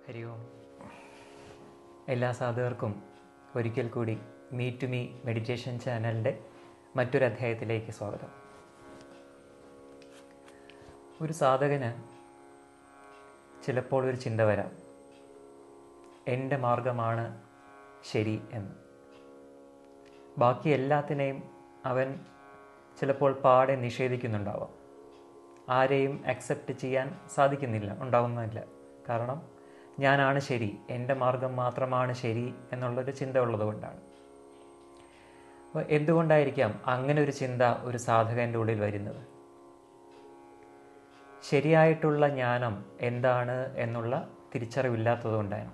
ഹരി ഓം എല്ലാ സാധകർക്കും ഒരിക്കൽ കൂടി മീ ടു മീ മെഡിറ്റേഷൻ ചാനലിൻ്റെ മറ്റൊരു അധ്യായത്തിലേക്ക് സ്വാഗതം ഒരു സാധകന് ചിലപ്പോൾ ഒരു ചിന്ത വരാം എൻ്റെ മാർഗമാണ് ശരി എന്ന് ബാക്കി എല്ലാത്തിനെയും അവൻ ചിലപ്പോൾ പാടെ നിഷേധിക്കുന്നുണ്ടാവാം ആരെയും അക്സെപ്റ്റ് ചെയ്യാൻ സാധിക്കുന്നില്ല ഉണ്ടാവുന്നില്ല കാരണം ഞാനാണ് ശരി എൻ്റെ മാർഗം മാത്രമാണ് ശരി എന്നുള്ളൊരു ചിന്ത ഉള്ളതുകൊണ്ടാണ് അപ്പോൾ എന്തുകൊണ്ടായിരിക്കാം അങ്ങനെ ഒരു ചിന്ത ഒരു സാധകൻ്റെ ഉള്ളിൽ വരുന്നത് ശരിയായിട്ടുള്ള ജ്ഞാനം എന്താണ് എന്നുള്ള തിരിച്ചറിവില്ലാത്തതുകൊണ്ടാണ്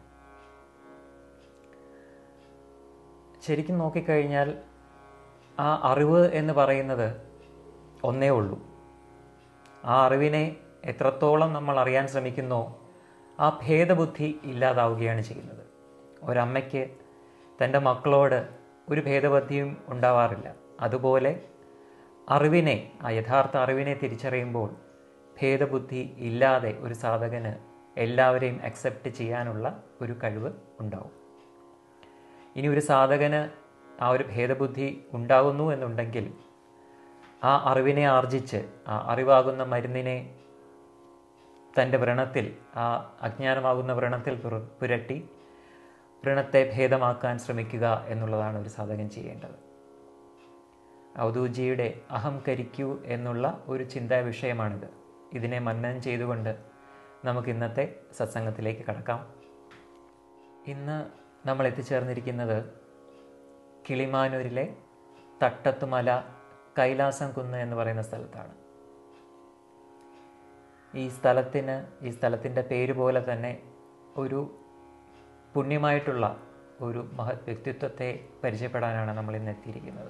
ശരിക്കും നോക്കിക്കഴിഞ്ഞാൽ ആ അറിവ് എന്ന് പറയുന്നത് ഒന്നേ ഉള്ളൂ ആ അറിവിനെ എത്രത്തോളം നമ്മൾ അറിയാൻ ശ്രമിക്കുന്നോ ആ ഭേദബുദ്ധി ഇല്ലാതാവുകയാണ് ചെയ്യുന്നത് ഒരമ്മയ്ക്ക് തൻ്റെ മക്കളോട് ഒരു ഭേദബുദ്ധിയും ഉണ്ടാവാറില്ല അതുപോലെ അറിവിനെ ആ യഥാർത്ഥ അറിവിനെ തിരിച്ചറിയുമ്പോൾ ഭേദബുദ്ധി ഇല്ലാതെ ഒരു സാധകന് എല്ലാവരെയും അക്സെപ്റ്റ് ചെയ്യാനുള്ള ഒരു കഴിവ് ഉണ്ടാവും ഇനി ഒരു സാധകന് ആ ഒരു ഭേദബുദ്ധി ഉണ്ടാകുന്നു എന്നുണ്ടെങ്കിൽ ആ അറിവിനെ ആർജിച്ച് ആ അറിവാകുന്ന മരുന്നിനെ തൻ്റെ വ്രണത്തിൽ ആ അജ്ഞാനമാകുന്ന വ്രണത്തിൽ പുര- പുരട്ടി വ്രണത്തെ ഭേദമാക്കാൻ ശ്രമിക്കുക എന്നുള്ളതാണ് ഒരു സാധകൻ ചെയ്യേണ്ടത് ഔദൂജിയുടെ അഹം കരിക്കൂ എന്നുള്ള ഒരു ചിന്താ വിഷയമാണിത് ഇതിനെ മന്നം ചെയ്തുകൊണ്ട് നമുക്ക് ഇന്നത്തെ സത്സംഗത്തിലേക്ക് കടക്കാം ഇന്ന് നമ്മൾ എത്തിച്ചേർന്നിരിക്കുന്നത് കിളിമാനൂരിലെ തട്ടത്തുമല കൈലാസം കുന്ന് എന്ന് പറയുന്ന സ്ഥലത്താണ് ഈ സ്ഥലത്തിന് ഈ സ്ഥലത്തിൻ്റെ പേര് പോലെ തന്നെ ഒരു പുണ്യമായിട്ടുള്ള ഒരു മഹത് വ്യക്തിത്വത്തെ പരിചയപ്പെടാനാണ് നമ്മൾ ഇന്ന് എത്തിയിരിക്കുന്നത്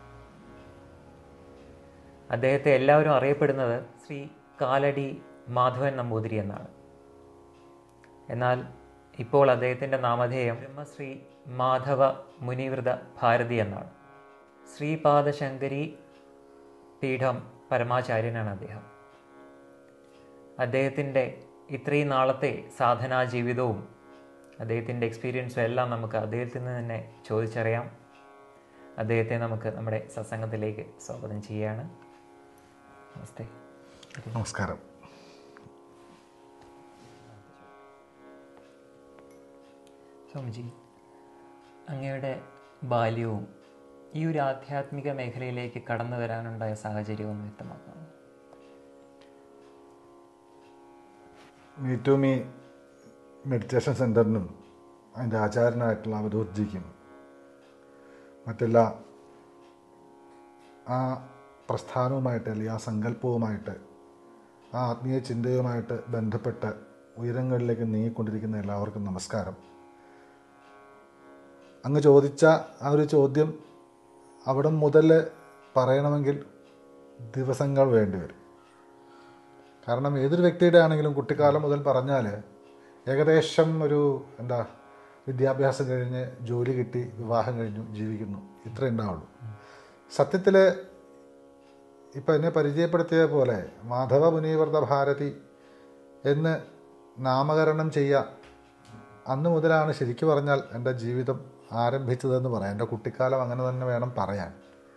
അദ്ദേഹത്തെ എല്ലാവരും അറിയപ്പെടുന്നത് ശ്രീ കാലടി മാധവൻ നമ്പൂതിരി എന്നാണ് എന്നാൽ ഇപ്പോൾ അദ്ദേഹത്തിൻ്റെ നാമധേയം ബ്രഹ്മശ്രീ മാധവ മുനിവൃത ഭാരതി എന്നാണ് ശ്രീപാദശങ്കരി പീഠം പരമാചാര്യനാണ് അദ്ദേഹം അദ്ദേഹത്തിൻ്റെ ഇത്രയും നാളത്തെ സാധനാ ജീവിതവും അദ്ദേഹത്തിൻ്റെ എക്സ്പീരിയൻസും എല്ലാം നമുക്ക് അദ്ദേഹത്തിൽ നിന്ന് തന്നെ ചോദിച്ചറിയാം അദ്ദേഹത്തെ നമുക്ക് നമ്മുടെ സത്സംഗത്തിലേക്ക് സ്വാഗതം ചെയ്യുകയാണ് നമസ്തേ നമസ്കാരം സ്വാമിജി അങ്ങയുടെ ബാല്യവും ഈ ഒരു ആധ്യാത്മിക മേഖലയിലേക്ക് കടന്നു വരാനുണ്ടായ സാഹചര്യവും ഒന്ന് വ്യക്തമാക്കണം മീ ടു മീ മെഡിറ്റേഷൻ സെൻറ്ററിനും അതിൻ്റെ ആചാരനായിട്ടുള്ള അവധൂർജിക്കും മറ്റെല്ലാ ആ പ്രസ്ഥാനവുമായിട്ട് അല്ലെങ്കിൽ ആ സങ്കല്പവുമായിട്ട് ആ ആത്മീയ ചിന്തയുമായിട്ട് ബന്ധപ്പെട്ട് ഉയരങ്ങളിലേക്ക് നീങ്ങിക്കൊണ്ടിരിക്കുന്ന എല്ലാവർക്കും നമസ്കാരം അങ്ങ് ചോദിച്ച ആ ഒരു ചോദ്യം അവിടെ മുതൽ പറയണമെങ്കിൽ ദിവസങ്ങൾ വേണ്ടിവരും കാരണം ഏതൊരു വ്യക്തിയുടെ ആണെങ്കിലും കുട്ടിക്കാലം മുതൽ പറഞ്ഞാൽ ഏകദേശം ഒരു എന്താ വിദ്യാഭ്യാസം കഴിഞ്ഞ് ജോലി കിട്ടി വിവാഹം കഴിഞ്ഞു ജീവിക്കുന്നു ഇത്രേ ഉണ്ടാവുള്ളൂ സത്യത്തിൽ ഇപ്പം എന്നെ പരിചയപ്പെടുത്തിയ പോലെ മാധവ മുനീവ്രത ഭാരതി എന്ന് നാമകരണം ചെയ്യുക അന്ന് മുതലാണ് ശരിക്കു പറഞ്ഞാൽ എൻ്റെ ജീവിതം ആരംഭിച്ചതെന്ന് പറയാം എൻ്റെ കുട്ടിക്കാലം അങ്ങനെ തന്നെ വേണം പറയാൻ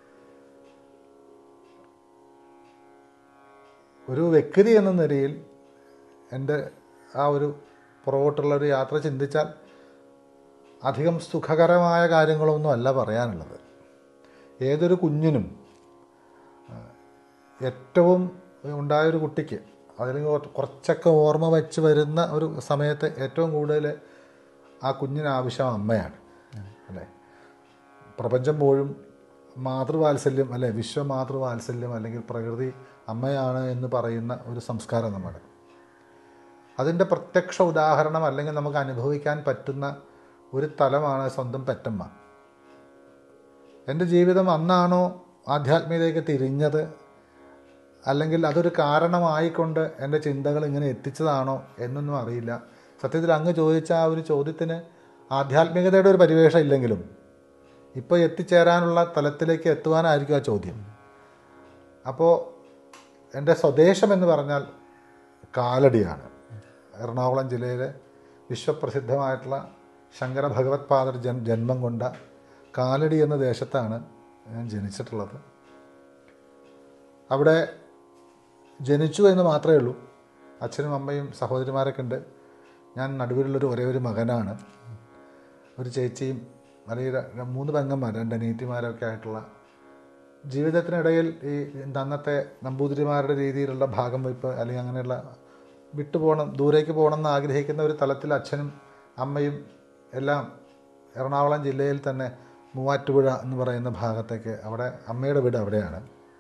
ഒരു വ്യക്തി എന്ന നിലയിൽ എൻ്റെ ആ ഒരു പുറകോട്ടുള്ള ഒരു യാത്ര ചിന്തിച്ചാൽ അധികം സുഖകരമായ കാര്യങ്ങളൊന്നും അല്ല പറയാനുള്ളത് ഏതൊരു കുഞ്ഞിനും ആ, ഏറ്റവും ഉണ്ടായൊരു കുട്ടിക്ക് അതിൽ കുറച്ചൊക്കെ ഓർമ്മ വെച്ച് വരുന്ന ഒരു സമയത്ത് ഏറ്റവും കൂടുതൽ ആ കുഞ്ഞിന് ആവശ്യം അമ്മയാണ് അല്ലേ പ്രപഞ്ചം പോഴും മാതൃവാത്സല്യം അല്ലെ വിശ്വമാതൃവാത്സല്യം അല്ലെങ്കിൽ പ്രകൃതി അമ്മയാണ് എന്ന് പറയുന്ന ഒരു സംസ്കാരം നമ്മുടെ അതിൻ്റെ പ്രത്യക്ഷ ഉദാഹരണം അല്ലെങ്കിൽ നമുക്ക് അനുഭവിക്കാൻ പറ്റുന്ന ഒരു തലമാണ് സ്വന്തം പെറ്റമ്മ എൻ്റെ ജീവിതം അന്നാണോ ആധ്യാത്മികതയ്ക്ക് തിരിഞ്ഞത് അല്ലെങ്കിൽ അതൊരു കാരണമായിക്കൊണ്ട് എൻ്റെ ചിന്തകൾ ഇങ്ങനെ എത്തിച്ചതാണോ എന്നൊന്നും അറിയില്ല സത്യത്തിൽ അങ്ങ് ചോദിച്ച ആ ഒരു ചോദ്യത്തിന് ആധ്യാത്മികതയുടെ ഒരു പരിവേഷം ഇല്ലെങ്കിലും ഇപ്പോൾ എത്തിച്ചേരാനുള്ള തലത്തിലേക്ക് എത്തുവാനായിരിക്കും ആ ചോദ്യം അപ്പോൾ എൻ്റെ സ്വദേശം എന്ന് പറഞ്ഞാൽ കാലടിയാണ് എറണാകുളം ജില്ലയിലെ വിശ്വപ്രസിദ്ധമായിട്ടുള്ള ശങ്കര ഭഗവത് പാദർ ജൻ ജന്മം കൊണ്ട കാലടി എന്ന ദേശത്താണ് ഞാൻ ജനിച്ചിട്ടുള്ളത് അവിടെ ജനിച്ചു എന്ന് മാത്രമേ ഉള്ളൂ അച്ഛനും അമ്മയും സഹോദരിമാരൊക്കെ ഉണ്ട് ഞാൻ നടുവിലുള്ളൊരു ഒരേ ഒരു മകനാണ് ഒരു ചേച്ചിയും അല്ലെങ്കിൽ ര- മൂന്ന് പെങ്ങന്മാർ രണ്ട് അനിയത്തിമാരൊക്കെ ആയിട്ടുള്ള ജീവിതത്തിനിടയിൽ ഈ അന്നത്തെ നമ്പൂതിരിമാരുടെ രീതിയിലുള്ള ഭാഗം വയ്പ്പ് അല്ലെങ്കിൽ അങ്ങനെയുള്ള വിട്ടുപോകണം ദൂരേക്ക് പോകണം എന്ന് ആഗ്രഹിക്കുന്ന ഒരു തലത്തിൽ അച്ഛനും അമ്മയും എല്ലാം എറണാകുളം ജില്ലയിൽ തന്നെ മൂവാറ്റുപുഴ എന്ന് പറയുന്ന ഭാഗത്തേക്ക് അവിടെ അമ്മയുടെ വീട് അവിടെയാണ്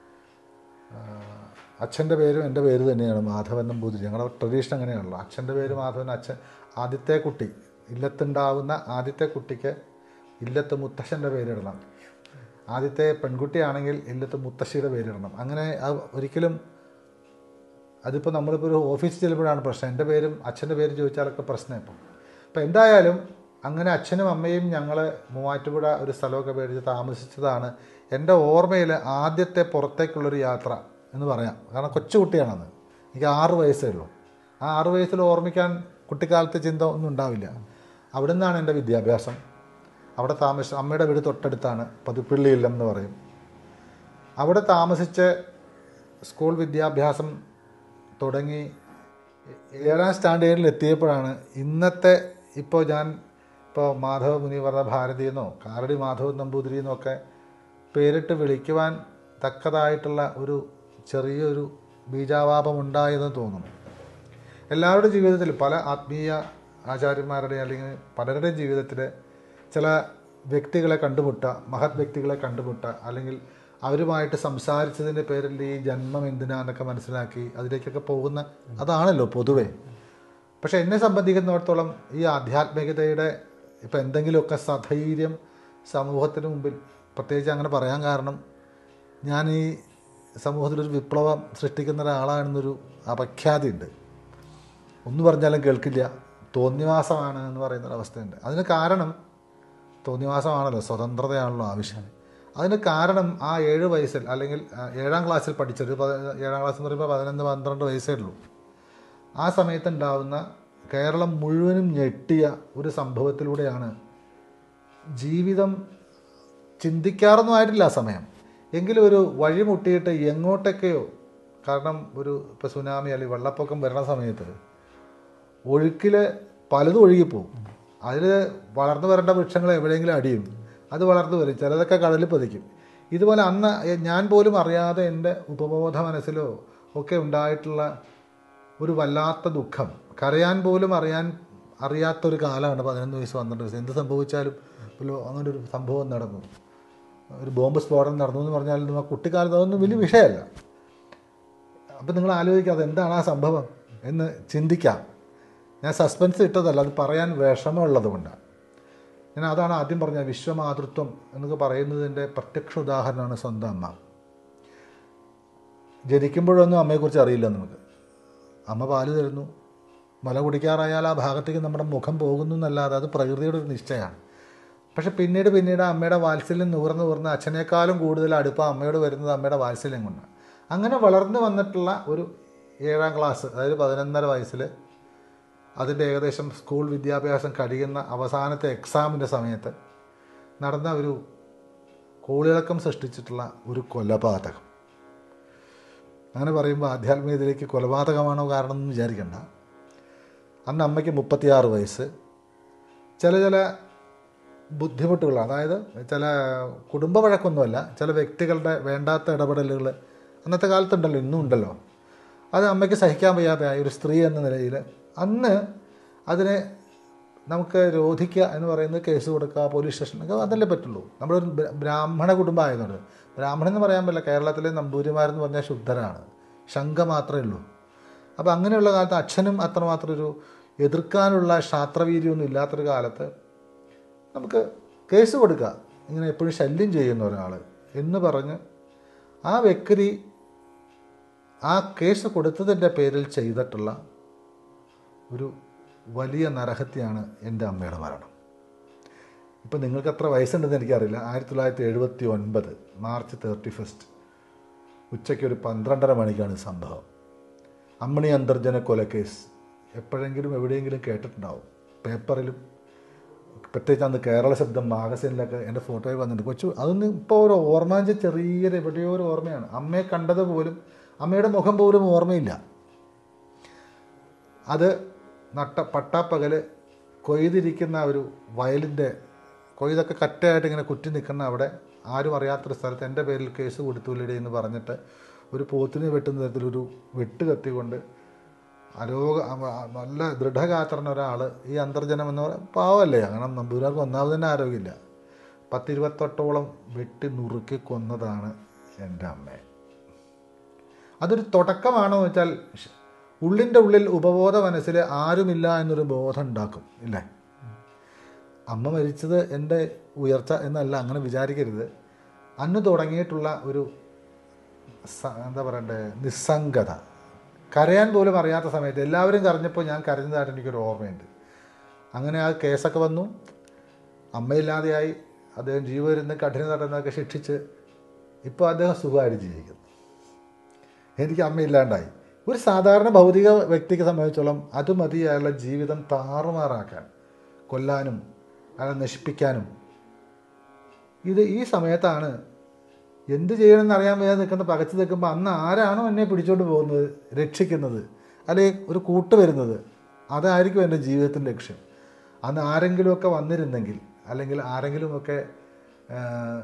അച്ഛൻ്റെ പേരും എൻ്റെ പേര് തന്നെയാണ് മാധവൻ നമ്പൂതിരി ഞങ്ങളുടെ ട്രഡീഷൻ അങ്ങനെയാണല്ലോ അച്ഛൻ്റെ പേര് മാധവൻ അച്ഛൻ ആദ്യത്തെ കുട്ടി ഇല്ലത്തുണ്ടാവുന്ന ആദ്യത്തെ കുട്ടിക്ക് ഇല്ലത്ത് മുത്തശ്ശൻ്റെ പേരിടണം ആദ്യത്തെ പെൺകുട്ടിയാണെങ്കിൽ ഇല്ലത്ത് മുത്തശ്ശിയുടെ പേരിടണം അങ്ങനെ അത് ഒരിക്കലും അതിപ്പോൾ നമ്മളിപ്പോൾ ഒരു ഓഫീസിൽ ചെല്ലുമ്പോഴാണ് പ്രശ്നം എൻ്റെ പേരും അച്ഛൻ്റെ പേര് ചോദിച്ചാലൊക്കെ പ്രശ്നം ഇപ്പം അപ്പം എന്തായാലും അങ്ങനെ അച്ഛനും അമ്മയും ഞങ്ങൾ മൂവാറ്റുപുഴ ഒരു സ്ഥലമൊക്കെ മേടിച്ച് താമസിച്ചതാണ് എൻ്റെ ഓർമ്മയിൽ ആദ്യത്തെ പുറത്തേക്കുള്ളൊരു യാത്ര എന്ന് പറയാം കാരണം കൊച്ചുകുട്ടിയാണത് എനിക്ക് ആറ് വയസ്സേ ഉള്ളൂ ആ ആറ് വയസ്സിൽ ഓർമ്മിക്കാൻ കുട്ടിക്കാലത്തെ ചിന്ത ഒന്നും ഉണ്ടാവില്ല അവിടെ നിന്നാണ് എൻ്റെ വിദ്യാഭ്യാസം അവിടെ താമസിച്ച അമ്മയുടെ വീട് തൊട്ടടുത്താണ് പതിപ്പിള്ളി ഇല്ലം എന്ന് പറയും അവിടെ താമസിച്ച് സ്കൂൾ വിദ്യാഭ്യാസം തുടങ്ങി ഏഴാം സ്റ്റാൻഡേർഡിൽ എത്തിയപ്പോഴാണ് ഇന്നത്തെ ഇപ്പോൾ ഞാൻ ഇപ്പോൾ മാധവ മുനിവർദ്ധ ഭാരതി എന്നോ കാരടി മാധവ നമ്പൂതിരി എന്നൊക്കെ പേരിട്ട് വിളിക്കുവാൻ തക്കതായിട്ടുള്ള ഒരു ചെറിയൊരു ബീജാവാപം ഉണ്ടായെന്ന് തോന്നുന്നു എല്ലാവരുടെ ജീവിതത്തിൽ പല ആത്മീയ ആചാര്യന്മാരുടെ അല്ലെങ്കിൽ പലരുടെയും ജീവിതത്തിൽ ചില വ്യക്തികളെ കണ്ടുമുട്ടുക മഹത് വ്യക്തികളെ കണ്ടുമുട്ടുക അല്ലെങ്കിൽ അവരുമായിട്ട് സംസാരിച്ചതിൻ്റെ പേരിൽ ഈ ജന്മം എന്തിനാന്നൊക്കെ മനസ്സിലാക്കി അതിലേക്കൊക്കെ പോകുന്ന അതാണല്ലോ പൊതുവേ പക്ഷെ എന്നെ സംബന്ധിക്കുന്നിടത്തോളം ഈ ആധ്യാത്മികതയുടെ ഇപ്പം എന്തെങ്കിലുമൊക്കെ സധൈര്യം സമൂഹത്തിന് മുമ്പിൽ പ്രത്യേകിച്ച് അങ്ങനെ പറയാൻ കാരണം ഞാൻ ഈ സമൂഹത്തിലൊരു വിപ്ലവം സൃഷ്ടിക്കുന്ന ഒരാളാണെന്നൊരു അപഖ്യാതിയുണ്ട് ഒന്ന് പറഞ്ഞാലും കേൾക്കില്ല തോന്നിവാസമാണ് എന്ന് പറയുന്ന ഒരവസ്ഥയുണ്ട് അതിന് കാരണം തോന്നിവാസമാണല്ലോ സ്വതന്ത്രതയാണല്ലോ ആവശ്യം അതിന് കാരണം ആ ഏഴ് വയസ്സിൽ അല്ലെങ്കിൽ ആ, ഏഴാം ക്ലാസ്സിൽ പഠിച്ചൊരു പതി- ഏഴാം ക്ലാസ് എന്ന് പറയുമ്പോൾ പതിനൊന്ന് പന്ത്രണ്ട് വയസ്സേ ഉള്ളൂ ആ സമയത്ത് ഉണ്ടാവുന്ന കേരളം മുഴുവനും ഞെട്ടിയ ഒരു സംഭവത്തിലൂടെയാണ് ജീവിതം ചിന്തിക്കാറൊന്നും ആയിട്ടില്ല ആ സമയം എങ്കിലും ഒരു വഴിമുട്ടിയിട്ട് എങ്ങോട്ടൊക്കെയോ കാരണം ഒരു ഇപ്പോൾ സുനാമി അല്ലെങ്കിൽ വെള്ളപ്പൊക്കം വരണ സമയത്ത് ഒഴുക്കിൽ പലതും ഒഴുകിപ്പോവും അതിൽ വളർന്നു വരേണ്ട വൃക്ഷങ്ങൾ എവിടെയെങ്കിലും അടിയും അത് വളർന്നു വരും ചിലതൊക്കെ കടലിൽ പതിക്കും ഇതുപോലെ അന്ന് ഞാൻ പോലും അറിയാതെ എൻ്റെ ഉപബോധ മനസ്സിലോ ഒക്കെ ഉണ്ടായിട്ടുള്ള ഒരു വല്ലാത്ത ദുഃഖം കരയാൻ പോലും അറിയാൻ അറിയാത്തൊരു കാലമാണ് പതിനൊന്ന് വയസ്സ് പന്ത്രണ്ട് വയസ്സ് എന്ത് സംഭവിച്ചാലും ഒരു അങ്ങനെ ഒരു സംഭവം നടന്നു ഒരു ബോംബ് സ്ഫോടനം നടന്നു എന്ന് പറഞ്ഞാൽ ആ കുട്ടിക്കാലത്ത് അതൊന്നും വലിയ വിഷയമല്ല അപ്പം നിങ്ങൾ ആലോചിക്കുക അതെന്താണ് ആ സംഭവം എന്ന് ചിന്തിക്കാം ഞാൻ സസ്പെൻസ് ഇട്ടതല്ല അത് പറയാൻ വിഷമമുള്ളത് കൊണ്ടാണ് ഞാൻ അതാണ് ആദ്യം പറഞ്ഞ വിശ്വമാതൃത്വം എന്നൊക്കെ പറയുന്നതിൻ്റെ പ്രത്യക്ഷ ഉദാഹരണമാണ് സ്വന്തം അമ്മ ജനിക്കുമ്പോഴൊന്നും അമ്മയെക്കുറിച്ച് അറിയില്ല നമുക്ക് അമ്മ പാല് തരുന്നു മല കുടിക്കാറായാൽ ആ ഭാഗത്തേക്ക് നമ്മുടെ മുഖം പോകുന്നു എന്നല്ലാതെ അത് പ്രകൃതിയുടെ ഒരു നിശ്ചയമാണ് പക്ഷെ പിന്നീട് പിന്നീട് അമ്മയുടെ വാത്സല്യം നൂർന്ന് നൂർന്ന് അച്ഛനേക്കാളും കൂടുതൽ അടുപ്പം അമ്മയോട് വരുന്നത് അമ്മയുടെ വാത്സല്യം കൊണ്ടാണ് അങ്ങനെ വളർന്നു വന്നിട്ടുള്ള ഒരു ഏഴാം ക്ലാസ് അതായത് പതിനൊന്നര വയസ്സിൽ അതിൻ്റെ ഏകദേശം സ്കൂൾ വിദ്യാഭ്യാസം കഴിയുന്ന അവസാനത്തെ എക്സാമിൻ്റെ സമയത്ത് നടന്ന ഒരു കോളിളക്കം സൃഷ്ടിച്ചിട്ടുള്ള ഒരു കൊലപാതകം അങ്ങനെ പറയുമ്പോൾ ആധ്യാത്മികതയിലേക്ക് കൊലപാതകമാണോ കാരണം എന്ന് വിചാരിക്കണ്ട അന്ന് അമ്മയ്ക്ക് മുപ്പത്തിയാറ് വയസ്സ് ചില ചില ബുദ്ധിമുട്ടുകൾ അതായത് ചില കുടുംബ വഴക്കൊന്നുമല്ല ചില വ്യക്തികളുടെ വേണ്ടാത്ത ഇടപെടലുകൾ അന്നത്തെ കാലത്തുണ്ടല്ലോ ഇന്നും ഉണ്ടല്ലോ അത് അമ്മയ്ക്ക് സഹിക്കാൻ വയ്യാതെ ആയ ഒരു സ്ത്രീ എന്ന നിലയിൽ അന്ന് അതിനെ നമുക്ക് രോധിക്കുക എന്ന് പറയുന്നത് കേസ് കൊടുക്കുക പോലീസ് സ്റ്റേഷനൊക്കെ അതല്ലേ പറ്റുള്ളൂ നമ്മളൊരു ബ്ര- ബ്രാഹ്മണ കുടുംബം ആയതുകൊണ്ട് ബ്രാഹ്മണൻ എന്ന് പറയാൻ പറ്റില്ല കേരളത്തിലെ നമ്പൂതിരിമാരെന്ന് പറഞ്ഞാൽ ശുദ്ധരാണ് ശങ്ക മാത്രമേ ഉള്ളൂ അപ്പോൾ അങ്ങനെയുള്ള കാലത്ത് അച്ഛനും അത്രമാത്രം ഒരു എതിർക്കാനുള്ള ശാസ്ത്രവീര്യമൊന്നും ഇല്ലാത്തൊരു കാലത്ത് നമുക്ക് കേസ് കൊടുക്കുക ഇങ്ങനെ എപ്പോഴും ശല്യം ചെയ്യുന്ന ഒരാൾ എന്ന് പറഞ്ഞ് ആ വ്യക്തി ആ കേസ് കൊടുത്തതിൻ്റെ പേരിൽ ചെയ്തിട്ടുള്ള ഒരു വലിയ നരഹത്യയാണ് എൻ്റെ അമ്മയുടെ മരണം ഇപ്പം നിങ്ങൾക്ക് എത്ര വയസ്സുണ്ടെന്ന് എനിക്കറിയില്ല ആയിരത്തി തൊള്ളായിരത്തി എഴുപത്തി ഒൻപത് മാർച്ച് തേർട്ടി ഫസ്റ്റ് ഉച്ചയ്ക്ക് ഒരു പന്ത്രണ്ടര മണിക്കാണ് ഈ സംഭവം അമ്മണി അന്തർജന കൊലക്കേസ് എപ്പോഴെങ്കിലും എവിടെയെങ്കിലും കേട്ടിട്ടുണ്ടാവും പേപ്പറിലും പ്രത്യേകിച്ച് അന്ന് കേരള ശബ്ദം മാഗസിനിലൊക്കെ എൻ്റെ ഫോട്ടോയിൽ വന്നിട്ടുണ്ട് കൊച്ചു അതൊന്നും ഇപ്പോൾ ഒരു ഓർമ്മാഞ്ച ചെറിയൊരു എവിടെയോ ഒരു ഓർമ്മയാണ് അമ്മയെ കണ്ടത് പോലും അമ്മയുടെ മുഖം പോലും ഓർമ്മയില്ല അത് നട്ട പട്ടാപ്പകൽ കൊയ്തിരിക്കുന്ന ഒരു വയലിൻ്റെ കൊയ്തൊക്കെ കറ്റയായിട്ട് ഇങ്ങനെ കുറ്റി നിൽക്കുന്ന അവിടെ ആരും അറിയാത്തൊരു സ്ഥലത്ത് എൻ്റെ പേരിൽ കേസ് കൊടുത്തുള്ളിടെ എന്ന് പറഞ്ഞിട്ട് ഒരു പോത്തിനെ വെട്ടുന്ന തരത്തിലൊരു വെട്ട് കത്തിക്കൊണ്ട് അരോഗ അ- നല്ല ദൃഢഗാത്രന ഒരാൾ ഈ അന്തർജനം എന്ന് പറയുന്നത് പാവമല്ലേ കാരണം നമ്പൂരാർക്ക് ഒന്നാമത് തന്നെ ആരോഗ്യമില്ല പത്തിരുപത്തെട്ടോളം വെട്ടി നുറുക്കി കൊന്നതാണ് എൻ്റെ അമ്മയെ അതൊരു തുടക്കമാണോ എന്ന് വെച്ചാൽ ഷ്- ഉള്ളിൻ്റെ ഉള്ളിൽ ഉപബോധ മനസ്സിൽ ആരുമില്ല എന്നൊരു ബോധം ഉണ്ടാക്കും ഇല്ലേ അമ്മ മരിച്ചത് എൻ്റെ ഉയർച്ച എന്നല്ല അങ്ങനെ വിചാരിക്കരുത് അന്ന് തുടങ്ങിയിട്ടുള്ള ഒരു സ- എന്താ പറയണ്ടേ നിസ്സംഗത കരയാൻ പോലും അറിയാത്ത സമയത്ത് എല്ലാവരും കരഞ്ഞപ്പോൾ ഞാൻ കരഞ്ഞതായിട്ട് എനിക്കൊരു ഓർമ്മയുണ്ട് അങ്ങനെ ആ കേസൊക്കെ വന്നു അമ്മയില്ലാതെയായി അദ്ദേഹം ജീവരുന്ന് കഠിന നടന്നൊക്കെ ശിക്ഷിച്ച് ഇപ്പോൾ അദ്ദേഹം സുഖമായിട്ട് ജീവിക്കുന്നു എനിക്ക് അമ്മയില്ലാണ്ടായി ഒരു സാധാരണ ഭൗതിക വ്യക്തിക്ക് സംബന്ധിച്ചോളം അത് മതി അയാളുടെ ജീവിതം താറുമാറാക്കാൻ കൊല്ലാനും അയാളെ നശിപ്പിക്കാനും ഇത് ഈ സമയത്താണ് എന്ത് ചെയ്യണമെന്ന് അറിയാൻ വയ്യാതെ നിൽക്കുന്ന പകച്ചു നിൽക്കുമ്പോൾ അന്ന് ആരാണോ എന്നെ പിടിച്ചോണ്ട് പോകുന്നത് രക്ഷിക്കുന്നത് അല്ലെങ്കിൽ ഒരു കൂട്ട് വരുന്നത് അതായിരിക്കും എൻ്റെ ജീവിതത്തിൻ്റെ ലക്ഷ്യം അന്ന് ആരെങ്കിലുമൊക്കെ വന്നിരുന്നെങ്കിൽ അല്ലെങ്കിൽ ആരെങ്കിലുമൊക്കെ ആ,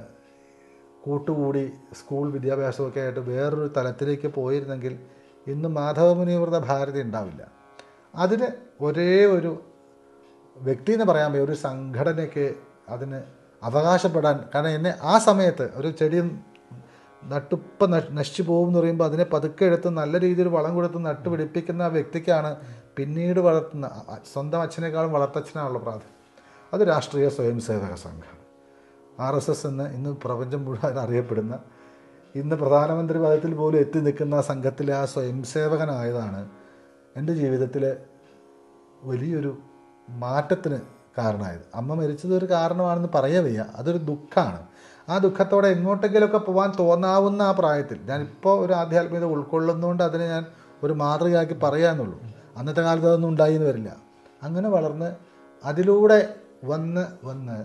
കൂട്ടുകൂടി സ്കൂൾ വിദ്യാഭ്യാസമൊക്കെ ആയിട്ട് വേറൊരു തലത്തിലേക്ക് പോയിരുന്നെങ്കിൽ ഇന്ന് മാധവമുനിവൃത ഭാരതി ഉണ്ടാവില്ല അതിന് ഒരേ ഒരു വ്യക്തി എന്ന് പറയാൻ വയ്യ ഒരു സംഘടനയ്ക്ക് അതിന് അവകാശപ്പെടാൻ കാരണം എന്നെ ആ സമയത്ത് ഒരു ചെടി നട്ടുപ്പ നശിച്ചു പോകും എന്ന് പറയുമ്പോൾ അതിനെ പതുക്കെ എടുത്ത് നല്ല രീതിയിൽ വളം കൊടുത്ത് നട്ടുപിടിപ്പിക്കുന്ന ആ വ്യക്തിക്കാണ് പിന്നീട് വളർത്തുന്ന അ- അ- സ്വന്തം അച്ഛനേക്കാളും വളർത്തച്ഛനാണുള്ള പ്രാധാന്യം അത് രാഷ്ട്രീയ സ്വയം സേവക സംഘം ആർ എസ് എസ് എന്ന് ഇന്ന് പ്രപഞ്ചം മുഴുവൻ അറിയപ്പെടുന്ന ഇന്ന് പ്രധാനമന്ത്രി പദത്തിൽ പോലും എത്തി നിൽക്കുന്ന ആ സംഘത്തിലെ ആ സ്വയം സേവകനായതാണ് എൻ്റെ ജീവിതത്തിൽ വലിയൊരു മാറ്റത്തിന് കാരണമായത് അമ്മ മരിച്ചത് ഒരു കാരണമാണെന്ന് പറയാൻ വയ്യ അതൊരു ദുഃഖമാണ് ആ ദുഃഖത്തോടെ എങ്ങോട്ടെങ്കിലുമൊക്കെ പോകാൻ തോന്നാവുന്ന ആ പ്രായത്തിൽ ഞാനിപ്പോൾ ഒരു ആധ്യാത്മികത ഉൾക്കൊള്ളുന്നതുകൊണ്ട് അതിനെ ഞാൻ ഒരു മാതൃകയാക്കി പറയാന്നുള്ളൂ അന്നത്തെ കാലത്ത് അതൊന്നും ഉണ്ടായി എന്ന് വരില്ല അങ്ങനെ വളർന്ന് അതിലൂടെ വന്ന് വന്ന്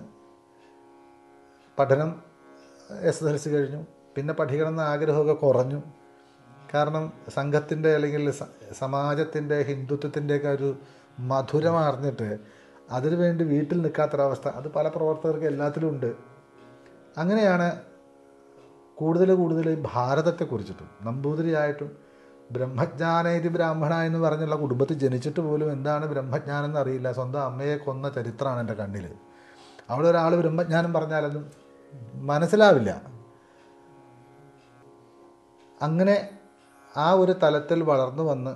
പഠനം എസ് എസ് എൽ സി കഴിഞ്ഞു പിന്നെ പഠിക്കണം എന്ന ആഗ്രഹമൊക്കെ കുറഞ്ഞു കാരണം സംഘത്തിൻ്റെ അല്ലെങ്കിൽ സ- സമാജത്തിൻ്റെ ഹിന്ദുത്വത്തിൻ്റെയൊക്കെ ഒരു മധുരം അറിഞ്ഞിട്ട് അതിനു വേണ്ടി വീട്ടിൽ നിൽക്കാത്തൊരവസ്ഥ അത് പല പ്രവർത്തകർക്ക് എല്ലാത്തിലും ഉണ്ട് അങ്ങനെയാണ് കൂടുതൽ കൂടുതൽ ഈ ഭാരതത്തെക്കുറിച്ചിട്ടും നമ്പൂതിരിയായിട്ടും ബ്രഹ്മജ്ഞാനേതി ബ്രാഹ്മണ എന്ന് പറഞ്ഞുള്ള കുടുംബത്തിൽ ജനിച്ചിട്ട് പോലും എന്താണ് ബ്രഹ്മജ്ഞാനം എന്ന് അറിയില്ല സ്വന്തം അമ്മയെ കൊന്ന ചരിത്രമാണ് എൻ്റെ കണ്ണിൽ അവിടെ ഒരാൾ ബ്രഹ്മജ്ഞാനം പറഞ്ഞാലൊന്നും മനസ്സിലാവില്ല അങ്ങനെ ആ ഒരു തലത്തിൽ വളർന്നു വന്ന്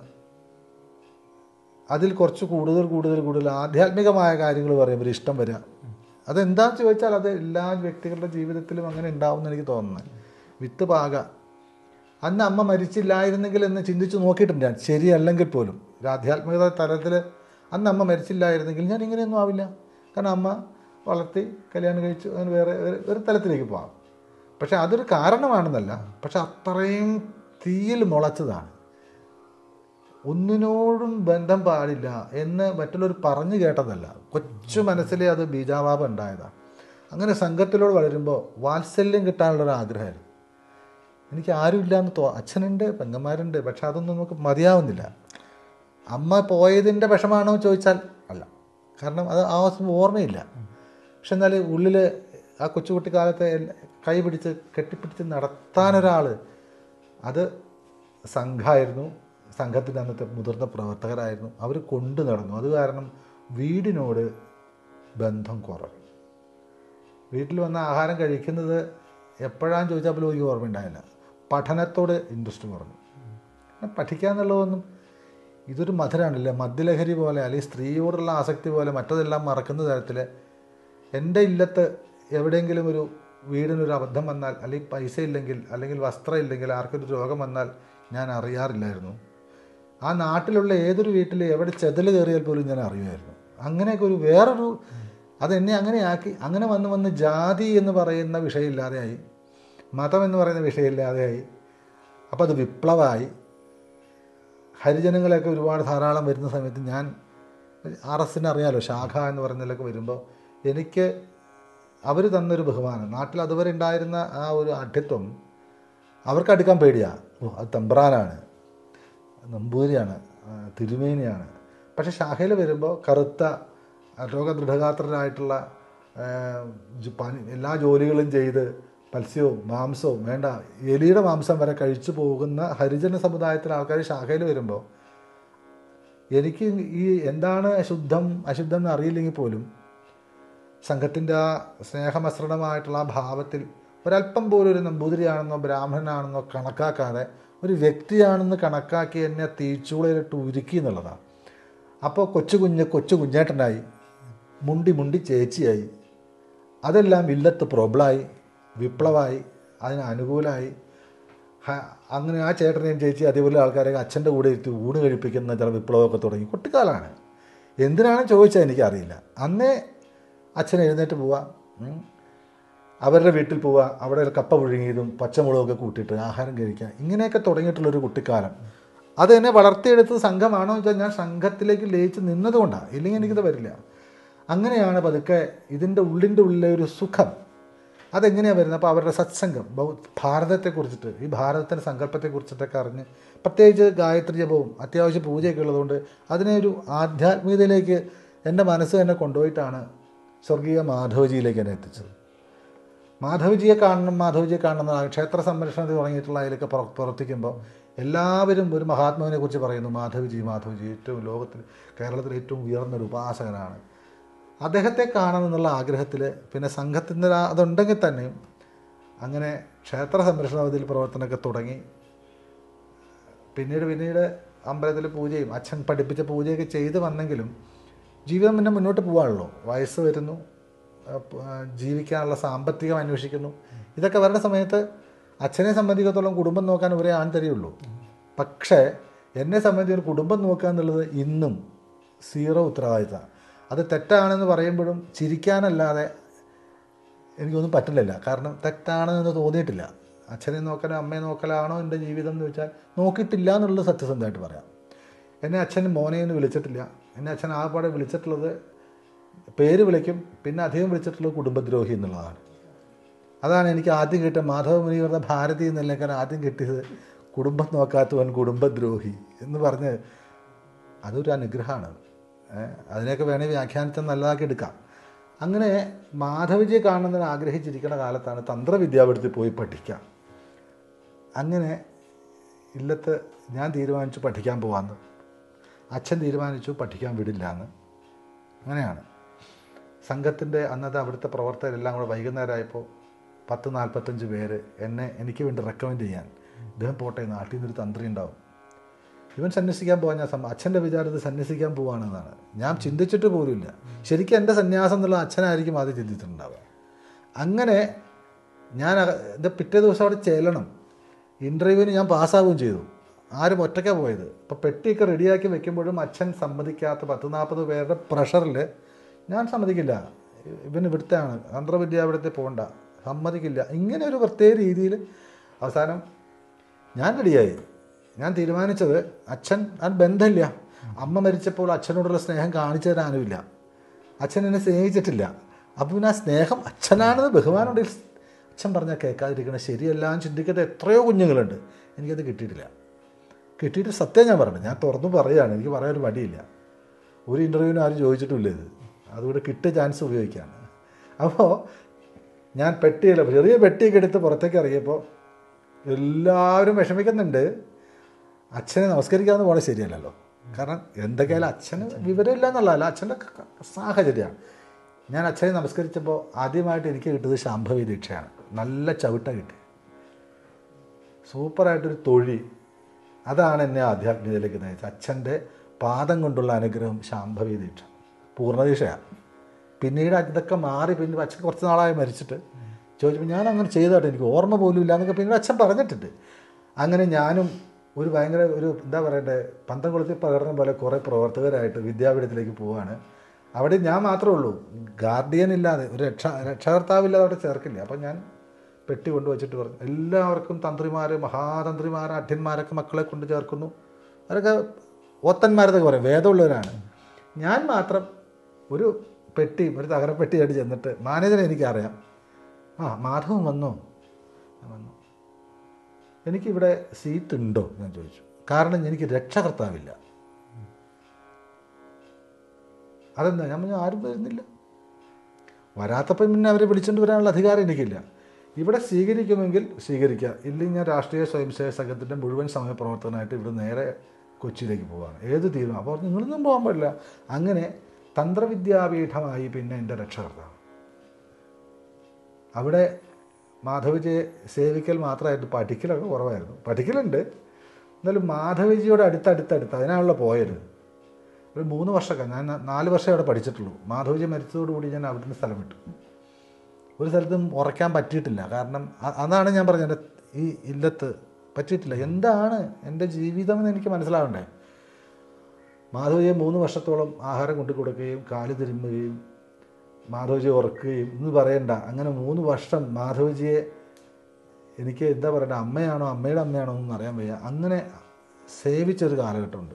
അതിൽ കുറച്ച് കൂടുതൽ കൂടുതൽ കൂടുതൽ ആധ്യാത്മികമായ കാര്യങ്ങൾ പറയുമ്പോൾ ഇഷ്ടം വരിക അതെന്താണെന്ന് ചോദിച്ചാൽ അത് എല്ലാ വ്യക്തികളുടെ ജീവിതത്തിലും അങ്ങനെ ഉണ്ടാവും എന്ന് എനിക്ക് തോന്നുന്നത് വിത്ത് പാക അന്ന് അമ്മ മരിച്ചില്ലായിരുന്നെങ്കിൽ എന്ന് ചിന്തിച്ച് നോക്കിയിട്ടുണ്ട് ഞാൻ ശരിയല്ലെങ്കിൽ പോലും ഒരു ആധ്യാത്മികത തലത്തിൽ അന്ന് അമ്മ മരിച്ചില്ലായിരുന്നെങ്കിൽ ഞാൻ ഇങ്ങനെയൊന്നും ആവില്ല കാരണം അമ്മ വളർത്തി കല്യാണം കഴിച്ചു അങ്ങനെ വേറെ ഒരു- ഒരു തലത്തിലേക്ക് പോകാം പക്ഷെ അതൊരു കാരണമാണെന്നല്ല പക്ഷെ അത്രയും തീയിൽ മുളച്ചതാണ് ഒന്നിനോടും ബന്ധം പാടില്ല എന്ന് മറ്റുള്ളവർ പറഞ്ഞു കേട്ടതല്ല കൊച്ചു മനസ്സിലെ അത് ബീജാവാപം ഉണ്ടായതാണ് അങ്ങനെ സംഘത്തിലോട് വളരുമ്പോൾ വാത്സല്യം കിട്ടാനുള്ളൊരു ആഗ്രഹമായിരുന്നു എനിക്ക് ആരുമില്ല എന്ന് തോ അച്ഛനുണ്ട് പെങ്ങന്മാരുണ്ട് പക്ഷെ അതൊന്നും നമുക്ക് മതിയാവുന്നില്ല അമ്മ പോയതിൻ്റെ വിഷമാണോ എന്ന് ചോദിച്ചാൽ അല്ല കാരണം അത് ആ ദിവസം ഓർമ്മയില്ല പക്ഷെ എന്നാൽ ഉള്ളിൽ ആ കൊച്ചുകുട്ടിക്കാലത്തെ എല്ല- കൈ പിടിച്ച് കെട്ടിപ്പിടിച്ച് നടത്താനൊരാൾ അത് സംഘമായിരുന്നു സംഘത്തിൻ്റെ അന്നത്തെ മുതിർന്ന പ്രവർത്തകരായിരുന്നു അവർ കൊണ്ടു നടന്നു അത് കാരണം വീടിനോട് ബന്ധം കുറഞ്ഞു വീട്ടിൽ വന്ന ആഹാരം കഴിക്കുന്നത് എപ്പോഴാന്ന് ചോദിച്ചാൽ പോലും എനിക്ക് ഓർമ്മയുണ്ടായില്ല പഠനത്തോട് ഇൻട്രസ്റ്റ് കുറഞ്ഞു പിന്നെ പഠിക്കുക എന്നുള്ളതൊന്നും ഇതൊരു മധുരമാണല്ലേ മദ്യലഹരി പോലെ അല്ലെങ്കിൽ സ്ത്രീയോടുള്ള ആസക്തി പോലെ മറ്റതെല്ലാം മറക്കുന്ന തരത്തിൽ എൻ്റെ ഇല്ലത്ത് എവിടെയെങ്കിലും ഒരു വീടിനൊരു അബദ്ധം വന്നാൽ അല്ലെങ്കിൽ പൈസ ഇല്ലെങ്കിൽ അല്ലെങ്കിൽ വസ്ത്രം ഇല്ലെങ്കിൽ ആർക്കൊരു രോഗം വന്നാൽ ഞാൻ അറിയാറില്ലായിരുന്നു ആ നാട്ടിലുള്ള ഏതൊരു വീട്ടിൽ എവിടെ ചെതൽ കയറിയാൽ പോലും ഞാൻ അറിയുമായിരുന്നു അങ്ങനെയൊക്കെ ഒരു വേറൊരു അതെന്നെ അങ്ങനെയാക്കി അങ്ങനെ വന്ന് വന്ന് ജാതി എന്ന് പറയുന്ന വിഷയമില്ലാതെയായി മതം എന്ന് പറയുന്ന വിഷയമില്ലാതെയായി അപ്പോൾ അത് വിപ്ലവമായി ഹരിജനങ്ങളെയൊക്കെ ഒരുപാട് ധാരാളം വരുന്ന സമയത്ത് ഞാൻ ആർ എസിന് അറിയാലോ ശാഖ എന്ന് പറയുന്നതിലൊക്കെ വരുമ്പോൾ എനിക്ക് അവർ തന്നൊരു ബഹുമാനം നാട്ടിൽ അതുവരെ ഉണ്ടായിരുന്ന ആ ഒരു അഠ്യത്വം അവർക്ക് അടുക്കാൻ പേടിയാണ് ഓ അത് തമ്പ്രാനാണ് നമ്പൂരിയാണ് ആ, തിരുമേനിയാണ് പക്ഷെ ശാഖയിൽ വരുമ്പോൾ കറുത്ത രോഗദൃഢഗാത്രരായിട്ടുള്ള ആ, ജു- പണി എല്ലാ ജോലികളും ചെയ്ത് മത്സ്യവും മാംസവും വേണ്ട എലിയുടെ മാംസം വരെ കഴിച്ചു പോകുന്ന ഹരിജന സമുദായത്തിലെ ആൾക്കാർ ശാഖയിൽ വരുമ്പോൾ എനിക്ക് ഈ എന്താണ് ശുദ്ധം അശുദ്ധം എന്ന് അറിയില്ലെങ്കിൽ പോലും സംഘത്തിൻ്റെ ആ സ്നേഹമസൃണമായിട്ടുള്ള ആ ഭാവത്തിൽ ഒരല്പം പോലും ഒരു നമ്പൂതിരിയാണെന്നോ ബ്രാഹ്മണനാണെന്നോ കണക്കാക്കാതെ ഒരു വ്യക്തിയാണെന്ന് കണക്കാക്കി എന്നെ തീച്ചൂളയിലിട്ട് ഉരുക്കി എന്നുള്ളതാണ് അപ്പോൾ കൊച്ചു കുഞ്ഞ് കൊച്ചു കുഞ്ഞേട്ടനായി മുണ്ടി മുണ്ടി ചേച്ചിയായി അതെല്ലാം ഇല്ലത്ത് പ്രോബ്ലമായി വിപ്ലവമായി അതിന് അനുകൂലമായി ഹ- അങ്ങനെ ആ ചേട്ടനെയും ചേച്ചി അതേപോലെ ആൾക്കാരെ അച്ഛൻ്റെ കൂടെ ഇരുത്തി ഊണ് കഴിപ്പിക്കുന്ന ചില വിപ്ലവമൊക്കെ തുടങ്ങി കുട്ടിക്കാലമാണ് എന്തിനാണ് ചോദിച്ചത് എനിക്കറിയില്ല അന്നേ അച്ഛൻ എഴുന്നേറ്റ് പോവാ ഉം. അവരുടെ വീട്ടിൽ പോവുക അവിടെ കപ്പ പുഴുങ്ങിയതും പച്ചമുളകൊക്കെ കൂട്ടിയിട്ട് ആഹാരം കഴിക്കുക ഇങ്ങനെയൊക്കെ തുടങ്ങിയിട്ടുള്ളൊരു കുട്ടിക്കാലം അത് എന്നെ വളർത്തിയെടുത്തത് സംഘമാണോ എന്ന് വെച്ചാൽ ഞാൻ സംഘത്തിലേക്ക് ലയിച്ച് നിന്നതുകൊണ്ടാണ് ഇല്ലെങ്കിൽ എനിക്കിത് വരില്ല അങ്ങനെയാണ് പതുക്കെ ഇതിൻ്റെ ഉള്ളിൻ്റെ ഉള്ളിലെ ഒരു സുഖം അതെങ്ങനെയാണ് വരുന്നത് അപ്പോൾ അവരുടെ സത്സംഗം ബൗ ഭാരതത്തെക്കുറിച്ചിട്ട് ഈ ഭാരതത്തിൻ്റെ സങ്കല്പത്തെക്കുറിച്ചിട്ടൊക്കെ അറിഞ്ഞ് പ്രത്യേകിച്ച് ഗായത്രി ജപവും അത്യാവശ്യം പൂജയൊക്കെ ഉള്ളതുകൊണ്ട് അതിനെ ഒരു ആധ്യാത്മികതയിലേക്ക് എൻ്റെ മനസ്സ് തന്നെ കൊണ്ടുപോയിട്ടാണ് സ്വർഗീയ മാധവജിയിലേക്ക് എന്നെ എത്തിച്ചത് മാധവജിയെ കാണണം മാധവജിയെ കാണണം എന്ന് ക്ഷേത്ര സംരക്ഷണത്തിൽ തുടങ്ങിയിട്ടുള്ള അതിലൊക്കെ പുറ- പ്രവർത്തിക്കുമ്പോൾ എല്ലാവരും ഒരു മഹാത്മാവിനെ കുറിച്ച് പറയുന്നു മാധവജി മാധവജി ഏറ്റവും ലോകത്തിൽ കേരളത്തിൽ ഏറ്റവും ഉയർന്നൊരു ഉപാസകനാണ് അദ്ദേഹത്തെ കാണണം എന്നുള്ള ആഗ്രഹത്തിൽ പിന്നെ സംഘത്തിൻ്റെ ആ- അതുണ്ടെങ്കിൽ തന്നെയും അങ്ങനെ ക്ഷേത്ര സംരക്ഷണത്തിൽ പ്രവർത്തനമൊക്കെ തുടങ്ങി പിന്നീട് പിന്നീട് അമ്പലത്തിൽ പൂജയും അച്ഛൻ പഠിപ്പിച്ച പൂജയൊക്കെ ചെയ്ത് വന്നെങ്കിലും ജീവിതം പിന്നെ മുന്നോട്ട് പോകാണല്ലോ വയസ്സ് വരുന്നു അപ്പ- ആ, ജീവിക്കാനുള്ള സാമ്പത്തികം അന്വേഷിക്കുന്നു ഇതൊക്കെ വരുന്ന സമയത്ത് അച്ഛനെ സംബന്ധിച്ചിടത്തോളം കുടുംബം നോക്കാൻ ഒരേ ആൺ തരികയുള്ളൂ പക്ഷേ എന്നെ സംബന്ധിച്ച് ഒരു കുടുംബം നോക്കുക എന്നുള്ളത് ഇന്നും സീറോ ഉത്തരവാദിത്തമാണ് അത് തെറ്റാണെന്ന് പറയുമ്പോഴും ചിരിക്കാനല്ലാതെ എനിക്കൊന്നും പറ്റില്ല കാരണം തെറ്റാണെന്ന് തോന്നിയിട്ടില്ല അച്ഛനെ നോക്കലോ അമ്മയെ നോക്കലാണോ എൻ്റെ ജീവിതം എന്ന് വെച്ചാൽ നോക്കിയിട്ടില്ല എന്നുള്ളത് സത്യസന്ധമായിട്ട് പറയാം എന്നെ അച്ഛൻ മോനെ എന്ന് വിളിച്ചിട്ടില്ല എന്നെ അച്ഛൻ ആകപ്പാടെ വിളിച്ചിട്ടുള്ളത് പേര് വിളിക്കും പിന്നെ അധികം വിളിച്ചിട്ടുള്ളത് കുടുംബദ്രോഹി എന്നുള്ളതാണ് അതാണ് എനിക്ക് ആദ്യം കിട്ടിയ മാധവ മുനിവരുടെ ഭാരതി എന്നല്ലേക്കാൻ ആദ്യം കിട്ടിയത് കുടുംബം നോക്കാത്തവൻ കുടുംബദ്രോഹി എന്ന് പറഞ്ഞ് അതൊരു അനുഗ്രഹമാണ് ഏഹ് അതിനെയൊക്കെ വേണേൽ വ്യാഖ്യാനിച്ചാൽ നല്ലതാക്കി എടുക്കാം അങ്ങനെ മാധവജിയെ കാണുന്നതിന് ആഗ്രഹിച്ചിരിക്കുന്ന കാലത്താണ് തന്ത്രവിദ്യാപീഠത്തിൽ പോയി പഠിക്കാം അങ്ങനെ ഇല്ലത്ത് ഞാൻ തീരുമാനിച്ചു പഠിക്കാൻ പോകാമെന്ന് അച്ഛൻ തീരുമാനിച്ചു പഠിക്കാൻ വിടില്ല എന്ന് അങ്ങനെയാണ് സംഘത്തിൻ്റെ അന്നത്തെ അവിടുത്തെ പ്രവർത്തകരെല്ലാം കൂടെ വൈകുന്നേരമായപ്പോൾ പത്ത് നാൽപ്പത്തഞ്ച് പേര് എന്നെ എനിക്ക് വേണ്ടി റെക്കമെൻഡ് ചെയ്യാൻ ഇദ്ദേഹം പോട്ടെ നാട്ടിൽ നിന്നൊരു തന്ത്രി ഉണ്ടാവും ഇവൻ സന്യസിക്കാൻ പോകാൻ ഞാൻ സമ്മ- അച്ഛൻ്റെ വിചാരത്തിൽ സന്യസിക്കാൻ പോവാണെന്നാണ് ഞാൻ ചിന്തിച്ചിട്ട് പോലുമില്ല ശരിക്കും എൻ്റെ സന്യാസം എന്നുള്ള അച്ഛനായിരിക്കും ആദ്യം ചിന്തിച്ചിട്ടുണ്ടാവുക അങ്ങനെ ഞാൻ അക- എൻ്റെ പിറ്റേ ദിവസം അവിടെ ചെല്ലണം ഇൻ്റർവ്യൂവിന് ഞാൻ പാസ്സാവുകയും ചെയ്തു ആരും ഒറ്റയ്ക്കാണ് പോയത് ഇപ്പോൾ പെട്ടിയൊക്കെ റെഡിയാക്കി വെക്കുമ്പോഴും അച്ഛൻ സമ്മതിക്കാത്ത പത്ത് നാൽപ്പത് പേരുടെ പ്രഷറിൽ ഞാൻ സമ്മതിക്കില്ല ഇവൻ ഇവിടുത്തെയാണ് തന്ത്രവിദ്യാപീഠത്തിൽ പോകണ്ട സമ്മതിക്കില്ല ഇങ്ങനെ ഒരു പ്രത്യേക രീതിയിൽ അവസാനം ഞാൻ റെഡിയായി ഞാൻ തീരുമാനിച്ചത് അച്ഛൻ അത് ബന്ധമില്ല അമ്മ മരിച്ചപ്പോൾ അച്ഛനോടുള്ള സ്നേഹം കാണിച്ചു തരാനുമില്ല അച്ഛൻ എന്നെ സ്നേഹിച്ചിട്ടില്ല അപ്പോൾ പിന്നെ ആ സ്നേഹം അച്ഛനാണെന്ന് ബഹുമാനമുണ്ടെങ്കിൽ അച്ഛൻ പറഞ്ഞാൽ കേൾക്കാതിരിക്കണം ശരിയല്ല എന്ന് ചിന്തിക്കാത്ത എത്രയോ കുഞ്ഞുങ്ങളുണ്ട് എനിക്കത് കിട്ടിയിട്ടില്ല കിട്ടിയിട്ട് സത്യം ഞാൻ പറഞ്ഞു ഞാൻ തുറന്നു പറയുകയാണ് എനിക്ക് പറയാൻ ഒരു മടിയില്ല ഒരു ഇൻ്റർവ്യൂവിന് ആരും ചോദിച്ചിട്ടില്ല ഇത് അതുകൊണ്ട് കിട്ടിയ ചാൻസ് ഉപയോഗിക്കുകയാണ് അപ്പോൾ ഞാൻ പെട്ടിയല്ല ചെറിയ പെട്ടിയൊക്കെ എടുത്ത് പുറത്തേക്ക് ഇറങ്ങിയപ്പോൾ എല്ലാവരും വിഷമിക്കുന്നുണ്ട് അച്ഛനെ നമസ്കരിക്കാമെന്ന് പോകണത് ശരിയല്ലല്ലോ കാരണം എന്തൊക്കെയായാലും അച്ഛന് വിവരമില്ല എന്നുള്ളതല്ല അച്ഛൻ്റെ ക- സാഹചര്യമാണ് ഞാൻ അച്ഛനെ നമസ്കരിച്ചപ്പോൾ ആദ്യമായിട്ട് എനിക്ക് കിട്ടിയത് ശാംഭവി ദീക്ഷയാണ് നല്ല ചവിട്ട കിട്ടി സൂപ്പറായിട്ടൊരു തൊഴി അതാണ് എന്നെ ആധ്യാത്മികതയിലേക്ക് നയിച്ചത് അച്ഛൻ്റെ പാദം കൊണ്ടുള്ള അനുഗ്രഹം ശാംഭവി ദീക്ഷ പൂർണ്ണദീക്ഷയാണ് പിന്നീട് ഇതൊക്കെ മാറി പിന്നെ അച്ഛൻ കുറച്ച് നാളായി മരിച്ചിട്ട് ചോദിച്ചപ്പോൾ ഞാൻ അങ്ങനെ ചെയ്തതായിട്ട് എനിക്ക് ഓർമ്മ പോലും ഇല്ല എന്നൊക്കെ പിന്നീട് അച്ഛൻ പറഞ്ഞിട്ടുണ്ട് അങ്ങനെ ഞാനും ഒരു ഭയങ്കര ഒരു എന്താ പറയണ്ടേ പന്തം കൊളുത്തി പകർന്ന പോലെ കുറേ പ്രവർത്തകരായിട്ട് വിദ്യാപീഠത്തിലേക്ക് പോവാണ് അവിടെ ഞാൻ മാത്രമേ ഉള്ളൂ ഗാർഡിയൻ ഇല്ലാതെ ഒരു രക്ഷ രക്ഷകർത്താവില്ലാതെ അവിടെ ചേർക്കില്ല അപ്പം ഞാൻ പെട്ടി കൊണ്ടുവച്ചിട്ട് പറഞ്ഞു എല്ലാവർക്കും തന്ത്രിമാർ മഹാതന്ത്രിമാർ അഠ്യന്മാരൊക്കെ മക്കളെ കൊണ്ട് ചേർക്കുന്നു അവരൊക്കെ ഓത്തന്മാരെന്നൊക്കെ പറയും വേദമുള്ളവരാണ് ഞാൻ മാത്രം ഒരു പെട്ടിയും ഒരു തകരപ്പെട്ടിയായിട്ട് ചെന്നിട്ട് മാനേജറെ എനിക്കറിയാം ആ മാധവൻ വന്നോ ഞാൻ വന്നു എനിക്കിവിടെ സീറ്റ് ഉണ്ടോ ഞാൻ ചോദിച്ചു കാരണം എനിക്ക് രക്ഷകർത്താവില്ല അതെന്താ ഞാൻ പറഞ്ഞു ആരും വരുന്നില്ല വരാത്തപ്പം പിന്നെ അവരെ വിളിച്ചുകൊണ്ട് വരാനുള്ള അധികാരം എനിക്കില്ല ഇവിടെ സ്വീകരിക്കുമെങ്കിൽ സ്വീകരിക്കുക ഇല്ലെങ്കിൽ ഞാൻ രാഷ്ട്രീയ സ്വയംസേവക സംഘത്തിൻ്റെ മുഴുവൻ സമയ പ്രവർത്തനമായിട്ട് ഇവിടെ നേരെ കൊച്ചിയിലേക്ക് പോവാണ് ഏത് തീരുമാനം അപ്പോൾ പറഞ്ഞു, നിങ്ങളൊന്നും പോകാൻ പാടില്ല അങ്ങനെ തന്ത്രവിദ്യാപീഠമായി പിന്നെ എൻ്റെ രക്ഷകർത്താവ് അവിടെ മാധവജിയെ സേവിക്കൽ മാത്രമായിട്ട് പഠിക്കലൊക്കെ കുറവായിരുന്നു പഠിക്കലുണ്ട് എന്നാലും മാധവജിയോട് അടുത്തടുത്തടുത്ത് അതിനാണല്ലോ പോയത് ഒരു മൂന്ന് വർഷമൊക്കെ ഞാൻ ന- നാല് വർഷമേ അവിടെ പഠിച്ചിട്ടുള്ളൂ മാധവജി മരിച്ചതോടുകൂടി ഞാൻ അവിടുന്ന് സ്ഥലം വിട്ടു ഒരു സ്ഥലത്തും ഉറയ്ക്കാൻ പറ്റിയിട്ടില്ല കാരണം അ- അതാണ് ഞാൻ പറഞ്ഞത് എൻ്റെ ഈ ഇല്ലത്ത് പറ്റിയിട്ടില്ല എന്താണ് എൻ്റെ ജീവിതം എന്ന് എനിക്ക് മനസ്സിലാവണ്ടേ മാധവജിയെ മൂന്ന് വർഷത്തോളം ആഹാരം കൊണ്ടു കൊടുക്കുകയും കാല് തിരുമ്മുകയും മാധവജിയെ ഉറക്കുകയും എന്ന് പറയണ്ട അങ്ങനെ മൂന്ന് വർഷം മാധവജിയെ എനിക്ക് എന്താ പറയണ്ട അമ്മയാണോ അമ്മയുടെ അമ്മയാണോ എന്നൊന്നും അറിയാൻ വയ്യ അങ്ങനെ സേവിച്ചൊരു കാലഘട്ടമുണ്ട്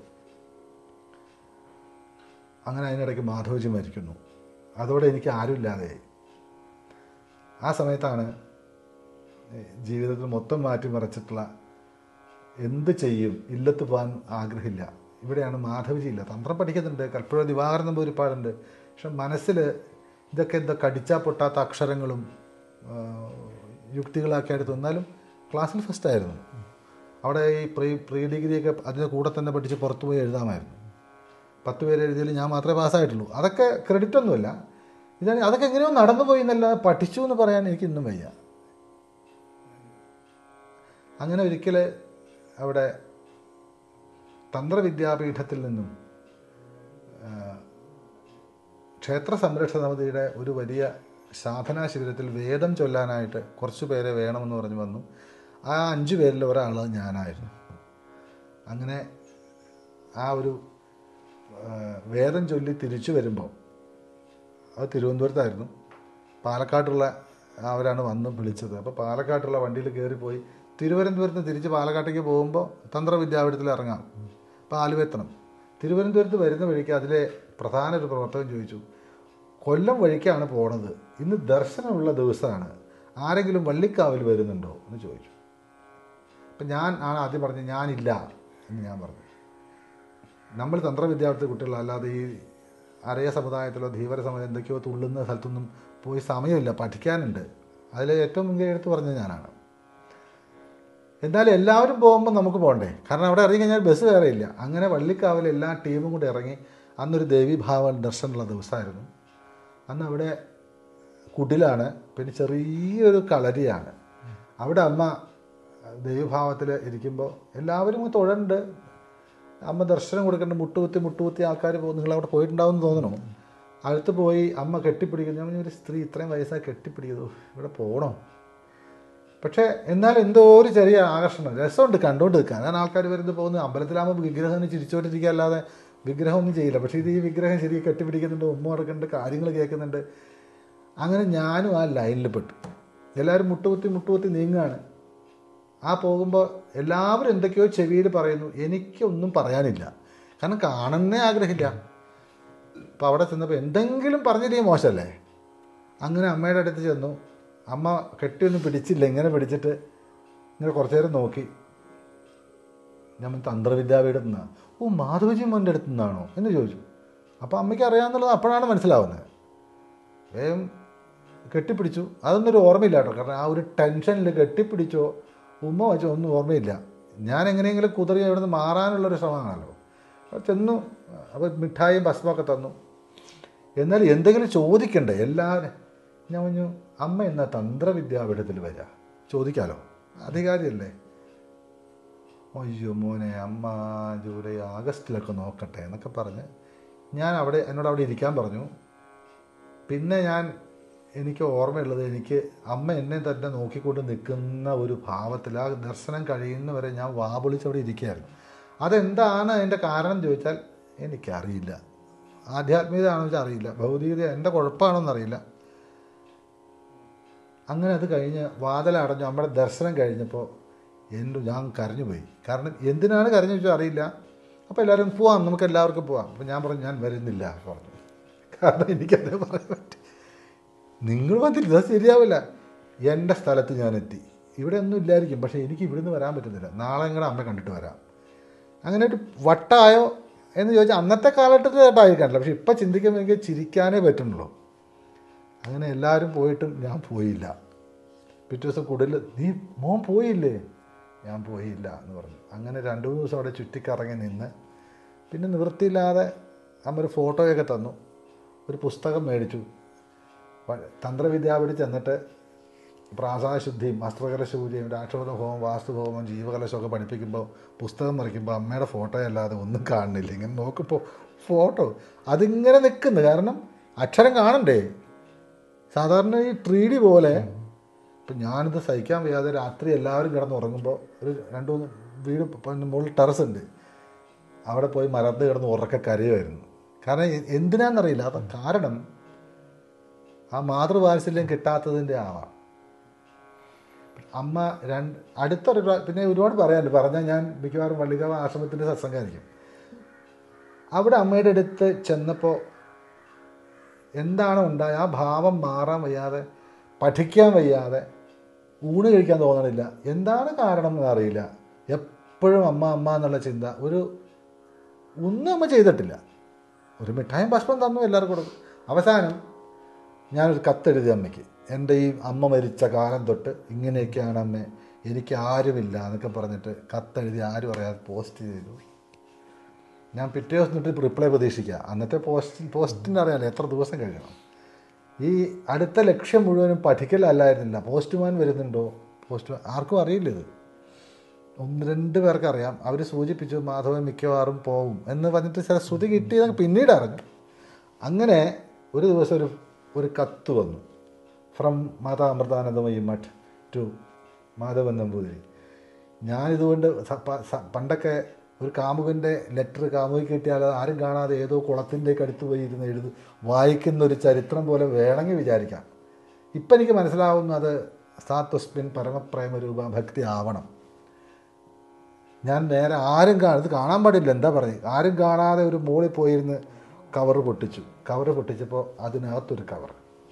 അങ്ങനെ അതിനിടയ്ക്ക് മാധവജി മരിക്കുന്നു അതോടെ എനിക്ക് ആരുമില്ലാതെയായി ആ സമയത്താണ് ജീവിതത്തിൽ മൊത്തം മാറ്റിമറിച്ചിട്ടുള്ള എന്ത് ചെയ്യും ഇല്ലത്ത് പോകാൻ ആഗ്രഹമില്ല ഇവിടെയാണ് മാധവജി ഇല്ല തന്ത്രം പഠിക്കുന്നുണ്ട് കൽപ്പുഴ ദിവാകരൻ നമ്പൂരി ഒരുപാടുണ്ട് പക്ഷെ മനസ്സിൽ ഇതൊക്കെ എന്താ കടിച്ചാൽ പൊട്ടാത്ത അക്ഷരങ്ങളും ആ, യുക്തികളാക്കിയായിട്ട് തോന്നാലും ക്ലാസ്സിൽ ഫസ്റ്റ് ആയിരുന്നു അവിടെ ഈ പ്രീ പ്രീ ഡിഗ്രിയൊക്കെ അതിൻ്റെ കൂടെ തന്നെ പഠിച്ച് പുറത്തു പോയി എഴുതാമായിരുന്നു പത്ത് പേര് എഴുതിയാൽ ഞാൻ മാത്രമേ പാസ്സായിട്ടുള്ളൂ അതൊക്കെ ക്രെഡിറ്റ് ഒന്നുമില്ല ഇതാണ് അതൊക്കെ എങ്ങനെയോ നടന്നു പോയി എന്നല്ല പഠിച്ചു എന്ന് പറയാൻ എനിക്ക് ഇന്നും വയ്യ അങ്ങനെ ഒരിക്കൽ അവിടെ തന്ത്രവിദ്യാപീഠത്തിൽ നിന്നും ആ, ക്ഷേത്ര സംരക്ഷണ സമിതിയുടെ ഒരു വലിയ സാധനാ ശിബിരത്തിൽ വേദം ചൊല്ലാനായിട്ട് കുറച്ച് പേരെ വേണമെന്ന് പറഞ്ഞു വന്നു ആ അഞ്ച് പേരിൽ ഒരാൾ ഞാനായിരുന്നു അങ്ങനെ ആ ഒരു ആ, വേദം ചൊല്ലി തിരിച്ചു വരുമ്പോൾ അത് തിരുവനന്തപുരത്തായിരുന്നു പാലക്കാട്ടുള്ള അവരാണ് വന്ന് വിളിച്ചത് അപ്പോൾ പാലക്കാട്ടുള്ള വണ്ടിയിൽ കയറിപ്പോയി തിരുവനന്തപുരത്ത് നിന്ന് തിരിച്ച് പാലക്കാട്ടേക്ക് പോകുമ്പോൾ തന്ത്രവിദ്യാപീഠത്തിൽ ഇറങ്ങാം പാലുവെത്തണം തിരുവനന്തപുരത്ത് വരുന്ന വഴിക്ക് അതിലെ പ്രധാന ഒരു പ്രവർത്തകൻ ചോദിച്ചു കൊല്ലം വഴിക്കാണ് പോണത് ഇന്ന് ദർശനമുള്ള ദിവസമാണ് ആരെങ്കിലും വള്ളിക്കാവിൽ വരുന്നുണ്ടോ എന്ന് ചോദിച്ചു അപ്പം ഞാൻ ആണ് ആദ്യം പറഞ്ഞത് ഞാനില്ല എന്ന് ഞാൻ പറഞ്ഞു നമ്മൾ തന്ത്രവിദ്യാർത്ഥി കുട്ടികൾ അല്ലാതെ ഈ അരയ സമുദായത്തിലോ ധീവര സമുദായം എന്തൊക്കെയോ തുള്ളുന്ന സ്ഥലത്തൊന്നും പോയി സമയമില്ല പഠിക്കാനുണ്ട് അതിൽ ഏറ്റവും മുൻകൈ എടുത്ത് പറഞ്ഞത് ഞാനാണ് എന്നാലും എല്ലാവരും പോകുമ്പോൾ നമുക്ക് പോകണ്ടേ കാരണം അവിടെ ഇറങ്ങി കഴിഞ്ഞാൽ ബസ് വേറെ ഇല്ല അങ്ങനെ വള്ളിക്കാവിൽ എല്ലാ ടീമും കൂടി ഇറങ്ങി അന്നൊരു ദേവീഭാവ ദർശനമുള്ള ദിവസമായിരുന്നു അന്ന് അവിടെ കുടിലാണ് പിന്നെ ചെറിയൊരു കളരിയാണ് അവിടെ അമ്മ ദൈവഭാവത്തിൽ ഇരിക്കുമ്പോൾ എല്ലാവരും ഇങ്ങ് തൊഴണ്ട് അമ്മ ദർശനം കൊടുക്കേണ്ട മുട്ടുകുത്തി മുട്ടുകുത്തി ആൾക്കാർ പോകും നിങ്ങൾ അവിടെ പോയിട്ടുണ്ടാവും എന്ന് തോന്നണോ അടുത്ത് പോയി അമ്മ കെട്ടിപ്പിടിക്കുന്നു ഞാൻ പറഞ്ഞു, ഒരു സ്ത്രീ ഇത്രയും വയസ്സായി കെട്ടിപ്പിടിക്കുന്നു ഇവിടെ പോകണോ പക്ഷേ എന്നാൽ എന്തോ ഒരു ചെറിയ ആകർഷണം രസമുണ്ട് കണ്ടുകൊണ്ട് നിൽക്കാൻ ഞാൻ ആൾക്കാർ വരുന്നത് പോകുന്നത് അമ്പലത്തിലാകുമ്പോൾ വിഗ്രഹം ചിരിച്ചുകൊണ്ടിരിക്കുക അല്ലാതെ വിഗ്രഹം ഒന്നും ചെയ്യില്ല പക്ഷേ ഇത് ഈ വിഗ്രഹം ശരിക്കും കെട്ടിപ്പിടിക്കുന്നുണ്ട് ഉമ്മ കൊടുക്കുന്നുണ്ട് കാര്യങ്ങൾ കേൾക്കുന്നുണ്ട് അങ്ങനെ ഞാനും ആ ലൈനിൽ പെട്ടു എല്ലാവരും മുട്ടുകുത്തി മുട്ടുകുത്തി നീങ്ങുകയാണ് ആ പോകുമ്പോൾ എല്ലാവരും എന്തൊക്കെയോ ചെവിയിൽ പറയുന്നു എനിക്കൊന്നും പറയാനില്ല കാരണം കാണുന്നേ ആഗ്രഹമില്ല അപ്പോൾ അവിടെ ചെന്നപ്പോൾ എന്തെങ്കിലും പറഞ്ഞില്ലെങ്കിൽ മോശമല്ലേ അങ്ങനെ അമ്മയുടെ അടുത്ത് ചെന്നു അമ്മ കെട്ടിയൊന്നും പിടിച്ചില്ല ഇങ്ങനെ പിടിച്ചിട്ട് ഇങ്ങനെ കുറച്ചു നേരം നോക്കി ഞാൻ തന്ത്രവിദ്യാപീഠത്തിൽ നിന്നാണ് ഓ മാധവജി മോൻ്റെ അടുത്ത് നിന്നാണോ എന്ന് ചോദിച്ചു അപ്പോൾ അമ്മയ്ക്ക് അറിയാമെന്നുള്ളത് അപ്പോഴാണ് മനസ്സിലാവുന്നത് വേഗം കെട്ടിപ്പിടിച്ചു അതൊന്നും ഒരു ഓർമ്മയില്ല കേട്ടോ കാരണം ആ ഒരു ടെൻഷനിൽ കെട്ടിപ്പിടിച്ചോ ഉമ്മ വെച്ചോ ഒന്നും ഓർമ്മയില്ല ഞാൻ എങ്ങനെയെങ്കിലും കുതിരി അവിടെ നിന്ന് മാറാനുള്ളൊരു ശ്രമമാണല്ലോ അപ്പോൾ ചെന്നു അപ്പോൾ മിഠായിയും ഭസ്മൊക്കെ തന്നു എന്നാൽ എന്തെങ്കിലും ചോദിക്കണ്ടേ എല്ലാവരും ഞാൻ പറഞ്ഞു അമ്മ എന്നാ തന്ത്രവിദ്യാപീഠത്തിൽ വരിക ചോദിക്കാലോ അധികാരിയല്ലേ അയ്യോ മോനെ അമ്മ ജൂലൈ ആഗസ്റ്റിലൊക്കെ നോക്കട്ടെ എന്നൊക്കെ പറഞ്ഞ് ഞാൻ അവിടെ എന്നോട് അവിടെ ഇരിക്കാൻ പറഞ്ഞു പിന്നെ ഞാൻ എനിക്ക് ഓർമ്മയുള്ളത് എനിക്ക് അമ്മ എന്നെ തന്നെ നോക്കിക്കൊണ്ട് നിൽക്കുന്ന ഒരു ഭാവത്തിൽ ആ ദർശനം കഴിയുന്നവരെ ഞാൻ വാപൊളിച്ച് അവിടെ ഇരിക്കുകയായിരുന്നു അതെന്താണ് അതിൻ്റെ കാരണം ചോദിച്ചാൽ എനിക്കറിയില്ല ആധ്യാത്മികതയാണെന്ന് വെച്ചാൽ അറിയില്ല ഭൗതികത എൻ്റെ കുഴപ്പമാണെന്നറിയില്ല അങ്ങനെ അത് കഴിഞ്ഞ് വാതിലടഞ്ഞു നമ്മുടെ ദർശനം കഴിഞ്ഞപ്പോൾ എൻ്റെ ഞാൻ കരഞ്ഞുപോയി കാരണം എന്തിനാണ് കരഞ്ഞു വെച്ചാൽ അറിയില്ല അപ്പോൾ എല്ലാവരും പോവാം നമുക്ക് എല്ലാവർക്കും പോവാം അപ്പോൾ ഞാൻ പറഞ്ഞു ഞാൻ വരുന്നില്ല പറഞ്ഞു കാരണം എനിക്കതേ പറയാൻ പറ്റും നിങ്ങൾ വന്നില്ല അത് ശരിയാവില്ല എൻ്റെ സ്ഥലത്ത് ഞാൻ എത്തി ഇവിടെ ഒന്നും ഇല്ലായിരിക്കും പക്ഷേ എനിക്ക് ഇവിടുന്ന് വരാൻ പറ്റുന്നില്ല നാളെ നിങ്ങളുടെ അമ്മ കണ്ടിട്ട് വരാം അങ്ങനെ ഒരു വട്ടായോ എന്ന് ചോദിച്ചാൽ അന്നത്തെ കാലഘട്ടത്തിൽ വട്ടായിരിക്കാനില്ല പക്ഷെ ഇപ്പം ചിന്തിക്കുമ്പോൾ എനിക്ക് ചിരിക്കാനേ പറ്റുന്നുള്ളൂ അങ്ങനെ എല്ലാവരും പോയിട്ടും ഞാൻ പോയില്ല പിറ്റേ ദിവസം കൂടുതൽ നീ മോൻ പോയില്ലേ ഞാൻ പോയില്ല എന്ന് പറഞ്ഞു അങ്ങനെ രണ്ട് മൂന്ന് ദിവസം അവിടെ ചുറ്റിക്കറങ്ങി നിന്ന് പിന്നെ നിവൃത്തിയില്ലാതെ അമ്മ ഒരു ഫോട്ടോയൊക്കെ തന്നു ഒരു പുസ്തകം മേടിച്ചു പ- തന്ത്രവിദ്യാപടി ചെന്നിട്ട് പ്രാസാശുദ്ധിയും വസ്ത്രകലശൂര്യയും രാക്ഷോധ ഹോമം വാസ്തുഹോമം ജീവകലശമൊക്കെ പഠിപ്പിക്കുമ്പോൾ പുസ്തകം മറിക്കുമ്പോൾ അമ്മയുടെ ഫോട്ടോ അല്ലാതെ ഒന്നും കാണുന്നില്ല ഇങ്ങനെ നോക്കുമ്പോൾ ഫോട്ടോ അതിങ്ങനെ നിൽക്കുന്നു കാരണം അക്ഷരം കാണണ്ടേ സാധാരണ ഈ ത്രീ ഡി പോലെ ഇപ്പം ഞാനിത് സഹിക്കാൻ വയ്യാതെ രാത്രി എല്ലാവരും കിടന്ന് ഉറങ്ങുമ്പോൾ ഒരു രണ്ട് മൂന്ന് വീട് പിന്നെ മുകളിൽ ടെറസ് ഉണ്ട് അവിടെ പോയി മറന്ന് കിടന്ന് ഉറക്ക കരയുമായിരുന്നു കാരണം എ- എന്തിനാണെന്നറിയില്ല അത് കാരണം ആ മാതൃവാത്സല്യം കിട്ടാത്തതിൻ്റെ ആവാം അമ്മ രണ്ട് അടുത്തൊരു പ്രാ- പിന്നെ ഒരുപാട് പറയാനുണ്ട് പറഞ്ഞാൽ ഞാൻ മിക്കവാറും വള്ളിക്കാവ് ആശ്രമത്തിൻ്റെ സത്സംഗമായിരിക്കും അവിടെ അമ്മയുടെ അടുത്ത് ചെന്നപ്പോൾ എന്താണ് ഉണ്ടായ ആ ഭാവം മാറാൻ വയ്യാതെ പഠിക്കാൻ വയ്യാതെ ഊണ് കഴിക്കാൻ തോന്നണില്ല എന്താണ് കാരണം എന്ന് അറിയില്ല എപ്പോഴും അമ്മ അമ്മ എന്നുള്ള ചിന്ത ഒരു ഒന്നും അമ്മ ചെയ്തിട്ടില്ല ഒരു മിഠായും ഭക്ഷണം തന്നു എല്ലാവർക്കും കൊടുക്കും അവസാനം ഞാനൊരു കത്തെഴുതി അമ്മയ്ക്ക് എൻ്റെ ഈ അമ്മ മരിച്ച കാലം തൊട്ട് ഇങ്ങനെയൊക്കെയാണ് അമ്മ എനിക്ക് ആരുമില്ല എന്നൊക്കെ പറഞ്ഞിട്ട് കത്തെഴുതി ആരും അറിയാതെ പോസ്റ്റ് ചെയ്തു ഞാൻ പിറ്റേ ദിവസം തൊട്ട് റിപ്ലൈ പ്രതീക്ഷിക്കുക അന്നത്തെ പോസ്റ്റ് പോസ്റ്റിന് അറിയാലോ എത്ര ദിവസം കഴിയണം ഈ അടുത്ത ലക്ഷ്യം മുഴുവനും പഠിക്കലല്ലായിരുന്നില്ല പോസ്റ്റ്മാൻ വരുന്നുണ്ടോ പോസ്റ്റ് ആർക്കും അറിയില്ല ഇത് ഒന്ന് രണ്ട് പേർക്ക് അറിയാം അവർ സൂചിപ്പിച്ചു മാധവൻ മിക്കവാറും പോവും എന്ന് പറഞ്ഞിട്ട് ചില ശ്രുതി കിട്ടിയതൊക്കെ പിന്നീട് അറിഞ്ഞു അങ്ങനെ ഒരു ദിവസം ഒരു ഒരു കത്ത് വന്നു ഫ്രം മാതാ അമൃതാനന്ദമയി മഠ് ടു മാധവൻ നമ്പൂതിരി ഞാനിതുകൊണ്ട് സ- പ- സ- പണ്ടൊക്കെ ഒരു കാമുകൻ്റെ ലെറ്റർ കാമുകി കിട്ടിയാൽ അത് ആരും കാണാതെ ഏതോ കുളത്തിൻ്റെയൊക്കെ അടുത്ത് പോയി ഇരുന്ന് എഴുതി വായിക്കുന്ന ഒരു ചരിത്രം പോലെ വേണമെങ്കിൽ വിചാരിക്കാം ഇപ്പം എനിക്ക് മനസ്സിലാവുന്നു അത് സാത്വസ്മിൻ പരമപ്രേമ രൂപ ഭക്തി ആവണം ഞാൻ നേരെ ആരും കാണാൻ ഇത് കാണാൻ പാടില്ല എന്താ പറയുക ആരും കാണാതെ ഒരു മോളിൽ പോയിരുന്ന് കവർ പൊട്ടിച്ചു കവർ പൊട്ടിച്ചപ്പോൾ അതിനകത്തൊരു കവർ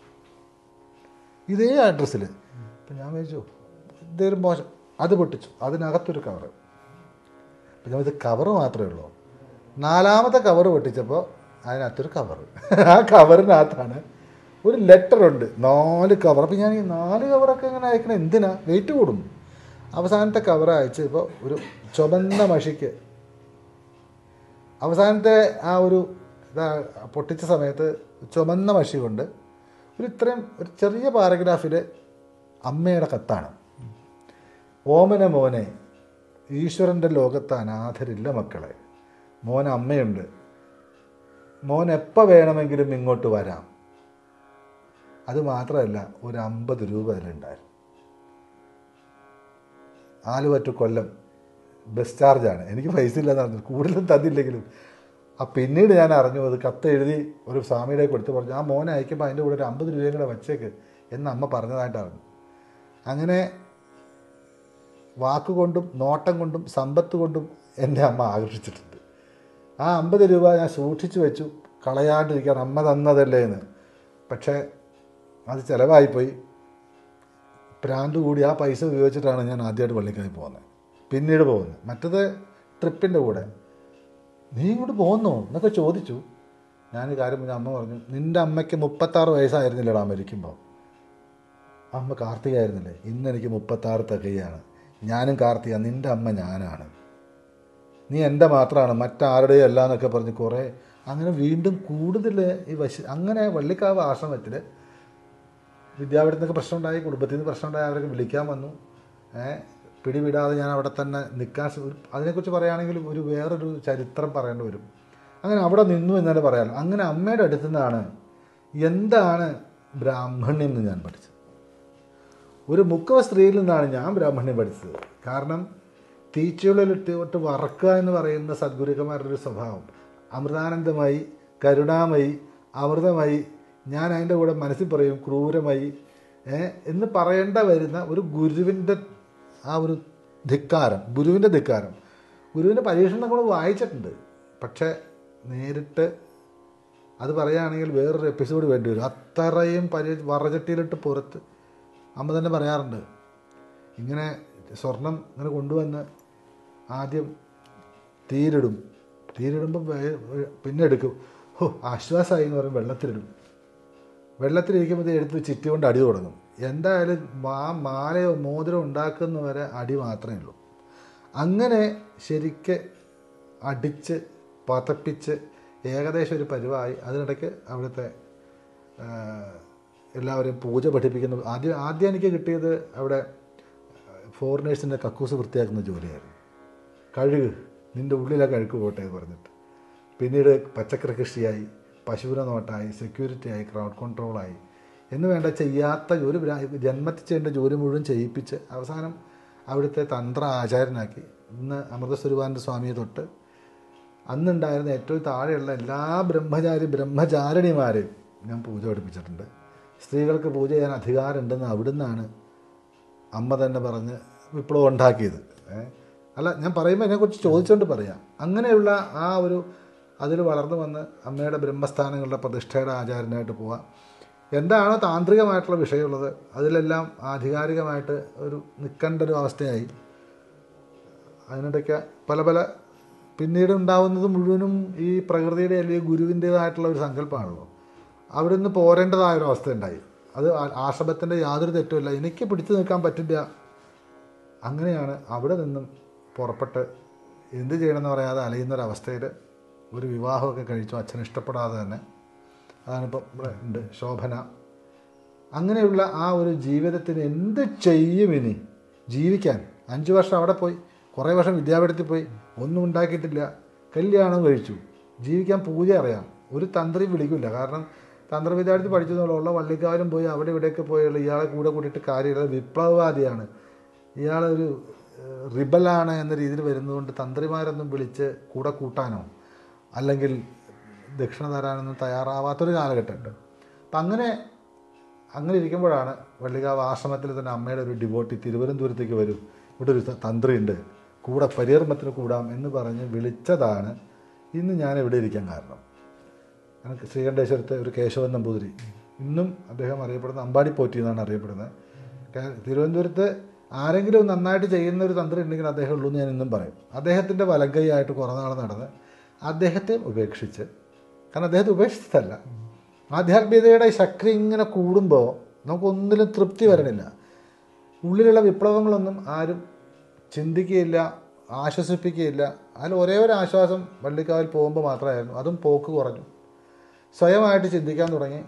ഇതേ അഡ്രസ്സിൽ അപ്പം ഞാൻ വിചാരിച്ചു എന്തേലും മോശം അത് പൊട്ടിച്ചു അതിനകത്തൊരു കവർ അപ്പം ഞാൻ ഇത് കവർ മാത്രമേ ഉള്ളൂ നാലാമത്തെ കവർ പൊട്ടിച്ചപ്പോൾ അതിനകത്തൊരു കവർ ആ കവറിനകത്താണ് ഒരു ലെറ്റർ ഉണ്ട് നാല് കവർ അപ്പം ഞാൻ ഈ നാല് കവറൊക്കെ എങ്ങനെ അയക്കണം എന്തിനാ വെയിറ്റ് കൂടും അവസാനത്തെ കവർ അയച്ചപ്പോൾ ഒരു ചുവന്ന മഷിക്ക് അവസാനത്തെ ആ ഒരു ഇതാ പൊട്ടിച്ച സമയത്ത് ചുമന്ന മഷി കൊണ്ട് ഒരു ഇത്രയും ഒരു ചെറിയ പാരഗ്രാഫിൽ അമ്മയുടെ കത്താണ് ഓമന മോനെ ഈശ്വരൻ്റെ ലോകത്ത് അനാഥരില്ല മക്കളെ മോൻ അമ്മയുണ്ട് മോൻ എപ്പോൾ വേണമെങ്കിലും ഇങ്ങോട്ട് വരാം അത് മാത്രമല്ല ഒരു അമ്പത് രൂപ അതിലുണ്ടായിരുന്നു ആലുവ ടു കൊല്ലം ബസ് ചാർജാണ് എനിക്ക് പൈസ ഇല്ലെന്ന് പറഞ്ഞു കൂടുതലും തന്നില്ലെങ്കിലും ആ പിന്നീട് ഞാൻ അറിഞ്ഞു അത് കത്ത് എഴുതി ഒരു സ്വാമിയുടെ കൊടുത്ത് പറഞ്ഞു ആ മോനെ അയക്കുമ്പോൾ അതിൻ്റെ കൂടെ ഒരു അമ്പത് രൂപയും കൂടെ വച്ചേക്ക് എന്ന് അമ്മ പറഞ്ഞതായിട്ട് അറിഞ്ഞു അങ്ങനെ വാക്കുകൊണ്ടും നോട്ടം കൊണ്ടും സമ്പത്ത് കൊണ്ടും എന്നെ അമ്മ ആകർഷിച്ചിട്ടുണ്ട് ആ അമ്പത് രൂപ ഞാൻ സൂക്ഷിച്ചു വെച്ചു കളയാണ്ടിരിക്കാൻ അമ്മ തന്നതല്ലേ എന്ന് പക്ഷേ അത് ചിലവായിപ്പോയി പ്രാന്ത് കൂടി ആ പൈസ ഉപയോഗിച്ചിട്ടാണ് ഞാൻ ആദ്യമായിട്ട് പള്ളിക്കായി പോകുന്നത് പിന്നീട് പോകുന്നത് മറ്റത് ട്രിപ്പിൻ്റെ കൂടെ നീ ഇങ്ങോട്ട് പോകുന്നോ എന്നൊക്കെ ചോദിച്ചു ഞാൻ കാര്യം പറഞ്ഞ അമ്മ പറഞ്ഞു നിൻ്റെ അമ്മയ്ക്ക് മുപ്പത്താറ് വയസ്സായിരുന്നില്ലടാ മരിക്കുമ്പോൾ അമ്മ കാർത്തികയായിരുന്നില്ലേ ഇന്ന് എനിക്ക് മുപ്പത്താറ് തികയാണ് ഞാനും കാർത്തിക നിൻ്റെ അമ്മ ഞാനാണ് നീ എൻ്റെ മാത്രമാണ് മറ്റാരുടെയും അല്ല എന്നൊക്കെ പറഞ്ഞ് കുറേ അങ്ങനെ വീണ്ടും കൂടുതൽ ഈ വശ അങ്ങനെ വള്ളിക്കാവ് ആശ്രമത്തിൽ വിദ്യാപീഠത്തിനൊക്കെ പ്രശ്നമുണ്ടായി കുടുംബത്തിൽ നിന്ന് പ്രശ്നമുണ്ടായി അവരൊക്കെ വിളിക്കാൻ വന്നു ഏ പിടിവിടാതെ ഞാൻ അവിടെ തന്നെ നിൽക്കാൻ ശ്ര- ഒരു- അതിനെക്കുറിച്ച് പറയുകയാണെങ്കിൽ ഒരു വേറൊരു ചരിത്രം പറയേണ്ടി വരും അങ്ങനെ അവിടെ നിന്നു എന്ന് തന്നെ പറയാമല്ലോ അങ്ങനെ അമ്മയുടെ അടുത്തു നിന്നാണ് എന്താണ് ബ്രാഹ്മണ്യം എന്ന് ഞാൻ പഠിച്ചത് ഒരു മുക്കവ സ്ത്രീയിൽ നിന്നാണ് ഞാൻ ബ്രാഹ്മണ്യം പഠിച്ചത് കാരണം തീച്ചുള്ളിലിട്ട് തൊട്ട് വറക്കുക എന്ന് പറയുന്ന സദ്ഗുരുക്കന്മാരുടെ ഒരു സ്വഭാവം അമൃതാനന്ദമായി കരുണാമയി അമൃതമായി ഞാൻ അതിൻ്റെ കൂടെ മനസ്സിൽ പറയും ക്രൂരമായി ഏ, എന്ന് പറയേണ്ട വരുന്ന ഒരു ഗുരുവിൻ്റെ ആ ഒരു ധിക്കാരം ഗുരുവിൻ്റെ ധിക്കാരം ഗുരുവിൻ്റെ പരീക്ഷണം നമ്മൾ വായിച്ചിട്ടുണ്ട് പക്ഷേ നേരിട്ട് അത് പറയുകയാണെങ്കിൽ വേറൊരു എപ്പിസോഡ് വേണ്ടി വരും അത്രയും പരി വറചട്ടിയിലിട്ട് പുറത്ത് അമ്മ തന്നെ പറയാറുണ്ട് ഇങ്ങനെ സ്വർണം ഇങ്ങനെ കൊണ്ടുവന്ന് ആദ്യം തീരിടും തീരിടുമ്പോൾ പിന്നെ എടുക്കും ഓ ആശ്വാസമായി എന്ന് പറയും വെള്ളത്തിലിടും വെള്ളത്തിലിരിക്കുമ്പോൾ ഇത് എടുത്ത് ചിറ്റി കൊണ്ട് അടി തുടങ്ങും എന്തായാലും ആ മാലയോ മോതിരം ഉണ്ടാക്കുന്നവരെ അടി മാത്രമേ ഉള്ളൂ അങ്ങനെ ശരിക്ക് അടിച്ച് പതപ്പിച്ച് ഏകദേശം ഒരു പരിവായി അതിനിടയ്ക്ക് അവിടുത്തെ ആ, എല്ലാവരെയും പൂജ പഠിപ്പിക്കുന്ന ആദ്യം ആദ്യം എനിക്ക് കിട്ടിയത് അവിടെ ഫോറിനേഴ്സിൻ്റെ കക്കൂസ് വൃത്തിയാക്കുന്ന ജോലിയായിരുന്നു കഴുക് നിൻ്റെ ഉള്ളിലെ കഴുക്ക് പോട്ടെ എന്ന് പറഞ്ഞിട്ട് പിന്നീട് പച്ചക്കറി കൃഷിയായി പശുവിനെ നോട്ടായി സെക്യൂരിറ്റിയായി ക്രൗഡ് കൺട്രോളായി എന്ന് വേണ്ട ചെയ്യാത്ത ജോലി ബ്രാ- ജന്മത്തിൽ ചെയ്യേണ്ട ജോലി മുഴുവൻ ചെയ്യിപ്പിച്ച് അവസാനം അവിടുത്തെ തന്ത്ര ആചാര്യനാക്കി ഇന്ന് അമൃതസ്വരൂപാനന്ദ സ്വാമിയെ തൊട്ട് അന്നുണ്ടായിരുന്ന ഏറ്റവും താഴെയുള്ള എല്ലാ ബ്രഹ്മചാരി ബ്രഹ്മചാരിണിമാരെയും ഞാൻ പൂജ പഠിപ്പിച്ചിട്ടുണ്ട് സ്ത്രീകൾക്ക് പൂജ ചെയ്യാൻ അധികാരമുണ്ടെന്ന് അവിടുന്നാണ് അമ്മ തന്നെ പറഞ്ഞ് വിപ്ലവം ഉണ്ടാക്കിയത് ഏ? അല്ല ഞാൻ പറയുമ്പോൾ അതിനെക്കുറിച്ച് ചോദിച്ചുകൊണ്ട് പറയാം അങ്ങനെയുള്ള ആ ഒരു അതിൽ വളർന്നു വന്ന് അമ്മയുടെ ബ്രഹ്മസ്ഥാനങ്ങളുടെ പ്രതിഷ്ഠയുടെ ആചാരനായിട്ട് പോവാം എന്താണോ താന്ത്രികമായിട്ടുള്ള വിഷയമുള്ളത് അതിലെല്ലാം ആധികാരികമായിട്ട് ഒരു നിൽക്കേണ്ട ഒരു അവസ്ഥയായി അതിനിടയ്ക്ക് പല പല പിന്നീട് ഉണ്ടാവുന്നത് മുഴുവനും ഈ പ്രകൃതിയുടെ അല്ലെങ്കിൽ ഗുരുവിൻ്റേതായിട്ടുള്ള ഒരു സങ്കല്പമാണല്ലോ അവിടെ നിന്ന് പോരേണ്ടതായ ഒരു അവസ്ഥ ഉണ്ടായി അത് ആ- ആശ്രമത്തിൻ്റെ യാതൊരു തെറ്റുമില്ല എനിക്ക് പിടിച്ചു നിൽക്കാൻ പറ്റില്ല അങ്ങനെയാണ് അവിടെ നിന്നും പുറപ്പെട്ട് എന്ത് ചെയ്യണമെന്ന് പറയാതെ അലയുന്ന ഒരു അവസ്ഥയിൽ ഒരു വിവാഹമൊക്കെ കഴിച്ചു അച്ഛൻ ഇഷ്ടപ്പെടാതെ തന്നെ അതാണിപ്പം ഇവിടെ ഉണ്ട് ശോഭന അങ്ങനെയുള്ള ആ ഒരു ജീവിതത്തിന് എന്ത് ചെയ്യും ഇനി ജീവിക്കാൻ അഞ്ച് വർഷം അവിടെ പോയി കുറേ വർഷം വിദ്യാപീഠത്തിൽ പോയി ഒന്നും ഉണ്ടാക്കിയിട്ടില്ല കല്യാണം കഴിച്ചു ജീവിക്കാൻ പൂജ അറിയാം ഒരു തന്ത്രി വിളിക്കില്ല കാരണം തന്ത്രവിദ്യാർത്ഥി പഠിച്ചതുള്ള വള്ളിക്കാവിലും പോയി അവിടെ ഇവിടെയൊക്കെ പോയുള്ള ഇയാളെ കൂടെ കൂട്ടിയിട്ട് കാര്യമില്ല വിപ്ലവവാദിയാണ് ഇയാളൊരു ഏഹ്, റിബലാണ് എന്ന രീതിയിൽ വരുന്നതുകൊണ്ട് തന്ത്രിമാരൊന്നും വിളിച്ച് കൂടെ കൂട്ടാനോ അല്ലെങ്കിൽ ദക്ഷിണ തരാനൊന്നും തയ്യാറാവാത്തൊരു കാലഘട്ടമുണ്ട് അപ്പം അങ്ങനെ അങ്ങനെ ഇരിക്കുമ്പോഴാണ് വള്ളികാവ് ആശ്രമത്തിൽ തന്നെ അമ്മയുടെ ഒരു ഡിവോട്ടി തിരുവനന്തപുരത്തേക്ക് വരും ഇവിടെ ഒരു തന്ത്രിയുണ്ട് കൂടെ പരികർമ്മത്തിന് കൂടാം എന്ന് പറഞ്ഞ് വിളിച്ചതാണ് ഇന്ന് ഞാൻ ഇവിടെ ഇരിക്കാൻ കാരണം എനിക്ക് ശ്രീകണ്ഠേശ്വരത്തെ ഒരു കേശവൻ നമ്പൂതിരി ഇന്നും അദ്ദേഹം അറിയപ്പെടുന്ന അമ്പാടി പോറ്റി എന്നാണ് അറിയപ്പെടുന്നത് കേ- തിരുവനന്തപുരത്ത് ആരെങ്കിലും നന്നായിട്ട് ചെയ്യുന്ന ഒരു തന്ത്രി ഉണ്ടെങ്കിൽ അദ്ദേഹം ഉള്ളൂ എന്ന് ഞാൻ ഇന്നും പറയും അദ്ദേഹത്തിൻ്റെ വലങ്കൈയായിട്ട് കുറേ നാൾ നടന്ന് അദ്ദേഹത്തെ ഉപേക്ഷിച്ച് കാരണം അദ്ദേഹത്തെ ഉപേക്ഷിച്ചതല്ല ആധ്യാത്മികതയുടെ ശക്തി ഇങ്ങനെ കൂടുമ്പോൾ നമുക്കൊന്നിലും തൃപ്തി വരണില്ല ഉള്ളിലുള്ള വിപ്ലവങ്ങളൊന്നും ആരും ചിന്തിക്കുകയില്ല ആശ്വസിപ്പിക്കുകയില്ല അതിൽ ഒരേ ഒരു ആശ്വാസം വള്ളിക്കാവിൽ പോകുമ്പോൾ മാത്രമായിരുന്നു അതും പോക്ക് കുറഞ്ഞു സ്വയമായിട്ട് ചിന്തിക്കാൻ തുടങ്ങി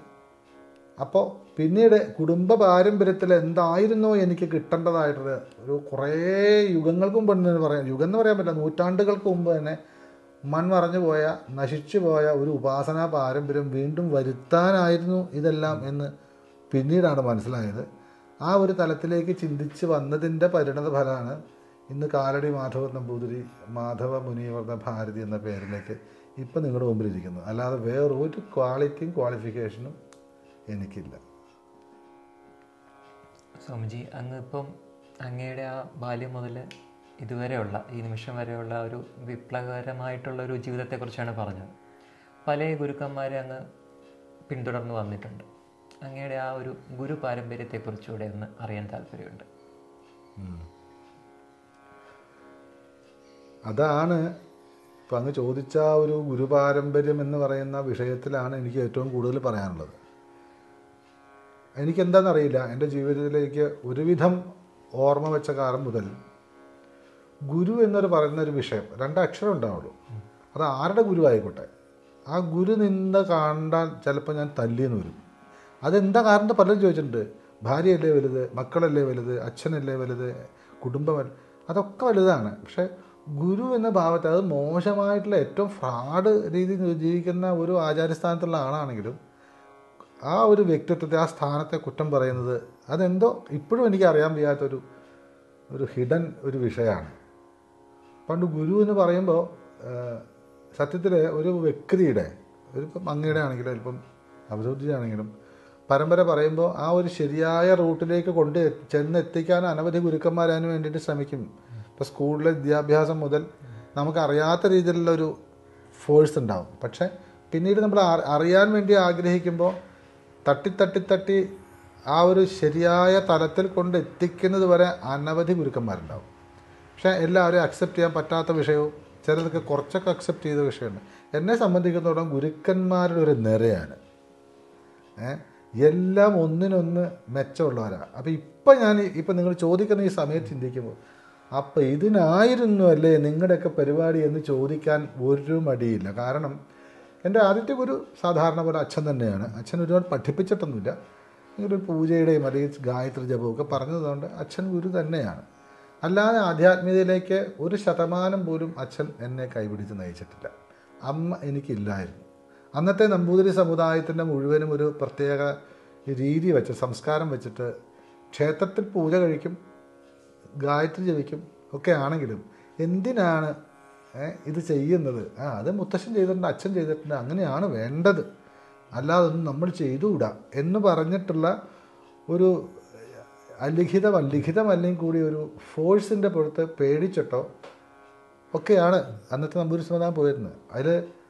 അപ്പോൾ പിന്നീട് കുടുംബ പാരമ്പര്യത്തിൽ എന്തായിരുന്നോ എനിക്ക് കിട്ടേണ്ടതായിട്ടുള്ള ഒരു കുറേ യുഗങ്ങൾക്ക് മുമ്പ് എന്ന് പറയാം യുഗം എന്ന് പറയാൻ പറ്റില്ല നൂറ്റാണ്ടുകൾക്ക് മുമ്പ് തന്നെ മൺമറഞ്ഞു പോയ നശിച്ചു പോയ ഒരു ഉപാസനാ പാരമ്പര്യം വീണ്ടും വരുത്താനായിരുന്നു ഇതെല്ലാം എന്ന് പിന്നീടാണ് മനസ്സിലായത് ആ ഒരു തലത്തിലേക്ക് ചിന്തിച്ച് വന്നതിൻ്റെ പരിണത ഫലമാണ് ഇന്ന് കാലടി മാധവ നമ്പൂതിരി മാധവ മുനിവർദ്ധ ഭാരതി എന്ന പേരിലേക്ക് ഇപ്പം നിങ്ങളുടെ മുമ്പിൽ ഇരിക്കുന്നത് അല്ലാതെ വേറൊരു ക്വാളിറ്റിയും ക്വാളിഫിക്കേഷനും എനിക്കില്ല സ്വാമിജി അങ്ങ് ഇപ്പം അങ്ങയുടെ ആ ബാല്യം മുതൽ ഇതുവരെയുള്ള ഈ നിമിഷം വരെയുള്ള ഒരു വിപ്ലവകരമായിട്ടുള്ള ഒരു ജീവിതത്തെക്കുറിച്ചാണ് പറഞ്ഞത് പല ഗുരുക്കന്മാരെ അങ്ങ് പിന്തുടർന്ന് വന്നിട്ടുണ്ട് അങ്ങയുടെ ആ ഒരു ഗുരു പാരമ്പര്യത്തെക്കുറിച്ചുകൂടെ ഒന്ന് അറിയാൻ താല്പര്യമുണ്ട് അതാണ് ഇപ്പം അങ്ങ് ചോദിച്ച ആ ഒരു ഗുരുപാരമ്പര്യം എന്ന് പറയുന്ന വിഷയത്തിലാണ് എനിക്ക് ഏറ്റവും കൂടുതൽ പറയാനുള്ളത് എനിക്കെന്താണെന്നറിയില്ല എൻ്റെ ജീവിതത്തിലേക്ക് ഒരുവിധം ഓർമ്മ വെച്ച കാലം മുതൽ ഗുരു എന്നൊരു പറയുന്ന ഒരു വിഷയം രണ്ട് അക്ഷരം ഉണ്ടാവുള്ളൂ അത് ആരുടെ ഗുരു ആയിക്കോട്ടെ ആ ഗുരു നിന്ന് കാണാൻ ചിലപ്പോൾ ഞാൻ തല്ലിയെന്ന് വരും അതെന്താ കാരണം പലരും ചോദിച്ചിട്ടുണ്ട് ഭാര്യയല്ലേ വലുത് മക്കളല്ലേ വലുത് അച്ഛനല്ലേ വലുത് കുടുംബമല്ല അതൊക്കെ വലുതാണ് പക്ഷേ ഗുരു എന്ന ഭാവത്തെ അത് മോശമായിട്ടുള്ള ഏറ്റവും ഫ്രാഡ് രീതിയിൽ ജീവിക്കുന്ന ഒരു ആചാര്യസ്ഥാനത്തുള്ള ആളാണെങ്കിലും ആ ഒരു വ്യക്തിത്വത്തെ ആ സ്ഥാനത്തെ കുറ്റം പറയുന്നത് അതെന്തോ ഇപ്പോഴും എനിക്ക് അറിയാൻ വയ്യാത്തൊരു ഒരു ഹിഡൻ ഒരു വിഷയമാണ് പണ്ട് ഗുരു എന്ന് പറയുമ്പോൾ സത്യത്തിൽ ഒരു വ്യക്തിയുടെ ഒരു ഇപ്പം അങ്ങയുടെ ആണെങ്കിലും ഇപ്പം അഭിവൃദ്ധിയാണെങ്കിലും പരമ്പര പറയുമ്പോൾ ആ ഒരു ശരിയായ റൂട്ടിലേക്ക് കൊണ്ട് ചെന്നെത്തിക്കാൻ അനവധി ഗുരുക്കന്മാർ അതിന് വേണ്ടിയിട്ട് ശ്രമിക്കും ഇപ്പോൾ സ്കൂളിലെ വിദ്യാഭ്യാസം മുതൽ നമുക്കറിയാത്ത രീതിയിലുള്ള ഒരു ഫോഴ്സ് ഉണ്ടാവും പക്ഷേ പിന്നീട് നമ്മൾ അറി- അറിയാൻ വേണ്ടി ആഗ്രഹിക്കുമ്പോൾ തട്ടി തട്ടി തട്ടി ആ ഒരു ശരിയായ തലത്തിൽ കൊണ്ട് എത്തിക്കുന്നത് വരെ അനവധി ഗുരുക്കന്മാരുണ്ടാവും പക്ഷേ എല്ലാവരും അക്സെപ്റ്റ് ചെയ്യാൻ പറ്റാത്ത വിഷയവും ചിലർക്ക് കുറച്ചൊക്കെ അക്സെപ്റ്റ് ചെയ്ത വിഷയമുണ്ട് എന്നെ സംബന്ധിക്കുന്നിടത്തോളം ഗുരുക്കന്മാരുടെ ഒരു നിരയാണ് ഏ? എല്ലാം ഒന്നിനൊന്ന് മെച്ചമുള്ളവരാണ് അപ്പോൾ ഇപ്പം ഞാൻ ഇപ്പം നിങ്ങൾ ചോദിക്കുന്ന ഈ സമയത്ത് ചിന്തിക്കുമ്പോൾ അപ്പം ഇതിനായിരുന്നു അല്ലേ നിങ്ങളുടെയൊക്കെ പരിപാടി എന്ന് ചോദിക്കാൻ ഒരു മടിയില്ല കാരണം എൻ്റെ ആദ്യത്തെ ഗുരു സാധാരണ പോലെ അച്ഛൻ തന്നെയാണ് അച്ഛൻ ഒരുപാട് പഠിപ്പിച്ചിട്ടൊന്നുമില്ല ഇങ്ങനെ ഒരു പൂജയുടെയും അല്ലെങ്കിൽ ഗായത്രി ജപവും ഒക്കെ പറഞ്ഞതുകൊണ്ട് അച്ഛൻ ഗുരു തന്നെയാണ് അല്ലാതെ ആധ്യാത്മികതയിലേക്ക് ഒരു ശതമാനം പോലും അച്ഛൻ എന്നെ കൈപിടിച്ച് നയിച്ചിട്ടില്ല അമ്മ എനിക്കില്ലായിരുന്നു അന്നത്തെ നമ്പൂതിരി സമുദായത്തിൻ്റെ മുഴുവനും ഒരു പ്രത്യേക രീതി വെച്ച് സംസ്കാരം വെച്ചിട്ട് ക്ഷേത്രത്തിൽ പൂജ കഴിക്കും ഗായത്രി ജപിക്കും ഒക്കെ ആണെങ്കിലും എന്തിനാണ് ഏ, ഇത് ചെയ്യുന്നത് ആ അത് മുത്തശ്ശൻ ചെയ്തിട്ടുണ്ട് അച്ഛൻ ചെയ്തിട്ടുണ്ട് അങ്ങനെയാണ് വേണ്ടത് അല്ലാതെ ഒന്നും നമ്മൾ ചെയ്തുകൂടാ എന്ന് പറഞ്ഞിട്ടുള്ള ഒരു അലിഖിതം അലിഖിതം അല്ലെങ്കിൽ കൂടി ഒരു ഫോഴ്സിൻ്റെ പുറത്ത് പേടിച്ചിട്ടോ ഒക്കെയാണ് അന്നത്തെ നമ്പൂരി സമുദായം പോയിരുന്നത് അതിൽ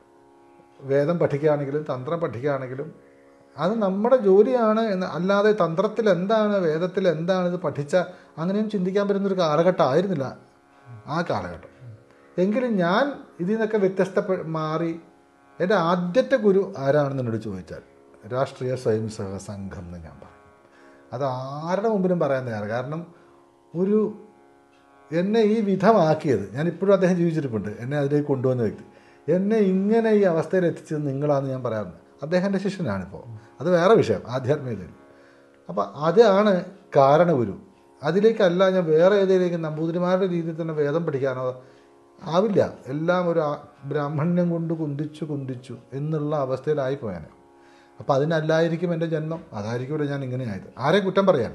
വേദം പഠിക്കുകയാണെങ്കിലും തന്ത്രം പഠിക്കുകയാണെങ്കിലും അത് നമ്മുടെ ജോലിയാണ് എന്ന് അല്ലാതെ തന്ത്രത്തിൽ എന്താണ് വേദത്തിൽ എന്താണ് ഇത് പഠിച്ച അങ്ങനെയും ചിന്തിക്കാൻ പറ്റുന്നൊരു കാലഘട്ടം ആയിരുന്നില്ല ആ കാലഘട്ടം എങ്കിലും ഞാൻ ഇതിൽ നിന്നൊക്കെ വ്യത്യസ്ത മാറി എൻ്റെ ആദ്യത്തെ ഗുരു ആരാണെന്ന് എന്നോട് ചോദിച്ചാൽ രാഷ്ട്രീയ സ്വയം സേവക സംഘം എന്ന് ഞാൻ പറയും അത് ആരുടെ മുമ്പിലും പറയാൻ തയ്യാറ് കാരണം ഒരു എന്നെ ഈ വിധമാക്കിയത് ഞാൻ ഇപ്പോഴും അദ്ദേഹം ജീവിച്ചിരിപ്പുണ്ട് എന്നെ അതിലേക്ക് കൊണ്ടുവന്ന വ്യക്തി എന്നെ ഇങ്ങനെ ഈ അവസ്ഥയിൽ എത്തിച്ചത് നിങ്ങളാണെന്ന് ഞാൻ പറയാറുണ്ട് അദ്ദേഹത്തിൻ്റെ ശിഷ്യനാണിപ്പോൾ അത് വേറെ വിഷയം ആധ്യാത്മികതയിൽ അപ്പം അതാണ് കാരണഗുരു അതിലേക്കല്ല ഞാൻ വേറെ ഏതെങ്കിലും നമ്പൂതിരിമാരുടെ രീതിയിൽ തന്നെ വേദം പഠിക്കാനോ ആവില്ല എല്ലാം ഒരു ആ- ബ്രാഹ്മണ്യം കൊണ്ട് കുന്തിച്ചു കുന്തിച്ചു എന്നുള്ള അവസ്ഥയിലായി പോയാനെ അപ്പം അതിനല്ലായിരിക്കും എൻ്റെ ജന്മം അതായിരിക്കും ഇവിടെ ഞാൻ ഇങ്ങനെ ആയത് ആരെ കുറ്റം പറയല്ല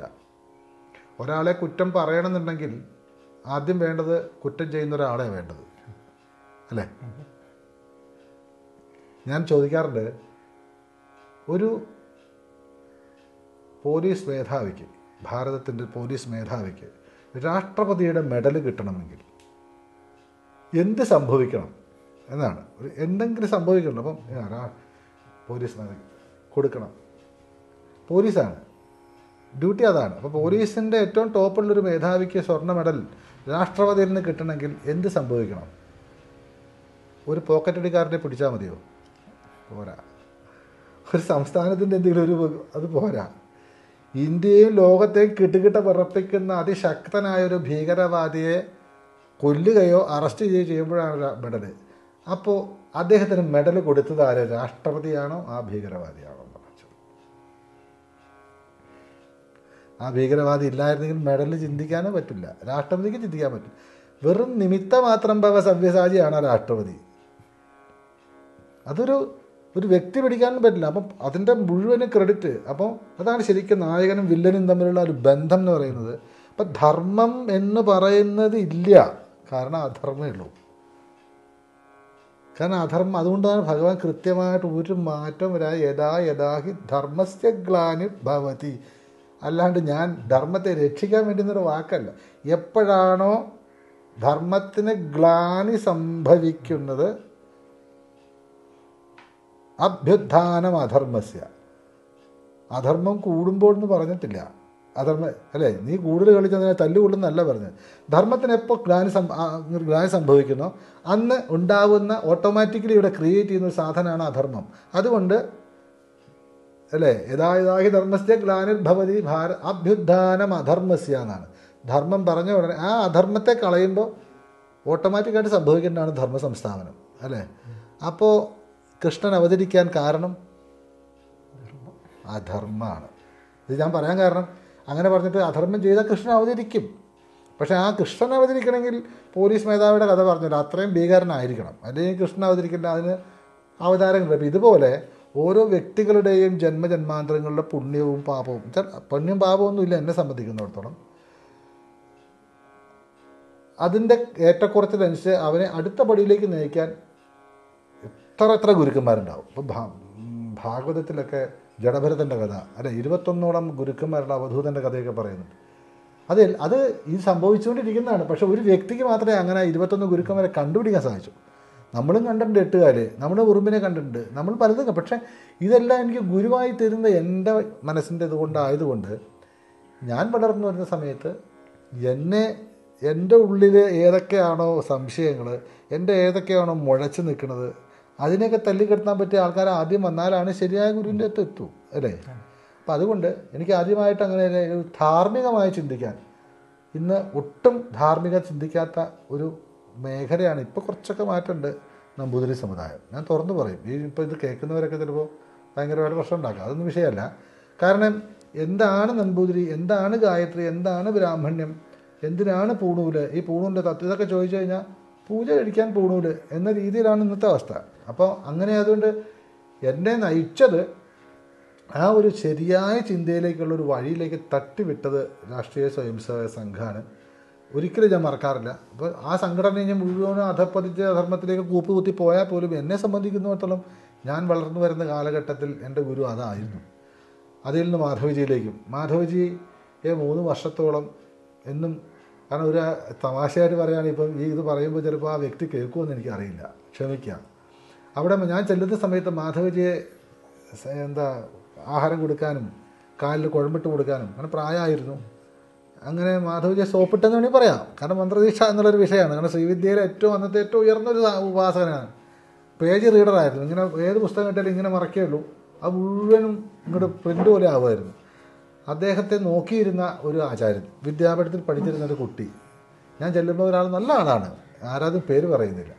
ഒരാളെ കുറ്റം പറയണമെന്നുണ്ടെങ്കിൽ ആദ്യം വേണ്ടത് കുറ്റം ചെയ്യുന്ന ഒരാളെ വേണ്ടത് അല്ലേ ഞാൻ ചോദിക്കാറുണ്ട് ഒരു പോലീസ് മേധാവിക്ക് ഭാരതത്തിൻ്റെ പോലീസ് മേധാവിക്ക് രാഷ്ട്രപതിയുടെ മെഡൽ കിട്ടണമെങ്കിൽ എന്ത് സംഭവിക്കണം എന്നാണ് ഒരു എന്തെങ്കിലും സംഭവിക്കണം അപ്പം ആ, രാ- പോലീസ് മേധാവി കൊടുക്കണം പോലീസാണ് ഡ്യൂട്ടി അതാണ് അപ്പോൾ പോലീസിൻ്റെ ഏറ്റവും ടോപ്പുള്ളൊരു മേധാവിക്ക് സ്വർണ്ണ മെഡൽ രാഷ്ട്രപതിയിൽ നിന്ന് കിട്ടണമെങ്കിൽ എന്ത് സംഭവിക്കണം ഒരു പോക്കറ്റടിക്കാരനെ പിടിച്ചാൽ മതിയോ പോരാ ഒരു സംസ്ഥാനത്തിൻ്റെ എന്തെങ്കിലും ഒരു വക- അത് പോരാ ഇന്ത്യയും ലോകത്തെയും കിട്ടുകിട്ട വിറപ്പിക്കുന്ന അതിശക്തനായ ഒരു ഭീകരവാദിയെ കൊല്ലുകയോ അറസ്റ്റ് ചെയ്യുകയോ ചെയ്യുമ്പോഴാണ് മെഡൽ അപ്പോൾ അദ്ദേഹത്തിന് മെഡൽ കൊടുത്തത് ആര് രാഷ്ട്രപതിയാണോ ആ ഭീകരവാദിയാണോ എന്നാണ് ചോദ്യം. ആ ഭീകരവാദി ഇല്ലായിരുന്നെങ്കിൽ മെഡൽ ചിന്തിക്കാനേ പറ്റില്ല രാഷ്ട്രപതിക്ക് ചിന്തിക്കാൻ പറ്റില്ല വെറും നിമിത്ത മാത്രം ഭവ സവ്യസാചിയാണ് രാഷ്ട്രപതി അതൊരു ഒരു വ്യക്തി പിടിക്കാനും പറ്റില്ല അപ്പം അതിൻ്റെ മുഴുവനും ക്രെഡിറ്റ് അപ്പം അതാണ് ശരിക്കും നായകനും വില്ലനും തമ്മിലുള്ള ഒരു ബന്ധം എന്ന് പറയുന്നത് അപ്പം ധർമ്മം എന്ന് പറയുന്നത് ഇല്ല കാരണം അധർമ്മമേ ഉള്ളൂ കാരണം അധർമ്മം അതുകൊണ്ടാണ് ഭഗവാൻ കൃത്യമായിട്ട് ഒരു മാറ്റം വരാ യഥാ യഥാഹി ധർമ്മസ്യ ഗ്ലാനി ഭവതി അല്ലാണ്ട് ഞാൻ ധർമ്മത്തെ രക്ഷിക്കാൻ വേണ്ടുന്നൊരു വാക്കല്ല എപ്പോഴാണോ ധർമ്മത്തിന് ഗ്ലാനി സംഭവിക്കുന്നത് അഭ്യുത്ഥാനം അധർമ്മസ്യ അധർമ്മം കൂടുമ്പോൾ എന്ന് പറഞ്ഞിട്ടില്ല അധർമ്മ അല്ലേ നീ കൂടുതൽ കളിച്ചതിനെ തല്ലുകൊള്ളുന്നല്ല പറഞ്ഞത് ധർമ്മത്തിന് എപ്പോൾ ഗ്ലാനി സം ആ, ഗ്ലാനി സംഭവിക്കുന്നോ അന്ന് ഉണ്ടാവുന്ന ഓട്ടോമാറ്റിക്കലി ഇവിടെ ക്രിയേറ്റ് ചെയ്യുന്ന ഒരു സാധനമാണ് അധർമ്മം അതുകൊണ്ട് അല്ലേ യഥാ യഥാഹി ധർമ്മസ്യ ഗ്ലാനിർഭവതി ഭാര അഭ്യുത്ഥാനം അധർമ്മസ്യ എന്നാണ് ധർമ്മം പറഞ്ഞ ഉടനെ ആ അധർമ്മത്തെ കളയുമ്പോൾ ഓട്ടോമാറ്റിക്കായിട്ട് സംഭവിക്കേണ്ടതാണ് ധർമ്മ സംസ്ഥാപനം അല്ലേ അപ്പോൾ കൃഷ്ണൻ അവതരിക്കാൻ കാരണം അധർമ്മമാണ് ഇത് ഞാൻ പറയാൻ കാരണം അങ്ങനെ പറഞ്ഞിട്ട് അധർമ്മം ചെയ്താൽ കൃഷ്ണൻ അവതരിക്കും പക്ഷേ ആ കൃഷ്ണൻ അവതരിക്കണമെങ്കിൽ പോലീസ് മേധാവിയുടെ കഥ പറഞ്ഞില്ല അത്രയും ഭീകരനായിരിക്കണം അല്ലെങ്കിൽ കൃഷ്ണൻ അവതരിക്കില്ല അതിന് അവതാരങ്ങൾ അപ്പം ഇതുപോലെ ഓരോ വ്യക്തികളുടെയും ജന്മജന്മാന്തരങ്ങളുടെ പുണ്യവും പാപവും എന്നുവെച്ചാൽ പുണ്യം പാപമൊന്നും ഇല്ല എന്നെ സംബന്ധിക്കുന്നിടത്തോളം അതിൻ്റെ ഏറ്റക്കുറച്ചിലനുസരിച്ച് അവനെ അടുത്ത പടിയിലേക്ക് നയിക്കാൻ എത്ര എത്ര ഗുരുക്കന്മാരുണ്ടാവും ഇപ്പോൾ ഭാ ഭാഗവതത്തിലൊക്കെ ജഡഭരതൻ്റെ കഥ അല്ലെ ഇരുപത്തൊന്നോളം ഗുരുക്കന്മാരുടെ അവധൂതൻ്റെ കഥയൊക്കെ പറയുന്നുണ്ട് അത് അത് ഇത് സംഭവിച്ചുകൊണ്ടിരിക്കുന്നതാണ് പക്ഷെ ഒരു വ്യക്തിക്ക് മാത്രമേ അങ്ങനെ ഇരുപത്തൊന്ന് ഗുരുക്കന്മാരെ കണ്ടുപിടിക്കാൻ സാധിച്ചു നമ്മളും കണ്ടിട്ടുണ്ട് എട്ടുകാല് നമ്മുടെ ഉറുമ്പിനെ കണ്ടിട്ടുണ്ട് നമ്മൾ പലതും ക- പക്ഷേ ഇതെല്ലാം എനിക്ക് ഗുരുവായി തരുന്ന എൻ്റെ മനസ്സിൻ്റെ ഇതുകൊണ്ടായതുകൊണ്ട് ഞാൻ വളർന്നു വരുന്ന സമയത്ത് എന്നെ എൻ്റെ ഉള്ളിൽ ഏതൊക്കെയാണോ സംശയങ്ങൾ എൻ്റെ ഏതൊക്കെയാണോ മുഴച്ച് നിൽക്കുന്നത് അതിനെയൊക്കെ തല്ലിക്കെടുത്താൻ പറ്റിയ ആൾക്കാർ ആദ്യം വന്നാലാണ് ശരിയായ ഗുരുവിൻ്റെ അടുത്ത് എത്തൂ അല്ലേ അപ്പം അതുകൊണ്ട് എനിക്ക് ആദ്യമായിട്ട് അങ്ങനെ ഒരു ധാർമ്മികമായി ചിന്തിക്കാൻ ഇന്ന് ഒട്ടും ധാർമ്മിക ചിന്തിക്കാത്ത ഒരു മേഖലയാണ് ഇപ്പോൾ കുറച്ചൊക്കെ മാറ്റമുണ്ട് നമ്പൂതിരി സമുദായം ഞാൻ തുറന്നു പറയും ഈ ഇപ്പോൾ ഇത് കേൾക്കുന്നവരൊക്കെ ചിലപ്പോൾ ഭയങ്കരമായിട്ട് പ്രശ്നം ഉണ്ടാക്കുക അതൊന്നും വിഷയമല്ല കാരണം എന്താണ് നമ്പൂതിരി എന്താണ് ഗായത്രി എന്താണ് ബ്രാഹ്മണ്യം എന്തിനാണ് പൂണൂല് ഈ പൂണൂലിൻ്റെ തത്വം ഇതൊക്കെ ചോദിച്ചു കഴിഞ്ഞാൽ പൂജ കഴിക്കാൻ പൂണൂല് എന്ന രീതിയിലാണ് ഇന്നത്തെ അവസ്ഥ അപ്പോൾ അങ്ങനെ അതുകൊണ്ട് എന്നെ നയിച്ചത് ആ ഒരു ശരിയായ ചിന്തയിലേക്കുള്ള ഒരു വഴിയിലേക്ക് തട്ടിവിട്ടത് രാഷ്ട്രീയ സ്വയംസേവക സംഘമാണ് ഒരിക്കലും ഞാൻ മറക്കാറില്ല അപ്പോൾ ആ സംഘടന ഞാൻ മുഴുവനും അധപ്പതിച്ച ധർമ്മത്തിലേക്ക് കൂപ്പ് കുത്തി പോയാൽ പോലും എന്നെ സംബന്ധിക്കുന്നിടത്തോളം ഞാൻ വളർന്നു വരുന്ന കാലഘട്ടത്തിൽ എൻ്റെ ഗുരു അതായിരുന്നു അതിൽ നിന്ന് മാധവജിയിലേക്കും മാധവജിയെ മൂന്ന് വർഷത്തോളം എന്നും കാരണം ഒരു തമാശയായിട്ട് പറയുകയാണെങ്കിൽ ഇപ്പം ഈ ഇത് പറയുമ്പോൾ ചിലപ്പോൾ ആ വ്യക്തി കേൾക്കുമെന്ന് എനിക്കറിയില്ല ക്ഷമിക്കാം അവിടെ ഞാൻ ചെല്ലുന്ന സമയത്ത് മാധവജിയെ സ- എന്താ ആഹാരം കൊടുക്കാനും കാലിൽ കുഴമ്പിട്ട് കൊടുക്കാനും അങ്ങനെ പ്രായമായിരുന്നു അങ്ങനെ മാധവജിയെ സോപ്പിട്ടെന്ന് വേണമെങ്കിൽ പറയാം കാരണം മന്ത്രദീക്ഷ എന്നുള്ളൊരു വിഷയമാണ് കാരണം ശ്രീവിദ്യയിലെ ഏറ്റവും അന്നത്തെ ഏറ്റവും ഉയർന്നൊരു സാ- ഉപാസകനാണ് പേജ് റീഡറായിരുന്നു ഇങ്ങനെ ഏത് പുസ്തകം കിട്ടിയാലും ഇങ്ങനെ മറക്കേ ഉള്ളൂ അത് മുഴുവനും ഇങ്ങോട്ട് പ്രിൻ്റ് പോലെ ആവുമായിരുന്നു അദ്ദേഹത്തെ നോക്കിയിരുന്ന ഒരു ആചാര്യൻ വിദ്യാപീഠത്തിൽ പഠിച്ചിരുന്ന ഒരു കുട്ടി ഞാൻ ചെല്ലുമ്പോൾ ഒരാൾ നല്ല ആളാണ് ആരാതും പേര് പറയുന്നില്ല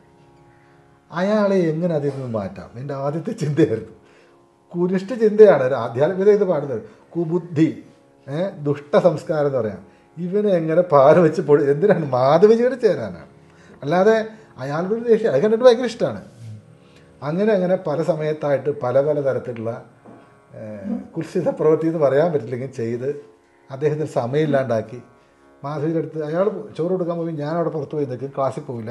അയാളെ എങ്ങനെ അതിൽ നിന്ന് മാറ്റാം എൻ്റെ ആദ്യത്തെ ചിന്തയായിരുന്നു കുരിഷ്ട ചിന്തയാണ് ഒരു ആധ്യാത്മികത ഇത് പാടുന്നത് കുബുദ്ധി ഏ ദുഷ്ട സംസ്കാരം എന്ന് പറയാം ഇവനെ എങ്ങനെ പാര വെച്ച് പൊടി എന്തിനാണ് മാധവജിയോട് ചേരാനാണ് അല്ലാതെ അയാളുടെ ഒരു ദേഷ്യം അത് കണ്ടിട്ട് ഭയങ്കര ഇഷ്ടമാണ് അങ്ങനെ അങ്ങനെ പല സമയത്തായിട്ട് പല പല തരത്തിലുള്ള ഏഹ്, കുൽസിത പ്രവൃത്തി എന്ന് പറയാൻ പറ്റില്ലെങ്കിൽ ചെയ്ത് അദ്ദേഹത്തിന് സമയമില്ലാണ്ടാക്കി മാധവിയുടെ അടുത്ത് അയാൾ ചോറ് കൊടുക്കാൻ പോയി ഞാൻ അവിടെ പുറത്ത് പോയി നിൽക്കും ക്ലാസ്സിൽ പോയില്ല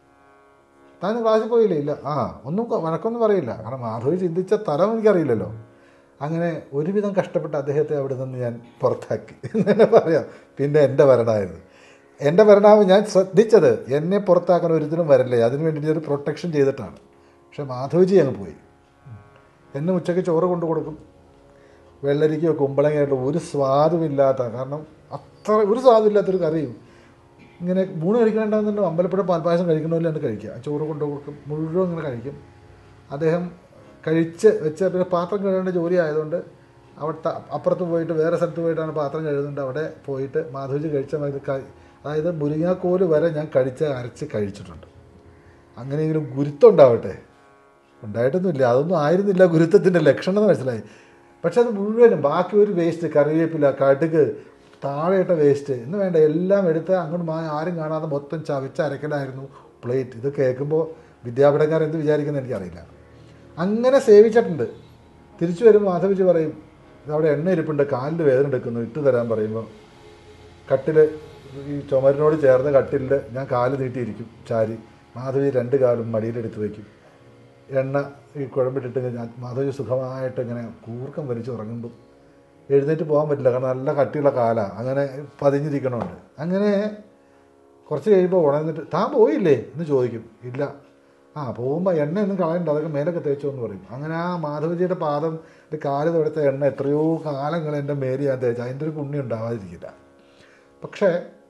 താൻ ക്ലാസ്സിൽ പോയില്ലേ ഇല്ല ആ ഒന്നും കൊ- വഴക്കൊന്നും പറയില്ല കാരണം മാധവി ചിന്തിച്ച തരം എനിക്കറിയില്ലല്ലോ അങ്ങനെ ഒരുവിധം കഷ്ടപ്പെട്ട് അദ്ദേഹത്തെ അവിടെ നിന്ന് ഞാൻ പുറത്താക്കി എന്ന് തന്നെ പറയാം പിന്നെ എൻ്റെ ഭരണമായിരുന്നു എൻ്റെ ഭരണാവ് ഞാൻ ശ്രദ്ധിച്ചത് എന്നെ പുറത്താക്കാൻ ഒരിക്കലും വരില്ലേ അതിന് വേണ്ടി ഒരു പ്രൊട്ടക്ഷൻ ചെയ്തിട്ടാണ് പക്ഷെ മാധവജി അങ്ങ് പോയി എന്നെ ഉച്ചയ്ക്ക് ചോറ് കൊണ്ടു കൊടുക്കും വെള്ളരിക്കയോ കുമ്പളങ്ങയോ ഒരു സ്വാദുമില്ലാത്ത കാരണം അത്ര ഒരു സ്വാദുമില്ലാത്തൊരു കറിയും ഇങ്ങനെ മൂന്ന് കഴിക്കണമെന്നുണ്ട് അമ്പലപ്പുഴ പാൽപ്പായസം കഴിക്കണമല്ലോ കഴിക്കുക ചോറ് കൊണ്ടു കൊടുക്കും മുഴുവൻ ഇങ്ങനെ കഴിക്കും അദ്ദേഹം കഴിച്ച് വെച്ച് പിന്നെ പാത്രം കഴുകേണ്ട ജോലി ആയതുകൊണ്ട് അവിടുത്തെ അപ്പുറത്ത് പോയിട്ട് വേറെ സ്ഥലത്ത് പോയിട്ടാണ് പാത്രം കഴുകുന്നുണ്ട് അവിടെ പോയിട്ട് മാധുജി കഴിച്ച മതി ക- അതായത് മുരിങ്ങാക്കോല് വരെ ഞാൻ കഴിച്ച് അരച്ച് കഴിച്ചിട്ടുണ്ട് അങ്ങനെയെങ്കിലും ഗുരുത്വം ഉണ്ടാവട്ടെ ഉണ്ടായിട്ടൊന്നുമില്ല അതൊന്നും ആയിരുന്നില്ല ഗുരുത്വത്തിൻ്റെ ലക്ഷണം എന്ന് മനസ്സിലായി പക്ഷെ അത് മുഴുവനും ബാക്കി ഒരു വേസ്റ്റ് കറിവേപ്പില കടുക് താഴെയിട്ട വേസ്റ്റ് എന്ന് വേണ്ട എല്ലാം എടുത്ത് അങ്ങോട്ട് മാ ആരും കാണാതെ മൊത്തം ചവച്ച് അരക്കലായിരുന്നു പ്ലേറ്റ് ഇത് കേൾക്കുമ്പോൾ വിദ്യാപീഠക്കാർ എന്ത് വിചാരിക്കുന്നത് എനിക്കറിയില്ല അങ്ങനെ സേവിച്ചിട്ടുണ്ട് തിരിച്ചു വരുമ്പോൾ മാധവിച്ച് പറയും "ഇത് അവിടെ എണ്ണ ഇരിപ്പുണ്ട് കാലിൽ വേദന എടുക്കുന്നു ഇട്ട് തരാൻ പറയുമ്പോൾ കട്ടിൽ ഈ ചുമരിനോട് ചേർന്ന കട്ടിലിൽ ഞാൻ കാല് നീട്ടിയിരിക്കും ചാരി മാധവി രണ്ട് കാലും മടിയിലെടുത്ത് വയ്ക്കും എണ്ണ ഈ കുഴമ്പിട്ടിട്ട് ഞാൻ മാധവി സുഖമായിട്ട് ഇങ്ങനെ കൂർക്കം വലിച്ച് ഉറങ്ങുമ്പോൾ എഴുന്നേറ്റ് പോകാൻ പറ്റില്ല കാരണം നല്ല കട്ടിയുള്ള കാലാണ് അങ്ങനെ പതിഞ്ഞിരിക്കണമുണ്ട് അങ്ങനെ കുറച്ച് കഴിയുമ്പോൾ ഉണർന്നിട്ട് താൻ പോയില്ലേ എന്ന് ചോദിക്കും ഇല്ല ആ പോകുമ്പോൾ എണ്ണ ഒന്നും കളയണ്ട അതൊക്കെ മേലൊക്കെ തേച്ചോ എന്ന് പറയും അങ്ങനെ ആ മാധവജിയുടെ പാദം എൻ്റെ കാല് തൊടുത്ത എണ്ണ എത്രയോ കാലങ്ങൾ എൻ്റെ മേല് ഞാൻ തേച്ചു അതിൻ്റെ ഒരു പുണ്യം ഉണ്ടാവാതിരിക്കില്ല പക്ഷേ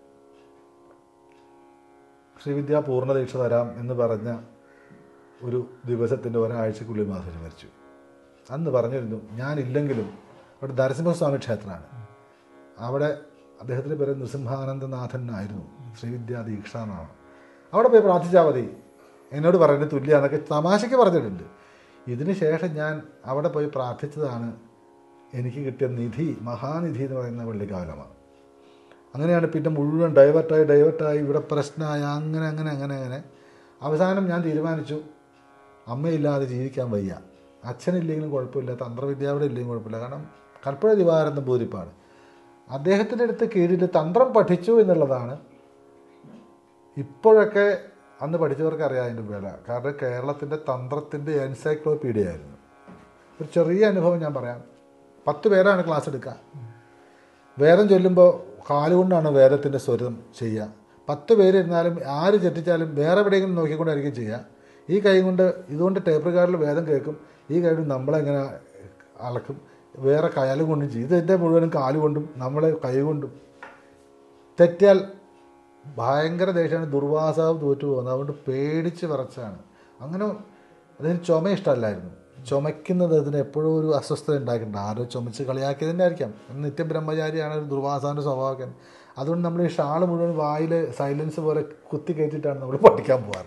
ശ്രീവിദ്യ പൂർണ്ണദീക്ഷ തരാം എന്ന് പറഞ്ഞ ഒരു ദിവസത്തിൻ്റെ ഒരാഴ്ചക്കുള്ളിൽ മാധവരി മരിച്ചു അന്ന് പറഞ്ഞിരുന്നു ഞാനില്ലെങ്കിലും അവിടെ നരസിംഹസ്വാമി ക്ഷേത്രമാണ് അവിടെ അദ്ദേഹത്തിൻ്റെ പേര് നൃസിംഹാനന്ദനാഥൻ ആയിരുന്നു ശ്രീവിദ്യാ ദീക്ഷ എന്നാണ് അവിടെ പോയി പ്രാർത്ഥിച്ചാൽ മതി എന്നോട് പറയുന്നത് തുല്യ എന്നൊക്കെ തമാശയ്ക്ക് പറഞ്ഞിട്ടുണ്ട് ഇതിന് ശേഷം ഞാൻ അവിടെ പോയി പ്രാർത്ഥിച്ചതാണ് എനിക്ക് കിട്ടിയ നിധി മഹാനിധി എന്ന് പറയുന്ന വെള്ളിക്കാവലമാണ് അങ്ങനെയാണ് പിന്നെ മുഴുവൻ ഡൈവേർട്ടായി ഡൈവേർട്ടായി ഇവിടെ പ്രശ്നമായി അങ്ങനെ അങ്ങനെ അങ്ങനെ അങ്ങനെ അവസാനം ഞാൻ തീരുമാനിച്ചു അമ്മയില്ലാതെ ജീവിക്കാൻ വയ്യ അച്ഛനില്ലെങ്കിലും കുഴപ്പമില്ല തന്ത്രവിദ്യ അവിടെ ഇല്ലെങ്കിലും കുഴപ്പമില്ല കാരണം കൽപ്പഴ ദിവാരന്ദ ബോധിപ്പാണ് അദ്ദേഹത്തിൻ്റെ അടുത്ത് കീഴിൽ തന്ത്രം പഠിച്ചു എന്നുള്ളതാണ് ഇപ്പോഴൊക്കെ അന്ന് പഠിച്ചവർക്ക് അറിയാം അതിൻ്റെ വില കാരണം കേരളത്തിൻ്റെ തന്ത്രത്തിൻ്റെ എൻസൈക്ലോപീഡിയ ആയിരുന്നു ഒരു ചെറിയ അനുഭവം ഞാൻ പറയാം പത്ത് പേരാണ് ക്ലാസ് എടുക്കുക വേദം ചൊല്ലുമ്പോൾ കാലുകൊണ്ടാണ് വേദത്തിൻ്റെ സ്വരം ചെയ്യുക പത്ത് പേരിരുന്നാലും ആര് ചെറ്റിച്ചാലും വേറെ എവിടെയെങ്കിലും നോക്കിക്കൊണ്ടായിരിക്കും ചെയ്യുക ഈ കൈ കൊണ്ട് ഇതുകൊണ്ട് ടേപ്പ് റെക്കാർഡിൽ വേദം കേൾക്കും ഈ കൈ കൊണ്ട് നമ്മളെങ്ങനെ അളക്കും വേറെ കയാലും കൊണ്ടും ചെയ്യും ഇതെൻ്റെ മുഴുവനും കാലുകൊണ്ടും നമ്മളെ കൈ കൊണ്ടും തെറ്റിയാൽ ഭയങ്കര ദേഷ്യമാണ് ദുർവാസാവ് തോറ്റു പോകുന്നത് അതുകൊണ്ട് പേടിച്ച് വിറച്ചാണ് അങ്ങനെ അതിന് ചുമ ഇഷ്ടമല്ലായിരുന്നു ചുമയ്ക്കുന്നത് അതിന് എപ്പോഴും ഒരു അസ്വസ്ഥത ഉണ്ടാക്കിയിട്ടുണ്ട് ആരോ ചുമച്ച് കളിയാക്കിയതിൻ്റെ ആയിരിക്കാം നിത്യബ്രഹ്മചാരിയാണ് ഒരു ദുർവാസാവിൻ്റെ സ്വഭാവമൊക്കെ അതുകൊണ്ട് നമ്മൾ ഈ ഷാള് മുഴുവൻ വായിൽ സൈലൻസ് പോലെ കുത്തി കയറ്റിയിട്ടാണ് നമ്മൾ പഠിക്കാൻ പോകാറ്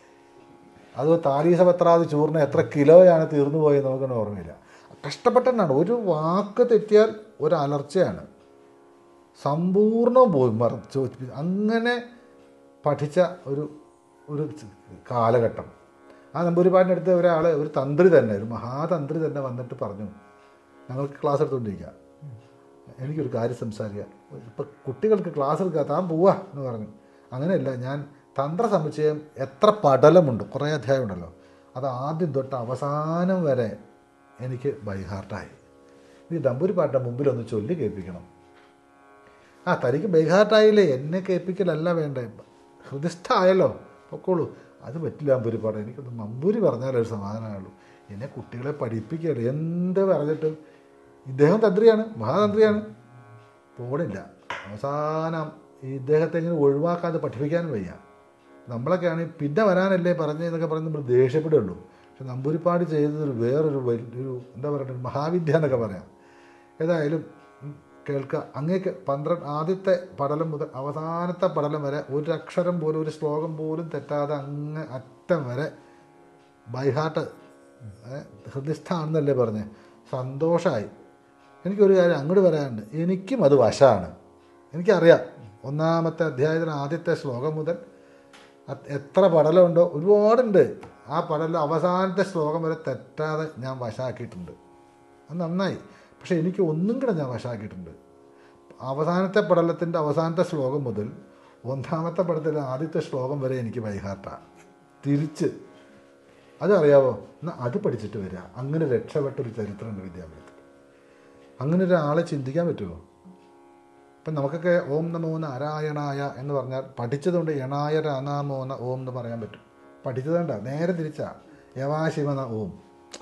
അത് താരീസപത്രാതി ചൂർണ്ണ എത്ര കിലോയാണ് തീർന്നു പോയത് നമുക്കൊന്നും ഓർമ്മയില്ല കഷ്ടപ്പെട്ടാണ് ഒരു വാക്ക് തെറ്റിയാൽ ഒരു അലർച്ചയാണ് സമ്പൂർണ്ണവും പോയി മറച്ചു അങ്ങനെ പഠിച്ച ഒരു ഒരു കാലഘട്ടം ആ നമ്പൂരിപ്പാടിൻ്റെ അടുത്ത് ഒരാൾ ഒരു തന്ത്രി തന്നെ ഒരു മഹാതന്ത്രി തന്നെ വന്നിട്ട് പറഞ്ഞു ഞങ്ങൾക്ക് ക്ലാസ് എടുത്തുകൊണ്ടിരിക്കുക എനിക്കൊരു കാര്യം സംസാരിക്കാം ഇപ്പം കുട്ടികൾക്ക് ക്ലാസ് എടുക്കുക താൻ പോവാ എന്ന് പറഞ്ഞു അങ്ങനെയല്ല ഞാൻ തന്ത്ര സമുച്ചയം എത്ര പടലമുണ്ട് കുറേ അധ്യായം ഉണ്ടല്ലോ അത് ആദ്യം തൊട്ട് അവസാനം വരെ എനിക്ക് ബൈഹാർട്ടായി ഈ നമ്പൂരിപ്പാട്ടിൻ്റെ മുമ്പിൽ ഒന്ന് ചൊല്ലി കേൾപ്പിക്കണം ആ തനിക്ക് ബൈഹാർട്ടായില്ലേ എന്നെ കേൾപ്പിക്കലല്ല വേണ്ടേ ഹൃദയസ്ഥായല്ലോ പൊക്കോളൂ അത് പറ്റില്ല അമ്പൂരിപ്പാട് എനിക്കൊന്ന് മമ്പൂരി പറഞ്ഞാലേ ഒരു സമാധാനമായുള്ളൂ എന്നെ കുട്ടികളെ പഠിപ്പിക്കുകയല്ലേ എന്ത് പറഞ്ഞിട്ടും ഇദ്ദേഹം തന്ത്രിയാണ് മഹാതന്ത്രിയാണ് പോണില്ല അവസാനം ഈ ഇദ്ദേഹത്തെ ഇങ്ങനെ ഒഴിവാക്കാതെ പഠിപ്പിക്കാനും വയ്യ നമ്മളൊക്കെയാണ് പിന്നെ വരാനല്ലേ പറഞ്ഞതെന്നൊക്കെ പറഞ്ഞ് നമ്മൾ ദേഷ്യപ്പെടുള്ളൂ പക്ഷെ നമ്പൂരിപ്പാട് ചെയ്തതൊരു വേറൊരു വലിയൊരു എന്താ പറയുക ഒരു മഹാവിദ്യ എന്നൊക്കെ പറയാം ഏതായാലും ഉം, കേൾക്കുക അങ്ങേക്ക് പന്ത്രണ്ട് ആദ്യത്തെ പടലം മുതൽ അവസാനത്തെ പടലം വരെ ഒരു അക്ഷരം പോലും ഒരു ശ്ലോകം പോലും തെറ്റാതെ അങ്ങ് അറ്റം വരെ ബൈഹാർട്ട് ഹൃദയസ്ഥാണെന്നല്ലേ പറഞ്ഞേ സന്തോഷമായി എനിക്കൊരു കാര്യം അങ്ങോട്ട് പറയാനുണ്ട് എനിക്കും അത് വശമാണ് എനിക്കറിയാം ഒന്നാമത്തെ അധ്യായത്തിന് ആദ്യത്തെ ശ്ലോകം മുതൽ അത് എത്ര പടലമുണ്ടോ ഒരുപാടുണ്ട് ആ പടലം അവസാനത്തെ ശ്ലോകം വരെ തെറ്റാതെ ഞാൻ വശാക്കിയിട്ടുണ്ട് അത് നന്നായി പക്ഷേ എനിക്ക് ഒന്നും കൂടെ ഞാൻ വശാക്കിയിട്ടുണ്ട് അവസാനത്തെ പടലത്തിൻ്റെ അവസാനത്തെ ശ്ലോകം മുതൽ ഒന്നാമത്തെ പടത്തിലെ ആദ്യത്തെ ശ്ലോകം വരെ എനിക്ക് വൈഹാർട്ടാണ് തിരിച്ച് അതറിയാവോ എന്നാൽ അത് പഠിച്ചിട്ട് വരിക അങ്ങനെ രക്ഷപ്പെട്ടൊരു ചരിത്രമുണ്ട് വിദ്യാഭ്യാസത്തിൽ അങ്ങനെ ഒരാളെ ചിന്തിക്കാൻ പറ്റുമോ ഇപ്പം നമുക്കൊക്കെ ഓം നമോ നാരായണായ എന്ന് പറഞ്ഞാൽ പഠിച്ചതുകൊണ്ട് യണായ രാനാമോന ഓം എന്ന് പറയാൻ പറ്റും പഠിച്ചതുകൊണ്ട നേരെ തിരിച്ചാ യവാശിവന ഓം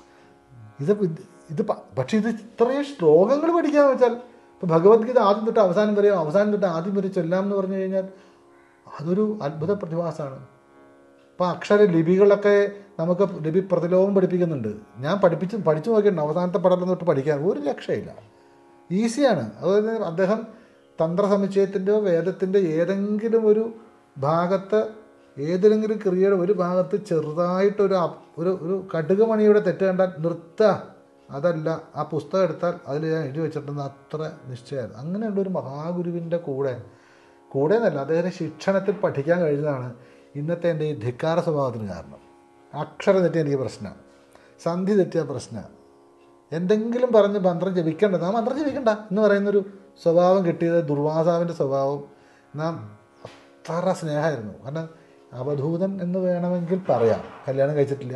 ഇത് ഇത് ഇത് പ- പക്ഷേ ഇത് ഇത്രയും ശ്ലോകങ്ങൾ പഠിക്കാന്ന് വെച്ചാൽ ഇപ്പം ഭഗവത്ഗീത ആദ്യം തൊട്ട് അവസാനം വരെയോ അവസാനം തൊട്ട് ആദ്യം വരെ ചൊല്ലാം എന്ന് പറഞ്ഞു കഴിഞ്ഞാൽ അതൊരു അത്ഭുത പ്രതിഭാസമാണ് ഇപ്പോൾ അക്ഷര ലിപികളൊക്കെ നമുക്ക് ലിപി പ്രതിലോമം പഠിപ്പിക്കുന്നുണ്ട് ഞാൻ പഠിപ്പിച്ച് പഠിച്ചു നോക്കിയിട്ടുണ്ട് അവസാനത്തെ പടലം തൊട്ട് പഠിക്കാൻ ഒരു രക്ഷയില്ല ഈസിയാണ് അതുപോലെ അദ്ദേഹം തന്ത്രസമുച്ചയത്തിൻ്റെയോ വേദത്തിൻ്റെ ഏതെങ്കിലും ഒരു ഭാഗത്ത് ഏതെങ്കിലും ക്രിയയുടെ ഒരു ഭാഗത്ത് ചെറുതായിട്ടൊരു അപ്- ഒരു ഒരു കടുകുമണിയുടെ തെറ്റ് കണ്ടാൽ നിർത്തുക അതല്ല ആ പുസ്തകം എടുത്താൽ അതിൽ ഞാൻ എഴുതി വെച്ചിട്ടുണ്ടെന്ന് അത്ര നിശ്ചയമായിരുന്നു അങ്ങനെയുള്ള ഒരു മഹാഗുരുവിൻ്റെ കൂടെ കൂടെ എന്നല്ല അദ്ദേഹത്തെ ശിക്ഷണത്തിൽ പഠിക്കാൻ കഴിഞ്ഞതാണ് ഇന്നത്തെ എൻ്റെ ഈ ധിക്കാര സ്വഭാവത്തിന് കാരണം അക്ഷരം തെറ്റിയ എനിക്ക് പ്രശ്നമാണ് സന്ധി തെറ്റിയ പ്രശ്നമാണ് എന്തെങ്കിലും പറഞ്ഞ് മന്ത്രം ജപിക്കേണ്ടത് ആ മന്ത്രം ജപിക്കണ്ട എന്ന് പറയുന്നൊരു സ്വഭാവം കിട്ടിയത് ദുർവാസാവിൻ്റെ സ്വഭാവം നാം അത്ര സ്നേഹമായിരുന്നു കാരണം അവധൂതൻ എന്ന് വേണമെങ്കിൽ പറയാം കല്യാണം കഴിച്ചിട്ടില്ല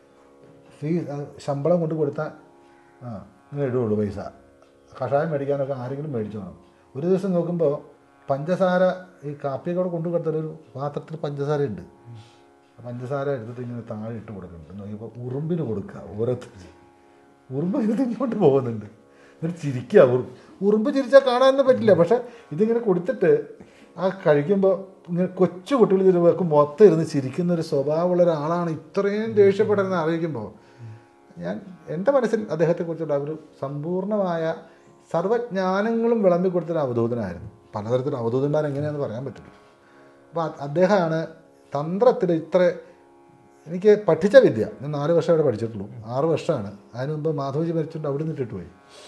ഫീ ആ, ശമ്പളം കൊണ്ട് കൊടുത്താൽ ആ നിങ്ങൾ ഇടുള്ളൂ പൈസ കഷായം മേടിക്കാനൊക്കെ ആരെങ്കിലും മേടിച്ചു വേണം ഒരു ദിവസം നോക്കുമ്പോൾ പഞ്ചസാര ഈ കാപ്പിയൊക്കെ കൊണ്ടു കൊടുത്താൽ ഒരു പാത്രത്തിൽ പഞ്ചസാര ഉണ്ട് ആ പഞ്ചസാര എടുത്തിട്ട് ഇങ്ങനെ താഴെ ഇട്ട് കൊടുക്കുന്നുണ്ട് നോക്കിയപ്പോൾ ഉറുമ്പിന് കൊടുക്കുക ഓരോരുത്തർ ഉറുമ്പ് ഇത് ഇങ്ങോട്ട് പോകുന്നുണ്ട് എന്നിട്ട് ചിരിക്കുക ഉറു ഉറുമ്പ് ചിരിച്ചാൽ കാണാനൊന്നും പറ്റില്ല പക്ഷെ ഇതിങ്ങനെ കൊടുത്തിട്ട് ആ കഴിക്കുമ്പോൾ ഇങ്ങനെ കൊച്ചു കുട്ടികൾ ഇതിലേക്ക് മൊത്തം ഇരുന്ന് ചിരിക്കുന്ന ഒരു സ്വഭാവമുള്ള ഒരാളാണ് ഇത്രയും ദേഷ്യപ്പെടുന്നത് അറിയിക്കുമ്പോൾ ഞാൻ എൻ്റെ മനസ്സിൽ അദ്ദേഹത്തെക്കുറിച്ചുള്ള ഒരു സമ്പൂർണ്ണമായ സർവ്വജ്ഞാനങ്ങളും വിളമ്പി കൊടുത്തൊരു അവധൂതനായിരുന്നു പലതരത്തിലുള്ള അവധൂതന്മാർ എങ്ങനെയാണെന്ന് പറയാൻ പറ്റില്ല അപ്പോൾ അ- അദ്ദേഹമാണ് തന്ത്രത്തിൽ ഇത്ര എനിക്ക് പഠിച്ച വിദ്യ ഞാൻ നാല് വർഷം അവിടെ പഠിച്ചിട്ടുള്ളൂ ആറ് വർഷമാണ് അതിന് മുമ്പ് മാധവജി മരിച്ചുകൊണ്ട് അവിടെ നിന്നിട്ട് പോയി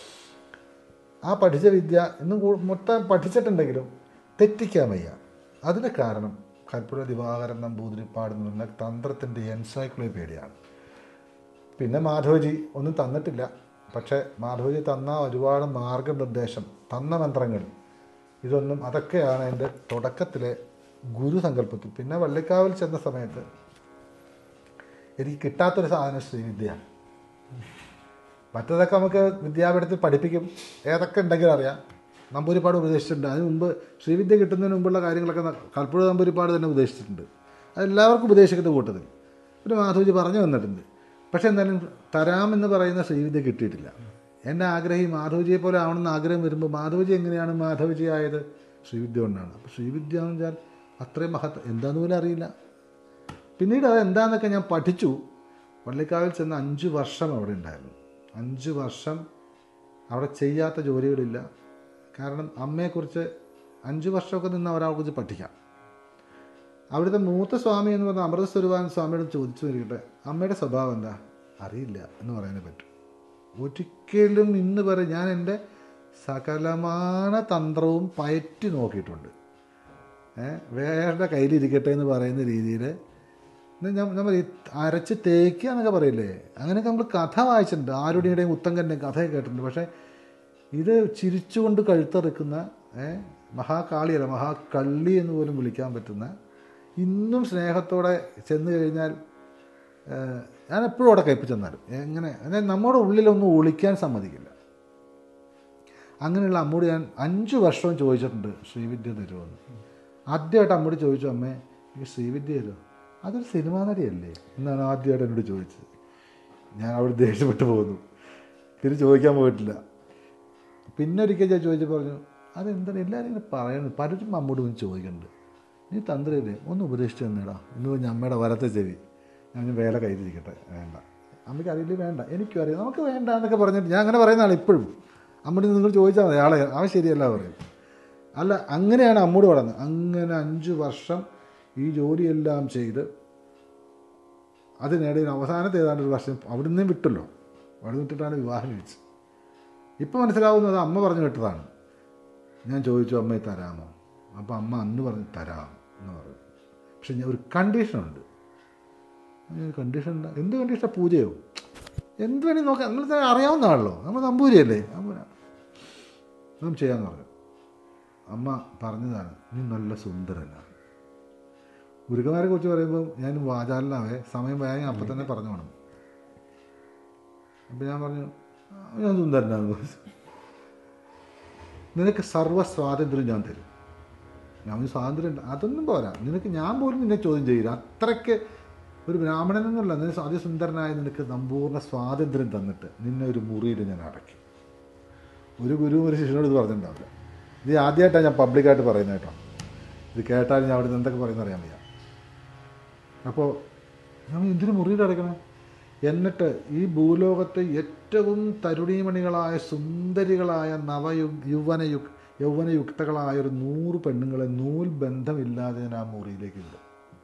ആ പഠിച്ച വിദ്യ ഇന്നും കൂ- മൊത്തം പഠിച്ചിട്ടുണ്ടെങ്കിലും തെറ്റിക്കാൻ വയ്യ അതിന് കാരണം കൽപ്പുര ദിവാകരൻ നമ്പൂതിരിപ്പാട് എന്ന് പറഞ്ഞ തന്ത്രത്തിൻ്റെ എൻസൈക്ലോപീഡിയാണ് പിന്നെ മാധവജി ഒന്നും തന്നിട്ടില്ല പക്ഷേ മാധവജി തന്ന ഒരുപാട് മാർഗനിർദ്ദേശം തന്ന മന്ത്രങ്ങൾ ഇതൊന്നും അതൊക്കെയാണ് എൻ്റെ തുടക്കത്തിലെ ഗുരുസങ്കല്പത്തിൽ പിന്നെ വള്ളിക്കാവിൽ ചെന്ന സമയത്ത് എനിക്ക് കിട്ടാത്തൊരു സാധനം ശ്രീവിദ്യയാണ് മറ്റതൊക്കെ നമുക്ക് വിദ്യാപീഠത്തിൽ പഠിപ്പിക്കും ഏതൊക്കെ ഉണ്ടെങ്കിലും അറിയാം നമ്പൂരിപ്പാട് ഉപദേശിച്ചിട്ടുണ്ട് അതിന് മുമ്പ് ശ്രീവിദ്യ കിട്ടുന്നതിന് മുമ്പുള്ള കാര്യങ്ങളൊക്കെ ന- കൽപ്പുഴ നമ്പൂരിപ്പാട് തന്നെ ഉപദേശിച്ചിട്ടുണ്ട് അത് എല്ലാവർക്കും ഉപദേശിക്കുന്ന കൂട്ടത്തിൽ ഒരു മാധവജി പറഞ്ഞു തന്നിട്ടുണ്ട് പക്ഷെ എന്നാലും തരാമെന്ന് പറയുന്ന ശ്രീവിദ്യ കിട്ടിയിട്ടില്ല എൻ്റെ ആഗ്രഹം ഈ മാധവജിയെ പോലെ ആവണമെന്ന് ആഗ്രഹം വരുമ്പോൾ മാധവജി എങ്ങനെയാണ് മാധവജി ആയത് ശ്രീവിദ്യ കൊണ്ടാണ് അപ്പോൾ ശ്രീവിദ്യ എന്ന് വെച്ചാൽ അത്രയും മഹത്വം എന്താന്ന് പോലും അറിയില്ല പിന്നീട് അത് എന്താണെന്നൊക്കെ ഞാൻ പഠിച്ചു വള്ളിക്കാവിൽ ചെന്ന് അഞ്ച് വർഷം അവിടെ ഉണ്ടായിരുന്നു അഞ്ച് വർഷം അവിടെ ചെയ്യാത്ത ജോലികളില്ല കാരണം അമ്മയെക്കുറിച്ച് അഞ്ച് വർഷമൊക്കെ നിന്ന് ഒരാളെക്കുറിച്ച് പഠിക്കാം അവിടുത്തെ മൂത്ത സ്വാമി എന്ന് പറഞ്ഞ അമൃത സ്വരൂപാൻ സ്വാമിയോട് ചോദിച്ചു വരികട്ടെ അമ്മയുടെ സ്വഭാവം എന്താ അറിയില്ല എന്ന് പറയാനേ പറ്റും ഒരിക്കലും ഇന്ന് വരെ ഞാൻ എൻ്റെ സകലമാന തന്ത്രവും പയറ്റി നോക്കിയിട്ടുണ്ട് ഏഹ് വേറെ കയ്യിലിരിക്കട്ടെ എന്ന് പറയുന്ന രീതിയിൽ ഞാൻ നമ്മൾ അരച്ച് തേക്കുക എന്നൊക്കെ പറയില്ലേ അങ്ങനെയൊക്കെ നമ്മൾ കഥ വായിച്ചിട്ടുണ്ട് ആരുടെയും ഉത്തങ്കൻ്റെയും കഥയൊക്കെ കേട്ടിട്ടുണ്ട് പക്ഷേ ഇത് ചിരിച്ചുകൊണ്ട് കഴുത്തറുക്കുന്ന ഏഹ് മഹാകാളിയല്ല മഹാകള്ളി എന്ന് പോലും വിളിക്കാൻ പറ്റുന്ന ഇന്നും സ്നേഹത്തോടെ ചെന്ന് കഴിഞ്ഞാൽ ഏഹ്, ഞാൻ എപ്പോഴും അവിടെ കയ്പ് ചെന്നാലും എങ്ങനെ അതായത് നമ്മുടെ ഉള്ളിലൊന്നും ഒളിക്കാൻ സമ്മതിക്കില്ല അങ്ങനെയുള്ള അമ്മോട് ഞാൻ അഞ്ച് വർഷവും ചോദിച്ചിട്ടുണ്ട് ശ്രീവിദ്യ തരുമെന്ന് ആദ്യമായിട്ട് അമ്മോട് ചോദിച്ചു അമ്മേ ഈ ശ്രീവിദ്യ തരുമോ അതൊരു സിനിമാ നടിയല്ലേ എന്നാണ് ആദ്യമായിട്ട് എന്നോട് ചോദിച്ചത് ഞാൻ അവിടെ ദേഷ്യപ്പെട്ട് പോകുന്നു പിന്നെ ചോദിക്കാൻ പോയിട്ടില്ല പിന്നെ ഒരിക്കൽ ഞാൻ ചോദിച്ചു പറഞ്ഞു അതെന്താണ് എല്ലാവരും ഇങ്ങനെ പറയുന്നത് പലരും അമ്മോട് വന്ന് ചോദിക്കുന്നുണ്ട് നീ തന്ത്രിയല്ലേ ഒന്ന് ഉപദേശിച്ച് തന്നേടാ എന്ന് പറഞ്ഞ് അമ്മയുടെ വലത്തെ ചെവി ഞാൻ വേല കയ്യിലിരിക്കട്ടെ വേണ്ട അമ്മയ്ക്ക് അറിയില്ലേ വേണ്ട എനിക്കും അറിയാം നമുക്ക് വേണ്ട എന്നൊക്കെ പറഞ്ഞിട്ട് ഞാൻ അങ്ങനെ പറയുന്ന ആൾ ഇപ്പോഴും അമ്മയോട് നിങ്ങൾ ചോദിച്ചാൽ മതി ആളെ അവൻ ശരിയല്ല പറയും അല്ല അങ്ങനെയാണ് അമ്മോട് പറയുന്നത് അങ്ങനെ അഞ്ച് വർഷം ഈ ജോലിയെല്ലാം ചെയ്ത് അതിനിടയിൽ അവസാനത്തെ ഏതാണ്ട് ഒരു വർഷം അവിടെ നിന്നേ വിട്ടല്ലോ അവിടെ വിട്ടിട്ടാണ് വിവാഹം കഴിച്ചത് ഇപ്പം മനസ്സിലാവുന്നത് അമ്മ പറഞ്ഞു വിട്ടതാണ് ഞാൻ ചോദിച്ചു അമ്മയെ തരാമോ അപ്പോൾ അമ്മ അന്ന് പറഞ്ഞു തരാം എന്ന് പറഞ്ഞു പക്ഷെ ഞാൻ ഒരു കണ്ടീഷനുണ്ട് കണ്ടീഷൻ എന്താ എന്ത് കണ്ടീഷനാണ് പൂജയോ എന്ത് വേണേൽ നോക്കാം നമ്മൾ അറിയാവുന്നതാണല്ലോ നമ്മൾ നമ്പൂരിയല്ലേ അമ്മ നാം ചെയ്യാമെന്ന് പറഞ്ഞു അമ്മ പറഞ്ഞതാണ് നീ നല്ല സുന്ദരനാണ് ഗുരുക്കന്മാരെ കുറിച്ച് പറയുമ്പോൾ ഞാൻ വാചാലനാവേ സമയം വേഗം അപ്പം തന്നെ പറഞ്ഞു വേണം അപ്പം ഞാൻ പറഞ്ഞു "ആ, ഞാൻ സുന്ദരനാണെന്ന് പറഞ്ഞു നിനക്ക് സർവ്വ സ്വാതന്ത്ര്യം ഞാൻ തരും ഞാൻ പറഞ്ഞു, സ്വാതന്ത്ര്യം ഉണ്ട് അതൊന്നും പോരാ നിനക്ക് ഞാൻ പോലും നിന്നെ ചോദ്യം ചെയ്യില്ല അത്രയ്ക്ക് ഒരു ബ്രാഹ്മണൻ എന്നല്ല നിന്നെ അതിസുന്ദരനായ നിനക്ക് സമ്പൂർണ്ണ സ്വാതന്ത്ര്യം തന്നിട്ട് നിന്നെ ഒരു മുറിയിൽ ഞാൻ അടക്കി ഒരു ഗുരുവും ഒരു ശിഷ്യനോട് ഇത് പറഞ്ഞിട്ടുണ്ടാവില്ല ഇത് ആദ്യമായിട്ടാണ് ഞാൻ പബ്ലിക്കായിട്ട് പറയുന്നത് കേട്ടോ ഇത് കേട്ടാൽ ഞാൻ അവിടെ നിന്ന് എന്തൊക്കെ പറയുന്നത് അറിയാൻ വയ്യ അപ്പോൾ ഞാൻ എന്തിനു മുറിയിൽ അടയ്ക്കണം എന്നിട്ട് ഈ ഭൂലോകത്തെ ഏറ്റവും തരുണീമണികളായ സുന്ദരികളായ നവയു യൗവനയു യൗവനയുക്തകളായ ഒരു നൂറ് പെണ്ണുങ്ങളെ നൂൽ ബന്ധമില്ലാതെ ഞാൻ ആ മുറിയിലേക്ക് വിടും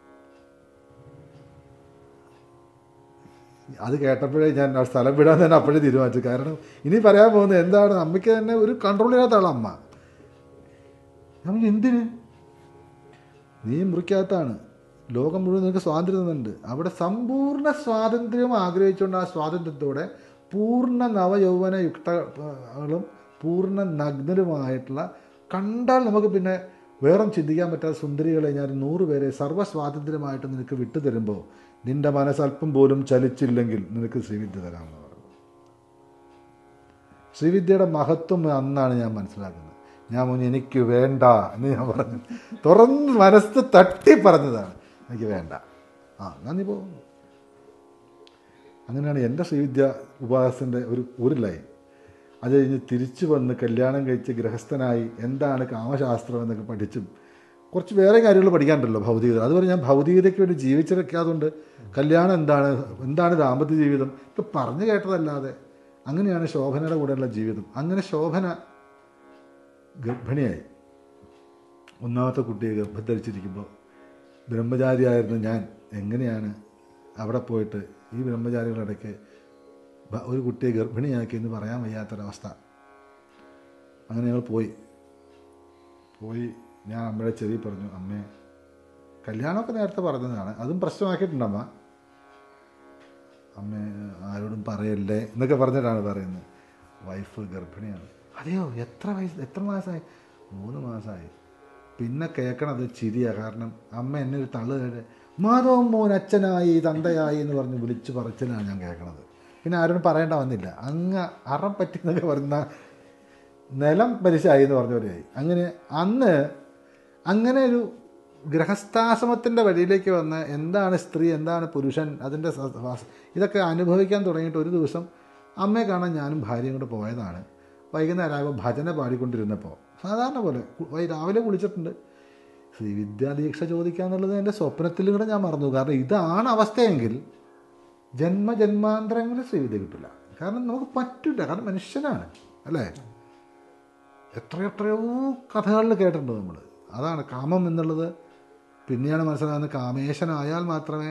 അത് കേട്ടപ്പോഴേ ഞാൻ ആ സ്ഥലം വിടാൻ തന്നെ അപ്പോഴേ തീരുമാനിച്ചു കാരണം ഇനി പറയാൻ പോകുന്നത് എന്താണ് അമ്മയ്ക്ക് തന്നെ ഒരു കൺട്രോൾ ചെയ്യാത്ത ആളാണ് അമ്മ ഞാൻ പറഞ്ഞു, എന്തിന് നീ മുറിക്കകത്താണ് ലോകം മുഴുവൻ നിനക്ക് സ്വാതന്ത്ര്യം തന്നുണ്ട് അവിടെ സമ്പൂർണ്ണ സ്വാതന്ത്ര്യം ആഗ്രഹിച്ചുകൊണ്ട് ആ സ്വാതന്ത്ര്യത്തോടെ പൂർണ്ണ നവയൗവന യുക്തകളും പൂർണ്ണ നഗ്നരുമായിട്ടുള്ള കണ്ടാൽ നമുക്ക് പിന്നെ വേറെ ചിന്തിക്കാൻ പറ്റാത്ത സുന്ദരികളെ ഞാൻ നൂറ് പേരെ സർവ്വ സ്വാതന്ത്ര്യമായിട്ട് നിനക്ക് വിട്ടുതരുമ്പോൾ നിന്റെ മനസ്സല്പം പോലും ചലിച്ചില്ലെങ്കിൽ നിനക്ക് ശ്രീവിദ്യ തരാമെന്ന് പറഞ്ഞു ശ്രീവിദ്യയുടെ മഹത്വം അന്നാണ് ഞാൻ മനസ്സിലാക്കുന്നത് ഞാൻ മുന്നേ എനിക്ക് വേണ്ട എന്ന് ഞാൻ പറഞ്ഞു തുറന്ന് മനസ്സ് തട്ടി പറഞ്ഞതാണ് എനിക്ക് വേണ്ട ആ എന്നാ നീ പോകുന്നു അങ്ങനെയാണ് എൻ്റെ ശ്രീവിദ്യ ഉപാസൻ്റെ ഒരു ഒരു ലൈൻ അത് കഴിഞ്ഞ് തിരിച്ചു വന്ന് കല്യാണം കഴിച്ച് ഗൃഹസ്ഥനായി എന്താണ് കാമശാസ്ത്രം എന്നൊക്കെ പഠിച്ചും കുറച്ച് വേറെ കാര്യങ്ങൾ പഠിക്കാനുണ്ടല്ലോ ഭൗതികത അതുപോലെ ഞാൻ ഭൗതികതയ്ക്ക് വേണ്ടി ജീവിച്ചിരിക്കാതുകൊണ്ട് കല്യാണം എന്താണ് എന്താണ് ദാമ്പത്യ ജീവിതം ഇപ്പം പറഞ്ഞു കേട്ടതല്ലാതെ അങ്ങനെയാണ് ശോഭനയുടെ കൂടെയുള്ള ജീവിതം അങ്ങനെ ശോഭന ഗർഭിണിയായി ഒന്നാമത്തെ കുട്ടിയെ ഗർഭം ധരിച്ചിരിക്കുമ്പോൾ ബ്രഹ്മചാരിയായിരുന്ന ഞാൻ എങ്ങനെയാണ് അവിടെ പോയിട്ട് ഈ ബ്രഹ്മചാരികളുടെ ഇടയ്ക്ക് ബ- ഒരു കുട്ടിയെ ഗർഭിണിയാക്കി എന്ന് പറയാൻ വയ്യാത്തൊരവസ്ഥ അങ്ങനെ ഞങ്ങൾ പോയി പോയി ഞാൻ അമ്മയുടെ ചെവി പറഞ്ഞു അമ്മേ കല്യാണമൊക്കെ നേരത്തെ പറഞ്ഞതാണ് അതും പ്രശ്നമാക്കിയിട്ടുണ്ട് അമ്മ അമ്മ ആരോടും പറയല്ലേ എന്നൊക്കെ പറഞ്ഞിട്ടാണ് പറയുന്നത് വൈഫ് ഗർഭിണിയാണ് അതെയോ എത്ര വയസ്സ് എത്ര മാസമായി മൂന്ന് മാസമായി പിന്നെ കേൾക്കണത് ചിരിയാണ് കാരണം അമ്മ എന്നെ ഒരു തള്ളു കേട്ട് മാധവൻ മോൻ അച്ഛനായി തന്തയായി എന്ന് പറഞ്ഞ് വിളിച്ച് പറച്ചിലാണ് ഞാൻ കേൾക്കണത് പിന്നെ ആരോടും പറയേണ്ട വന്നില്ല അങ്ങ് അറം പറ്റി എന്നൊക്കെ പറയുന്ന നിലം പരിശായി എന്ന് പറഞ്ഞ പോലെയായി അങ്ങനെ അന്ന് അങ്ങനെ ഒരു ഗൃഹസ്ഥാശ്രമത്തിൻ്റെ വഴിയിലേക്ക് വന്ന് എന്താണ് സ്ത്രീ എന്താണ് പുരുഷൻ അതിൻ്റെ സ- വാസ- ഇതൊക്കെ അനുഭവിക്കാൻ തുടങ്ങിയിട്ട് ഒരു ദിവസം അമ്മയെ കാണാൻ ഞാനും ഭാര്യയും കൂടെ പോയതാണ് വൈകുന്നേരം ആകുമ്പോൾ ഭജന പാടിക്കൊണ്ടിരുന്നപ്പോൾ സാധാരണ പോലെ കു- വൈ- രാവിലെ കുളിച്ചിട്ടുണ്ട് ശ്രീവിദ്യാദീക്ഷ ചോദിക്കുക എന്നുള്ളത് എൻ്റെ സ്വപ്നത്തിലും കൂടെ ഞാൻ മറന്നു കാരണം ഇതാണ് അവസ്ഥയെങ്കിൽ ജന്മജന്മാന്തരങ്ങളിൽ ശ്രീവിദ്യ കിട്ടില്ല കാരണം നമുക്ക് പറ്റില്ല കാരണം മനുഷ്യനാണ് അല്ലേ എത്രയെത്രയോ കഥകളിൽ കേട്ടിട്ടുണ്ട് നമ്മൾ അതാണ് കാമം എന്നുള്ളത് പിന്നെയാണ് മനസ്സിലാകുന്നത് കാമേശനായാൽ മാത്രമേ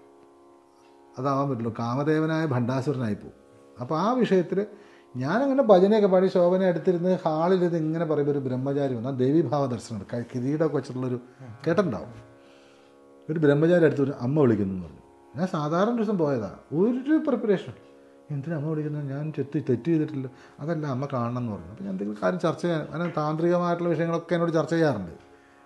അതാവാൻ പറ്റുള്ളൂ കാമദേവനായ ഭണ്ഡാസുരനായി പോകും അപ്പോൾ ആ വിഷയത്തിൽ ഞാനങ്ങനെ ഭജനയൊക്കെ പാടി ശോഭനെ അടുത്തിരുന്ന് ഹാളിലിരുന്ന് ഇങ്ങനെ പറയുമ്പോൾ ഒരു ബ്രഹ്മചാരി വന്നാൽ ദേവീഭാവ ദർശനമുണ്ട് കൈ- കിരീടമൊക്കെ വെച്ചിട്ടുള്ളൊരു കേട്ടിട്ടുണ്ടാവും ഒരു ബ്രഹ്മചാരി അടുത്ത് ഒരു അമ്മ വിളിക്കുന്നു എന്ന് പറഞ്ഞു ഞാൻ സാധാരണ ദിവസം പോയതാ ഒരു പ്രിപ്പറേഷൻ എന്തിനാ അമ്മ വിളിക്കുന്നത് ഞാൻ തെറ്റ് തെറ്റ് ചെയ്തിട്ടില്ല അതല്ല അമ്മ കാണണം എന്ന് പറഞ്ഞു അപ്പോൾ ഞാൻ എന്തെങ്കിലും കാര്യം ചർച്ച ചെയ്യാൻ അങ്ങനെ താന്ത്രികമായിട്ടുള്ള വിഷയങ്ങളൊക്കെ എന്നോട് ചർച്ച ചെയ്യാറുണ്ട്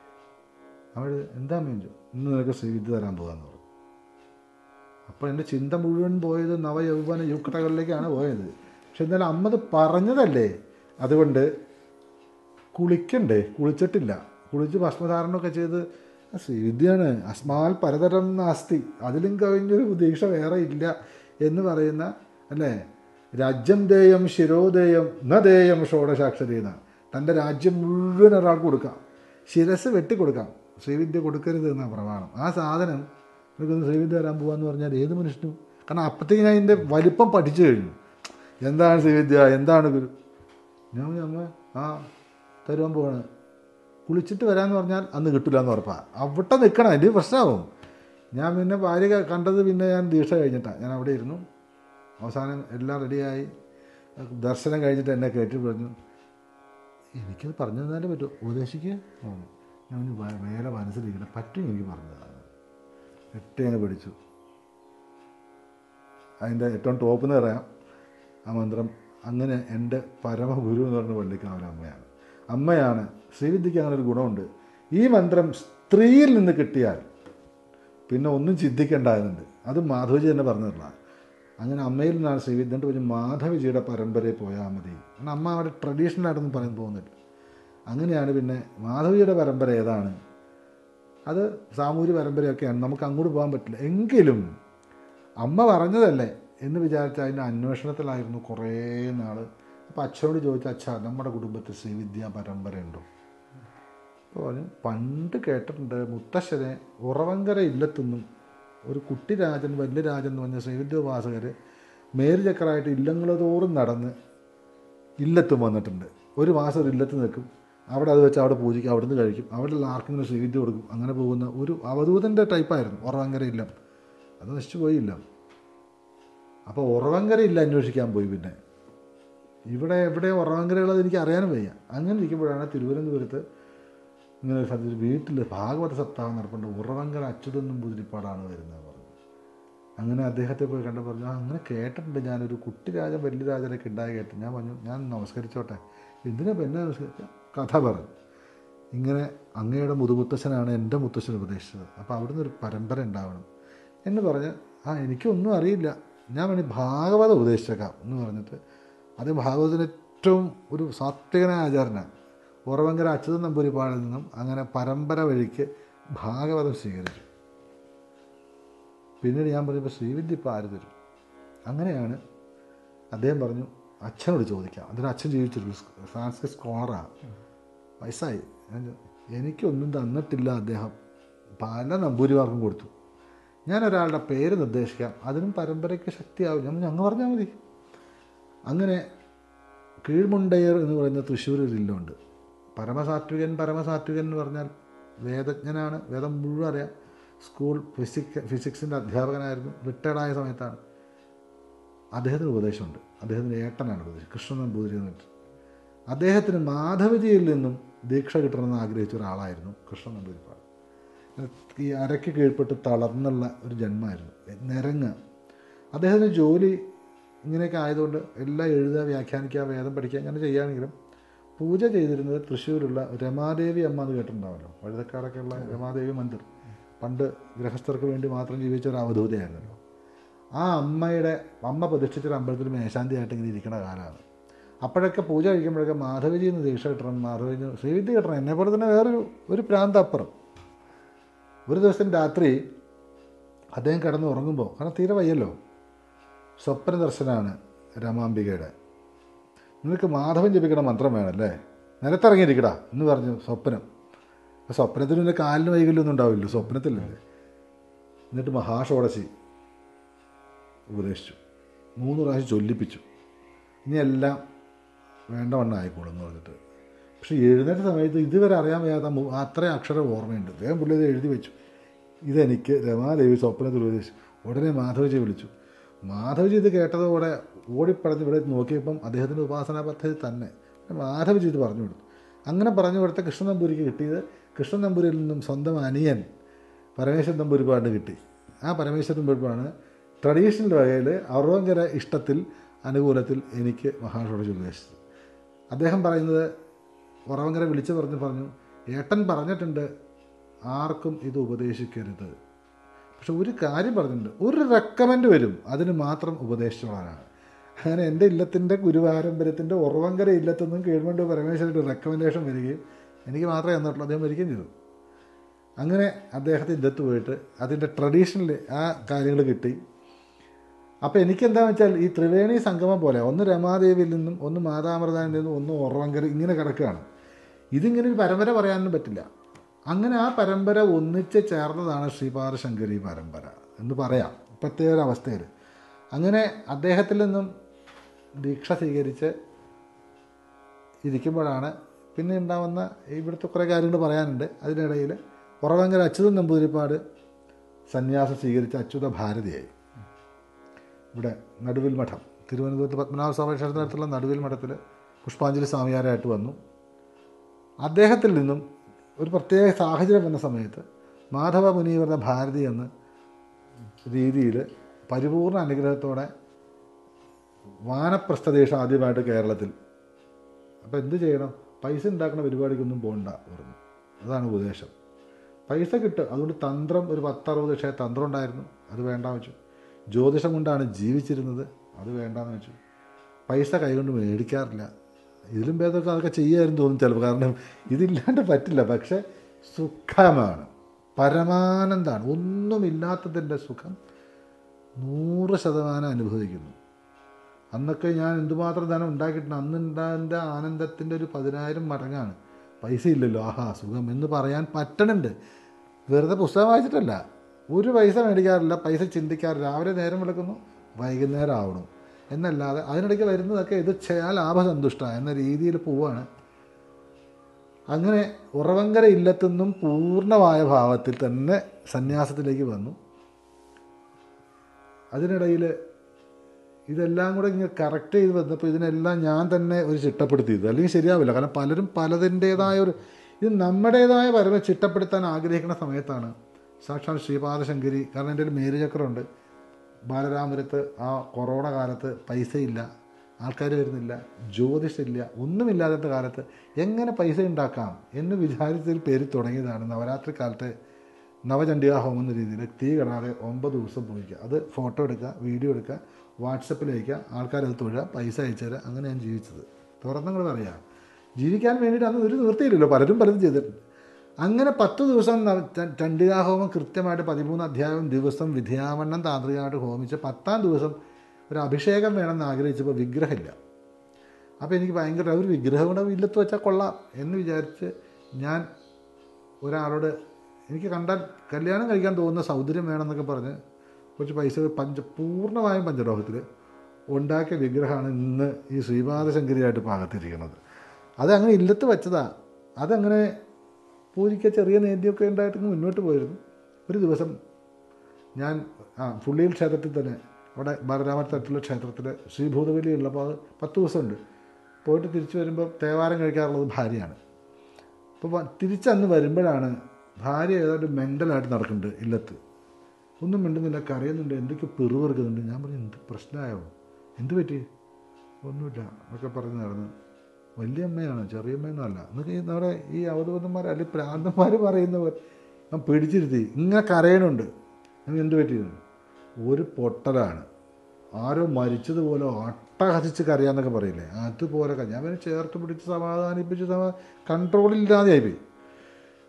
അവൾ എന്താ മേഞ്ചു ഇന്ന് നിനക്ക് ശ്രീവിദ്യ തരാൻ പോകാന്ന് പറഞ്ഞു അപ്പോൾ എൻ്റെ ചിന്ത മുഴുവൻ പോയത് നവയൗവന യുക്തകളിലേക്കാണ് പോയത് പക്ഷെ എന്നാലും അമ്മ അത് പറഞ്ഞതല്ലേ അതുകൊണ്ട് കുളിക്കണ്ടേ കുളിച്ചിട്ടില്ല കുളിച്ച് ഭസ്മധാരണമൊക്കെ ചെയ്ത് ആ ശ്രീവിദ്യയാണ് അസ്മാൽ പരതരം നാസ്തി അതിലും കവിഞ്ഞൊരു ദീക്ഷ വേറെ ഇല്ല എന്ന് പറയുന്ന അല്ലേ രാജ്യം ദേയം ശിരോദേയം ന ദേയം ഷോഡശാക്ഷരീന തൻ്റെ രാജ്യം മുഴുവൻ ഒരാൾക്ക് കൊടുക്കാം ശിരസ് വെട്ടിക്കൊടുക്കാം ശ്രീവിദ്യ കൊടുക്കരുത് എന്നാണ് പ്രമാണം ആ സാധനം എനിക്കൊന്ന് ശ്രീവിദ്യ വരാൻ പോകാന്ന് പറഞ്ഞാൽ ഏത് മനുഷ്യനും കാരണം അപ്പോഴത്തേക്ക് ഞാൻ അതിൻ്റെ വലിപ്പം പഠിച്ചു കഴിഞ്ഞു എന്താണ് ശ്രീവിദ്യ എന്താണ് ഗുരു ഞാൻ പറഞ്ഞു, അമ്മ ആ തരുവാൻ പോവാണ് കുളിച്ചിട്ട് വരാമെന്ന് പറഞ്ഞാൽ അന്ന് കിട്ടില്ല എന്ന് ഉറപ്പാണ് അവിടെ നിൽക്കണം അതിൻ്റെ പ്രശ്നമാവും ഞാൻ പിന്നെ ഭാര്യ കണ്ടത് പിന്നെ ഞാൻ ദീക്ഷ കഴിഞ്ഞിട്ടാണ് ഞാൻ അവിടെ ഇരുന്നു അവസാനം എല്ലാം റെഡിയായി ദർശനം കഴിഞ്ഞിട്ട് എന്നെ കയറ്റി പറഞ്ഞു എനിക്കത് പറഞ്ഞു തന്നാലേ പറ്റൂ ഉപദേശിക്കുക പറഞ്ഞു. ഞാൻ പറഞ്ഞു, "വേ- വേറെ മനസ്സിലിരിക്കണം പറ്റും എനിക്ക് പറഞ്ഞു തരാൻ." എട്ടി അങ്ങ് പിടിച്ചു അതിൻ്റെ ഏറ്റവും ടോപ്പ് എന്ന് പറയാം ആ മന്ത്രം അങ്ങനെ എൻ്റെ പരമഗുരു എന്ന് പറഞ്ഞ പള്ളിക്കാവല അമ്മയാണ് അമ്മയാണ് ശ്രീവിദ്യയ്ക്ക് അങ്ങനെ ഒരു ഗുണമുണ്ട് ഈ മന്ത്രം സ്ത്രീയിൽ നിന്ന് കിട്ടിയാൽ പിന്നെ ഒന്നും ചിന്തിക്കേണ്ടായിരുന്നുണ്ട് അത് മാധവജി തന്നെ പറഞ്ഞിട്ടുള്ള അങ്ങനെ അമ്മയിൽ നിന്നാണ് ശ്രീവിദ്യൻ്റെ പറഞ്ഞ് മാധവജിയുടെ പരമ്പരയിൽ പോയാൽ മതി കാരണം അമ്മ അവിടെ ട്രഡീഷണലായിട്ടൊന്നും പറയാൻ പോകുന്നില്ല അങ്ങനെയാണ് പിന്നെ മാധവജിയുടെ പരമ്പര ഏതാണ് അത് സാമൂഹ്യ പരമ്പരയൊക്കെയാണ് നമുക്ക് അങ്ങോട്ട് പോകാൻ പറ്റില്ല എങ്കിലും അമ്മ പറഞ്ഞതല്ലേ എന്ന് വിചാരിച്ച അതിൻ്റെ അന്വേഷണത്തിലായിരുന്നു കുറേ നാൾ അപ്പോൾ അച്ഛനോട് ചോദിച്ച അച്ഛ നമ്മുടെ കുടുംബത്തിൽ ശ്രീവിദ്യ പരമ്പരയുണ്ടോ അപ്പോൾ പറഞ്ഞു പണ്ട് കേട്ടിട്ടുണ്ട് മുത്തശ്ശനെ ഉറവങ്കര ഇല്ലത്തുനിന്നും ഒരു കുട്ടി രാജൻ വലിയ രാജൻ എന്ന് പറഞ്ഞ ശ്രീവിദ്യോപാസകർ മേരു ചക്രമായിട്ട് ഇല്ലങ്ങൾ തോറും നടന്ന് ഇല്ലത്തും വന്നിട്ടുണ്ട് ഒരു മാസം ഒരു ഇല്ലത്ത് നിൽക്കും അവിടെ അത് വെച്ച് അവിടെ പൂജിക്കും അവിടുന്ന് കഴിക്കും അവിടെ ഉള്ള ആർക്കെങ്കിലും ശ്രീവിദ്യ കൊടുക്കും അങ്ങനെ പോകുന്ന ഒരു അവധൂതൻ്റെ ടൈപ്പായിരുന്നു ഉറവങ്കര ഇല്ലം അത് നശിച്ചു പോയില്ല അപ്പോൾ ഉറവങ്കര ഇല്ല അന്വേഷിക്കാൻ പോയി പിന്നെ ഇവിടെ എവിടെ ഉറവങ്കരയുള്ളത് എനിക്ക് അറിയാനും വയ്യ അങ്ങനെ ഇരിക്കുമ്പോഴാണ് തിരുവനന്തപുരത്ത് ഇങ്ങനെ ഒരു സ്ഥലത്ത് ഒരു വീട്ടിൽ ഭാഗവത സപ്താഹം നടപ്പുണ്ട് ഉറവങ്കര അച്യുതനും പുതിരിപ്പാടാണ് വരുന്നത് പറഞ്ഞു അങ്ങനെ അദ്ദേഹത്തെ പോയി കണ്ടു പറഞ്ഞു "ആ, അങ്ങനെ കേട്ടിട്ടുണ്ട് ഞാനൊരു കുട്ടി രാജൻ വലിയ രാജനൊക്കെ ഉണ്ടായി കേട്ടു ഞാൻ പറഞ്ഞു ഞാൻ നമസ്കരിച്ചോട്ടെ എന്തിനാ ഇപ്പം എന്നെ നമസ്കരിച്ച കഥ പറഞ്ഞു ഇങ്ങനെ അങ്ങയുടെ മുതുമുത്തശ്ശനാണ് എൻ്റെ മുത്തശ്ശൻ ഉപദേശിച്ചത് അപ്പോൾ അവിടുന്ന് ഒരു പരമ്പര ഉണ്ടാവണം എന്ന് പറഞ്ഞ് ആ എനിക്കൊന്നും അറിയില്ല ഞാൻ വേണി ഭാഗവതം ഉപദേശിച്ചേക്കാം എന്ന് പറഞ്ഞിട്ട് അത് ഭാഗവതത്തിന് ഏറ്റവും ഒരു സാത്വികനായ ആചാരനാണ് ഉറവങ്കര അച്യുതൻ നമ്പൂരിപ്പാടിൽ നിന്നും അങ്ങനെ പരമ്പര വഴിക്ക് ഭാഗവതം സ്വീകരിച്ചു പിന്നീട് ഞാൻ പറഞ്ഞപ്പോൾ ശ്രീവിദ്യ ഇപ്പോൾ ആര് തരും അങ്ങനെയാണ് അദ്ദേഹം പറഞ്ഞു അച്ഛനോട് ചോദിക്കാം അതിന് അച്ഛൻ ജീവിച്ചൊരു സാംസ്കൃത് സ്കോളറാണ് വയസ്സായി ഞാൻ ചോ- എനിക്കൊന്നും തന്നിട്ടില്ല അദ്ദേഹം പല നമ്പൂരിമാർക്കും കൊടുത്തു ഞാൻ ഒരാളുടെ പേര് നിർദ്ദേശിക്കാം അതിനും പരമ്പരയ്ക്ക് ശക്തിയാവും ഞാൻ ഞങ്ങൾ പറഞ്ഞാൽ മതി അങ്ങനെ കീഴ്മുണ്ടയർ എന്ന് പറയുന്ന തൃശ്ശൂർ ഒരു ജില്ലുണ്ട് പരമസാത്വികൻ പരമസാത്വികൻ എന്ന് പറഞ്ഞാൽ വേദജ്ഞനാണ് വേദം മുഴുവൻ അറിയാം സ്കൂൾ ഫിസിക് ഫിസിക്സിൻ്റെ അധ്യാപകനായിരുന്നു റിട്ടയർഡായ സമയത്താണ് അദ്ദേഹത്തിന് ഉപദേശമുണ്ട് അദ്ദേഹത്തിൻ്റെ ഏട്ടനാണ് ഉപദേശം കൃഷ്ണൻ നമ്പൂതിരി എന്ന് പറഞ്ഞിട്ട് അദ്ദേഹത്തിന് മാധവജിയിൽ നിന്നും ദീക്ഷ കിട്ടണമെന്ന് ആഗ്രഹിച്ച ഒരാളായിരുന്നു കൃഷ്ണൻ നമ്പൂതിരിപ്പാട് ഈ അരയ്ക്ക് കീഴ്പ്പെട്ട് തളർന്നുള്ള ഒരു ജന്മമായിരുന്നു നിരങ്ങ് അദ്ദേഹത്തിന് ജോലി ഇങ്ങനെയൊക്കെ ആയതുകൊണ്ട് എല്ലാം എഴുതുക വ്യാഖ്യാനിക്കുക വേദം പഠിക്കുക അങ്ങനെ ചെയ്യുകയാണെങ്കിലും പൂജ ചെയ്തിരുന്നത് തൃശ്ശൂരുള്ള രമാദേവി അമ്മ എന്ന് കേട്ടിട്ടുണ്ടാവല്ലോ വഴുതക്കാടൊക്കെയുള്ള രമാദേവി മന്ദിർ പണ്ട് ഗൃഹസ്ഥർക്ക് വേണ്ടി മാത്രം ജീവിച്ച ഒരു അവധൂതയായിരുന്നല്ലോ ആ അമ്മയുടെ അമ്മ പ്രതിഷ്ഠിച്ചൊരു അമ്പലത്തിൽ മേശാന്തിയായിട്ട് ഇങ്ങനെ ഇരിക്കുന്ന കാലമാണ് അപ്പോഴൊക്കെ പൂജ കഴിക്കുമ്പോഴൊക്കെ മാധവജി എന്ന് ദീക്ഷ കിട്ടണം മാധവജി ശ്രീവിദ്യ കിട്ടണം എന്നെ പോലെ തന്നെ വേറൊരു ഒരു പ്രാന്തപ്പുറം ഒരു ദിവസം രാത്രി അദ്ദേഹം കിടന്ന് ഉറങ്ങുമ്പോൾ കാരണം തീരെ വയ്യല്ലോ സ്വപ്ന ദർശനമാണ് രമാംബികയുടെ നിനക്ക് മാധവൻ ജപിക്കണ മന്ത്രം വേണമല്ലേ നിലത്തിറങ്ങിയിരിക്കടാ എന്ന് പറഞ്ഞു സ്വപ്നം അപ്പോൾ സ്വപ്നത്തിന് പിന്നെ കാലിന് വൈകല്യമൊന്നും ഉണ്ടാവില്ല സ്വപ്നത്തിലല്ലേ എന്നിട്ട് മഹാഷോടശി ഉപദേശിച്ചു മൂന്ന് പ്രാവശ്യം ചൊല്ലിപ്പിച്ചു ഇനി എല്ലാം വേണ്ടവണ്ണം ആയിക്കോളും എന്ന് പറഞ്ഞിട്ട് പക്ഷെ എഴുന്നേറ്റ സമയത്ത് ഇതുവരെ അറിയാൻ വയ്യാത്ത മു- അത്രയും അക്ഷരം ഓർമ്മയുണ്ട് വേഗം പുള്ളി ഇത് എഴുതി വെച്ചു ഇതെനിക്ക് രമാദേവി സ്വപ്നത്തിൽ ഉപദേശിച്ചു ഉടനെ മാധവജി വിളിച്ചു മാധവജി ഇത് കേട്ടതോടെ ഓടിപ്പടഞ്ഞ് ഇവിടെ നോക്കിയപ്പം അദ്ദേഹത്തിൻ്റെ ഉപാസനാ പദ്ധതി തന്നെ മാധവജി ഇത് പറഞ്ഞു കൊടുത്തു അങ്ങനെ പറഞ്ഞു കൊടുത്ത കൃഷ്ണൻ നമ്പൂരിക്ക് കിട്ടിയത് കൃഷ്ണൻ നമ്പൂരിൽ നിന്നും സ്വന്തം അനിയൻ പരമേശ്വരൻ തമ്പൂരിപ്പാടിന് കിട്ടി ആ പരമേശ്വരൻ തമ്പൂരിപ്പാണ് ട്രഡീഷണൽ വകയിൽ അറുപങ്കര ഇഷ്ടത്തിൽ അനുകൂലത്തിൽ എനിക്ക് മഹാഷോടജി ഉപദേശിച്ചത് അദ്ദേഹം പറയുന്നത് ഉറവങ്കര വിളിച്ചു പറഞ്ഞ് പറഞ്ഞു ഏട്ടൻ പറഞ്ഞിട്ടുണ്ട് ആർക്കും ഇത് ഉപദേശിക്കരുത് പക്ഷെ ഒരു കാര്യം പറഞ്ഞിട്ടുണ്ട് ഒരു റെക്കമെൻഡ് വരും അതിന് മാത്രം ഉപദേശിച്ചോളാനാണ് അങ്ങനെ എൻ്റെ ഇല്ലത്തിൻ്റെ ഗുരുപാരമ്പര്യത്തിൻ്റെ ഉറവങ്കര ഇല്ലത്തു നിന്നും കീഴ്മണ്ട് പരമേശ്വരൻ്റെ റെക്കമെൻഡേഷൻ വരികയും എനിക്ക് മാത്രമേ തന്നിട്ടുള്ളൂ അദ്ദേഹം വരികയും ചെയ്തു അങ്ങനെ അദ്ദേഹത്തിൻ്റെ ഇല്ലത്ത് പോയിട്ട് അതിൻ്റെ ട്രഡീഷണൽ ആ കാര്യങ്ങൾ കിട്ടി അപ്പോൾ എനിക്കെന്താണെന്ന് വെച്ചാൽ ഈ ത്രിവേണി സംഗമം പോലെ ഒന്ന് രമാദേവിയിൽ നിന്നും ഒന്ന് മാതാമൃതാനിൽ നിന്നും ഒന്ന് ഉറവങ്കര ഇങ്ങനെ കിടക്കുകയാണ് ഇതിങ്ങനെ ഒരു പരമ്പര പറയാനൊന്നും പറ്റില്ല അങ്ങനെ ആ പരമ്പര ഒന്നിച്ച് ചേർന്നതാണ് ശ്രീപാദശങ്കരി പരമ്പര എന്ന് പറയാം പ്രത്യേക ഒരു അവസ്ഥയിൽ അങ്ങനെ അദ്ദേഹത്തിൽ നിന്നും ദീക്ഷ സ്വീകരിച്ച് ഇരിക്കുമ്പോഴാണ് പിന്നെ ഉണ്ടാവുന്ന ഇവിടുത്തെ കുറേ കാര്യങ്ങൾ പറയാനുണ്ട് അതിനിടയിൽ ഉറവങ്കര അച്യുതൻ നമ്പൂതിരിപ്പാട് സന്യാസം സ്വീകരിച്ച അച്യുത ഭാരതിയായി ഇവിടെ നടുവിൽ മഠം തിരുവനന്തപുരത്ത് പത്മനാഭ സ്വാമി ക്ഷേത്രത്തിനടുത്തുള്ള നടുവിൽ മഠത്തിൽ പുഷ്പാഞ്ജലി സ്വാമിയാരായിട്ട് വന്നു അദ്ദേഹത്തിൽ നിന്നും ഒരു പ്രത്യേക സാഹചര്യം വന്ന സമയത്ത് മാധവ മുനീവരുടെ ഭാരതി എന്ന രീതിയിൽ പരിപൂർണ അനുഗ്രഹത്തോടെ വാനപ്രസ്ഥദേശം ആദ്യമായിട്ട് കേരളത്തിൽ അപ്പോൾ എന്ത് ചെയ്യണം പൈസ ഉണ്ടാക്കുന്ന പരിപാടിക്കൊന്നും പോകണ്ട പറഞ്ഞു അതാണ് ഉപദേശം പൈസ കിട്ടും അതുകൊണ്ട് തന്ത്രം ഒരു പത്തറുപത് ക്ഷേ തന്ത്രം ഉണ്ടായിരുന്നു അത് വേണ്ടാന്ന് വെച്ചു ജ്യോതിഷം കൊണ്ടാണ് ജീവിച്ചിരുന്നത് അത് വേണ്ടാന്ന് വെച്ചു പൈസ കൈകൊണ്ട് മേടിക്കാറില്ല ഇതിലും ഭേദമൊക്കെ അതൊക്കെ ചെയ്യായിരുന്നു തോന്നും ചിലപ്പോൾ കാരണം ഇതില്ലാണ്ട് പറ്റില്ല പക്ഷേ സുഖമാണ് പരമാനന്ദമാണ് ഒന്നുമില്ലാത്തതിൻ്റെ സുഖം നൂറ് ശതമാനം അനുഭവിക്കുന്നു അന്നൊക്കെ ഞാൻ എന്തുമാത്രം ധനം ഉണ്ടാക്കിയിട്ടുണ്ട് അന്ന് ഉണ്ടാകുന്ന ആനന്ദത്തിൻ്റെ ഒരു പതിനായിരം മടങ്ങാണ് പൈസ ഇല്ലല്ലോ ആഹാ സുഖം എന്ന് പറയാൻ പറ്റണുണ്ട് വെറുതെ പുസ്തകം വായിച്ചിട്ടല്ല ഒരു പൈസ മേടിക്കാറില്ല പൈസ ചിന്തിക്കാറില്ല രാവിലെ നേരം വിളക്കുന്നു വൈകുന്നേരം ആവണം എന്നല്ലാതെ അതിനിടയ്ക്ക് വരുന്നതൊക്കെ ഇത് ചെയ്യാൻ ലാഭസന്തുഷ്ട എന്ന രീതിയിൽ പോവാണ് അങ്ങനെ ഉറവങ്കര ഇല്ലത്തുനിന്നും പൂർണ്ണമായ ഭാവത്തിൽ തന്നെ സന്യാസത്തിലേക്ക് വന്നു അതിനിടയിൽ ഇതെല്ലാം കൂടെ ഇങ്ങനെ കറക്റ്റ് ചെയ്ത് വന്നപ്പോൾ ഇതിനെല്ലാം ഞാൻ തന്നെ ഒരു ചിട്ടപ്പെടുത്തിയത് അല്ലെങ്കിൽ ശരിയാവില്ല കാരണം പലരും പലതിൻ്റേതായ ഒരു ഇത് നമ്മുടേതായ പരമ ചിട്ടപ്പെടുത്താൻ ആഗ്രഹിക്കുന്ന സമയത്താണ് സാക്ഷാൽ ശ്രീപാദശങ്കരി കാരണം എൻ്റെ ഒരു മേരുചക്രമുണ്ട് ബാലരാമപുരത്ത് ആ കൊറോണ കാലത്ത് പൈസയില്ല ആൾക്കാർ വരുന്നില്ല ജ്യോതിഷമില്ല ഒന്നുമില്ലാത്ത കാലത്ത് എങ്ങനെ പൈസ ഉണ്ടാക്കാം എന്ന് വിചാരിച്ചതിൽ പേര് തുടങ്ങിയതാണ് നവരാത്രി കാലത്തെ നവചണ്ഡികാ ഹോമം എന്ന രീതിയിൽ തീ കടാതെ ഒമ്പത് ദിവസം പോയിക്കുക അത് ഫോട്ടോ എടുക്കുക വീഡിയോ എടുക്കുക വാട്സപ്പിൽ അയക്കുക ആൾക്കാരത് തൊഴുക പൈസ അയച്ചു തരാം അങ്ങനെ ഞാൻ ജീവിച്ചത് തുറന്നങ്ങൾ പറയാം ജീവിക്കാൻ വേണ്ടിയിട്ട് അന്ന് ഒരു നിവൃത്തിയില്ലല്ലോ പലരും പലതും ചെയ്തിട്ടുണ്ട് അങ്ങനെ പത്ത് ദിവസം നവ- ച- ചണ്ഡികാഹോമം കൃത്യമായിട്ട് പതിമൂന്ന് അധ്യായം ദിവസം വിദ്യാവണ്ണം താന്ത്രികമായിട്ട് ഹോമിച്ച് പത്താം ദിവസം ഒരു അഭിഷേകം വേണമെന്ന് ആഗ്രഹിച്ചപ്പോൾ വിഗ്രഹമില്ല അപ്പോൾ എനിക്ക് ഭയങ്കര ഒരു വിഗ്രഹം കൂടെ ഇല്ലത്ത് വെച്ചാൽ കൊള്ളാം എന്ന് വിചാരിച്ച് ഞാൻ ഒരാളോട് എനിക്ക് കണ്ടാൽ കല്യാണം കഴിക്കാൻ തോന്നുന്ന സൗന്ദര്യം വേണമെന്നൊക്കെ പറഞ്ഞ് കുറച്ച് പൈസ പഞ്ച പൂർണ്ണമായും പഞ്ചലോഹത്തിൽ ഉണ്ടാക്കിയ വിഗ്രഹമാണ് ഇന്ന് ഈ ശ്രീപാദശങ്കരിയായിട്ട് പാകത്തിരിക്കുന്നത് അത് അങ്ങനെ ഇല്ലത്ത് വെച്ചതാ അതങ്ങനെ പൂജിക്ക ചെറിയ നേദ്യമൊക്കെ ഉണ്ടായിട്ട് മുന്നോട്ട് പോയിരുന്നു ഒരു ദിവസം ഞാൻ ആ പുള്ളിയിൽ ക്ഷേത്രത്തിൽ തന്നെ അവിടെ ബാലരാമത്തരത്തിലുള്ള ക്ഷേത്രത്തിൽ ശ്രീഭൂതബലി ഉള്ളപ്പോൾ അത് പത്ത് ദിവസമുണ്ട് പോയിട്ട് തിരിച്ചു വരുമ്പോൾ തേവാരം കഴിക്കാറുള്ളത് ഭാര്യയാണ് അപ്പോൾ തിരിച്ചന്ന് വരുമ്പോഴാണ് ഭാര്യ ഏതാണ്ട് മെൻ്റലായിട്ട് നടക്കുന്നുണ്ട് ഇല്ലത്ത് ഒന്നും മിണ്ടുന്നില്ല കരയുന്നുണ്ട് എന്തൊക്കെ പെറുപെറുക്കുന്നുണ്ട് ഞാൻ പറഞ്ഞു എന്ത് പ്രശ്നമായോ എന്ത് പറ്റി ഒന്നുമില്ല എന്നൊക്കെ പറഞ്ഞ് നടന്ന് വലിയ അമ്മയാണ് ചെറിയ അമ്മയൊന്നും അല്ല എന്നൊക്കെ ഈ നമ്മുടെ ഈ അവധൂതന്മാർ അല്ലെങ്കിൽ പ്രാന്തന്മാർ പറയുന്നവർ ഞാൻ പിടിച്ചിരുത്തി ഇങ്ങനെ കരയണുണ്ട് ഞാൻ എന്ത് പറ്റിയത് ഒരു പൊട്ടലാണ് ആരോ മരിച്ചതുപോലെ അട്ടഹസിച്ച് കരയാന്നൊക്കെ പറയില്ലേ അതുപോലെ കരഞ്ഞു. ഞാൻ പിന്നെ ചേർത്ത് പിടിച്ച് സമാധാനിപ്പിച്ച് സമ കൺട്രോളില്ലാതെ ആയിപ്പോയി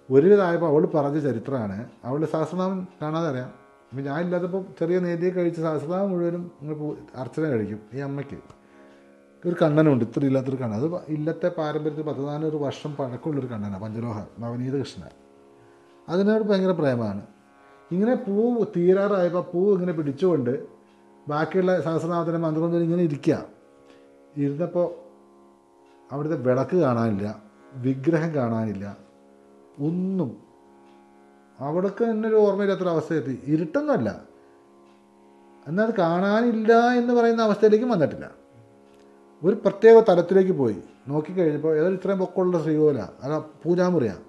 ഒരുവിധമായപ്പോൾ അവൾ പറഞ്ഞ ചരിത്രമാണ് അവളുടെ സഹസ്രനാമം കാണാതെ അറിയാം അപ്പം ഞാൻ ഇല്ലാത്തപ്പോൾ ചെറിയ നേതിയെ കഴിച്ച് സഹസ്രനാമം മുഴുവനും ഇങ്ങനെ പൂ- അർച്ചന കഴിക്കും ഈ അമ്മയ്ക്ക് ഒരു കണ്ണനുണ്ട് ഇത്ര ഇല്ലാത്തൊരു കണ്ണൻ അത് ഇല്ലത്തെ പാരമ്പര്യത്തിൽ പത്ത് നാനൂറ് വർഷം പഴക്കമുള്ളൊരു കണ്ണനാണ് പഞ്ചലോഹ നവനീത കൃഷ്ണൻ അതിനോട് ഭയങ്കര പ്രേമമാണ് ഇങ്ങനെ പൂ തീരാറായപ്പോൾ പൂ ഇങ്ങനെ പിടിച്ചുകൊണ്ട് ബാക്കിയുള്ള സഹസ്രനാമത്തിൻ്റെ മന്ത്രം ഇങ്ങനെ ഇരിക്കുക ഇരുന്നപ്പോൾ അവിടുത്തെ വിളക്ക് കാണാനില്ല വിഗ്രഹം കാണാനില്ല ഒന്നും അവിടേക്ക് തന്നെ ഒരു ഓർമ്മയില്ലാത്തൊരു അവസ്ഥയെത്തി ഇരുട്ടൊന്നുമല്ല എന്നാൽ അത് കാണാനില്ല എന്ന് പറയുന്ന അവസ്ഥയിലേക്കും വന്നിട്ടില്ല ഒരു പ്രത്യേക തലത്തിലേക്ക് പോയി നോക്കിക്കഴിഞ്ഞപ്പോൾ ഏതൊരു ഇത്രയും പൊക്കമുള്ള ശ്രീകോല അല്ല പൂജാമുറിയാണ്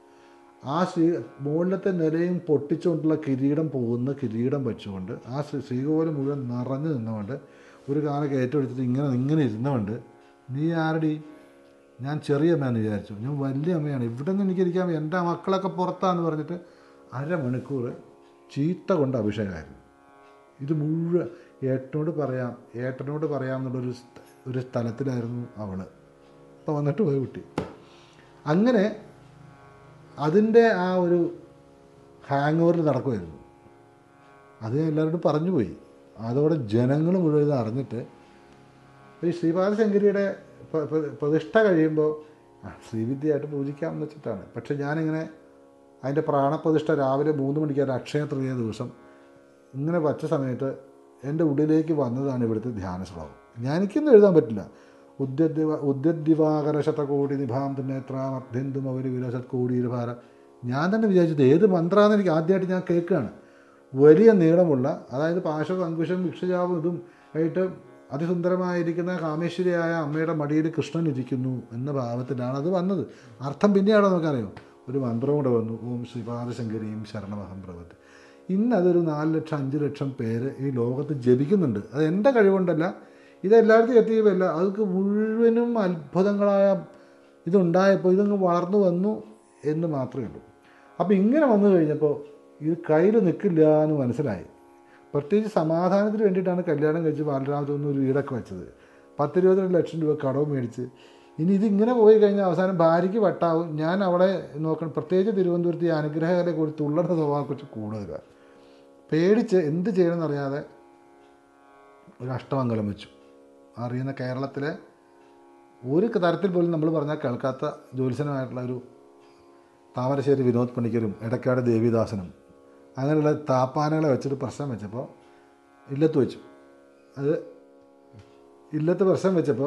ആ ശ്രീ മുകളിലത്തെ നിലയും പൊട്ടിച്ചുകൊണ്ടുള്ള കിരീടം പോകുന്ന കിരീടം വെച്ചുകൊണ്ട് ആ ശ്രീ ശ്രീകോലം മുഴുവൻ നിറഞ്ഞു നിന്നുകൊണ്ട് ഒരു കാലം കയറ്റെടുത്തിട്ട് ഇങ്ങനെ ഇങ്ങനെ ഇരുന്നുകൊണ്ട് നീ ആരടി ഞാൻ ചെറിയ അമ്മയെന്ന് വിചാരിച്ചു ഞാൻ വലിയ അമ്മയാണ് ഇവിടെ നിന്ന് എനിക്കിരിക്കാൻ വയ്യ. എൻ്റെ മക്കളൊക്കെ പുറത്താന്ന് പറഞ്ഞിട്ട് അരമണിക്കൂർ ചീത്ത കൊണ്ട് അഭിഷേകമായിരുന്നു ഇത് മുഴുവൻ ഏട്ടനോട് പറയാം ഏട്ടനോട് പറയാം എന്നുള്ളൊരു സ്ഥ- ഒരു സ്ഥലത്തിലായിരുന്നു അവൾ അപ്പോൾ വന്നിട്ട് പോയി കുട്ടി അങ്ങനെ അതിൻ്റെ ആ ഒരു ഹാങ് ഓവറിൽ നടക്കുമായിരുന്നു അത് ഞാൻ എല്ലാവരോടും പറഞ്ഞു പോയി അതോടെ ജനങ്ങൾ മുഴുവൻ ഇത് അറിഞ്ഞിട്ട് ഈ ശ്രീപാദ ശങ്കരിയുടെ പ- പ- പ്രതിഷ്ഠ കഴിയുമ്പോൾ ആ ശ്രീവിദ്യയായിട്ട് പൂജിക്കാമെന്ന് വെച്ചിട്ടാണ് പക്ഷെ ഞാനിങ്ങനെ അതിൻ്റെ പ്രാണപ്രതിഷ്ഠ രാവിലെ മൂന്ന് മണിക്കാണ് അക്ഷയ തൃതീയ ദിവസം ഇങ്ങനെ വച്ച സമയത്ത് എൻ്റെ ഉള്ളിലേക്ക് വന്നതാണ് ഇവിടുത്തെ ധ്യാന ശ്ലോകം ഞാൻ എനിക്കൊന്നും എഴുതാൻ പറ്റില്ല ഉദ്യദ്ദിവ ഉദ്യദ്ദിവാകര ശതകോടി നിഭാം നേത്രാമർദ്ദന്തും അവർ വിരസത് കോടിയിരുഭാര ഞാൻ തന്നെ വിചാരിച്ചത് ഏത് മന്ത്രാന്ന് എനിക്ക് ആദ്യമായിട്ട് ഞാൻ കേൾക്കുകയാണ് വലിയ നീളമുള്ള അതായത് പാശവും അങ്കുശം വിക്ഷജാവും ഇതും ആയിട്ട് അതിസുന്ദരമായിരിക്കുന്ന കാമേശ്വരിയായ അമ്മയുടെ മടിയിൽ കൃഷ്ണൻ ഇരിക്കുന്നു എന്ന ഭാവത്തിലാണ് അത് വന്നത് അർത്ഥം പിന്നെയാണോ നമുക്കറിയോ ഒരു മന്ത്രവും കൂടെ വന്നു ഓം ശ്രീപാദശങ്കരിയും ശരണമഹം പ്രവത്ത് ഇന്ന് അതൊരു നാല് ലക്ഷം അഞ്ച് ലക്ഷം പേര് ഈ ലോകത്ത് ജപിക്കുന്നുണ്ട് അത് എൻ്റെ കഴിവുകൊണ്ടല്ല ഇത് എല്ലായിടത്തും എത്തിയതല്ല അതൊക്കെ മുഴുവനും അത്ഭുതങ്ങളായ ഇതുണ്ടായപ്പോൾ ഇതങ്ങ് വളർന്നു വന്നു എന്ന് മാത്രമേ ഉള്ളൂ അപ്പോൾ ഇങ്ങനെ വന്നു കഴിഞ്ഞപ്പോൾ ഇത് കയ്യിൽ നിൽക്കില്ല എന്ന് മനസ്സിലായി പ്രത്യേകിച്ച് സമാധാനത്തിന് വേണ്ടിയിട്ടാണ് കല്യാണം കഴിച്ച് ബാലരാമത്തൊന്നും ഒരു വീടൊക്കെ വെച്ചത് പത്തിരുപത്തിരണ്ട് ലക്ഷം രൂപ കടവും മേടിച്ച് ഇനി ഇതിങ്ങനെ പോയി കഴിഞ്ഞാൽ അവസാനം ഭാര്യയ്ക്ക് വട്ടാവും ഞാൻ അവളെ നോക്കണം പ്രത്യേകിച്ച് തിരുവനന്തപുരത്ത് ഈ അനുഗ്രഹകരെ കുറിച്ച് തുള്ളറുടെ സ്വഭാവത്തെക്കുറിച്ച് കൂടുതലാണ് പേടിച്ച് എന്ത് ചെയ്യണമെന്നറിയാതെ ഒരു അഷ്ടമംഗലം വെച്ചു അറിയുന്ന കേരളത്തിലെ ഒരു തരത്തിൽ പോലും നമ്മൾ പറഞ്ഞാൽ കേൾക്കാത്ത ജ്യോത്സനമായിട്ടുള്ള ഒരു താമരശ്ശേരി വിനോദ് പണിക്കരും എടക്കാട് ദേവിദാസനും അങ്ങനെയുള്ള താപ്പാനകളെ വെച്ചിട്ട് പ്രശ്നം വെച്ചപ്പോൾ ഇല്ലത്ത് വെച്ചു അത് ഇല്ലത്ത് പ്രശ്നം വെച്ചപ്പോൾ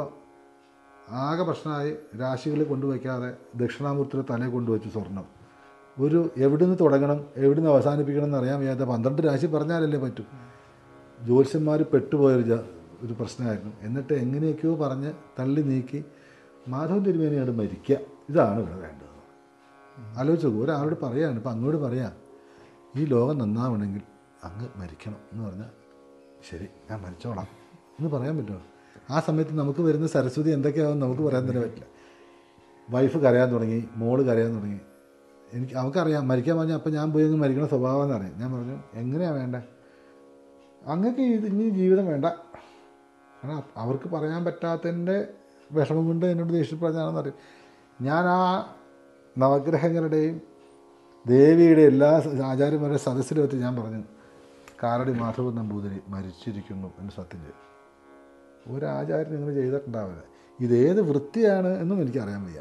ആകെ പ്രശ്നമായി രാശികളിൽ കൊണ്ടുവയ്ക്കാതെ ദക്ഷിണാമൂർത്തിയുടെ തലയിൽ കൊണ്ടുവച്ചു സ്വർണം ഒരു എവിടുന്ന് തുടങ്ങണം എവിടുന്ന് അവസാനിപ്പിക്കണം എന്ന് അറിയാൻ വയ്യാത്ത പന്ത്രണ്ട് രാശി പറഞ്ഞാലല്ലേ പറ്റൂ ജ്യോത്സ്യന്മാർ പെട്ടുപോയൊരു ജ- ഒരു പ്രശ്നമായിരുന്നു എന്നിട്ട് എങ്ങനെയൊക്കെയോ പറഞ്ഞ് തള്ളി നീക്കി മാധവൻ തിരുമേനിയോട് മരിക്കുക ഇതാണ് ഇവിടെ വേണ്ടത് ആലോചിച്ച് നോക്കൂ ഒരാളോട് പറയാണ് ഇപ്പം അങ്ങോട്ട് പറയാം ഈ ലോകം നന്നാവണമെങ്കിൽ അങ്ങ് മരിക്കണം എന്ന് പറഞ്ഞാൽ ശരി ഞാൻ മരിച്ചോളാം എന്ന് പറയാൻ പറ്റുമോ ആ സമയത്ത് നമുക്ക് വരുന്ന സരസ്വതി എന്തൊക്കെയാവും നമുക്ക് പറയാൻ തന്നെ പറ്റില്ല വൈഫ് കരയാൻ തുടങ്ങി മോള് കരയാൻ തുടങ്ങി എനിക്ക് അവൾക്കറിയാം മരിക്കാൻ പറഞ്ഞാൽ അപ്പം ഞാൻ പോയി അങ്ങ് മരിക്കണ സ്വഭാവം എന്നറിയാം ഞാൻ പറഞ്ഞു എങ്ങനെയാണ് വേണ്ടേ അങ്ങക്ക് ഇത് ഇനി ജീവിതം വേണ്ട കാരണം അവർക്ക് പറയാൻ പറ്റാത്തതിൻ്റെ വിഷമം കൊണ്ട് എന്നോട് ദേഷ്യപ്പെടുന്നതാണെന്ന് അറിയും ഞാൻ ആ നവഗ്രഹങ്ങളുടെയും ദേവിയുടെ എല്ലാ ആചാര്യന്മാരുടെ സദസ്സിൽ വെച്ച് ഞാൻ പറഞ്ഞു കാരടി മാധവൻ നമ്പൂതിരി മരിച്ചിരിക്കുന്നു എന്ന് സത്യം ചെയ്തു ഒരാചാര്യൻ ഇങ്ങനെ ചെയ്തിട്ടുണ്ടാവില്ല ഇതേത് വൃത്തിയാണ് എന്നും എനിക്കറിയാൻ വയ്യ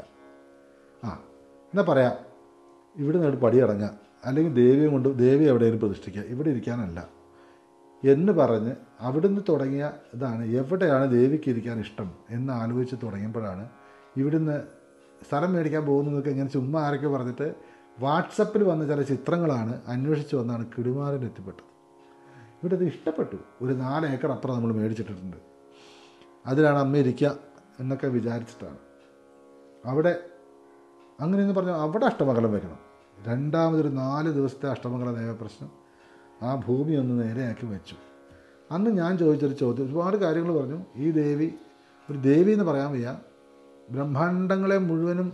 ആ എന്നാൽ പറയാം ഇവിടെ നിന്ന് പടി ഇറങ്ങുക അല്ലെങ്കിൽ ദേവിയെ കൊണ്ട് ദേവി എവിടെയെങ്കിലും പ്രതിഷ്ഠിക്കുക ഇവിടെ ഇരിക്കാനല്ല എന്ന് പറഞ്ഞ് അവിടുന്ന് തുടങ്ങിയ ഇതാണ് എവിടെയാണ് ദേവിക്ക് ഇരിക്കാൻ ഇഷ്ടം എന്ന് ആലോചിച്ച് തുടങ്ങിയപ്പോഴാണ് ഇവിടുന്ന് സ്ഥലം മേടിക്കാൻ പോകുന്നതൊക്കെ ഇങ്ങനെ ചുമ്മാ ആരൊക്കെ പറഞ്ഞിട്ട് വാട്സപ്പിൽ വന്ന ചില ചിത്രങ്ങളാണ് അന്വേഷിച്ച് വന്നാണ് കിടുമാറിൽ എത്തിപ്പെട്ടത് ഇവിടെ ഇത് ഇഷ്ടപ്പെട്ടു ഒരു നാല് ഏക്കർ അപ്പുറം നമ്മൾ മേടിച്ചിട്ടിട്ടുണ്ട് അതിലാണ് അമ്മ ഇരിക്കുക എന്നൊക്കെ വിചാരിച്ചിട്ടാണ് അവിടെ അങ്ങനെയെന്ന് പറഞ്ഞാൽ അവിടെ അഷ്ടമംഗലം വെക്കണം രണ്ടാമതൊരു നാല് ദിവസത്തെ അഷ്ടമംഗല ദേവപ്രശ്നം ആ ഭൂമി ഒന്ന് നേരെയാക്കി വെച്ചു അന്ന് ഞാൻ ചോദിച്ചൊരു ചോദ്യം ഒരുപാട് കാര്യങ്ങൾ പറഞ്ഞു ഈ ദേവി ഒരു ദേവി എന്ന് പറയാൻ വയ്യ ബ്രഹ്മാണ്ടങ്ങളെ മുഴുവനും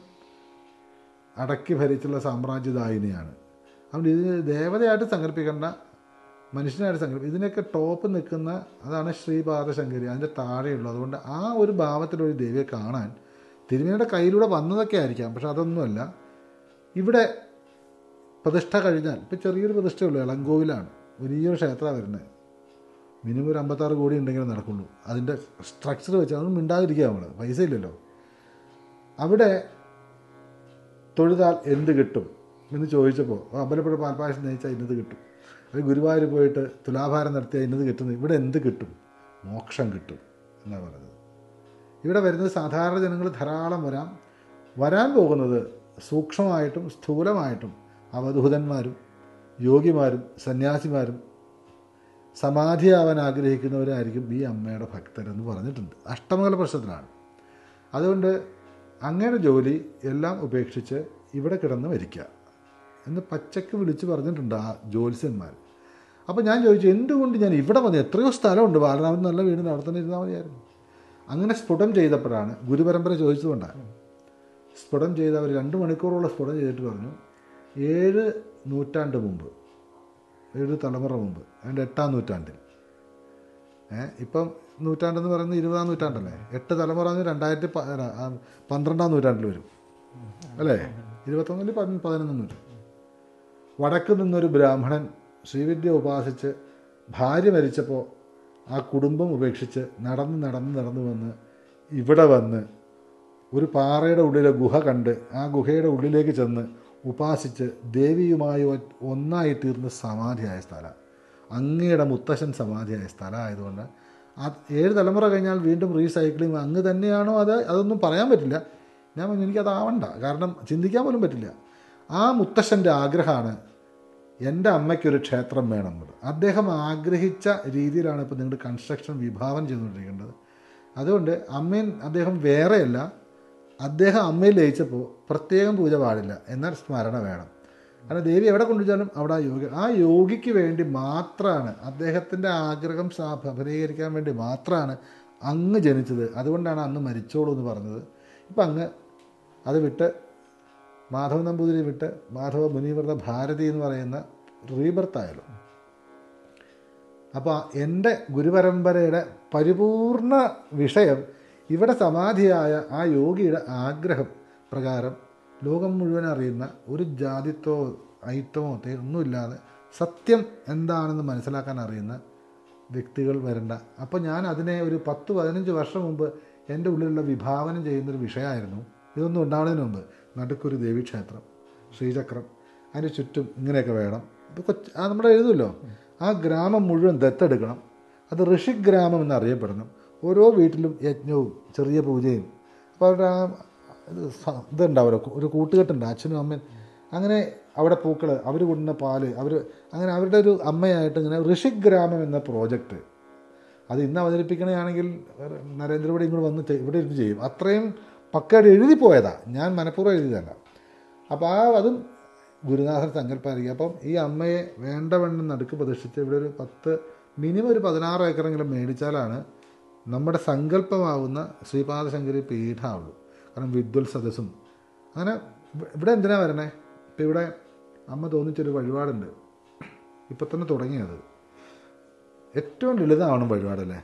അടക്കി ഭരിച്ചുള്ള സാമ്രാജ്യദായിനിയാണ് അതുകൊണ്ട് ഇത് ദേവതയായിട്ട് സങ്കല്പിക്കേണ്ട മനുഷ്യനായിട്ട് സങ്കല്പം ഇതിനൊക്കെ ടോപ്പ് നിൽക്കുന്ന അതാണ് ശ്രീപാദശങ്കരി അതിൻ്റെ താഴെയുള്ളൂ അതുകൊണ്ട് ആ ഒരു ഭാവത്തിലൊരു ദേവിയെ കാണാൻ തിരുമേനിയുടെ കയ്യിലൂടെ വന്നതൊക്കെ ആയിരിക്കാം പക്ഷെ അതൊന്നുമല്ല ഇവിടെ പ്രതിഷ്ഠ കഴിഞ്ഞാൽ ഇപ്പം ചെറിയൊരു പ്രതിഷ്ഠയുള്ളൂ ഇളങ്കോവിലാണ് വലിയൊരു ക്ഷേത്രമാണ് വരുന്നത് മിനിമം ഒരു അമ്പത്താറ് കോടി ഉണ്ടെങ്കിലും നടക്കുള്ളൂ അതിൻ്റെ സ്ട്രക്ചർ വെച്ച് അതൊന്നും മിണ്ടാതിരിക്കുക നമ്മൾ പൈസ ഇല്ലല്ലോ അവിടെ തൊഴുതാൽ എന്ത് കിട്ടും എന്ന് ചോദിച്ചപ്പോൾ അമ്പലപ്പുഴ പാൽപ്പായസം നയിച്ചാൽ ഇന്നത് കിട്ടും അത് ഗുരുവായൂർ പോയിട്ട് തുലാഭാരം നടത്തിയാൽ ഇന്നത് കിട്ടുന്നത് ഇവിടെ എന്ത് കിട്ടും മോക്ഷം കിട്ടും എന്നാണ് പറഞ്ഞത് ഇവിടെ വരുന്നത് സാധാരണ ജനങ്ങൾ ധാരാളം വരാം വരാൻ പോകുന്നത് സൂക്ഷ്മമായിട്ടും സ്ഥൂലമായിട്ടും അവധൂതന്മാരും യോഗിമാരും സന്യാസിമാരും സമാധിയാവാൻ ആഗ്രഹിക്കുന്നവരായിരിക്കും ഈ അമ്മയുടെ ഭക്തരെന്ന് പറഞ്ഞിട്ടുണ്ട് അഷ്ടമംഗല പ്രശ്നത്തിലാണ് അതുകൊണ്ട് അങ്ങയുടെ ജോലി എല്ലാം ഉപേക്ഷിച്ച് ഇവിടെ കിടന്ന് മരിക്കുക എന്ന് പച്ചക്ക് വിളിച്ച് പറഞ്ഞിട്ടുണ്ട് ആ ജ്യോത്സ്യന്മാർ അപ്പോൾ ഞാൻ ചോദിച്ചു എന്തുകൊണ്ട് ഞാൻ ഇവിടെ വന്നു എത്രയോ സ്ഥലമുണ്ട് ബാലരാമൻ നല്ല വീടിന് അവിടെ തന്നെ ഇരുന്നാൽ മതിയായിരുന്നു അങ്ങനെ സ്ഫുടം ചെയ്തപ്പോഴാണ് ഗുരുപരമ്പര ചോദിച്ചതുകൊണ്ടാണ് സ്ഫുടം ചെയ്ത് അവർ രണ്ട് മണിക്കൂറോളം സ്ഫുടം ചെയ്തിട്ട് പറഞ്ഞു ഏഴ് നൂറ്റാണ്ട് മുമ്പ് ഏഴ് തലമുറ മുമ്പ് അതിൻ്റെ എട്ടാം നൂറ്റാണ്ടിൽ ഏഹ് ഇപ്പം നൂറ്റാണ്ടെന്ന് പറയുന്നത് ഇരുപതാം നൂറ്റാണ്ടല്ലേ എട്ട് തലമുറ എന്ന് രണ്ടായിരത്തി പ- അല്ല, ആ, പന്ത്രണ്ടാം നൂറ്റാണ്ടിൽ വരും അല്ലേ ഇരുപത്തൊന്നിൽ പതി- പതിനൊന്നാം നൂറ്റാണ്ട് വടക്ക് നിന്നൊരു ബ്രാഹ്മണൻ ശ്രീവിദ്യ ഉപാസിച്ച് ഭാര്യ മരിച്ചപ്പോൾ ആ കുടുംബം ഉപേക്ഷിച്ച് നടന്ന് നടന്ന് നടന്ന് വന്ന് ഇവിടെ വന്ന് ഒരു പാറയുടെ ഉള്ളിലെ ഗുഹ കണ്ട് ആ ഗുഹയുടെ ഉള്ളിലേക്ക് ചെന്ന് ഉപാസിച്ച് ദേവിയുമായി ഒ- ഒന്നായി തീർന്ന് സമാധിയായ സ്ഥലം അങ്ങയുടെ മുത്തശ്ശൻ സമാധിയായ സ്ഥലമായതുകൊണ്ട് ആ ഏഴ് തലമുറ കഴിഞ്ഞാൽ വീണ്ടും റീസൈക്ലിംഗ് അങ്ങ് തന്നെയാണോ അത് അതൊന്നും പറയാൻ പറ്റില്ല ഞാൻ പറഞ്ഞു എനിക്കതാവണ്ട കാരണം ചിന്തിക്കാൻ പോലും പറ്റില്ല ആ മുത്തശ്ശൻ്റെ ആഗ്രഹമാണ് എൻ്റെ അമ്മയ്ക്കൊരു ക്ഷേത്രം വേണം എന്നുള്ളത് അദ്ദേഹം ആഗ്രഹിച്ച രീതിയിലാണ് ഇപ്പോൾ നിങ്ങൾ കൺസ്ട്രക്ഷൻ വിഭാവനം ചെയ്തുകൊണ്ടിരിക്കേണ്ടത് അതുകൊണ്ട് അമ്മയും അദ്ദേഹം വേറെയല്ല അദ്ദേഹം അമ്മയിൽ ലയിച്ചപ്പോൾ പ്രത്യേകം പൂജ പാടില്ല എന്നാൽ സ്മരണ വേണം കാരണം ദേവി എവിടെ കൊണ്ടുവച്ചാലും അവിടെ ആ യോഗി ആ യോഗിക്ക് വേണ്ടി മാത്രമാണ് അദ്ദേഹത്തിൻ്റെ ആഗ്രഹം സാ- സഫലീകരിക്കാൻ വേണ്ടി മാത്രമാണ് അങ്ങ് ജനിച്ചത് അതുകൊണ്ടാണ് അന്ന് മരിച്ചോളൂ എന്ന് പറഞ്ഞത് ഇപ്പം അങ്ങ് അത് വിട്ട് മാധവ നമ്പൂതിരി വിട്ട് മാധവ മുനിവ്രത ഭാരതി എന്ന് പറയുന്ന റീബർത്തായാലും അപ്പോൾ എൻ്റെ ഗുരുപരമ്പരയുടെ പരിപൂർണ വിഷയം ഇവിടെ സമാധിയായ ആ യോഗിയുടെ ആഗ്രഹം പ്രകാരം ലോകം മുഴുവൻ അറിയുന്ന ഒരു ജാതിത്വമോ ഐത്തമോ തേ- ഒന്നുമില്ലാതെ സത്യം എന്താണെന്ന് മനസ്സിലാക്കാൻ അറിയുന്ന വ്യക്തികൾ വരണ്ട അപ്പോൾ ഞാൻ അതിനെ ഒരു പത്ത് പതിനഞ്ച് വർഷം മുമ്പ് എൻ്റെ ഉള്ളിലുള്ള വിഭാവനം ചെയ്യുന്നൊരു വിഷയമായിരുന്നു ഇതൊന്നും ഉണ്ടാവുന്നതിന് മുമ്പ് നടുക്കൊരു ദേവീക്ഷേത്രം ശ്രീചക്രം അതിന് ചുറ്റും ഇങ്ങനെയൊക്കെ വേണം ഇപ്പോൾ കൊച്ച് ആ നമ്മുടെ എഴുതുമല്ലോ ആ ഗ്രാമം മുഴുവൻ ദത്തെടുക്കണം അത് ഋഷിഗ്രാമം എന്നറിയപ്പെടണം ഓരോ വീട്ടിലും യജ്ഞവും ചെറിയ പൂജയും അപ്പോൾ അവരുടെ ആ ഇത് സ- ഇതുണ്ടാവുമല്ലോ ഒരു കൂട്ടുകെട്ടുണ്ട് അച്ഛനും അമ്മയും അങ്ങനെ അവിടെ പൂക്കൾ അവർ കൊണ്ടുവന്ന പാല് അവർ അങ്ങനെ അവരുടെ ഒരു അമ്മയായിട്ട് ഇങ്ങനെ ഋഷിഗ്രാമം എന്ന പ്രോജക്റ്റ് അത് ഇന്ന് അവതരിപ്പിക്കണമെങ്കിൽ നരേന്ദ്രമോദി ഇങ്ങോട്ട് വന്ന് ചെ- ഇവിടെ ഇരുന്ന് ചെയ്യും അത്രയും പക്കയായിട്ട് എഴുതി പോയതാ ഞാൻ മനഃപൂർവ്വം എഴുതിയതല്ല അപ്പോൾ ആ അതും ഗുരുനാഥൻ സങ്കല്പമായിരിക്കും അപ്പം ഈ അമ്മയെ വേണ്ടവണ്ണം നടുക്ക് പ്രതിഷ്ഠിച്ച് ഇവിടെ ഒരു പത്ത് മിനിമം ഒരു പതിനാറ് ഏക്കറെങ്കിലും മേടിച്ചാലാണ് നമ്മുടെ സങ്കല്പമാവുന്ന ശ്രീപാദശങ്കരി പീഠാവുള്ളൂ കാരണം വിദ്വൽ സദസ്സും അങ്ങനെ ഇവ- ഇവിടെ എന്തിനാ വരണേ ഇപ്പം ഇവിടെ അമ്മ തോന്നിച്ചൊരു വഴിപാടുണ്ട് ഇപ്പം തന്നെ തുടങ്ങിയത് ഏറ്റവും ലളിതമാണ് വഴിപാടല്ലേ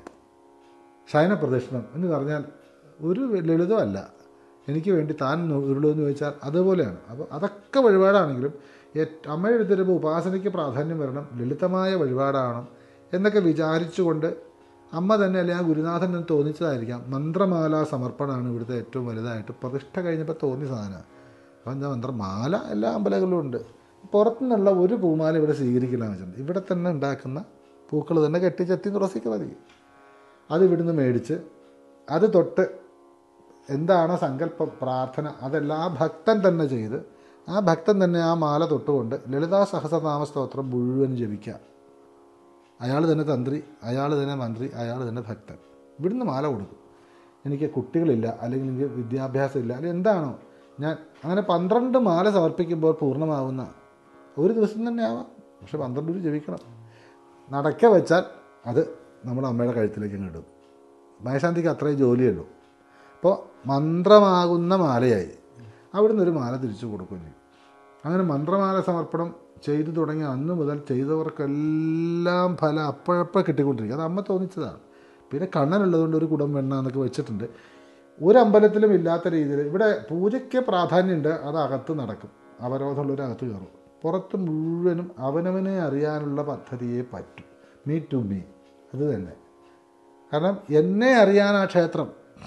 ശയന പ്രദക്ഷിണം എന്ന് പറഞ്ഞാൽ ഒരു ലളിതമല്ല എനിക്ക് വേണ്ടി താൻ ഉരുളെന്ന് ചോദിച്ചാൽ അതുപോലെയാണ് അപ്പോൾ അതൊക്കെ വഴിപാടാണെങ്കിലും ഏറ്റ- അമ്മയുടെ അടുത്ത് വരുമ്പോൾ ഉപാസനയ്ക്ക് പ്രാധാന്യം വരണം ലളിതമായ വഴിപാടാണ് എന്നൊക്കെ വിചാരിച്ചുകൊണ്ട് അമ്മ തന്നെ അല്ലെങ്കിൽ ആ ഗുരുനാഥൻ എന്ന് തോന്നിച്ചതായിരിക്കാം മന്ത്രമാല സമർപ്പണമാണ് ഇവിടുത്തെ ഏറ്റവും വലുതായിട്ട് പ്രതിഷ്ഠ കഴിഞ്ഞപ്പോൾ തോന്നിയ സാധനമാണ് അപ്പോൾ എന്താ മന്ത്രമാല എല്ലാ അമ്പലങ്ങളിലും ഉണ്ട് പുറത്തുനിന്നുള്ള ഒരു പൂമാല ഇവിടെ സ്വീകരിക്കില്ല എന്ന് വെച്ചിട്ടുണ്ട് ഇവിടെ തന്നെ ഉണ്ടാക്കുന്ന പൂക്കൾ തന്നെ കെട്ടിച്ചെത്തി തുളസിക്ക് മതി അത് ഇവിടുന്ന് മേടിച്ച് അത് തൊട്ട് എന്താണ് സങ്കല്പം പ്രാർത്ഥന അതെല്ലാം ആ ഭക്തൻ തന്നെ ചെയ്ത് ആ ഭക്തൻ തന്നെ ആ മാല തൊട്ടുകൊണ്ട് ലളിതാ സഹസ്രനാമ സ്തോത്രം മുഴുവൻ ജപിക്കുക അയാൾ തന്നെ തന്ത്രി അയാൾ തന്നെ മന്ത്രി അയാൾ തന്നെ ഭക്തൻ ഇവിടുന്ന് മാല കൊടുക്കും എനിക്ക് കുട്ടികളില്ല അല്ലെങ്കിൽ എനിക്ക് വിദ്യാഭ്യാസം ഇല്ല അല്ലെങ്കിൽ എന്താണോ ഞാൻ അങ്ങനെ പന്ത്രണ്ട് മാല സമർപ്പിക്കുമ്പോൾ പൂർണ്ണമാവുന്ന ഒരു ദിവസം തന്നെ ആവാം പക്ഷെ പന്ത്രണ്ട് ഒരു ജപിക്കണം നടക്ക വെച്ചാൽ അത് നമ്മുടെ അമ്മയുടെ കഴുത്തിലേക്ക് അങ്ങ് ഇടും മയശാന്തിക്ക് അത്രയും ജോലിയുള്ളൂ അപ്പോൾ മന്ത്രമാകുന്ന മാലയായി അവിടുന്ന് ഒരു മാല തിരിച്ചു കൊടുക്കുകയും ചെയ്യും അങ്ങനെ മന്ത്രമാല സമർപ്പണം ചെയ്തു തുടങ്ങിയ അന്ന് മുതൽ ചെയ്തവർക്കെല്ലാം ഫലം അപ്പോഴപ്പോൾ കിട്ടിക്കൊണ്ടിരിക്കും അത് അമ്മ തോന്നിച്ചതാണ് പിന്നെ കണ്ണനുള്ളതുകൊണ്ട് ഒരു കുടം വെണ്ണ എന്നൊക്കെ വെച്ചിട്ടുണ്ട് ഒരു അമ്പലത്തിലും ഇല്ലാത്ത രീതിയിൽ ഇവിടെ പൂജയ്ക്ക് പ്രാധാന്യമുണ്ട് അത് അകത്ത് നടക്കും അവരോധമുള്ളവർ അകത്ത് കയറും പുറത്ത് മുഴുവനും അവനവനെ അറിയാനുള്ള പദ്ധതിയെ പറ്റും മീ ടു മീ അത് തന്നെ കാരണം എന്നെ അറിയാൻ ആ ക്ഷേത്രം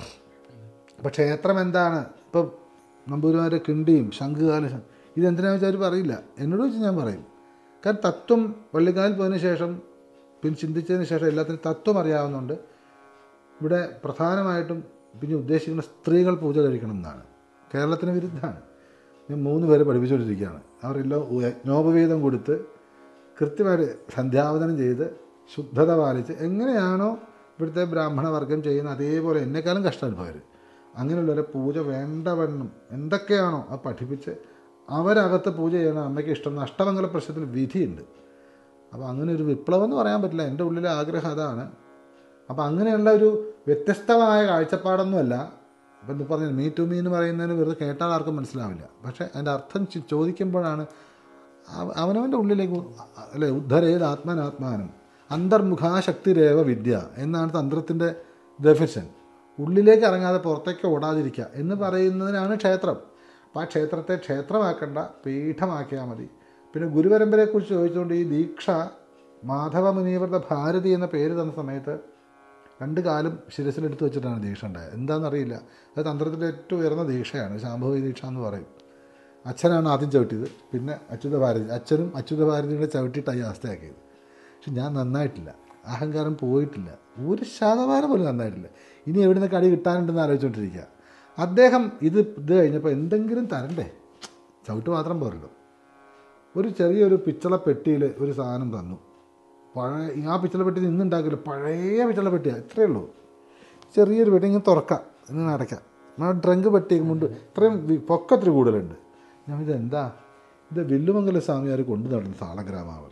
അപ്പോൾ ക്ഷേത്രം എന്താണ് ഇപ്പം നമ്പൂതിരിമാരെ കിണ്ടിയും ശംഖുകാലം ഇതെന്തിനാണെന്ന് വെച്ചാൽ അവർ പറയില്ല എന്നോട് വെച്ച് ഞാൻ പറയും കാരണം തത്വം വള്ളിക്കാലിൽ പോയതിന് ശേഷം പിന്നെ ചിന്തിച്ചതിന് ശേഷം എല്ലാത്തിനും തത്വം അറിയാവുന്നതുകൊണ്ട് ഇവിടെ പ്രധാനമായിട്ടും പിന്നെ ഉദ്ദേശിക്കുന്ന സ്ത്രീകൾ പൂജ കഴിക്കണം എന്നാണ് കേരളത്തിന് വിരുദ്ധമാണ് ഞാൻ മൂന്ന് പേരെ പഠിപ്പിച്ചുകൊണ്ടിരിക്കുകയാണ് അവരെല്ലാം യജ്ഞോപവീതം കൊടുത്ത് കൃത്യമായിട്ട് സന്ധ്യാവതനം ചെയ്ത് ശുദ്ധത പാലിച്ച് എങ്ങനെയാണോ ഇവിടുത്തെ ബ്രാഹ്മണ വർഗം ചെയ്യുന്ന അതേപോലെ എന്നെക്കാളും കഷ്ടമാണ് അവർ അങ്ങനെയുള്ളവരെ പൂജ വേണ്ടവണ്ണം എന്തൊക്കെയാണോ അത് പഠിപ്പിച്ച് അവരകത്ത് പൂജ ചെയ്യണം അമ്മയ്ക്ക് ഇഷ്ടം അഷ്ടമംഗല പ്രശ്നത്തിൽ വിധിയുണ്ട് അപ്പോൾ അങ്ങനെ ഒരു വിപ്ലവം എന്ന് പറയാൻ പറ്റില്ല എൻ്റെ ഉള്ളിലെ ആഗ്രഹം അതാണ് അപ്പോൾ അങ്ങനെയുള്ള ഒരു വ്യത്യസ്തമായ കാഴ്ചപ്പാടൊന്നുമല്ല ഇപ്പം ഇത് പറഞ്ഞ മീ ടു മീ എന്ന് പറയുന്നതിന് വെറുതെ കേട്ടാൽ ആർക്കും മനസ്സിലാവില്ല പക്ഷേ അതിൻ്റെ അർത്ഥം ചി- ചോദിക്കുമ്പോഴാണ് അവ- അവനവൻ്റെ ഉള്ളിലേക്ക് അല്ലെ ഉദ്ധരേത് ആത്മനാത്മാനം അന്തർമുഖാശക്തിരേവ വിദ്യ എന്നാണ് തന്ത്രത്തിൻ്റെ ഡെഫിഷൻ ഉള്ളിലേക്ക് ഇറങ്ങാതെ പുറത്തേക്ക് ഓടാതിരിക്കുക എന്ന് പറയുന്നതിനാണ് ക്ഷേത്രം അപ്പോൾ ആ ക്ഷേത്രത്തെ ക്ഷേത്രമാക്കേണ്ട പീഠമാക്കിയാൽ മതി പിന്നെ ഗുരുപരമ്പരയെക്കുറിച്ച് ചോദിച്ചുകൊണ്ട് ഈ ദീക്ഷ മാധവ മുനീവൃത ഭാരതി എന്ന പേര് തന്ന സമയത്ത് രണ്ട് കാലും ശിരസിലെടുത്ത് വെച്ചിട്ടാണ് ദീക്ഷ ഉണ്ടായത് എന്താണെന്നറിയില്ല അത് തന്ത്രത്തിലെ ഏറ്റവും ഉയർന്ന ദീക്ഷയാണ് ശാംഭവി ദീക്ഷ എന്ന് പറയും അച്ഛനാണ് ആദ്യം ചവിട്ടിയത് പിന്നെ അച്യുത ഭാരതി അച്ഛനും അച്യുത ഭാരതിയുടെ ചവിട്ടിയിട്ട് ഈ അവസ്ഥയാക്കിയത് പക്ഷെ ഞാൻ നന്നായിട്ടില്ല അഹങ്കാരം പോയിട്ടില്ല ഒരു ശതമാനം പോലും നന്നായിട്ടില്ല ഇനി എവിടെ നിന്നൊക്കെ അടി കിട്ടാനുണ്ടെന്ന് ആലോചിച്ചുകൊണ്ടിരിക്കുക അദ്ദേഹം ഇത് ഇത് കഴിഞ്ഞപ്പോൾ എന്തെങ്കിലും തരണ്ടേ ചവിട്ട് മാത്രം പോരല്ലോ ഒരു ചെറിയൊരു പിച്ചള പെട്ടിയിൽ ഒരു സാധനം തന്നു പഴയ ആ പിച്ചള പെട്ടി ഇന്ന് ഉണ്ടാക്കില്ല പഴയ പിച്ചള പെട്ടിയാണ് ഇത്രയേ ഉള്ളൂ ചെറിയൊരു പെട്ടി ഇങ്ങനെ തുറക്കാം ഇങ്ങനെ അടയ്ക്കാം ആ ഡ്രങ്ക് പെട്ടി മുണ്ട് ഇത്രയും വി- പൊക്കത്തിന് കൂടുതലുണ്ട് ഞാൻ ഇത് എന്താ ഇത് വില്ലുമംഗല സ്വാമിയാർ കൊണ്ടു നടന്ന സാളഗ്രാമാവർ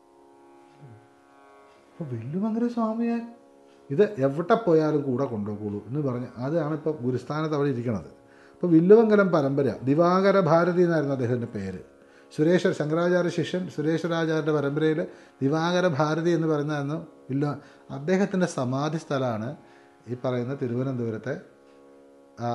അപ്പോൾ വില്ലുമംഗല സ്വാമിയാർ ഇത് എവിടെ പോയാലും കൂടെ കൊണ്ടുപോകുള്ളൂ എന്ന് പറഞ്ഞ് അതാണ് ഇപ്പോൾ ഗുരുസ്ഥാനത്ത് അവിടെ ഇരിക്കണത് അപ്പോൾ വില്ലുമംഗലം പരമ്പര ദിവാകര ഭാരതി എന്നായിരുന്നു അദ്ദേഹത്തിൻ്റെ പേര് സുരേശ്വർ ശങ്കരാചാര്യ ശിഷ്യൻ സുരേശ്വരാചാര്യൻ്റെ പരമ്പരയിൽ ദിവാകര ഭാരതി എന്ന് പറയുന്നതായിരുന്നു വില്ലു അദ്ദേഹത്തിൻ്റെ സമാധി സ്ഥലമാണ് ഈ പറയുന്ന തിരുവനന്തപുരത്തെ ആ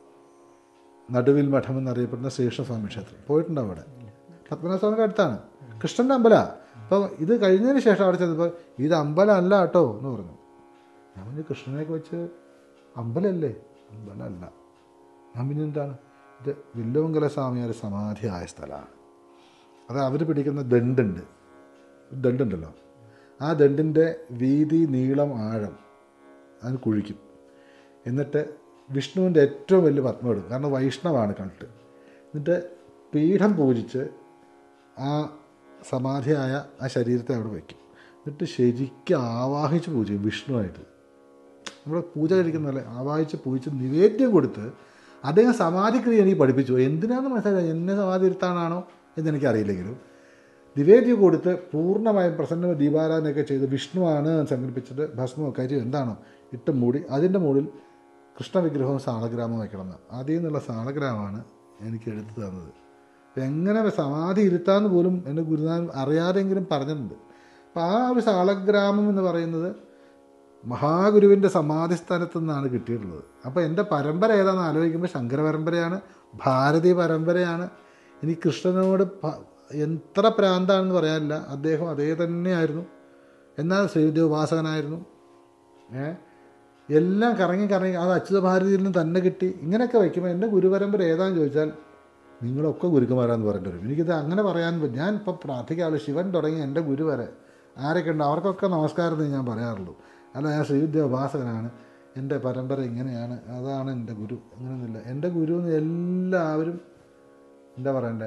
നടുവിൽ മഠം എന്നറിയപ്പെടുന്ന ശ്രീകൃഷ്ണസ്വാമി ക്ഷേത്രം പോയിട്ടുണ്ടോ അവിടെ പത്മനാഭസ്വാമിയുടെ അടുത്താണ് കൃഷ്ണൻ്റെ അമ്പല അപ്പോൾ ഇത് കഴിഞ്ഞതിന് ശേഷം അവിടെ ചെന്നപ്പോൾ ഇത് അമ്പലം അല്ല കേട്ടോ എന്ന് പറഞ്ഞു ഞാൻ പറഞ്ഞു കൃഷ്ണനെയൊക്കെ വെച്ച് അമ്പലമല്ലേ അമ്പലമല്ല ഞാൻ പിന്നെ എന്താണ് ഇത് വില്ലുമംഗല സ്വാമിയുടെ സമാധിയായ സ്ഥലമാണ് അത് അവർ പിടിക്കുന്ന ദണ്ടുണ്ട് ദണ്ടുണ്ടല്ലോ ആ ദണ്ടിൻ്റെ വീതി നീളം ആഴം അതിന് കുഴിക്കും എന്നിട്ട് വിഷ്ണുവിൻ്റെ ഏറ്റവും വലിയ പത്മം എടുക്കും കാരണം വൈഷ്ണവാണ് കണ്ടിട്ട് എന്നിട്ട് പീഠം പൂജിച്ച് ആ സമാധിയായ ആ ശരീരത്തെ അവിടെ വയ്ക്കും എന്നിട്ട് ശരിക്കും ആവാഹിച്ച് പൂജിക്കും വിഷ്ണുവായിട്ട് നമ്മൾ പൂജ കഴിക്കുന്ന പോലെ ആവാഹിച്ച് പൂജിച്ച് നിവേദ്യം കൊടുത്ത് അദ്ദേഹം സമാധിക്രിയ എനിക്ക് പഠിപ്പിച്ചു എന്തിനാണെന്ന് മനസ്സിലായി എന്നെ സമാധി ഇരുത്താനാണോ എന്നെനിക്ക് അറിയില്ലെങ്കിലും നിവേദ്യം കൊടുത്ത് പൂർണ്ണമായും പ്രസന്ന ദീപാരാധനയൊക്കെ ചെയ്ത് വിഷ്ണുവാണ് സങ്കല്പിച്ചിട്ട് ഭസ്മോ കരിയോ എന്താണോ ഇട്ട് മൂടി അതിൻ്റെ മുകളിൽ കൃഷ്ണവിഗ്രഹവും സാളഗ്രാമവും വയ്ക്കണമെന്ന് അതിൽ നിന്നുള്ള സാളഗ്രാമമാണ് എനിക്ക് എടുത്തു തന്നത് അപ്പം എങ്ങനെ സമാധി ഇരുത്താമെന്ന് പോലും എൻ്റെ ഗുരുനാഥൻ അറിയാതെങ്കിലും പറഞ്ഞിട്ടുണ്ട് അപ്പം ആ ഒരു സാളഗ്രാമം എന്ന് പറയുന്നത് മഹാഗുരുവിൻ്റെ സമാധി സ്ഥാനത്തു നിന്നാണ് കിട്ടിയിട്ടുള്ളത് അപ്പോൾ എൻ്റെ പരമ്പര ഏതാണെന്ന് ആലോചിക്കുമ്പോൾ ശങ്കര പരമ്പരയാണ് ഭാരതി പരമ്പരയാണ് എനിക്ക് കൃഷ്ണനോട് പ- എത്ര പ്രാന്താണെന്ന് പറയാനില്ല അദ്ദേഹം അതേ തന്നെയായിരുന്നു എന്നാൽ ശ്രീവിദ്യ ഉപാസകനായിരുന്നു ഏ എല്ലാം കറങ്ങി കറങ്ങി അത് അച്യുത ഭാരതിയിൽ നിന്ന് തന്നെ കിട്ടി ഇങ്ങനെയൊക്കെ വയ്ക്കുമ്പോൾ എൻ്റെ ഗുരുപരമ്പര ഏതാണെന്ന് ചോദിച്ചാൽ നിങ്ങളൊക്കെ ഗുരുക്കന്മാരാന്ന് പറഞ്ഞിട്ട് വരും എനിക്കിത് അങ്ങനെ പറയാൻ പറ്റും ഞാൻ ഇപ്പോൾ പ്രാർത്ഥിക്കാറുള്ളൂ ശിവൻ തുടങ്ങി എൻ്റെ ഗുരു വരെ ആരൊക്കെ ഉണ്ട് അവർക്കൊക്കെ നമസ്കാരം എന്ന് ഞാൻ പറയാറുള്ളൂ അല്ല ഞാൻ ശ്രീവിദ്യ ഉപാസകനാണ് എൻ്റെ പരമ്പര ഇങ്ങനെയാണ് അതാണ് എൻ്റെ ഗുരു അങ്ങനെയൊന്നുമില്ല എൻ്റെ ഗുരു എന്ന് എല്ലാവരും എന്താ പറയണ്ടേ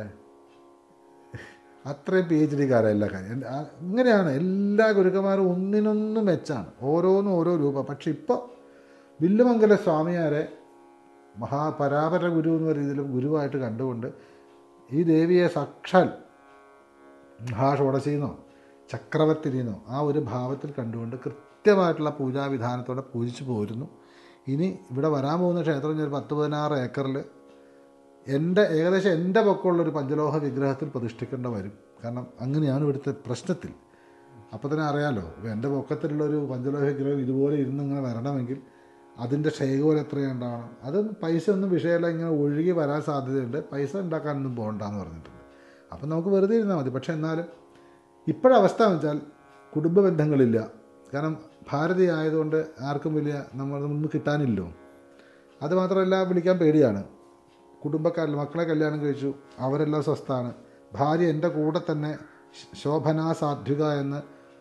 അത്രയും പി എച്ച് ഡിക്കാരാണ് എല്ലാ കാര്യം എൻ്റെ ആ- ഇങ്ങനെയാണ് എല്ലാ ഗുരുക്കന്മാരും ഒന്നിനൊന്ന് മെച്ചാണ് ഓരോന്നും ഓരോ രൂപ പക്ഷെ ഇപ്പോൾ വില്ലുമംഗല സ്വാമിയാരെ മഹാപരാപര ഗുരു എന്ന രീതിയിലും ഗുരുവായിട്ട് കണ്ടുകൊണ്ട് ഈ ദേവിയെ സാക്ഷാൽ മഹാഷോടശീന്നോ ചക്രവർത്തിരിന്നോ ആ ഒരു ഭാവത്തിൽ കണ്ടുകൊണ്ട് കൃത്യമായിട്ടുള്ള പൂജാവിധാനത്തോടെ പൂജിച്ചു പോരുന്നു ഇനി ഇവിടെ വരാൻ പോകുന്ന ക്ഷേത്രം ഞാൻ പത്ത് പതിനാറ് ഏക്കറിൽ എൻ്റെ ഏകദേശം എൻ്റെ പൊക്കമുള്ളൊരു പഞ്ചലോഹ വിഗ്രഹത്തിൽ പ്രതിഷ്ഠിക്കേണ്ട വരും കാരണം അങ്ങനെയാണ് ഇവിടുത്തെ പ്രശ്നത്തിൽ അപ്പോൾ തന്നെ അറിയാമല്ലോ ഇപ്പോൾ എൻ്റെ പൊക്കത്തിലുള്ള ഒരു പഞ്ചലോഹ വിഗ്രഹം ഇതുപോലെ ഇരുന്ന് ഇങ്ങനെ വരണമെങ്കിൽ അതിൻ്റെ ക്ഷയകോൽ എത്രയുണ്ടാവണം അത് പൈസ ഒന്നും വിഷയമല്ല ഇങ്ങനെ ഒഴുകി വരാൻ സാധ്യതയുണ്ട് പൈസ ഉണ്ടാക്കാനൊന്നും പോകണ്ടെന്ന് പറഞ്ഞിട്ടുണ്ട് അപ്പം നമുക്ക് വെറുതെ ഇരുന്നാൽ മതി പക്ഷേ എന്നാലും ഇപ്പോഴവസ്ഥ എന്ന് വെച്ചാൽ കുടുംബ ബന്ധങ്ങളില്ല കാരണം ഭാരതി ആയതുകൊണ്ട് ആർക്കും വലിയ നമ്മൾ ഒന്നും കിട്ടാനില്ലോ അത് മാത്രമല്ല വിളിക്കാൻ പേടിയാണ് കുടുംബക്കാരിൽ മക്കളെ കല്യാണം കഴിച്ചു അവരെല്ലാം സ്വസ്ഥാണ് ഭാര്യ എൻ്റെ കൂടെ തന്നെ ശ- ശോഭനാ സാധ്വിക എന്ന്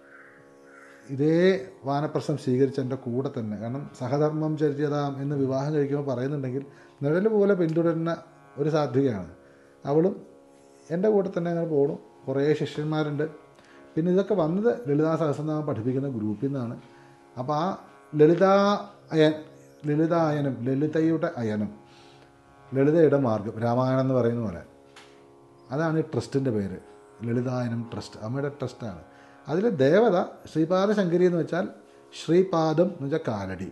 ഇതേ വാനപ്രസം സ്വീകരിച്ച എൻ്റെ കൂടെ തന്നെ കാരണം സഹധർമ്മം ചരിച്ചതാം എന്ന് വിവാഹം കഴിക്കുമ്പോൾ പറയുന്നുണ്ടെങ്കിൽ നിഴൽ പോലെ പിന്തുടരുന്ന ഒരു സാധ്വികയാണ് അവളും എൻ്റെ കൂടെ തന്നെ അങ്ങനെ പോകണം കുറേ ശിഷ്യന്മാരുണ്ട് പിന്നെ ഇതൊക്കെ വന്നത് ലളിതാ സഹസ്രനാമം പഠിപ്പിക്കുന്ന ഗ്രൂപ്പിൽ നിന്നാണ് അപ്പോൾ ആ ലളിതാ അയൻ ലളിതായനം ലളിതയുടെ അയനം ലളിതയുടെ മാർഗം രാമായണം എന്ന് പറയുന്ന പോലെ അതാണ് ഈ ട്രസ്റ്റിൻ്റെ പേര് ലളിതായനം ട്രസ്റ്റ് അമ്മയുടെ ട്രസ്റ്റാണ് അതിൽ ദേവത ശ്രീപാദ ശങ്കരി എന്ന് വെച്ചാൽ ശ്രീപാദം എന്ന് വെച്ചാൽ കാലടി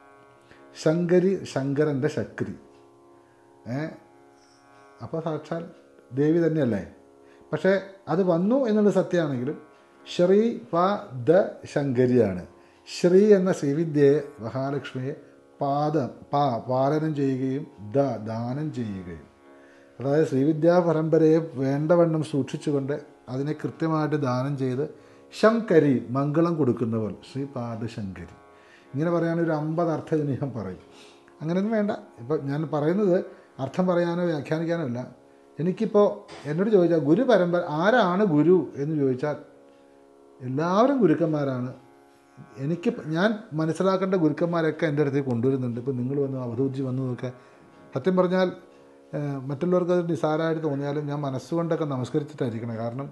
ശങ്കരി ശങ്കരൻ്റെ ശക്തി ഏ അപ്പോൾ സാക്ഷാൽ ദേവി തന്നെയല്ലേ പക്ഷേ അത് വന്നു എന്നുള്ളത് സത്യമാണെങ്കിലും ശ്രീ പ ദ ശങ്കരിയാണ് ശ്രീ എന്ന ശ്രീവിദ്യയെ മഹാലക്ഷ്മിയെ പാദ പാ പാലനം ചെയ്യുകയും ദ ദാനം ചെയ്യുകയും അതായത് ശ്രീവിദ്യാ പരമ്പരയെ വേണ്ടവണ്ണം സൂക്ഷിച്ചുകൊണ്ട് അതിനെ കൃത്യമായിട്ട് ദാനം ചെയ്ത് ശങ്കരി മംഗളം കൊടുക്കുന്നവൾ ശ്രീ പാദശങ്കരി ഇങ്ങനെ പറയാനൊരു ഒരു അമ്പത് അർത്ഥം ഇതിന് ഞാൻ പറയും അങ്ങനെയൊന്നും വേണ്ട ഇപ്പം ഞാൻ പറയുന്നത് അർത്ഥം പറയാനോ വ്യാഖ്യാനിക്കാനോ അല്ല എനിക്കിപ്പോൾ എന്നോട് ചോദിച്ചാൽ ഗുരു പരമ്പര ആരാണ് ഗുരു എന്ന് ചോദിച്ചാൽ എല്ലാവരും ഗുരുക്കന്മാരാണ് എനിക്ക് ഞാൻ മനസ്സിലാക്കേണ്ട ഗുരുക്കന്മാരൊക്കെ എൻ്റെ അടുത്തേക്ക് കൊണ്ടുവരുന്നുണ്ട് ഇപ്പം നിങ്ങൾ വന്നു അവധൂജി വന്നു നോക്കുക സത്യം പറഞ്ഞാൽ ഏഹ്, മറ്റുള്ളവർക്ക് അത് നിസാരമായിട്ട് തോന്നിയാലും ഞാൻ മനസ്സുകൊണ്ടൊക്കെ നമസ്കരിച്ചിട്ടായിരിക്കണം കാരണം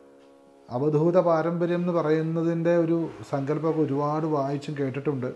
അവധൂത പാരമ്പര്യം എന്ന് പറയുന്നതിൻ്റെ ഒരു സങ്കല്പമൊക്കെ ഒരുപാട് വായിച്ചും കേട്ടിട്ടുണ്ട്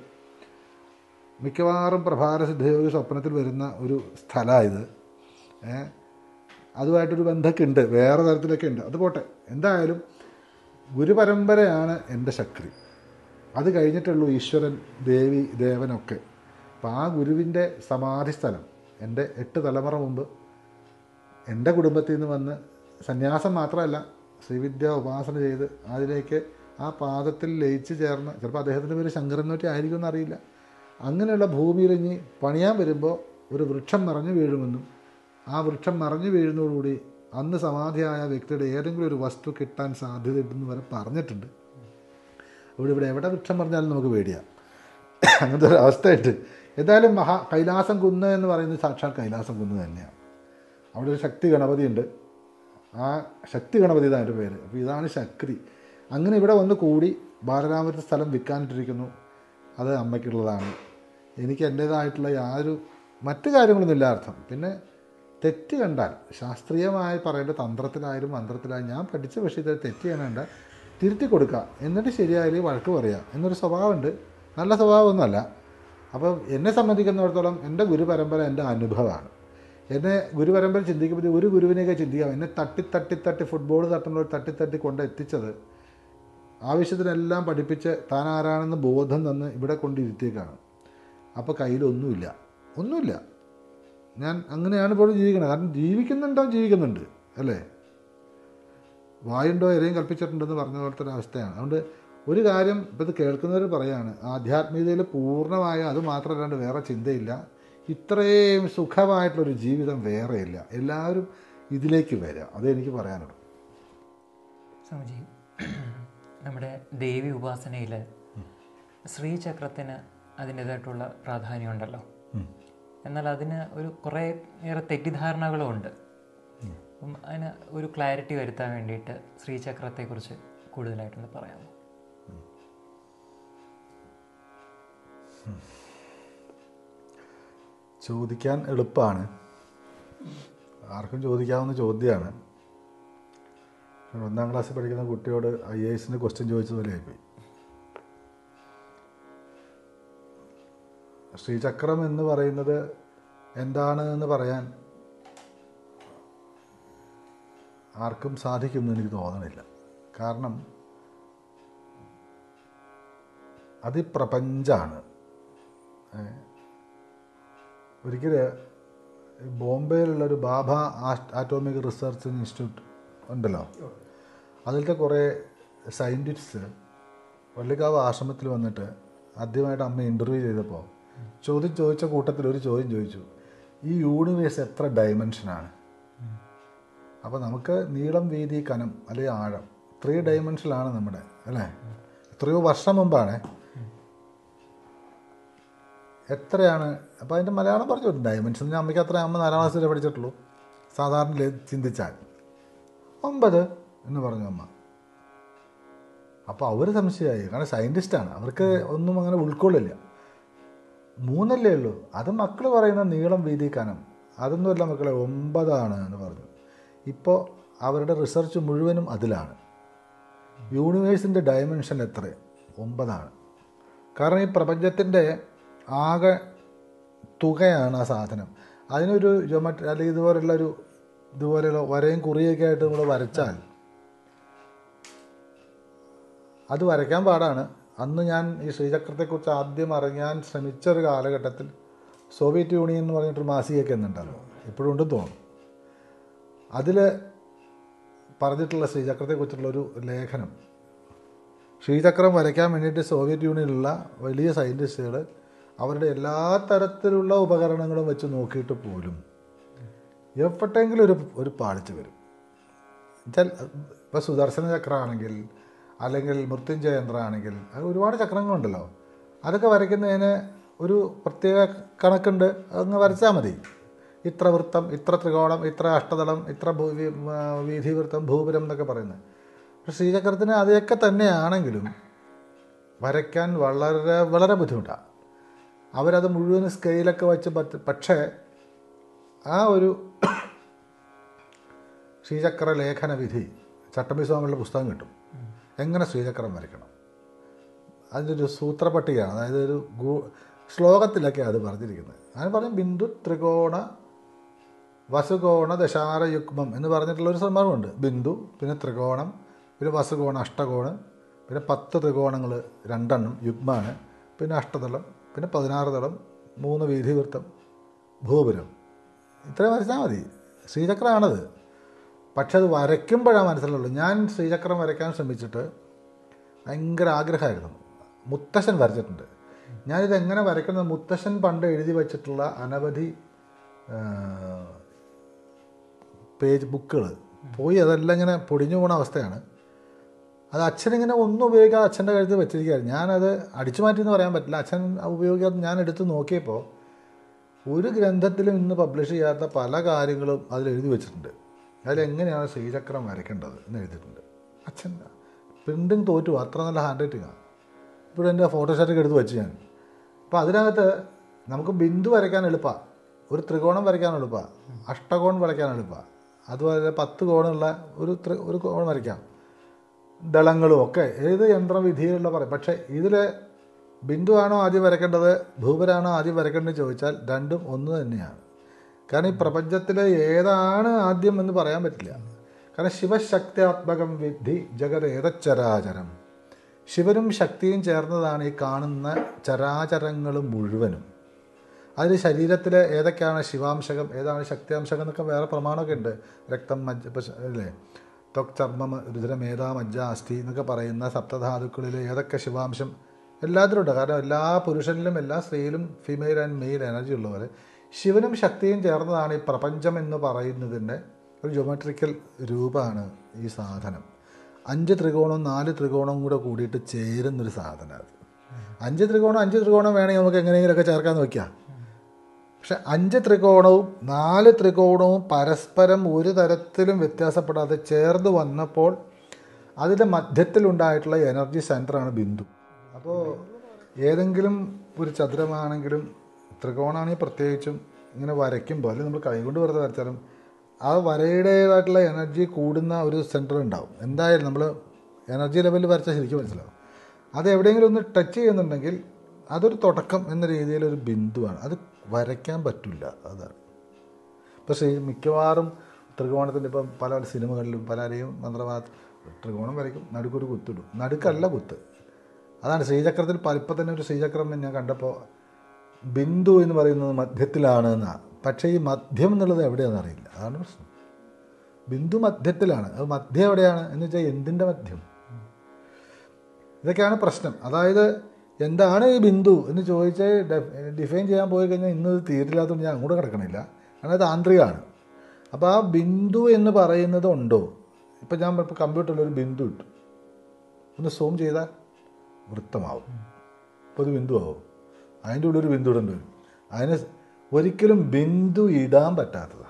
മിക്കവാറും പ്രഭാര സിദ്ധയോഗി സ്വപ്നത്തിൽ വരുന്ന ഒരു സ്ഥലമായത് ഏ അതുമായിട്ടൊരു ബന്ധമൊക്കെ ഉണ്ട് വേറെ തരത്തിലൊക്കെ ഉണ്ട് അത് പോട്ടെ എന്തായാലും ഗുരുപരമ്പരയാണ് എൻ്റെ ശക്തി അത് കഴിഞ്ഞിട്ടുള്ളൂ ഈശ്വരൻ ദേവി ദേവനൊക്കെ അപ്പം ആ ഗുരുവിൻ്റെ സമാധി സ്ഥലം എൻ്റെ എട്ട് തലമുറ മുമ്പ് എൻ്റെ കുടുംബത്തിൽ നിന്ന് വന്ന് സന്യാസം മാത്രമല്ല ശ്രീവിദ്യ ഉപാസന ചെയ്ത് അതിലേക്ക് ആ പാദത്തിൽ ലയിച്ച് ചേർന്ന് ചിലപ്പോൾ അദ്ദേഹത്തിൻ്റെ പേര് ശങ്കരൻ നോറ്റി ആയിരിക്കുമെന്ന് അറിയില്ല അങ്ങനെയുള്ള ഭൂമിയിലിഞ്ഞ് പണിയാൻ വരുമ്പോൾ ഒരു വൃക്ഷം മറഞ്ഞു വീഴുമെന്നും ആ വൃക്ഷം മറഞ്ഞു വീഴുന്നതോടുകൂടി അന്ന് സമാധിയായ വ്യക്തിയുടെ ഏതെങ്കിലും ഒരു വസ്തു കിട്ടാൻ സാധ്യതയുണ്ടെന്ന് വരെ പറഞ്ഞിട്ടുണ്ട് ഇവിടെ ഇവിടെ എവിടെ വൃക്ഷം പറഞ്ഞാലും നമുക്ക് പേടിയാം അങ്ങനത്തെ ഒരു അവസ്ഥയുണ്ട് എന്തായാലും മഹാ കൈലാസം കുന്ന് എന്ന് പറയുന്നത് സാക്ഷാൽ കൈലാസം കുന്ന് തന്നെയാണ് അവിടെ ഒരു ശക്തി ഗണപതിയുണ്ട് ആ ശക്തി ഗണപതി ഇതാണ് എൻ്റെ പേര് അപ്പോൾ ഇതാണ് ശക്തി അങ്ങനെ ഇവിടെ വന്ന് കൂടി ബാലരാമത്തെ സ്ഥലം വിൽക്കാനിട്ടിരിക്കുന്നു അത് അമ്മയ്ക്കുള്ളതാണ് എനിക്ക് എൻ്റേതായിട്ടുള്ള യാതൊരു മറ്റു കാര്യങ്ങളൊന്നുമില്ല അർത്ഥം പിന്നെ തെറ്റ് കണ്ടാൽ ശാസ്ത്രീയമായി പറയേണ്ട തന്ത്രത്തിലായാലും മന്ത്രത്തിലായാലും ഞാൻ പഠിച്ച വിഷയത്തിൽ തെറ്റ് ചെയ്യണേണ്ട തിരുത്തി കൊടുക്കുക എന്നിട്ട് ശരിയായാലും വഴക്ക് പറയുക എന്നൊരു സ്വഭാവമുണ്ട് നല്ല സ്വഭാവമൊന്നുമല്ല അപ്പം എന്നെ സംബന്ധിക്കുന്നിടത്തോളം എൻ്റെ ഗുരുപരമ്പര എൻ്റെ അനുഭവമാണ് എന്നെ ഗുരുപരമ്പര ചിന്തിക്കുമ്പോൾ ഒരു ഗുരുവിനെയൊക്കെ ചിന്തിക്കാം എന്നെ തട്ടി തട്ടി തട്ടി ഫുട്ബോൾ തട്ടുന്നവർ തട്ടി തട്ടി കൊണ്ട് എത്തിച്ചത് ആവശ്യത്തിനെല്ലാം പഠിപ്പിച്ച് താൻ ആരാണെന്ന് ബോധം തന്ന് ഇവിടെ കൊണ്ടിരുത്തിയേക്കാണ് അപ്പോൾ കയ്യിലൊന്നുമില്ല ഒന്നുമില്ല ഞാൻ അങ്ങനെയാണ് ഇപ്പോൾ ജീവിക്കുന്നത് കാരണം ജീവിക്കുന്നുണ്ടോ ജീവിക്കുന്നുണ്ട് അല്ലേ വായുണ്ടോ ഇരയും കൽപ്പിച്ചിട്ടുണ്ടെന്ന് പറഞ്ഞ പോലത്തെ ഒരു അവസ്ഥയാണ് അതുകൊണ്ട് ഒരു കാര്യം ഇപ്പോൾ ഇത് കേൾക്കുന്നവർ പറയാണ് ആധ്യാത്മികതയിൽ പൂർണ്ണമായ അത് മാത്രമല്ലാണ്ട് വേറെ ചിന്തയില്ല ഇത്രയും സുഖമായിട്ടുള്ളൊരു ജീവിതം വേറെയില്ല എല്ലാവരും ഇതിലേക്ക് വരിക അതേ എനിക്ക് പറയാനുള്ളൂ സ്വാമിജി നമ്മുടെ ദേവി ഉപാസനയിൽ ശ്രീചക്രത്തിന് അതിൻ്റേതായിട്ടുള്ള പ്രാധാന്യമുണ്ടല്ലോ എന്നാൽ അതിന് ഒരു കുറേ ഏറെ തെറ്റിദ്ധാരണകളും ഉണ്ട് അപ്പം അതിന് ഒരു ക്ലാരിറ്റി വരുത്താൻ വേണ്ടിയിട്ട് ശ്രീചക്രത്തെക്കുറിച്ച് കൂടുതലായിട്ടൊന്ന് പറയാമോ ചോദിക്കാൻ എളുപ്പമാണ് ആർക്കും ചോദിക്കാവുന്ന ചോദ്യമാണ് ഒന്നാം ക്ലാസ്സിൽ പഠിക്കുന്ന കുട്ടിയോട് ഐ എ എസിന് ക്വസ്റ്റ്യൻ ചോദിച്ചതുപോലെ ആയിപ്പോയി ശ്രീചക്രം എന്ന് പറയുന്നത് എന്താണ് എന്ന് പറയാൻ ആർക്കും സാധിക്കുമെന്ന് എനിക്ക് തോന്നണില്ല കാരണം അതിപ്രപഞ്ചാണ് ഒരിക്കൽ ബോംബെയിലുള്ളൊരു ബാബ ആറ്റോമിക് റിസർച്ച് ഇൻസ്റ്റിറ്റ്യൂട്ട് ഉണ്ടല്ലോ അതിലത്തെ കുറേ സയൻറ്റിസ്റ്റ് വള്ളിക്കാവ് ആശ്രമത്തിൽ വന്നിട്ട് ആദ്യമായിട്ട് അമ്മ ഇൻ്റർവ്യൂ ചെയ്തപ്പോൾ ചോദ്യം ചോദിച്ച കൂട്ടത്തിൽ ഒരു ചോദ്യം ചോദിച്ചു ഈ യൂണിവേഴ്സ് എത്ര ഡയമെൻഷനാണ് അപ്പോൾ നമുക്ക് നീളം വീതി കനം അല്ലെങ്കിൽ ആഴം ത്രീ ഡയമെൻഷനിലാണ് നമ്മുടെ അല്ലേ എത്രയോ വർഷം മുമ്പാണ് എത്രയാണ് അപ്പോൾ അതിൻ്റെ മലയാളം പറഞ്ഞു ഡയമെൻഷൻ ഞാൻ അമ്മയ്ക്ക് അത്ര അമ്മ നാലാം ക്ലാസ്സിൽ പഠിച്ചിട്ടുള്ളൂ സാധാരണ ലേ- ചിന്തിച്ചാൽ ഒമ്പത് എന്ന് പറഞ്ഞു അമ്മ അപ്പോൾ അവർ സംശയമായി കാരണം സയൻറ്റിസ്റ്റാണ് അവർക്ക് ഒന്നും അങ്ങനെ ഉൾക്കൊള്ളില്ല മൂന്നല്ലേ ഉള്ളൂ അത് മക്കൾ പറയുന്ന നീളം വീതി കനം അതൊന്നുമല്ല മക്കളെ ഒമ്പതാണ് എന്ന് പറഞ്ഞു ഇപ്പോൾ അവരുടെ റിസർച്ച് മുഴുവനും അതിലാണ് യൂണിവേഴ്സിൻ്റെ ഡയമെൻഷൻ എത്ര ഒമ്പതാണ് കാരണം ഈ പ്രപഞ്ചത്തിൻ്റെ ആകെ തുകയാണ് ആ സാധനം അതിനൊരു ജോമട്രി അല്ലെങ്കിൽ ഇതുപോലുള്ള ഒരു ഇതുപോലെയുള്ള വരയും കുറിയൊക്കെ ആയിട്ട് നമ്മൾ വരച്ചാൽ അത് വരയ്ക്കാൻ പാടാണ് അന്ന് ഞാൻ ഈ ശ്രീചക്രത്തെക്കുറിച്ച് ആദ്യം അറിയാൻ ശ്രമിച്ച ഒരു കാലഘട്ടത്തിൽ സോവിയറ്റ് യൂണിയൻ എന്ന് പറഞ്ഞിട്ടൊരു മാസികയൊക്കെ എന്നുണ്ടല്ലോ ഇപ്പോഴും ഉണ്ടെന്ന് തോന്നുന്നു അതിൽ പറഞ്ഞിട്ടുള്ള ശ്രീചക്രത്തെക്കുറിച്ചുള്ള ഒരു ലേഖനം ശ്രീചക്രം വരയ്ക്കാൻ വേണ്ടിയിട്ട് സോവിയറ്റ് യൂണിയനിലുള്ള വലിയ സയൻറ്റിസ്റ്റുകൾ അവരുടെ എല്ലാ തരത്തിലുള്ള ഉപകരണങ്ങളും വെച്ച് നോക്കിയിട്ട് പോലും എപ്പോഴെങ്കിലും ഒരു ഒരു പാളിച്ച വരും എന്നുവെച്ചാൽ ഇപ്പോൾ സുദർശന ചക്രമാണെങ്കിൽ അല്ലെങ്കിൽ മൃത്യുഞ്ജയ യന്ത്രമാണെങ്കിൽ അത് ഒരുപാട് ചക്രങ്ങളുണ്ടല്ലോ അതൊക്കെ വരയ്ക്കുന്നതിന് ഒരു പ്രത്യേക കണക്കുണ്ട് അതങ്ങ് വരച്ചാൽ മതി ഇത്ര വൃത്തം ഇത്ര ത്രികോണം ഇത്ര അഷ്ടതലം ഇത്ര ഭൂ വി- ആ, വീഥിവൃത്തം ഭൂപുരം എന്നൊക്കെ പറയുന്നത് പക്ഷേ ശ്രീചക്രത്തിന് അതൊക്കെ തന്നെയാണെങ്കിലും വരയ്ക്കാൻ വളരെ വളരെ ബുദ്ധിമുട്ടാണ് അവരത് മുഴുവൻ സ്കെയിലൊക്കെ വെച്ച് പറ്റ പക്ഷേ ആ ഒരു ശ്രീചക്ര ലേഖന വിധി ചട്ടമ്പി സ്വാമിയുടെ പുസ്തകം കിട്ടും എങ്ങനെ ശ്രീചക്രം വരയ്ക്കണം അതിൻ്റെ ഒരു സൂത്രപ്പട്ടികയാണ് അതായത് ഒരു ഗൂ ശ്ലോകത്തിലൊക്കെ അത് പറഞ്ഞിരിക്കുന്നത് അതിന് പറയും ബിന്ദു ത്രികോണ വസുകോണ ദശാരയുഗ്മം എന്ന് പറഞ്ഞിട്ടുള്ള ഒരു സംഭവമുണ്ട് ബിന്ദു പിന്നെ ത്രികോണം പിന്നെ വസുകോണ അഷ്ടകോണ് പിന്നെ പത്ത് ത്രികോണങ്ങൾ രണ്ടെണ്ണം യുഗ്മാണ് പിന്നെ അഷ്ടതലം പിന്നെ പതിനാറ് തലം മൂന്ന് വീതിവൃത്തം ഭൂപുരം ഇത്രയും വരച്ചാൽ മതി ശ്രീചക്രമാണത് പക്ഷെ അത് വരയ്ക്കുമ്പോഴാണ് മനസ്സിലുള്ളൂ ഞാൻ ശ്രീചക്രം വരയ്ക്കാൻ ശ്രമിച്ചിട്ട് ഭയങ്കര ആഗ്രഹമായിരുന്നു മുത്തശ്ശൻ വരച്ചിട്ടുണ്ട് ഞാനിത് എങ്ങനെ വരയ്ക്കുന്നത് മുത്തശ്ശൻ പണ്ട് എഴുതി വച്ചിട്ടുള്ള അനവധി ആ, പേജ് ബുക്കുകൾ പോയി അതെല്ലാം ഇങ്ങനെ പൊടിഞ്ഞു പോണ അവസ്ഥയാണ് അത് അച്ഛനിങ്ങനെ ഒന്നും ഉപയോഗിക്കാതെ അച്ഛൻ്റെ കഴുത്ത് വെച്ചിരിക്കുകയായിരുന്നു ഞാനത് അടിച്ചു മാറ്റി എന്ന് പറയാൻ പറ്റില്ല അച്ഛൻ ഉപയോഗിക്കാതെ ഞാൻ എടുത്ത് നോക്കിയപ്പോൾ ഒരു ഗ്രന്ഥത്തിലും ഇന്ന് പബ്ലിഷ് ചെയ്യാത്ത പല കാര്യങ്ങളും അതിൽ എഴുതി വെച്ചിട്ടുണ്ട് അതിലെങ്ങനെയാണ് ശ്രീചക്രം വരയ്ക്കേണ്ടത് എന്ന് എഴുതിയിട്ടുണ്ട് അച്ഛൻ പ്രിൻറ്റിങ് തോറ്റു അത്ര നല്ല ഹാൻഡ് റൈറ്റിങ്ങാണ് ഇപ്പോഴും എൻ്റെ ഫോട്ടോസ്റ്റാറ്റൊക്കെ എടുത്ത് വെച്ച് ഞാൻ അപ്പോൾ അതിനകത്ത് നമുക്ക് ബിന്ദു വരയ്ക്കാൻ എളുപ്പമാണ് ഒരു ത്രികോണം വരയ്ക്കാൻ എളുപ്പമാണ് അഷ്ടകോൺ വരയ്ക്കാൻ എളുപ്പമാണ് അതുപോലെ പത്ത് കോണുള്ള ഒരു ത്രി ഒരു കോൺ വരയ്ക്കാം ദളങ്ങളും ഒക്കെ ഏത് യന്ത്രവിധിയിലുള്ള പറയും പക്ഷേ ഇതിൽ ബിന്ദുവാണോ ആദ്യം വരയ്ക്കേണ്ടത് ഭൂപരാണോ ആദ്യം വരയ്ക്കേണ്ടത് ചോദിച്ചാൽ രണ്ടും ഒന്ന് തന്നെയാണ് കാരണം ഈ പ്രപഞ്ചത്തിൽ ഏതാണ് ആദ്യം എന്ന് പറയാൻ പറ്റില്ല കാരണം ശിവശക്തിയാത്മകം വിദ്ധി ജഗതേതച്ചരാചരം ശിവനും ശക്തിയും ചേർന്നതാണ് ഈ കാണുന്ന ചരാചരങ്ങൾ മുഴുവനും അതിൽ ശരീരത്തിൽ ഏതൊക്കെയാണ് ശിവാംശകം ഏതാണ് ശക്തിയാംശകം എന്നൊക്കെ വേറെ പ്രമാണമൊക്കെ ഉണ്ട് രക്തം മജ്ജ ഇപ്പം ശ- അല്ലേ ത്വക് ചർമ്മം രുദ്ര മേധ മജ്ജ അസ്ഥി എന്നൊക്കെ പറയുന്ന സപ്തധാതുക്കളിൽ ഏതൊക്കെ ശിവാംശം എല്ലാത്തിലും ഉണ്ട് കാരണം എല്ലാ പുരുഷനിലും എല്ലാ സ്ത്രീയിലും ഫീമെയിൽ ആൻഡ് മെയിൽ എനർജി ഉള്ളവർ ശിവനും ശക്തിയും ചേർന്നതാണ് ഈ പ്രപഞ്ചം എന്ന് പറയുന്നതിൻ്റെ ഒരു ജോമെട്രിക്കൽ രൂപമാണ് ഈ സാധനം അഞ്ച് ത്രികോണവും നാല് ത്രികോണവും കൂടെ കൂടിയിട്ട് ചേരുന്നൊരു സാധനം അത് അഞ്ച് ത്രികോണം അഞ്ച് ത്രികോണം വേണമെങ്കിൽ നമുക്ക് എങ്ങനെയെങ്കിലുമൊക്കെ ചേർക്കാൻ നോക്കിയാൽ പക്ഷെ അഞ്ച് ത്രികോണവും നാല് ത്രികോണവും പരസ്പരം ഒരു തരത്തിലും വ്യത്യാസപ്പെടാതെ ചേർന്ന് വന്നപ്പോൾ അതിൻ്റെ മധ്യത്തിലുണ്ടായിട്ടുള്ള എനർജി സെൻറ്ററാണ് ബിന്ദു അപ്പോൾ ഏതെങ്കിലും ഒരു ചതുരമാണെങ്കിലും ത്രികോണമാണെങ്കിൽ പ്രത്യേകിച്ചും ഇങ്ങനെ വരയ്ക്കുമ്പോൾ അല്ലെങ്കിൽ നമ്മൾ കൈകൊണ്ട് വെറുതെ വരച്ചാലും ആ വരയുടേതായിട്ടുള്ള എനർജി കൂടുന്ന ഒരു സെൻറ്റർ ഉണ്ടാവും എന്തായാലും നമ്മൾ എനർജി ലെവലിൽ വരച്ചാൽ ശരിക്കും മനസ്സിലാവും അത് എവിടെയെങ്കിലും ഒന്ന് ടച്ച് ചെയ്യുന്നുണ്ടെങ്കിൽ അതൊരു തുടക്കം എന്ന രീതിയിൽ ഒരു ബിന്ദുവാണ് അത് വരയ്ക്കാൻ പറ്റില്ല അതാണ് പക്ഷേ ഈ മിക്കവാറും ത്രികോണത്തിൻ്റെ ഇപ്പം പല പല സിനിമകളിലും പലരെയും മന്ത്രവാദ ത്രികോണം വരയ്ക്കും നടുക്കൊരു കുത്തിടും നടുക്കല്ല കുത്ത് അതാണ് ശ്രീചക്രത്തിൽ പ- ഇപ്പം തന്നെ ഒരു ശ്രീചക്രം ഞാൻ കണ്ടപ്പോൾ ബിന്ദു എന്ന് പറയുന്നത് മധ്യത്തിലാണ് എന്നാണ് പക്ഷേ ഈ മധ്യം എന്നുള്ളത് എവിടെയാണെന്ന് അറിയില്ല അതാണ് പ്രശ്നം ബിന്ദു മധ്യത്തിലാണ് അത് മധ്യം എവിടെയാണ് എന്ന് വെച്ചാൽ എന്തിൻ്റെ മധ്യം ഇതൊക്കെയാണ് പ്രശ്നം അതായത് എന്താണ് ഈ ബിന്ദു എന്ന് ചോദിച്ച് ഡിഫൈൻ ചെയ്യാൻ പോയി കഴിഞ്ഞാൽ ഇന്ന് ഇത് തീരില്ലാത്തതുകൊണ്ട് ഞാൻ അങ്ങോട്ട് കിടക്കണില്ല കാരണം അത് ആന്തരികമാണ് അപ്പോൾ ആ ബിന്ദു എന്ന് പറയുന്നത് ഉണ്ടോ ഇപ്പം ഞാൻ ഇപ്പോൾ കമ്പ്യൂട്ടറിൽ ഒരു ബിന്ദു ഇട്ടു ഒന്ന് സൂം ചെയ്താൽ വൃത്തമാവും ഇപ്പോൾ ഒരു ബിന്ദു ആവും അതിൻ്റെ ഉള്ളിൽ ഒരു ബിന്ദു ഇടേണ്ടി വരും അതിന് ഒരിക്കലും ബിന്ദു ഇടാൻ പറ്റാത്തതാണ്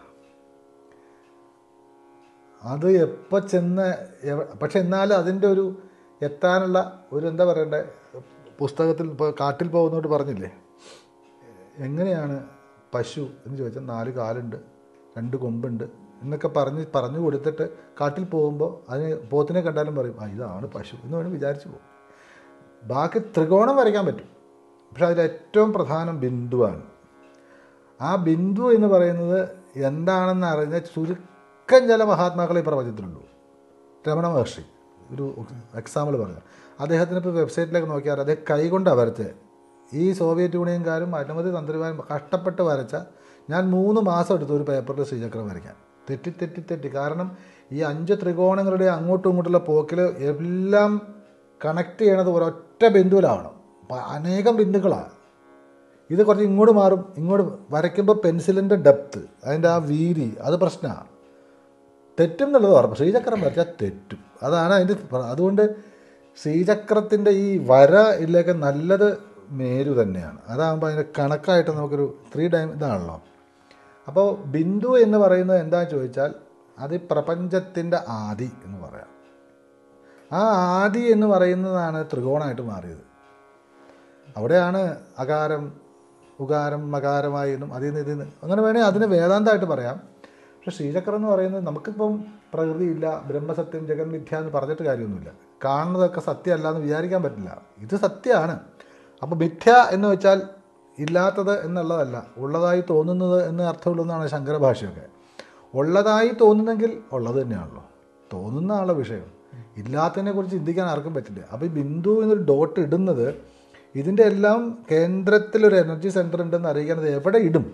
അത് എപ്പോൾ ചെന്ന് എവ- പക്ഷെ എന്നാലും അതിൻ്റെ ഒരു എത്താനുള്ള ഒരു എന്താ പറയണ്ടേ പുസ്തകത്തിൽ ഇപ്പോൾ കാട്ടിൽ പോകുന്നോട്ട് പറഞ്ഞില്ലേ എങ്ങനെയാണ് പശു എന്ന് ചോദിച്ചാൽ നാല് കാലുണ്ട് രണ്ട് കൊമ്പുണ്ട് എന്നൊക്കെ പറഞ്ഞ് പറഞ്ഞു കൊടുത്തിട്ട് കാട്ടിൽ പോകുമ്പോൾ അതിന് പോത്തിനെ കണ്ടാലും പറയും ആ ഇതാണ് പശു എന്ന് വേണം വിചാരിച്ചു പോകും ബാക്കി ത്രികോണം വരയ്ക്കാൻ പറ്റും പക്ഷെ അതിൽ ഏറ്റവും പ്രധാനം ബിന്ദുവാണ് ആ ബിന്ദു എന്ന് പറയുന്നത് എന്താണെന്ന് അറിഞ്ഞ ചുരുക്കം ചില മഹാത്മാക്കളെ ഈ പ്രപഞ്ചത്തിലുള്ളൂ രമണ മഹർഷി ഒരു എക്സാമ്പിൾ പറഞ്ഞു അദ്ദേഹത്തിന് ഇപ്പോൾ വെബ്സൈറ്റിലേക്ക് നോക്കിയാൽ അദ്ദേഹം കൈകൊണ്ടാണ് വരച്ചത് ഈ സോവിയറ്റ് യൂണിയൻകാരും അനവധി തന്ത്രിമാരും കഷ്ടപ്പെട്ട് വരച്ച ഞാൻ മൂന്ന് മാസം എടുത്തു ഒരു പേപ്പറിൽ ശ്രീചക്രം വരയ്ക്കാൻ തെറ്റി തെറ്റി തെറ്റി കാരണം ഈ അഞ്ച് ത്രികോണങ്ങളുടെ അങ്ങോട്ടും ഇങ്ങോട്ടുള്ള പോക്കിൽ എല്ലാം കണക്ട് ചെയ്യണത് ഒരൊറ്റ ബിന്ദുവിലാവണം പ- അനേകം ബിന്ദുക്കളാണ് ഇത് കുറച്ച് ഇങ്ങോട്ട് മാറും ഇങ്ങോട്ട് വരയ്ക്കുമ്പോൾ പെൻസിലിൻ്റെ ഡെപ്ത്ത് അതിൻ്റെ ആ വീതി അത് പ്രശ്നമാണ് തെറ്റും എന്നുള്ളത് ഉറപ്പ് ശ്രീചക്രം വരച്ചാൽ തെറ്റും അതാണ് അതിൻ്റെ പ്ര- അതുകൊണ്ട് ശ്രീചക്രത്തിൻ്റെ ഈ വര ഇതിലേക്ക് നല്ലത് മേരു തന്നെയാണ് അതാകുമ്പോൾ അതിൻ്റെ കണക്കായിട്ട് നമുക്കൊരു ത്രീ ഡൈം ഇതാണല്ലോ അപ്പോൾ ബിന്ദു എന്ന് പറയുന്നത് എന്താണെന്ന് ചോദിച്ചാൽ അത് പ്രപഞ്ചത്തിൻ്റെ ആദി എന്ന് പറയാം ആ ആദി എന്ന് പറയുന്നതാണ് ത്രികോണമായിട്ട് മാറിയത് അവിടെയാണ് അകാരം ഉകാരം മകാരമായി എന്നും അതിൽ നിന്ന് ഇതിൽ നിന്ന് അങ്ങനെ വേണേൽ അതിന് വേദാന്തമായിട്ട് പറയാം പക്ഷെ ശ്രീചക്രം എന്ന് പറയുന്നത് നമുക്കിപ്പം പ്രകൃതിയില്ല ബ്രഹ്മസത്യം ജഗൻ മിഥ്യ എന്ന് പറഞ്ഞിട്ട് കാര്യമൊന്നുമില്ല കാണുന്നതൊക്കെ സത്യമല്ല എന്ന് വിചാരിക്കാൻ പറ്റില്ല ഇത് സത്യമാണ് അപ്പോൾ മിഥ്യ എന്ന് വെച്ചാൽ ഇല്ലാത്തത് എന്നുള്ളതല്ല ഉള്ളതായി തോന്നുന്നത് എന്ന് അർത്ഥമുള്ളൂ എന്നാണ് ശങ്കര ഭാഷയൊക്കെ ഉള്ളതായി തോന്നുന്നെങ്കിൽ ഉള്ളത് തന്നെയാണല്ലോ തോന്നുന്ന ആളെ വിഷയം ഇല്ലാത്തതിനെ കുറിച്ച് ചിന്തിക്കാൻ ആർക്കും പറ്റില്ല അപ്പോൾ ഈ ബിന്ദു എന്നൊരു ഡോട്ട് ഇടുന്നത് ഇതിൻ്റെ എല്ലാം കേന്ദ്രത്തിലൊരു എനർജി സെൻറ്റർ ഉണ്ടെന്ന് അറിയിക്കുന്നത് എവിടെ ഇടും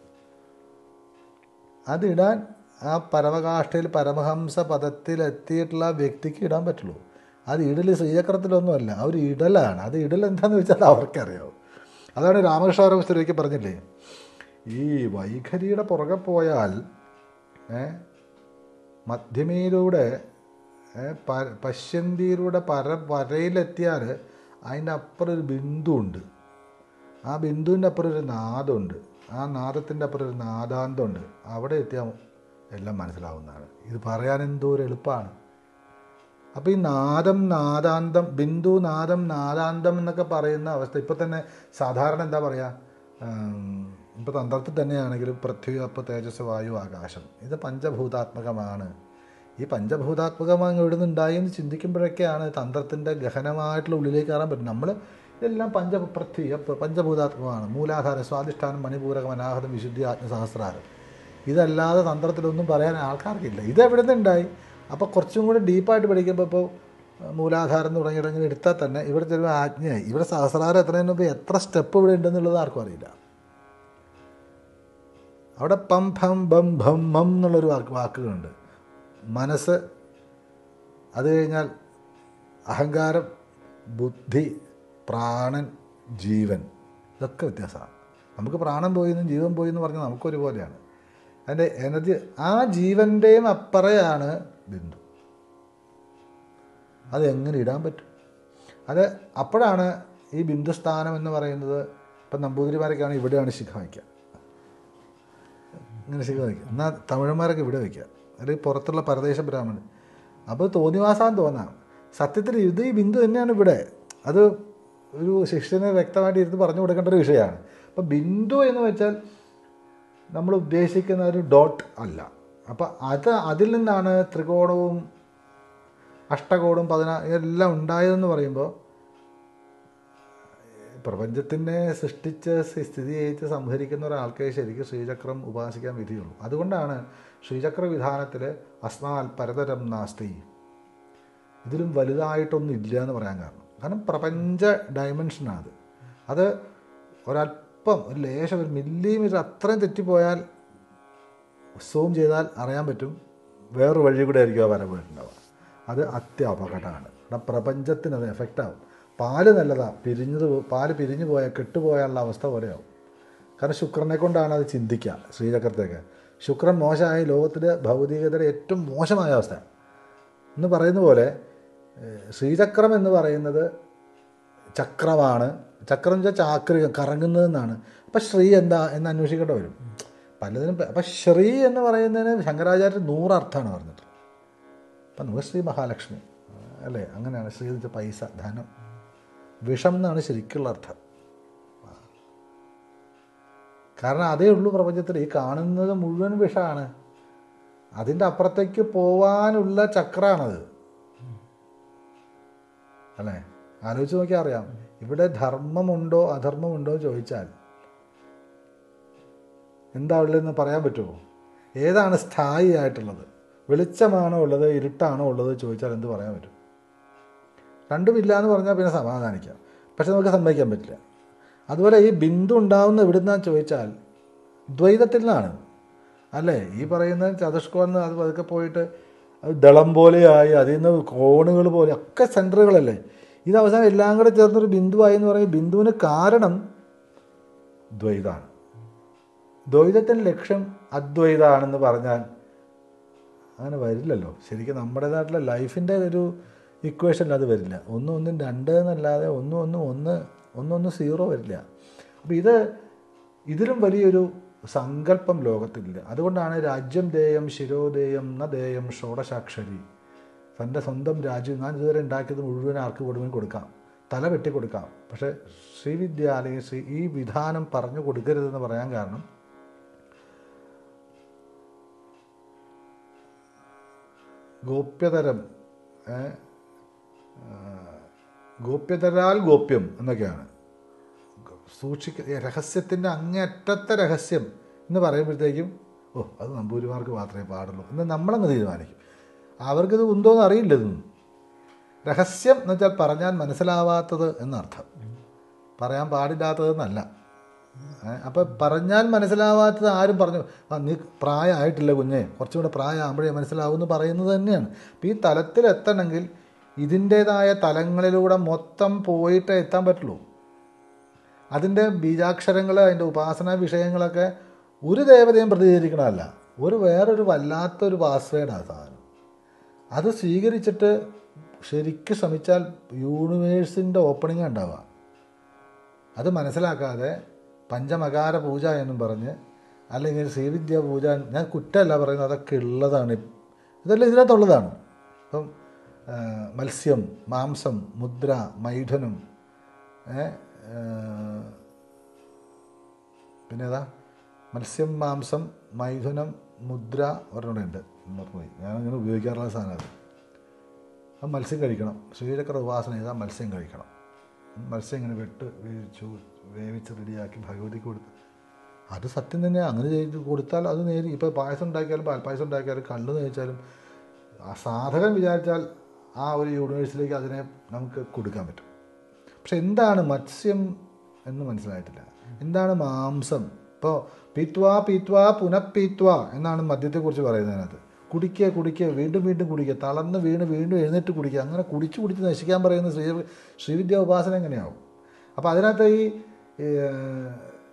അതിടാൻ ആ പരമകാഷ്ഠയിൽ പരമഹംസ പദത്തിൽ എത്തിയിട്ടുള്ള ആ വ്യക്തിക്ക് ഇടാൻ പറ്റുള്ളൂ അത് ഇടൽ ശ്രീചക്രത്തിലൊന്നുമല്ല ആ ഒരു ഇടലാണ് അത് ഇടൽ എന്താണെന്ന് വെച്ചാൽ അവർക്കറിയാവും അതാണ് രാമകൃഷ്ണ പരമസ്ഥരയ്ക്ക് പറഞ്ഞില്ലേ ഈ വൈഖരിയുടെ പുറകെ പോയാൽ ഏ, മധ്യമയിലൂടെ ഏ, പ- പശ്യന്തിയിലൂടെ പര വരയിലെത്തിയാൽ അതിൻ്റെ അപ്പുറം ഒരു ബിന്ദു ഉണ്ട് ആ ബിന്ദുവിൻ്റെ അപ്പുറം ഒരു നാദമുണ്ട് ആ നാദത്തിൻ്റെ അപ്പുറം ഒരു നാദാന്തമുണ്ട് അവിടെ എത്തിയാൽ എല്ലാം മനസ്സിലാവുന്നതാണ് ഇത് പറയാൻ എന്തോ ഒരു എളുപ്പമാണ് അപ്പോൾ ഈ നാദം നാദാന്തം ബിന്ദു നാദം നാദാന്തം എന്നൊക്കെ പറയുന്ന അവസ്ഥ ഇപ്പോൾ തന്നെ സാധാരണ എന്താ പറയുക ഇപ്പോൾ തന്ത്രത്തിൽ തന്നെയാണെങ്കിലും പൃഥ്വി അപ്പ് തേജസ് വായു ആകാശം ഇത് പഞ്ചഭൂതാത്മകമാണ് ഈ പഞ്ചഭൂതാത്മകമായി എവിടെ നിന്നുണ്ടായി എന്ന് ചിന്തിക്കുമ്പോഴൊക്കെയാണ് തന്ത്രത്തിൻ്റെ ഗഹനമായിട്ടുള്ള ഉള്ളിലേക്ക് കയറാൻ പറ്റും നമ്മൾ ഇതെല്ലാം പഞ്ച പൃഥ്വി അപ്പ് പഞ്ചഭൂതാത്മകമാണ് മൂലാധാരം സ്വാധിഷ്ഠാനം മണിപൂരകം അനാഹതം വിശുദ്ധി ആത്മസഹസ്രാരം ഇതല്ലാതെ തന്ത്രത്തിലൊന്നും പറയാൻ ആൾക്കാർക്കില്ല ഇത് എവിടെ നിന്നുണ്ടായി അപ്പോൾ കുറച്ചും കൂടി ഡീപ്പായിട്ട് പഠിക്കുമ്പോൾ ഇപ്പോൾ മൂലാധാരം തുടങ്ങിയിടങ്ങനെ എടുത്താൽ തന്നെ ഇവിടെ ചില ആജ്ഞയായി ഇവിടെ സഹസ്രാരം എത്രയും മുമ്പ് എത്ര സ്റ്റെപ്പ് ഇവിടെ ഉണ്ടെന്നുള്ളത് ആർക്കും അറിയില്ല അവിടെ പം ഭം ബം ഭം മം എന്നുള്ളൊരു വാക്ക് വാക്കുകളുണ്ട് മനസ്സ് അത് കഴിഞ്ഞാൽ അഹങ്കാരം ബുദ്ധി പ്രാണൻ ജീവൻ ഇതൊക്കെ വ്യത്യാസമാണ് നമുക്ക് പ്രാണൻ പോയി എന്നും ജീവൻ പോയി എന്ന് പറഞ്ഞാൽ നമുക്കൊരുപോലെയാണ് അതിൻ്റെ എനർജി ആ ജീവൻ്റെയും അപ്പറയാണ് ബിന്ദു അത് എങ്ങനെ ഇടാൻ പറ്റും അത് അപ്പോഴാണ് ഈ ബിന്ദുസ്ഥാനം എന്ന് പറയുന്നത് ഇപ്പം നമ്പൂതിരിമാരൊക്കെയാണ് ഇവിടെയാണ് ശിഖ വയ്ക്കുക ഇങ്ങനെ ശിഖ വയ്ക്കുക എന്നാൽ തമിഴന്മാരൊക്കെ ഇവിടെ വയ്ക്കുക അല്ലെങ്കിൽ പുറത്തുള്ള പരദേശ ബ്രാഹ്മണൻ അപ്പോൾ തോന്നിവാസാന്ന് തോന്നാം സത്യത്തിൽ ഇത് ഈ ബിന്ദു തന്നെയാണ് ഇവിടെ അത് ഒരു ശിഷ്യനെ വ്യക്തമായിട്ട് ഇരുന്ന് പറഞ്ഞു കൊടുക്കേണ്ട ഒരു വിഷയമാണ് അപ്പോൾ ബിന്ദു എന്ന് വെച്ചാൽ നമ്മൾ ഉദ്ദേശിക്കുന്ന ഒരു ഡോട്ട് അല്ല അപ്പം അത് അതിൽ നിന്നാണ് ത്രികോണവും അഷ്ടകോണും പതിനാ എല്ലാം ഉണ്ടായതെന്ന് പറയുമ്പോൾ പ്രപഞ്ചത്തിനെ സൃഷ്ടിച്ച് സ്ഥി- സ്ഥിതി ചെയ്ത് സംഹരിക്കുന്ന ഒരാൾക്കേ ശരിക്കും ശ്രീചക്രം ഉപാസിക്കാൻ വിധിയുള്ളൂ അതുകൊണ്ടാണ് ശ്രീചക്ര വിധാനത്തിൽ അസ്മാൽ പരതരം നാസ്തി ഇതിലും വലുതായിട്ടൊന്നും ഇല്ല എന്ന് പറയാൻ കാരണം കാരണം പ്രപഞ്ച ഡയമെൻഷനാണ് അത് അത് ഒരല്പം ഒരു ലേശം ഒരു മില്ലിമീറ്റർ അത്രയും തെറ്റിപ്പോയാൽ സൂം ചെയ്താൽ അറിയാൻ പറ്റും വേറൊരു വഴി കൂടെ ആയിരിക്കും ആ വര പോയിട്ടുണ്ടാവുക അത് അത്യപകടമാണ് കാരണം പ്രപഞ്ചത്തിന് അത് എഫക്റ്റ് ആവും പാല് നല്ലതാണ് പിരിഞ്ഞത് പോ- പാല് പിരിഞ്ഞു പോയാൽ കെട്ടുപോയാലുള്ള അവസ്ഥ പോലെയാവും കാരണം ശുക്രനെ കൊണ്ടാണ് അത് ചിന്തിക്കുക ശ്രീചക്രത്തേക്ക് ശുക്രൻ മോശമായ ലോകത്തിലെ ഭൗതികതയുടെ ഏറ്റവും മോശമായ അവസ്ഥ എന്ന് പറയുന്ന പോലെ ഏഹ്, ശ്രീചക്രം എന്ന് പറയുന്നത് ചക്രമാണ് ചക്രം എന്ന് വെച്ചാൽ ചാക്രി കറങ്ങുന്നതെന്നാണ് അപ്പം ശ്രീ എന്താ എന്ന് അന്വേഷിക്കേണ്ടി വരും പലതിനും പ- അപ്പം ശ്രീ എന്ന് പറയുന്നതിന് ശങ്കരാചാര്യർ നൂറർത്ഥമാണ് പറഞ്ഞിട്ട് അപ്പം നമുക്ക് ശ്രീ മഹാലക്ഷ്മി അല്ലേ അങ്ങനെയാണ് ശ്രീ എന്ന് വെച്ചാൽ പൈസ ധനം വിഷം എന്നാണ് ശരിക്കുള്ള അർത്ഥം കാരണം അതേ ഉള്ളൂ പ്രപഞ്ചത്തിൽ ഈ കാണുന്നത് മുഴുവൻ വിഷമാണ് അതിൻ്റെ അപ്പുറത്തേക്ക് പോവാനുള്ള ചക്രാണത് അല്ലേ ആലോചിച്ച് നോക്കിയാൽ അറിയാം ഇവിടെ ധർമ്മമുണ്ടോ അധർമ്മമുണ്ടോ എന്ന് ചോദിച്ചാൽ എന്താ ഉള്ളതെന്ന് പറയാൻ പറ്റുമോ ഏതാണ് സ്ഥായി ആയിട്ടുള്ളത് വെളിച്ചമാണോ ഉള്ളത് ഇരുട്ടാണോ ഉള്ളത് ചോദിച്ചാൽ എന്ത് പറയാൻ പറ്റും രണ്ടുമില്ല എന്ന് പറഞ്ഞാൽ പിന്നെ സമാധാനിക്കാം പക്ഷെ നമുക്ക് സമ്മതിക്കാൻ പറ്റില്ല അതുപോലെ ഈ ബിന്ദു ഉണ്ടാവുന്ന എവിടുന്നാന്ന് ചോദിച്ചാൽ ദ്വൈതത്തിൽ നിന്നാണ് അല്ലേ ഈ പറയുന്ന ചതുഷ്കോന്ന് അത് പതുക്കെ പോയിട്ട് അത് ദളം പോലെയായി അതിൽ നിന്ന് കോണുകൾ പോലെ ഒക്കെ സെൻറ്ററുകളല്ലേ ഇത് അവസാനം എല്ലാം കൂടെ ചേർന്നൊരു ബിന്ദുവായി എന്ന് പറയുമ്പോൾ ബിന്ദുവിന് കാരണം ദ്വൈതാണ് ദ്വൈതത്തിൻ്റെ ലക്ഷ്യം അദ്വൈതാണെന്ന് പറഞ്ഞാൽ അങ്ങനെ വരില്ലല്ലോ ശരിക്കും നമ്മുടേതായിട്ടുള്ള ലൈഫിൻ്റെ ഒരു ഇക്വേഷനിൽ അത് വരില്ല ഒന്നും ഒന്നും രണ്ട് എന്നല്ലാതെ ഒന്നും ഒന്നും ഒന്ന് ഒന്നൊന്ന് സീറോ വരില്ല അപ്പോൾ ഇത് ഇതിലും വലിയൊരു സങ്കല്പം ലോകത്തിലില്ല അതുകൊണ്ടാണ് രാജ്യം ദേയം ശിരോദേയം ന ദേയം ഷോഡശാക്ഷരി തൻ്റെ സ്വന്തം രാജ്യം ഞാൻ ഇതുവരെ ഉണ്ടാക്കിയത് മുഴുവൻ ആർക്ക് കൊടുവൻ കൊടുക്കാം തല വെട്ടി കൊടുക്കാം പക്ഷേ ശ്രീവിദ്യ അല്ലെങ്കിൽ ശ്രീ ഈ വിധാനം പറഞ്ഞു കൊടുക്കരുതെന്ന് പറയാൻ കാരണം ഗോപ്യതരം ഏ, ആ, ഗോപ്യതരാൽ ഗോപ്യം എന്നൊക്കെയാണ് സൂക്ഷിക്ക രഹസ്യത്തിൻ്റെ അങ്ങേയറ്റത്തെ രഹസ്യം എന്ന് പറയുമ്പോഴത്തേക്കും ഓ അത് നമ്പൂരിമാർക്ക് മാത്രമേ പാടുള്ളൂ എന്ന് നമ്മളങ്ങ് തീരുമാനിക്കും അവർക്കിത് ഉണ്ടോയെന്ന് അറിയില്ല ഇതൊന്നും രഹസ്യം എന്ന് വെച്ചാൽ പറഞ്ഞാൽ മനസ്സിലാവാത്തത് എന്നർത്ഥം പറയാൻ പാടില്ലാത്തതെന്നല്ല അപ്പം പറഞ്ഞാൽ മനസ്സിലാവാത്തത് ആരും പറഞ്ഞു ആ നീ പ്രായമായിട്ടില്ല കുഞ്ഞെ കുറച്ചും കൂടെ പ്രായമാകുമ്പോഴേ മനസ്സിലാവും എന്ന് പറയുന്നത് തന്നെയാണ് അപ്പം ഈ തലത്തിലെത്തണമെങ്കിൽ ഇതിൻ്റേതായ തലങ്ങളിലൂടെ മൊത്തം പോയിട്ടേ എത്താൻ പറ്റുള്ളൂ അതിൻ്റെ ബീജാക്ഷരങ്ങൾ അതിൻ്റെ ഉപാസനാ വിഷയങ്ങളൊക്കെ ഒരു ദേവതയും പ്രതികരിക്കണമല്ല ഒരു വേറൊരു വല്ലാത്തൊരു പാസ്വേഡാണ് സാധനം അത് സ്വീകരിച്ചിട്ട് ശരിക്കും ശ്രമിച്ചാൽ യൂണിവേഴ്സിൻ്റെ ഓപ്പണിംഗ് ഉണ്ടാവുക അത് മനസ്സിലാക്കാതെ പഞ്ചമകാര പൂജ എന്നും പറഞ്ഞ് അല്ലെങ്കിൽ ശ്രീവിദ്യ പൂജ ഞാൻ കുറ്റമല്ല പറയുന്നത് അതൊക്കെ ഉള്ളതാണ് ഇതെല്ലാം ഇതിനകത്തുള്ളതാണ് ഇപ്പം ആ, മത്സ്യം മാംസം മുദ്ര മൈഥുനം ഏ, ആ, പിന്നെ ഏതാ മത്സ്യം മാംസം മൈഥുനം മുദ്ര ഒരെണ്ണമുണ്ട് മറന്നുപോയി ഞാനങ്ങനെ ഉപയോഗിക്കാറുള്ള സാധനം അത് ആ മത്സ്യം കഴിക്കണം ശ്രീചക്ര ഉപാസന ചെയ്താൽ മത്സ്യം കഴിക്കണം മത്സ്യം ഇങ്ങനെ വെട്ട് വേവിച്ചു വേവിച്ച് റെഡിയാക്കി ഭഗവതിക്ക് കൊടുത്ത് അത് സത്യം തന്നെയാണ് അങ്ങനെ ചെയ്ത് കൊടുത്താൽ അത് നേരി ഇപ്പോൾ പായസം ഉണ്ടാക്കിയാലും പാൽപ്പായസം ഉണ്ടാക്കിയാലും കള്ള് നയിച്ചാലും ആ സാധകൻ വിചാരിച്ചാൽ ആ ഒരു യൂണിവേഴ്സിലേക്ക് അതിനെ നമുക്ക് കൊടുക്കാൻ പറ്റും പക്ഷെ എന്താണ് മത്സ്യം എന്ന് മനസ്സിലായിട്ടില്ല എന്താണ് മാംസം ഇപ്പോൾ പീത്വ പീത്വ പുനഃപീത്വ എന്നാണ് മദ്യത്തെക്കുറിച്ച് പറയുന്നതിനകത്ത് കുടിക്കുക കുടിക്കുക വീണ്ടും വീണ്ടും കുടിക്കുക തളർന്ന് വീണ് വീണ്ടും എഴുന്നേറ്റ് കുടിക്കുക അങ്ങനെ കുടിച്ച് കുടിച്ച് നശിക്കാൻ പറയുന്ന ശ്രീ ശ്രീവിദ്യ ഉപാസന എങ്ങനെയാവും അപ്പോൾ അതിനകത്ത് ഈ ഏഹ്,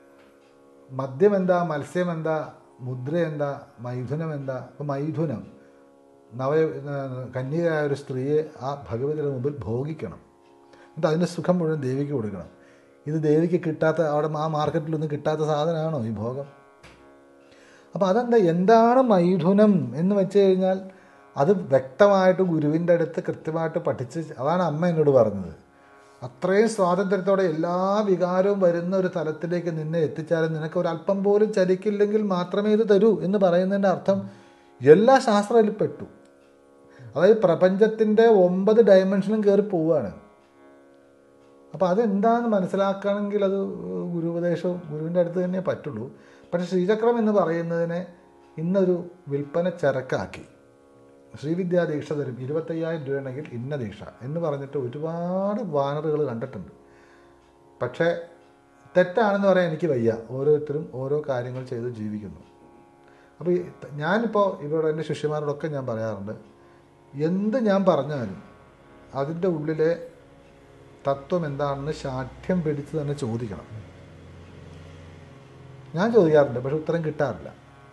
മദ്യം എന്താ മത്സ്യം എന്താ മുദ്ര എന്താ മൈഥുനം എന്താ അപ്പോൾ മൈഥുനം നവ കന്യകയായ ഒരു സ്ത്രീയെ ആ ഭഗവതിയുടെ മുമ്പിൽ ഭോഗിക്കണം എന്നിട്ട് അതിൻ്റെ സുഖം മുഴുവൻ ദേവിക്ക് കൊടുക്കണം ഇത് ദേവിക്ക് കിട്ടാത്ത അവിടെ ആ മാർക്കറ്റിലൊന്നും കിട്ടാത്ത സാധനമാണോ ഈ ഭോഗം അപ്പോൾ അതെന്താ എന്താണ് മൈഥുനം എന്ന് വെച്ച് കഴിഞ്ഞാൽ അത് വ്യക്തമായിട്ട് ഗുരുവിൻ്റെ അടുത്ത് കൃത്യമായിട്ട് പഠിച്ച് അതാണ് അമ്മ എന്നോട് പറഞ്ഞത് അത്രയും സ്വാതന്ത്ര്യത്തോടെ എല്ലാ വികാരവും വരുന്ന ഒരു തലത്തിലേക്ക് നിന്നെ എത്തിച്ചാലും നിനക്ക് ഒരു അല്പം പോലും ചലിക്കില്ലെങ്കിൽ മാത്രമേ ഇത് തരൂ എന്ന് പറയുന്നതിൻ്റെ അർത്ഥം എല്ലാ ശാസ്ത്രത്തിലും പെട്ടു അതായത് പ്രപഞ്ചത്തിൻ്റെ ഒമ്പത് ഡയമെൻഷനും കയറി പോവുകയാണ് അപ്പോൾ അതെന്താണെന്ന് മനസ്സിലാക്കണമെങ്കിൽ അത് ഗുരുപദേശവും ഗുരുവിൻ്റെ അടുത്ത് തന്നെ പറ്റുള്ളൂ പക്ഷേ ശ്രീചക്രം എന്ന് പറയുന്നതിനെ ഇന്നൊരു വിൽപ്പന ചരക്കാക്കി ശ്രീവിദ്യാ ദീക്ഷ തരും ഇരുപത്തയ്യായിരം രൂപയുണ്ടെങ്കിൽ ഇന്ന ദീക്ഷ എന്ന് പറഞ്ഞിട്ട് ഒരുപാട് ബാനറുകൾ കണ്ടിട്ടുണ്ട് പക്ഷേ തെറ്റാണെന്ന് പറയാൻ എനിക്ക് വയ്യ ഓരോരുത്തരും ഓരോ കാര്യങ്ങൾ ചെയ്ത് ജീവിക്കുന്നു അപ്പോൾ ഈ ഞാനിപ്പോൾ ഇവിടെ എൻ്റെ ശിഷ്യന്മാരോടൊക്കെ ഞാൻ പറയാറുണ്ട് എന്ത് ഞാൻ പറഞ്ഞാലും അതിൻ്റെ ഉള്ളിലെ തത്വം എന്താണെന്ന് ശാഠ്യം പിടിച്ച് തന്നെ ചോദിക്കണം ഞാൻ ചോദിക്കാറുണ്ട് പക്ഷെ ഉത്തരം കിട്ടാറില്ല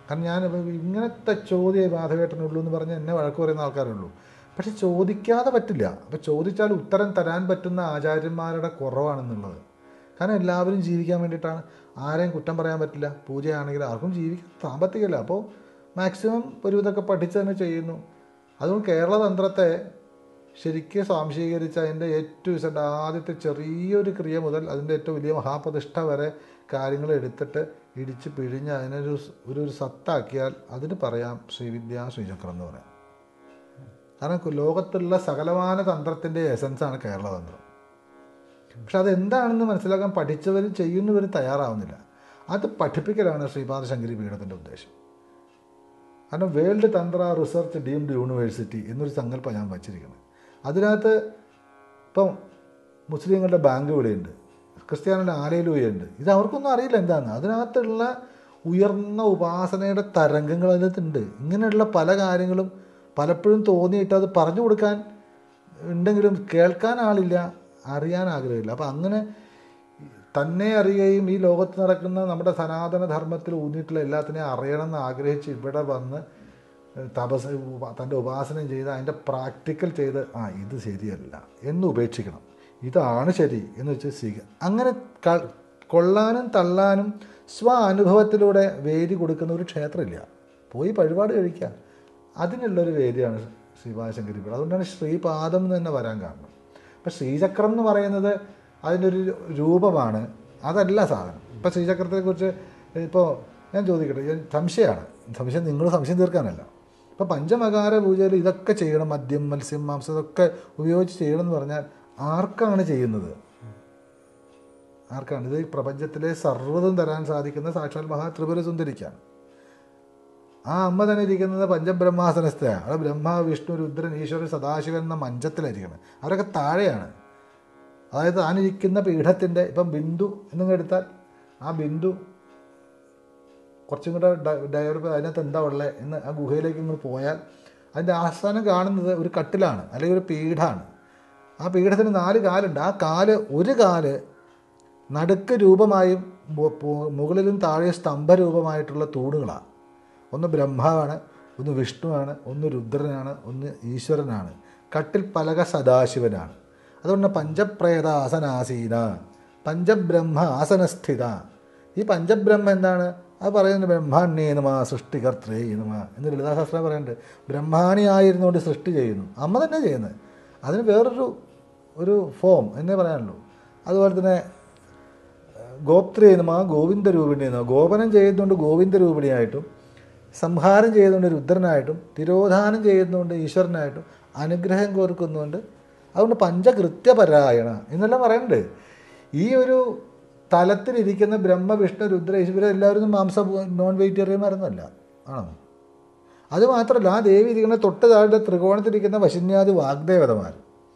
കാരണം ഞാൻ ഇപ്പം ഇങ്ങനത്തെ ചോദ്യമേ മാധവേട്ടനുള്ളൂ എന്ന് പറഞ്ഞ് എന്നെ വഴക്ക് പറയുന്ന ആൾക്കാരുള്ളൂ പക്ഷെ ചോദിക്കാതെ പറ്റില്ല അപ്പം ചോദിച്ചാൽ ഉത്തരം തരാൻ പറ്റുന്ന ആചാര്യന്മാരുടെ കുറവാണെന്നുള്ളത് കാരണം എല്ലാവരും ജീവിക്കാൻ വേണ്ടിയിട്ടാണ് ആരെയും കുറ്റം പറയാൻ പറ്റില്ല പൂജയാണെങ്കിൽ ആർക്കും ജീവിക്കാൻ സാമ്പത്തികമില്ല അപ്പോൾ മാക്സിമം ഒരു ഇതൊക്കെ പഠിച്ച് തന്നെ ചെയ്യുന്നു അതുകൊണ്ട് കേരള തന്ത്രത്തെ ശരിക്കും സ്വാംശീകരിച്ച അതിൻ്റെ ഏറ്റവും ഇസഡ് ആദ്യത്തെ ചെറിയൊരു ക്രിയ മുതൽ അതിൻ്റെ ഏറ്റവും വലിയ മഹാപ്രതിഷ്ഠ വരെ കാര്യങ്ങൾ എടുത്തിട്ട് ഇടിച്ച് പിഴിഞ്ഞ് അതിനൊരു സ്- ഒരു ഒരു സത്താക്കിയാൽ അതിന് പറയാം ശ്രീവിദ്യ ശ്രീചക്രം എന്ന് പറയാം കാരണം കു- ലോകത്തുള്ള സകലമാന തന്ത്രത്തിൻ്റെ എസൻസാണ് കേരള തന്ത്രം പക്ഷെ അതെന്താണെന്ന് മനസ്സിലാക്കാൻ പഠിച്ചവരും ചെയ്യുന്നവരും തയ്യാറാവുന്നില്ല അത് പഠിപ്പിക്കലാണ് ശ്രീപാദ ശങ്കരി പീഠത്തിൻ്റെ ഉദ്ദേശം കാരണം വേൾഡ് തന്ത്ര റിസർച്ച് ഡീംഡ് യൂണിവേഴ്സിറ്റി എന്നൊരു സങ്കല്പം ഞാൻ വച്ചിരിക്കുന്നത് അതിനകത്ത് ഇപ്പം മുസ്ലിങ്ങളുടെ ബാങ്ക് ഇവിടെയുണ്ട് ക്രിസ്ത്യാനിയുടെ ആലയിലൂയുണ്ട് ഇത് അവർക്കൊന്നും അറിയില്ല എന്താണ് അതിനകത്തുള്ള ഉയർന്ന ഉപാസനയുടെ തരംഗങ്ങൾ അതിനകത്തുണ്ട് ഇങ്ങനെയുള്ള പല കാര്യങ്ങളും പലപ്പോഴും തോന്നിയിട്ട് അത് പറഞ്ഞു കൊടുക്കാൻ ഉണ്ടെങ്കിലും കേൾക്കാൻ ആളില്ല അറിയാൻ ആഗ്രഹമില്ല അപ്പം അങ്ങനെ തന്നെ അറിയുകയും ഈ ലോകത്ത് നടക്കുന്ന നമ്മുടെ സനാതന ധർമ്മത്തിൽ ഊന്നിയിട്ടുള്ള എല്ലാത്തിനെയും അറിയണമെന്ന് ആഗ്രഹിച്ച് ഇവിടെ വന്ന് തപസ് ഉപ- തൻ്റെ ഉപാസനം ചെയ്ത് അതിൻ്റെ പ്രാക്ടിക്കൽ ചെയ്ത് ആ ഇത് ശരിയല്ല എന്ന് ഉപേക്ഷിക്കണം ഇതാണ് ശരി എന്ന് വെച്ച് സ്വീക അങ്ങനെ ക- കൊള്ളാനും തള്ളാനും സ്വ അനുഭവത്തിലൂടെ വേദി കൊടുക്കുന്ന ഒരു ക്ഷേത്രമില്ല പോയി വഴിപാട് കഴിക്കുക അതിനുള്ളൊരു വേദിയാണ് ശ്രീപാദശങ്കരി പീഠം അതുകൊണ്ടാണ് ശ്രീപാദം എന്ന് തന്നെ വരാൻ കാരണം അപ്പം ശ്രീചക്രം എന്ന് പറയുന്നത് അതിൻ്റെ ഒരു രൂപമാണ് അതല്ല സാധനം ഇപ്പം ശ്രീചക്രത്തെക്കുറിച്ച് ഇപ്പോൾ ഞാൻ ചോദിക്കട്ടെ ഞാൻ സംശയമാണ് സംശയം നിങ്ങൾ സംശയം തീർക്കാനല്ല ഇപ്പം പഞ്ചമകാര പൂജയിൽ ഇതൊക്കെ ചെയ്യണം മദ്യം മത്സ്യം മാംസം ഇതൊക്കെ ഉപയോഗിച്ച് ചെയ്യണം എന്ന് പറഞ്ഞാൽ ആർക്കാണ് ചെയ്യുന്നത് ആർക്കാണ് ഇത് ഈ പ്രപഞ്ചത്തിലെ സർവ്വതും തരാൻ സാധിക്കുന്ന സാക്ഷാൽ മഹാ ത്രിപുര സുന്ദരിക്കാണ് ആ അമ്മ തന്നെ ഇരിക്കുന്നത് പഞ്ചബ്രഹ്മാസനസ്ഥയാണ് അവിടെ ബ്രഹ്മ വിഷ്ണു രുദ്രൻ ഈശ്വരൻ സദാശിവൻ എന്ന മഞ്ചത്തിലിരിക്കുന്നത് അവരൊക്കെ താഴെയാണ് അതായത് താനിരിക്കുന്ന പീഠത്തിൻ്റെ ഇപ്പം ബിന്ദു എന്നിങ്ങ് എടുത്താൽ ആ ബിന്ദു കുറച്ചും കൂടെ ഡയറി അതിനകത്ത് എന്താ ഉള്ളത് എന്ന് ആ ഗുഹയിലേക്ക് ഇങ്ങോട്ട് പോയാൽ അതിൻ്റെ ആസ്ഥാനം കാണുന്നത് ഒരു കട്ടിലാണ് അല്ലെങ്കിൽ ഒരു പീഠമാണ് ആ പീഠത്തിന് നാല് കാലുണ്ട് ആ കാല് ഒരു കാല് നടുക്ക് രൂപമായും മു- പു- മുകളിലും താഴെ സ്തംഭരൂപമായിട്ടുള്ള തൂണുകളാണ് ഒന്ന് ബ്രഹ്മാവാണ് ഒന്ന് വിഷ്ണുവാണ് ഒന്ന് രുദ്രനാണ് ഒന്ന് ഈശ്വരനാണ് കട്ടിൽ പലക സദാശിവനാണ് അതുകൊണ്ട് പഞ്ചപ്രേത ആസനാസീന പഞ്ചബ്രഹ്മ ആസനസ്ഥിത ഈ പഞ്ചബ്രഹ്മ എന്താണ് അത് പറയുന്നത് ബ്രഹ്മാണ്യേ നമ സൃഷ്ടികർത്രേ നമ എന്ന് ലളിതാശാസ്ത്രം പറയുന്നുണ്ട് ബ്രഹ്മാണിയായിരുന്നുകൊണ്ട് സൃഷ്ടി ചെയ്യുന്നു അമ്മ തന്നെ ചെയ്യുന്നത് അതിന് വേറൊരു ഒരു ഫോം എന്നേ പറയാനുള്ളൂ അതുപോലെ തന്നെ ഗോപ്ത്രേ നമ ഗോവിന്ദ രൂപിണി നമ ഗോപനം ചെയ്യുന്നുണ്ട് ഗോവിന്ദ രൂപിണിയായിട്ടും സംഹാരം ചെയ്യുന്നുണ്ട് രുദ്രനായിട്ടും തിരോധാനം ചെയ്യുന്നുണ്ട് ഈശ്വരനായിട്ടും അനുഗ്രഹം കോർക്കുന്നുണ്ട് അതുകൊണ്ട് പഞ്ചകൃത്യപരായണ എന്നെല്ലാം പറയുന്നുണ്ട് ഈ ഒരു തലത്തിലിരിക്കുന്ന ബ്രഹ്മ വിഷ്ണു രുദ്ര ഈശ്വര എല്ലാവരും മാംസ നോൺ വെജിറ്റേറിയന്മാരൊന്നുമല്ല ആണോ അത് മാത്രമല്ല ആ ദേവി ഇരിക്കുന്ന തൊട്ട് താഴെ ത്രികോണത്തിരിക്കുന്ന വശന്യാദി വാഗ്ദേവതമാർ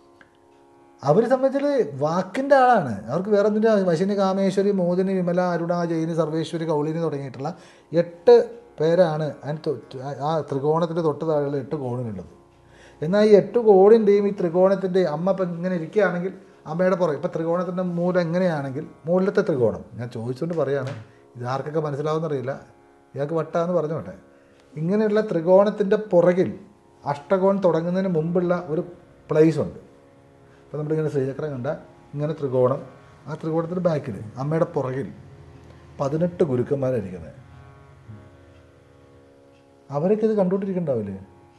അവർ സംബന്ധിച്ചിൽ വാക്കിൻ്റെ ആളാണ് അവർക്ക് വേറെ എന്തിൻ്റെ വശിനി കാമേശ്വരി മോദിനി വിമല അരുണ ജയിനി സർവേശ്വരി കൗളിനി തുടങ്ങിയിട്ടുള്ള എട്ട് പേരാണ് അതിന് തൊ- ആ ത്രികോണത്തിൻ്റെ തൊട്ട് താഴെയുള്ള എട്ട് കോണിനുള്ളത് എന്നാൽ ഈ എട്ട് കോണിൻ്റെയും ഈ ത്രികോണത്തിൻ്റെ അമ്മ ഇപ്പം ഇങ്ങനെ ഇരിക്കുകയാണെങ്കിൽ അമ്മയുടെ പുറകെ ഇപ്പം ത്രികോണത്തിൻ്റെ മൂലം എങ്ങനെയാണെങ്കിൽ മുകളിലത്തെ ത്രികോണം ഞാൻ ചോദിച്ചുകൊണ്ട് പറയാണ് ഇത് ആർക്കൊക്കെ മനസ്സിലാവുമെന്നറിയില്ല ഇയാൾക്ക് വട്ടാന്ന് പറഞ്ഞോട്ടെ ഇങ്ങനെയുള്ള ത്രികോണത്തിൻ്റെ പുറകിൽ അഷ്ടകോൺ തുടങ്ങുന്നതിന് മുമ്പുള്ള ഒരു പ്ലേസ് ഉണ്ട് അപ്പോൾ നമ്മളിങ്ങനെ ശ്രീചക്രം കണ്ട ഇങ്ങനെ ത്രികോണം ആ ത്രികോണത്തിൻ്റെ ബാക്കിൽ അമ്മയുടെ പുറകിൽ പതിനെട്ട് ഗുരുക്കന്മാരായിരിക്കുന്നത് അവരൊക്കെ ഇത് കണ്ടുകൊണ്ടിരിക്കണ്ടാവില്ലേ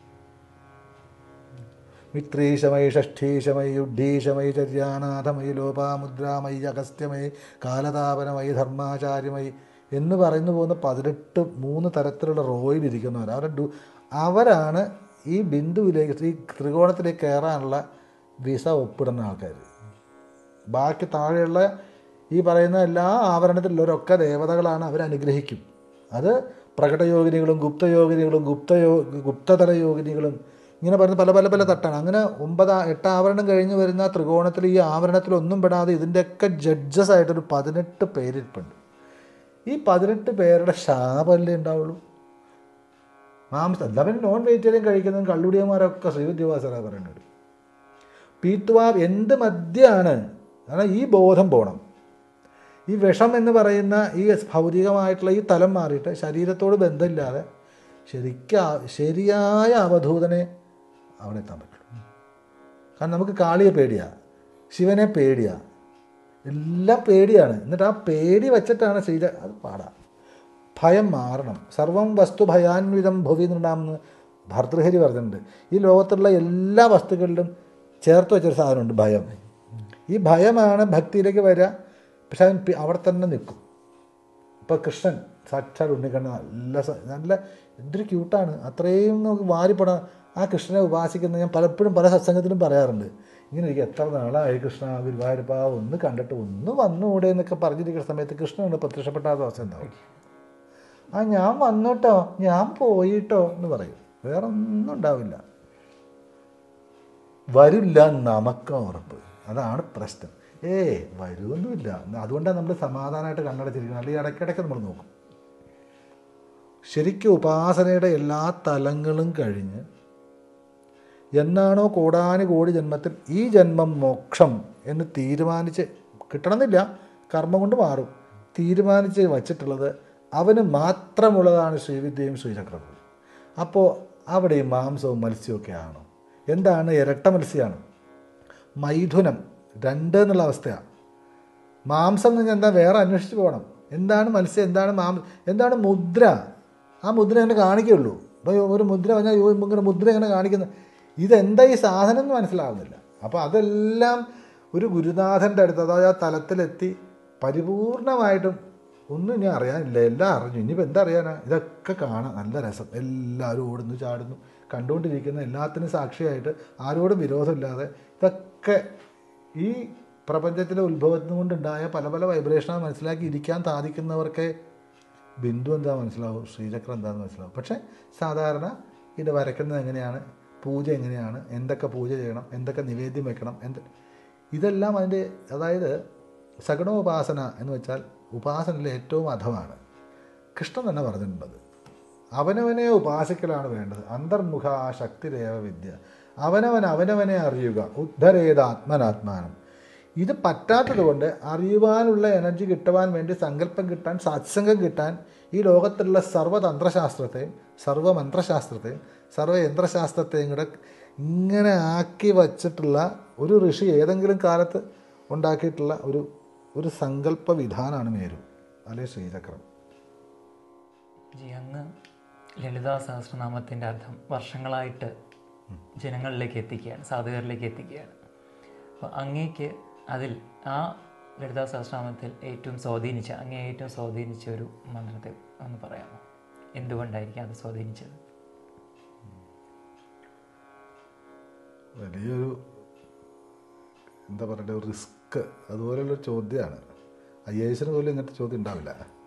മിത്രീശമയി ഷഷ്ഠീശമയി യുഡ്ഢീശമയി ചര്യാനാഥമയി ലോപാമുദ്രാമയി അഗസ്ത്യമയി കാലതാപനമയി ധർമാചാര്യമയി എന്ന് പറയുന്നു പോകുന്ന പതിനെട്ട് മൂന്ന് തരത്തിലുള്ള റോയിലിരിക്കുന്നവർ അവരുടെ ഡു അവരാണ് ഈ ബിന്ദുവിലേക്ക് ഈ ത്രികോണത്തിലേക്ക് കയറാനുള്ള വിസ ഒപ്പിടുന്ന ആൾക്കാർ ബാക്കി താഴെയുള്ള ഈ പറയുന്ന എല്ലാ ആവരണത്തിലുള്ളവരൊക്കെ ദേവതകളാണ് അവരനുഗ്രഹിക്കും അത് പ്രകടയോഗിനികളും ഗുപ്തയോഗിനികളും ഗുപ്തയോ ഗുപ്തതല യോഗിനികളും ഇങ്ങനെ പറയുന്ന പല പല പല തട്ടാണ് അങ്ങനെ ഒമ്പത് എട്ട് ആവരണം കഴിഞ്ഞ് വരുന്ന ത്രികോണത്തിൽ ഈ ആവരണത്തിൽ ഒന്നും പെടാതെ ഇതിൻ്റെയൊക്കെ ജഡ്ജസ് ആയിട്ടൊരു പതിനെട്ട് പേരിപ്പുണ്ട് ഈ പതിനെട്ട് പേരുടെ ശാപല്ലേ ഉണ്ടാവുള്ളൂ മാംസം എന്താ പിന്നെ നോൺ വെജിറ്റേറിയൻ കഴിക്കുന്നതും കള്ളുടിയന്മാരൊക്കെ ശ്രീവിദ്യവാസന പറയുന്നത് പീത്തുവാ എന്ത് മദ്യമാണ് കാരണം ഈ ബോധം പോകണം ഈ വിഷം എന്ന് പറയുന്ന ഈ ഭൗതികമായിട്ടുള്ള ഈ തലം മാറിയിട്ട് ശരീരത്തോട് ബന്ധമില്ലാതെ ശരിക്കും ശരിയായ അവധൂതനെ അവിടെ എത്താൻ പറ്റുള്ളൂ കാരണം നമുക്ക് കാളിയെ പേടിയാണ് ശിവനെ പേടിയാണ് എല്ലാം പേടിയാണ് എന്നിട്ട് ആ പേടി വെച്ചിട്ടാണ് ശ്രീജ അത് പാടാം ഭയം മാറണം സർവം വസ്തു ഭയാൻവിധം ഭുവി നിടാമെന്ന് ഭർതൃഹരി പറഞ്ഞിട്ടുണ്ട് ഈ ലോകത്തുള്ള എല്ലാ വസ്തുക്കളിലും ചേർത്ത് വെച്ചൊരു സാധനമുണ്ട് ഭയം ഈ ഭയമാണ് ഭക്തിയിലേക്ക് വരിക പക്ഷെ അവൻ പി- അവിടെ തന്നെ നിൽക്കും ഇപ്പോൾ കൃഷ്ണൻ സാക്ഷാൽ ഉണ്ണിക്കണ്ണൻ നല്ല സ- നല്ല എന്തൊരു ക്യൂട്ടാണ് അത്രയും നമുക്ക് വാരിപ്പെടാം ആ കൃഷ്ണനെ ഉപാസിക്കുന്ന ഞാൻ പലപ്പോഴും പല സത്സംഗത്തിലും പറയാറുണ്ട് ഇങ്ങനെ എനിക്ക് എത്ര നാളായി കൃഷ്ണ ഗുരുവായൂരപ്പ ഒന്ന് കണ്ടിട്ട് ഒന്ന് വന്നുകൂടെ എന്നൊക്കെ പറഞ്ഞിരിക്കുന്ന സമയത്ത് കൃഷ്ണൻ പ്രത്യക്ഷപ്പെട്ടാത്ത അവസ്ഥ എന്താവും ആ ഞാൻ വന്നുട്ടോ ഞാൻ പോയിട്ടോ എന്ന് പറയും വേറെ ഒന്നും ഉണ്ടാവില്ല വരില്ല നമുക്ക് ഉറപ്പ് അതാണ് പ്രശ്നം ഏ വരുമൊന്നുമില്ല അതുകൊണ്ടാണ് നമ്മൾ സമാധാനമായിട്ട് കണ്ണടച്ചിരിക്കുന്നത് അല്ലെങ്കിൽ ഇടയ്ക്കിടയ്ക്ക് നമ്മൾ നോക്കും ശരിക്കും ഉപാസനയുടെ എല്ലാ തലങ്ങളും കഴിഞ്ഞ് എന്നാണോ കോടാനു കോടി ജന്മത്തിൽ ഈ ജന്മം മോക്ഷം എന്ന് തീരുമാനിച്ച് കിട്ടണമെന്നില്ല കർമ്മം കൊണ്ട് മാറും തീരുമാനിച്ച് വച്ചിട്ടുള്ളത് അവന് മാത്രമുള്ളതാണ് ശ്രീവിദ്യയും ശ്രീചക്രവും അപ്പോൾ അവിടെ ഈ മാംസവും മത്സ്യവും ആണ് എന്താണ് ഇരട്ട മത്സ്യമാണ് മൈഥുനം രണ്ട് എന്നുള്ള അവസ്ഥയാണ് മാംസം എന്ന് പറഞ്ഞാൽ എന്താ വേറെ അന്വേഷിച്ച് പോകണം എന്താണ് മത്സ്യം എന്താണ് മാംസം എന്താണ് മുദ്ര ആ മുദ്ര എന്നെ കാണിക്കുള്ളൂ ഇപ്പോൾ ഒരു മുദ്ര പറഞ്ഞാൽ യോ, ഇങ്ങനെ മുദ്ര എങ്ങനെ കാണിക്കുന്നത് ഇതെന്താ ഈ സാധനം എന്ന് മനസ്സിലാവുന്നില്ല അപ്പോൾ അതെല്ലാം ഒരു ഗുരുനാഥൻ്റെ അടുത്ത് അതായത് ആ തലത്തിലെത്തി പരിപൂർണമായിട്ടും ഒന്നും ഇനി അറിയാനില്ല എല്ലാം അറിഞ്ഞു ഇനിയിപ്പോൾ എന്താ അറിയാനാ ഇതൊക്കെ കാണാം നല്ല രസം എല്ലാവരും ഓടുന്നു ചാടുന്നു കണ്ടുകൊണ്ടിരിക്കുന്ന എല്ലാത്തിനും സാക്ഷിയായിട്ട് ആരോടും വിരോധമില്ലാതെ ഇതൊക്കെ ഈ പ്രപഞ്ചത്തിലെ ഉത്ഭവത്തിൽ കൊണ്ടുണ്ടായ പല പല വൈബ്രേഷനാണ് മനസ്സിലാക്കി ഇരിക്കാൻ സാധിക്കുന്നവർക്ക് ബിന്ദു എന്താ മനസ്സിലാവും ശ്രീചക്രം എന്താന്ന് മനസ്സിലാവും പക്ഷേ സാധാരണ ഇത് വരയ്ക്കുന്നത് എങ്ങനെയാണ് പൂജ എങ്ങനെയാണ് എന്തൊക്കെ പൂജ ചെയ്യണം എന്തൊക്കെ നിവേദ്യം വെക്കണം എന്ത് ഇതെല്ലാം അതിൻ്റെ അതായത് സഗുണോപാസന എന്ന് വെച്ചാൽ ഉപാസനയിലെ ഏറ്റവും അധമാണ് കൃഷ്ണൻ തന്നെ പറഞ്ഞിട്ടുള്ളത് അവനവനെ ഉപാസിക്കലാണ് വേണ്ടത് അന്തർമുഖ ശക്തിരേവ വിദ്യ അവനവൻ അവനവനെ അറിയുക ഉദ്ധരേത് ആത്മനാത്മാനം ഇത് പറ്റാത്തത് കൊണ്ട് അറിയുവാനുള്ള എനർജി കിട്ടുവാൻ വേണ്ടി സങ്കല്പം കിട്ടാൻ സത്സംഗം കിട്ടാൻ ഈ ലോകത്തിലുള്ള സർവ്വതന്ത്രശാസ്ത്രത്തെയും സർവ്വമന്ത്രശാസ്ത്രത്തെയും സർവ്വയന്ത്രശാസ്ത്രത്തെയും കൂടെ ഇങ്ങനെ ആക്കി വച്ചിട്ടുള്ള ഒരു ഋഷി ഏതെങ്കിലും കാലത്ത് ഉണ്ടാക്കിയിട്ടുള്ള ഒരു ഒരു സങ്കല്പ വിധാനമാണ് മേരു അല്ലെ ശ്രീചക്രം ജി അങ്ങ് ലളിതാ സഹസ്രനാമത്തിൻ്റെ അർത്ഥം വർഷങ്ങളായിട്ട് ജനങ്ങളിലേക്ക് എത്തിക്കുകയാണ് സാധുകരിലേക്ക് എത്തിക്കുകയാണ് അപ്പോൾ അങ്ങേക്ക് അതിൽ ആ ലളിതാ സഹസ്രനാമത്തിൽ ഏറ്റവും സ്വാധീനിച്ച അങ്ങേ ഏറ്റവും സ്വാധീനിച്ച ഒരു മന്ത്രത്തെ ഒന്ന് പറയാമോ എന്തുകൊണ്ടായിരിക്കും അത് സ്വാധീനിച്ചത് വലിയൊരു എന്താ പറയട്ടെ ഒരു റിസ്ക് അതുപോലെയുള്ള ചോദ്യമാണ് ഐ എ എസിന് പോലും ഇങ്ങനത്തെ ചോദ്യം ഉണ്ടാവില്ല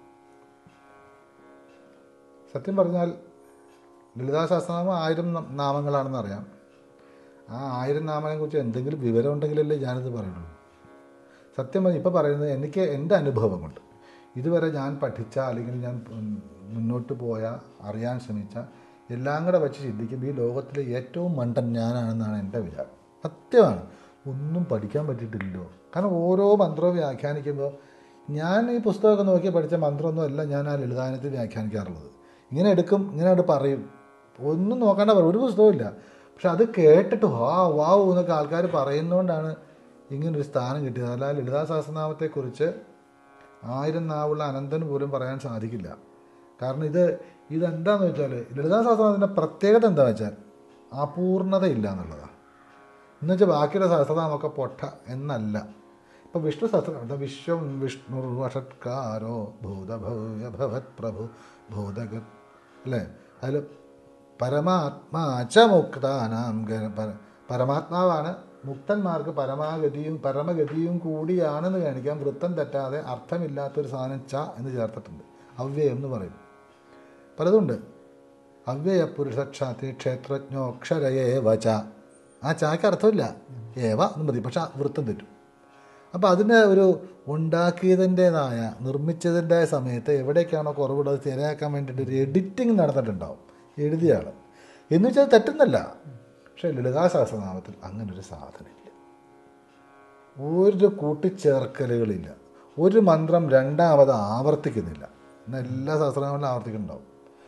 സത്യം പറഞ്ഞാൽ ലളിതാ സഹസ്രനാമം ആയിരം ന- നാമങ്ങളാണെന്ന് അറിയാം ആ ആയിരം നാമങ്ങളെ കുറിച്ച് എന്തെങ്കിലും വിവരം ഉണ്ടെങ്കിലല്ലേ ഞാനിത് പറയുള്ളൂ സത്യം പറഞ്ഞാൽ ഇപ്പോൾ പറയുന്നത് എനിക്ക് എൻ്റെ അനുഭവം കൊണ്ട് ഇതുവരെ ഞാൻ പഠിച്ച അല്ലെങ്കിൽ ഞാൻ ഉം, മുന്നോട്ട് പോയ അറിയാൻ ശ്രമിച്ച എല്ലാം കൂടെ വെച്ച് ചിന്തിക്കുമ്പോൾ ഈ ലോകത്തിലെ ഏറ്റവും മണ്ടൻ ഞാനാണെന്നാണ് എൻ്റെ വിചാരം സത്യമാണ് ഒന്നും പഠിക്കാൻ പറ്റിയിട്ടില്ലല്ലോ കാരണം ഓരോ മന്ത്രവും വ്യാഖ്യാനിക്കുമ്പോൾ ഞാൻ ഈ പുസ്തകമൊക്കെ നോക്കി പഠിച്ച മന്ത്രമൊന്നും അല്ല ഞാൻ ആ ലളിതാനത്തിൽ വ്യാഖ്യാനിക്കാറുള്ളത് ഇങ്ങനെ എടുക്കും ഇങ്ങനെ അവിടെ പറയും ഒന്നും നോക്കേണ്ട പറയും ഒരു പുസ്തകവും ഇല്ല പക്ഷെ അത് കേട്ടിട്ട് വാ വാവ് എന്നൊക്കെ ആൾക്കാർ പറയുന്നതുകൊണ്ടാണ് ഇങ്ങനൊരു സ്ഥാനം കിട്ടിയത് അല്ല ലളിതാ സഹസ്രനാമത്തെക്കുറിച്ച് ആയിരം നാവുള്ള അനന്തന് പോലും പറയാൻ സാധിക്കില്ല കാരണം ഇത് ഇതെന്താന്ന് വെച്ചാൽ ലളിതാ സഹസ്രനാമത്തിൻ്റെ പ്രത്യേകത എന്താ വെച്ചാൽ അപൂർണതയില്ല എന്നുള്ളതാണ് എന്ന് വെച്ചാൽ ബാക്കിയുള്ള സഹസ്രനാമൊക്കെ പൊട്ട എന്നല്ല ഇപ്പം വിഷ്ണു സഹസ്രം വിശ്വം വിഷ്ണു വഷത്കാരോ ഭൂതഭവ്യ ഭവത് പ്രഭു ഭൂതഗത് അല്ലേ അതിൽ പരമാത്മാച മുക്താനാം ഗ- പര- പരമാത്മാവാണ് മുക്തന്മാർക്ക് പരമാഗതിയും പരമഗതിയും കൂടിയാണെന്ന് കാണിക്കാൻ വൃത്തം തെറ്റാതെ അർത്ഥമില്ലാത്തൊരു സാധനം ച എന്ന് ചേർത്തിട്ടുണ്ട് അവ്യയം എന്ന് പറയും പലതുണ്ട് അവ്യയ പുരുഷക്ഷാത്തി ക്ഷേത്രജ്ഞോ അക്ഷരയേ വച ആ ചാക്ക് അർത്ഥമില്ല ഏവ എന്ന് മതി പക്ഷെ ആ വൃത്തം തെറ്റും അപ്പോൾ അതിന് ഒരു ഉണ്ടാക്കിയതിൻ്റെതായ നിർമ്മിച്ചതിൻ്റെ സമയത്ത് എവിടേക്കാണോ കുറവുള്ളത് ശരിയാക്കാൻ വേണ്ടിയിട്ട് ഒരു എഡിറ്റിംഗ് നടന്നിട്ടുണ്ടാവും എഴുതിയ ആൾ എന്ന് വെച്ചാൽ തെറ്റുന്നല്ല പക്ഷേ ലളിതാ സഹസ്രനാമത്തിൽ അങ്ങനൊരു സാധനമില്ല ഒരു കൂട്ടിച്ചേർക്കലുകളില്ല ഒരു മന്ത്രം രണ്ടാമത് ആവർത്തിക്കുന്നില്ല എന്നാൽ എല്ലാ സഹസ്രനാമങ്ങളിലും ആവർത്തിക്കുന്നുണ്ടാവും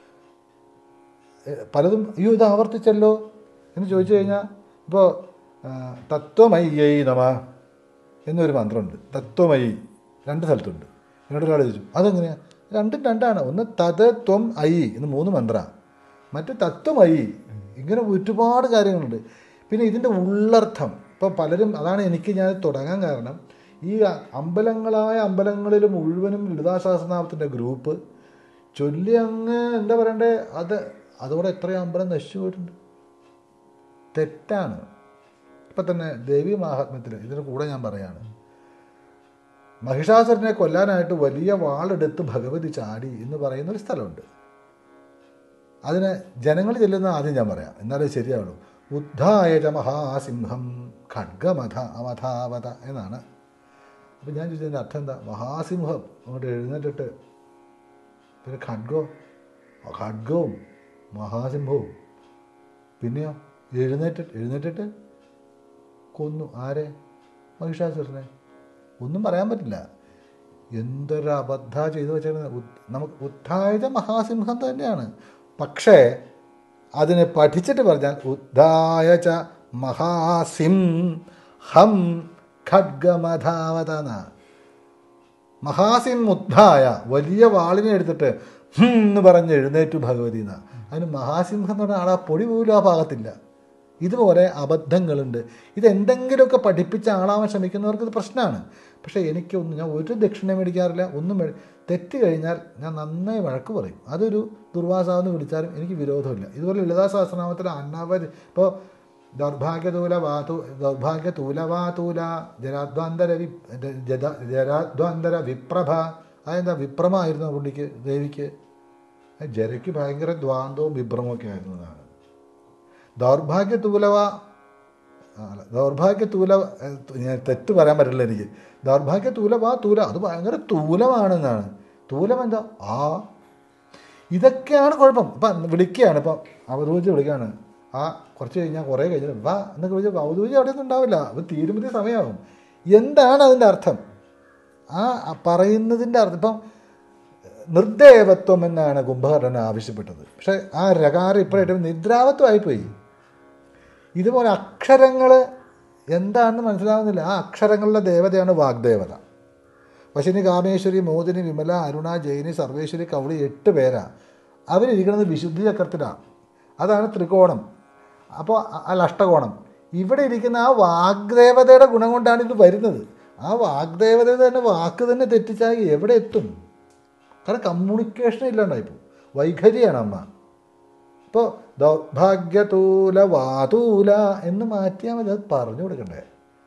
എ, പലതും അയ്യോ ഇത് ആവർത്തിച്ചല്ലോ എന്ന് ചോദിച്ചു കഴിഞ്ഞാൽ ഇപ്പോൾ തത്വമയ്യൈ നമ എന്നൊരു മന്ത്രമുണ്ട് തത്വമയി രണ്ട് സ്ഥലത്തുണ്ട് എന്നോട് ഒരാൾ ചോദിച്ചു അതെങ്ങനെയാണ് രണ്ടും രണ്ടാണ് ഒന്ന് തത് ത്വം ഐ എന്ന് മൂന്ന് മന്ത്രമാണ് മറ്റ് തത്വമയി ഇങ്ങനെ ഒരുപാട് കാര്യങ്ങളുണ്ട് പിന്നെ ഇതിൻ്റെ ഉള്ളർത്ഥം ഇപ്പോൾ പലരും അതാണ് എനിക്ക് ഞാൻ തുടങ്ങാൻ കാരണം ഈ അമ്പലങ്ങളായ അമ്പലങ്ങളിൽ മുഴുവനും ലളിതാ സഹസ്രനാമത്തിൻ്റെ ഗ്രൂപ്പ് ചൊല്ലി അങ്ങ് എന്താ പറയണ്ടേ അത് അതോടെ എത്രയോ അമ്പലം നശിച്ചു പോയിട്ടുണ്ട് തെറ്റാണ് ഇപ്പം തന്നെ ദേവി മാഹാത്മ്യത്തിൽ ഇതിന് കൂടെ ഞാൻ പറയാണ് മഹിഷാസുരനെ കൊല്ലാനായിട്ട് വലിയ വാളെടുത്ത് ഭഗവതി ചാടി എന്ന് പറയുന്ന ഒരു സ്ഥലമുണ്ട് അതിന് ജനങ്ങൾ ചെല്ലുന്ന ആദ്യം ഞാൻ പറയാം എന്നാലേ ശരിയാവുള്ളൂ ഉദ്ധായ ച മഹാസിംഹം ഖഡ്ഗമഥ അവധാവത എന്നാണ് അപ്പം ഞാൻ ചോദിച്ചതിൻ്റെ അർത്ഥം എന്താ മഹാസിംഹം അങ്ങോട്ട് എഴുന്നേറ്റിട്ട് പിന്നെ ഖഡ്ഗോ ഖഡ്ഗവും മഹാസിംഹവും പിന്നെയോ എഴുന്നേറ്റ് എഴുന്നേറ്റിട്ട് കൊന്നു ആരെ മഹിഷാസുരനെ ഒന്നും പറയാൻ പറ്റില്ല എന്തൊരു അബദ്ധ ചെയ്തു വെച്ചേക്കുന്നത് ഉത്- നമുക്ക് ഉദ്ധായത മഹാസിംഹം തന്നെയാണ് പക്ഷേ അതിനെ പഠിച്ചിട്ട് പറഞ്ഞാൽ ഉദ്ധായ ച മഹാസിം ഹം ഖഡ്ഗമധാവത എന്നാ മഹാസിം ഉദ്ധായ വലിയ വാളിനെ എടുത്തിട്ട് ഹും എന്ന് പറഞ്ഞ് എഴുന്നേറ്റു ഭഗവതി എന്നാ അതിന് മഹാസിംഹം എന്ന് പറഞ്ഞാൽ ആളാ പൊടി പോലും ആ ഭാഗത്തില്ല ഇതുപോലെ അബദ്ധങ്ങളുണ്ട് ഇതെന്തെങ്കിലുമൊക്കെ പഠിപ്പിച്ച് ആളാവാൻ ശ്രമിക്കുന്നവർക്ക് ഇത് പ്രശ്നമാണ് പക്ഷേ എനിക്കൊന്നും ഞാൻ ഒരു ദക്ഷിണ മേടിക്കാറില്ല ഒന്നും മേടി തെറ്റ് കഴിഞ്ഞാൽ ഞാൻ നന്നായി വഴക്ക് പറയും അതൊരു ദുർവാസാവെന്ന് വിളിച്ചാലും എനിക്ക് വിരോധമില്ല ഇതുപോലെ ലളിതാ സഹസ്രനാമത്തിൽ അനവധി ഇപ്പോൾ ദൗർഭാഗ്യതൂല വാതു ദൗർഭാഗ്യതൂല വാതൂല ജരാധ്വാന്തര വി ജത ജരാധ്വാന്തര വിപ്രഭ അതെന്താ വിപ്രമായിരുന്നു ആ പുള്ളിക്ക് ദേവിക്ക് ആ ജരയ്ക്ക് ഭയങ്കര ദ്വാന്തവും വിഭ്രമവും ഒക്കെ ആയിരുന്നു എന്നാണ് ദൗർഭാഗ്യ തൂലവ ആ, അല്ല, ദൗർഭാഗ്യ തൂല ഏ, ഞാൻ തെറ്റ് പറയാൻ പറ്റില്ല എനിക്ക് ദൗർഭാഗ്യ തൂലവ തൂല അത് ഭയങ്കര തൂലമാണെന്നാണ് തൂലം എന്താ ആ ഇതൊക്കെയാണ് കുഴപ്പം ഇപ്പം വിളിക്കുകയാണ് ഇപ്പം അവധൂജി വിളിക്കുകയാണ് ആ കുറച്ച് കഴിഞ്ഞാൽ കുറേ കഴിഞ്ഞാൽ വാ എന്നൊക്കെ വിളിച്ചാൽ അവധൂജി അവിടെ ഒന്നും ഉണ്ടാവില്ല അത് തീരുമ്പതി സമയമാകും എന്താണ് അതിൻ്റെ അർത്ഥം ആ ആ പറയുന്നതിൻ്റെ അർത്ഥം ഇപ്പം നിർദ്ദേവത്വം എന്നാണ് കുംഭകർണൻ ആവശ്യപ്പെട്ടത് പക്ഷെ ആ രകാരം ഇപ്പോഴായിട്ട് നിദ്രാവത്വമായിപ്പോയി ഇതുപോലെ അക്ഷരങ്ങൾ എന്താണെന്ന് മനസ്സിലാവുന്നില്ല ആ അക്ഷരങ്ങളുടെ ദേവതയാണ് വാഗ്ദേവത വശിനി കാമേശ്വരി മോദിനി വിമല അരുണ ജയിനി സർവേശ്വരി കൗളി എട്ട് പേരാ അവരിരിക്കുന്നത് വിശുദ്ധി ചക്രത്തിലാണ് അതാണ് ത്രികോണം അപ്പോൾ അല്ല അഷ്ടകോണം ഇവിടെ ഇരിക്കുന്ന ആ വാഗ്ദേവതയുടെ ഗുണം കൊണ്ടാണ് ഇത് വരുന്നത് ആ വാഗ്ദേവത തന്നെ വാക്ക് തന്നെ തെറ്റിച്ചാൽ എവിടെ എത്തും കാരണം കമ്മ്യൂണിക്കേഷൻ ഇല്ലാണ്ടായിപ്പോൾ വൈഖരിയാണ് അമ്മ ഇപ്പോൾ ദൗർഭാഗ്യതൂല വാതൂല എന്ന് മാറ്റിയാൽ മതി അത് പറഞ്ഞു കൊടുക്കണ്ടേ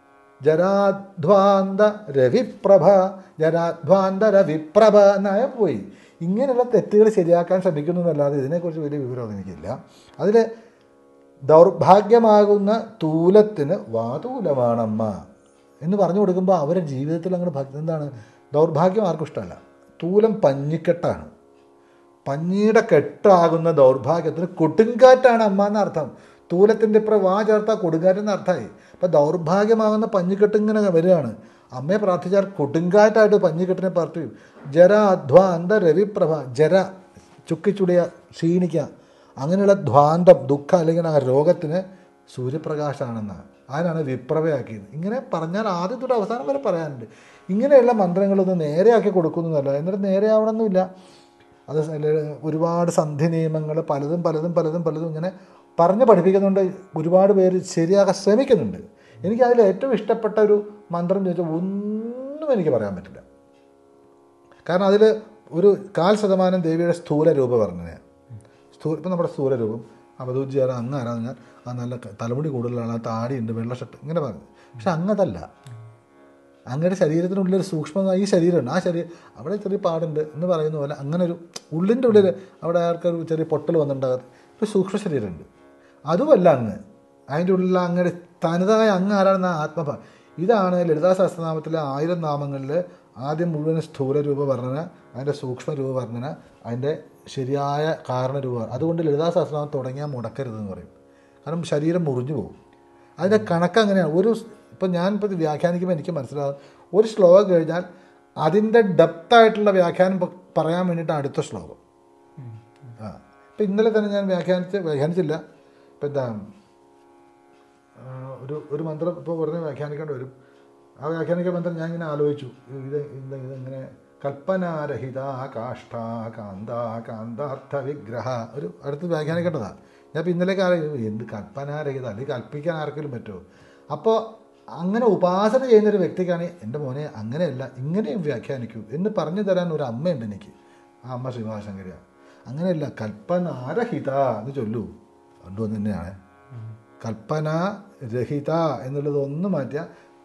ജരാധ്വാന്ത രവിപ്രഭ ജരാധ്വാന്ത രവിപ്രഭ എന്നായ പോയി ഇങ്ങനെയുള്ള തെറ്റുകൾ ശരിയാക്കാൻ ശ്രമിക്കുന്നു എന്നല്ലാതെ ഇതിനെക്കുറിച്ച് വലിയ വിവരമൊന്നും എനിക്കില്ല അതിൽ ദൗർഭാഗ്യമാകുന്ന തൂലത്തിന് വാതൂലമാണമ്മ എന്ന് പറഞ്ഞു കൊടുക്കുമ്പോൾ അവരുടെ ജീവിതത്തിൽ അങ്ങനെ ഭക്തി എന്താണ് ദൗർഭാഗ്യം ആർക്കും ഇഷ്ടമല്ല തൂലം പഞ്ഞിക്കെട്ടാണ് പഞ്ഞിയുടെ കെട്ടാകുന്ന ദൗർഭാഗ്യത്തിന് കൊടുങ്കാറ്റാണ് അമ്മ എന്നർത്ഥം തൂലത്തിൻ്റെ ഇപ്പുറം വാ ചേർത്താൽ കൊടുങ്കാറ്റെന്ന് അർത്ഥമായി അപ്പം ദൗർഭാഗ്യമാകുന്ന പഞ്ഞിക്കെട്ട് ഇങ്ങനെ വരികയാണ് അമ്മയെ പ്രാർത്ഥിച്ചാൽ കൊടുങ്കാറ്റായിട്ട് പഞ്ഞിക്കെട്ടിനെ പ്രാർത്ഥിക്കും ജര അധ്വാന്ത രവിപ്രഭ ജര ചുക്കിച്ചുടിയ ക്ഷീണിക്കുക അങ്ങനെയുള്ള ധ്വാന്തം ദുഃഖം അല്ലെങ്കിൽ ആ രോഗത്തിന് സൂര്യപ്രകാശമാണെന്നാണ് അതിനാണ് വിപ്രഭയാക്കിയത് ഇങ്ങനെ പറഞ്ഞാൽ ആദ്യം തൊട്ട് അവസാനം വരെ പറയാനുണ്ട് ഇങ്ങനെയുള്ള മന്ത്രങ്ങളൊന്നും നേരെയാക്കി കൊടുക്കുന്നതല്ല എന്നിട്ട് നേരെ ആവണമെന്നില്ല അത് സ- ഒരുപാട് സന്ധി നിയമങ്ങൾ പലതും പലതും പലതും പലതും ഇങ്ങനെ പറഞ്ഞ് പഠിപ്പിക്കുന്നുണ്ട് ഒരുപാട് പേര് ശരിയാക്കാൻ ശ്രമിക്കുന്നുണ്ട് എനിക്ക് അതിൽ ഏറ്റവും ഇഷ്ടപ്പെട്ട ഒരു മന്ത്രം ചോദിച്ചാൽ ഒന്നും എനിക്ക് പറയാൻ പറ്റില്ല കാരണം അതിൽ ഒരു കാൽ ശതമാനം ദേവിയുടെ സ്ഥൂല രൂപ പറഞ്ഞത് സ്ഥൂല ഇപ്പം നമ്മുടെ സ്ഥൂല രൂപം അവധൂജിയാണ് അങ്ങ് ആരാന്ന് ഞാൻ ആ നല്ല ക- തലമുടി കൂടുതലാണ് ആ താടിയുണ്ട് വെള്ള ഷർട്ട് ഇങ്ങനെ പറഞ്ഞു പക്ഷെ അങ്ങതല്ല അങ്ങയുടെ ശരീരത്തിനുള്ളിൽ ഒരു സൂക്ഷ്മ ഈ ശരീരമുണ്ട് ആ ശരീരം അവിടെ ചെറിയ പാടുണ്ട് എന്ന് പറയുന്ന പോലെ അങ്ങനെ ഒരു ഉള്ളിൻ്റെ ഉള്ളിൽ അവിടെ ആൾക്കൊരു ചെറിയ പൊട്ടൽ വന്നിട്ടുണ്ടാകാതെ ഒരു സൂക്ഷ്മ ശരീരമുണ്ട് അതുമല്ല അങ്ങ് അതിൻ്റെ ഉള്ളിൽ അങ്ങയുടെ തനതായ അങ്ങ് ആരാണെന്ന ആത്മഭ ഇതാണ് ലളിതാ സഹസ്രനാമത്തിലെ ആയിരം നാമങ്ങളിൽ ആദ്യം മുഴുവൻ സ്ഥൂല രൂപ വർണ്ണന അതിൻ്റെ സൂക്ഷ്മ രൂപ വർണ്ണന അതിൻ്റെ ശരിയായ കാരണരൂപ അതുകൊണ്ട് ലളിതാ സഹസ്രനാമം തുടങ്ങിയാൽ മുടക്കരുതെന്ന് പറയും കാരണം ശരീരം മുറിഞ്ഞു പോകും അതിൻ്റെ കണക്ക് അങ്ങനെയാണ് ഒരു ഇപ്പം ഞാൻ ഇപ്പോൾ ഇത് വ്യാഖ്യാനിക്കുമ്പോൾ എനിക്ക് മനസ്സിലാകും ഒരു ശ്ലോകം കഴിഞ്ഞാൽ അതിൻ്റെ ഡെപ്തായിട്ടുള്ള വ്യാഖ്യാനം പ- പറയാൻ വേണ്ടിയിട്ട് അടുത്ത ശ്ലോകം ആ ഇപ്പം ഇന്നലെ തന്നെ ഞാൻ വ്യാഖ്യാനിച്ച് വ്യാഖ്യാനിച്ചില്ല ഇപ്പം എന്താ ആ, ഒരു ഒരു മന്ത്രം ഇപ്പോൾ ഉടനെ വ്യാഖ്യാനിക്കേണ്ടി വരും ആ വ്യാഖ്യാനിക്കാൻ മന്ത്രം ഞാൻ ഇങ്ങനെ ആലോചിച്ചു ഇത് ഇത് ഇതെങ്ങനെ കൽപ്പനാരഹിത കാഷ്ട കാന്ത കാന്താർത്ഥ വിഗ്രഹ ഒരു അടുത്ത് വ്യാഖ്യാനിക്കേണ്ടതാണ് ഞാൻ ഇപ്പം ഇന്നലേക്ക് ആലോചിച്ചു എന്ത് കൽപ്പനാരഹിത അല്ലെങ്കിൽ കൽപ്പിക്കാൻ ആർക്കെങ്കിലും പറ്റുമോ അപ്പോൾ അങ്ങനെ ഉപാസന ചെയ്യുന്നൊരു വ്യക്തിക്കാണ് എൻ്റെ മോനെ അങ്ങനെയല്ല ഇങ്ങനെയും വ്യാഖ്യാനിക്കൂ എന്ന് പറഞ്ഞു തരാൻ ഒരു അമ്മയുണ്ട് എനിക്ക് ആ അമ്മ ശിവശങ്കരിയാണ് അങ്ങനെയല്ല കൽപ്പനാരഹിത എന്ന് ചൊല്ലൂ രണ്ടും തന്നെയാണ് കൽപ്പന രഹിത എന്നുള്ളത് ഒന്ന് മാറ്റിയ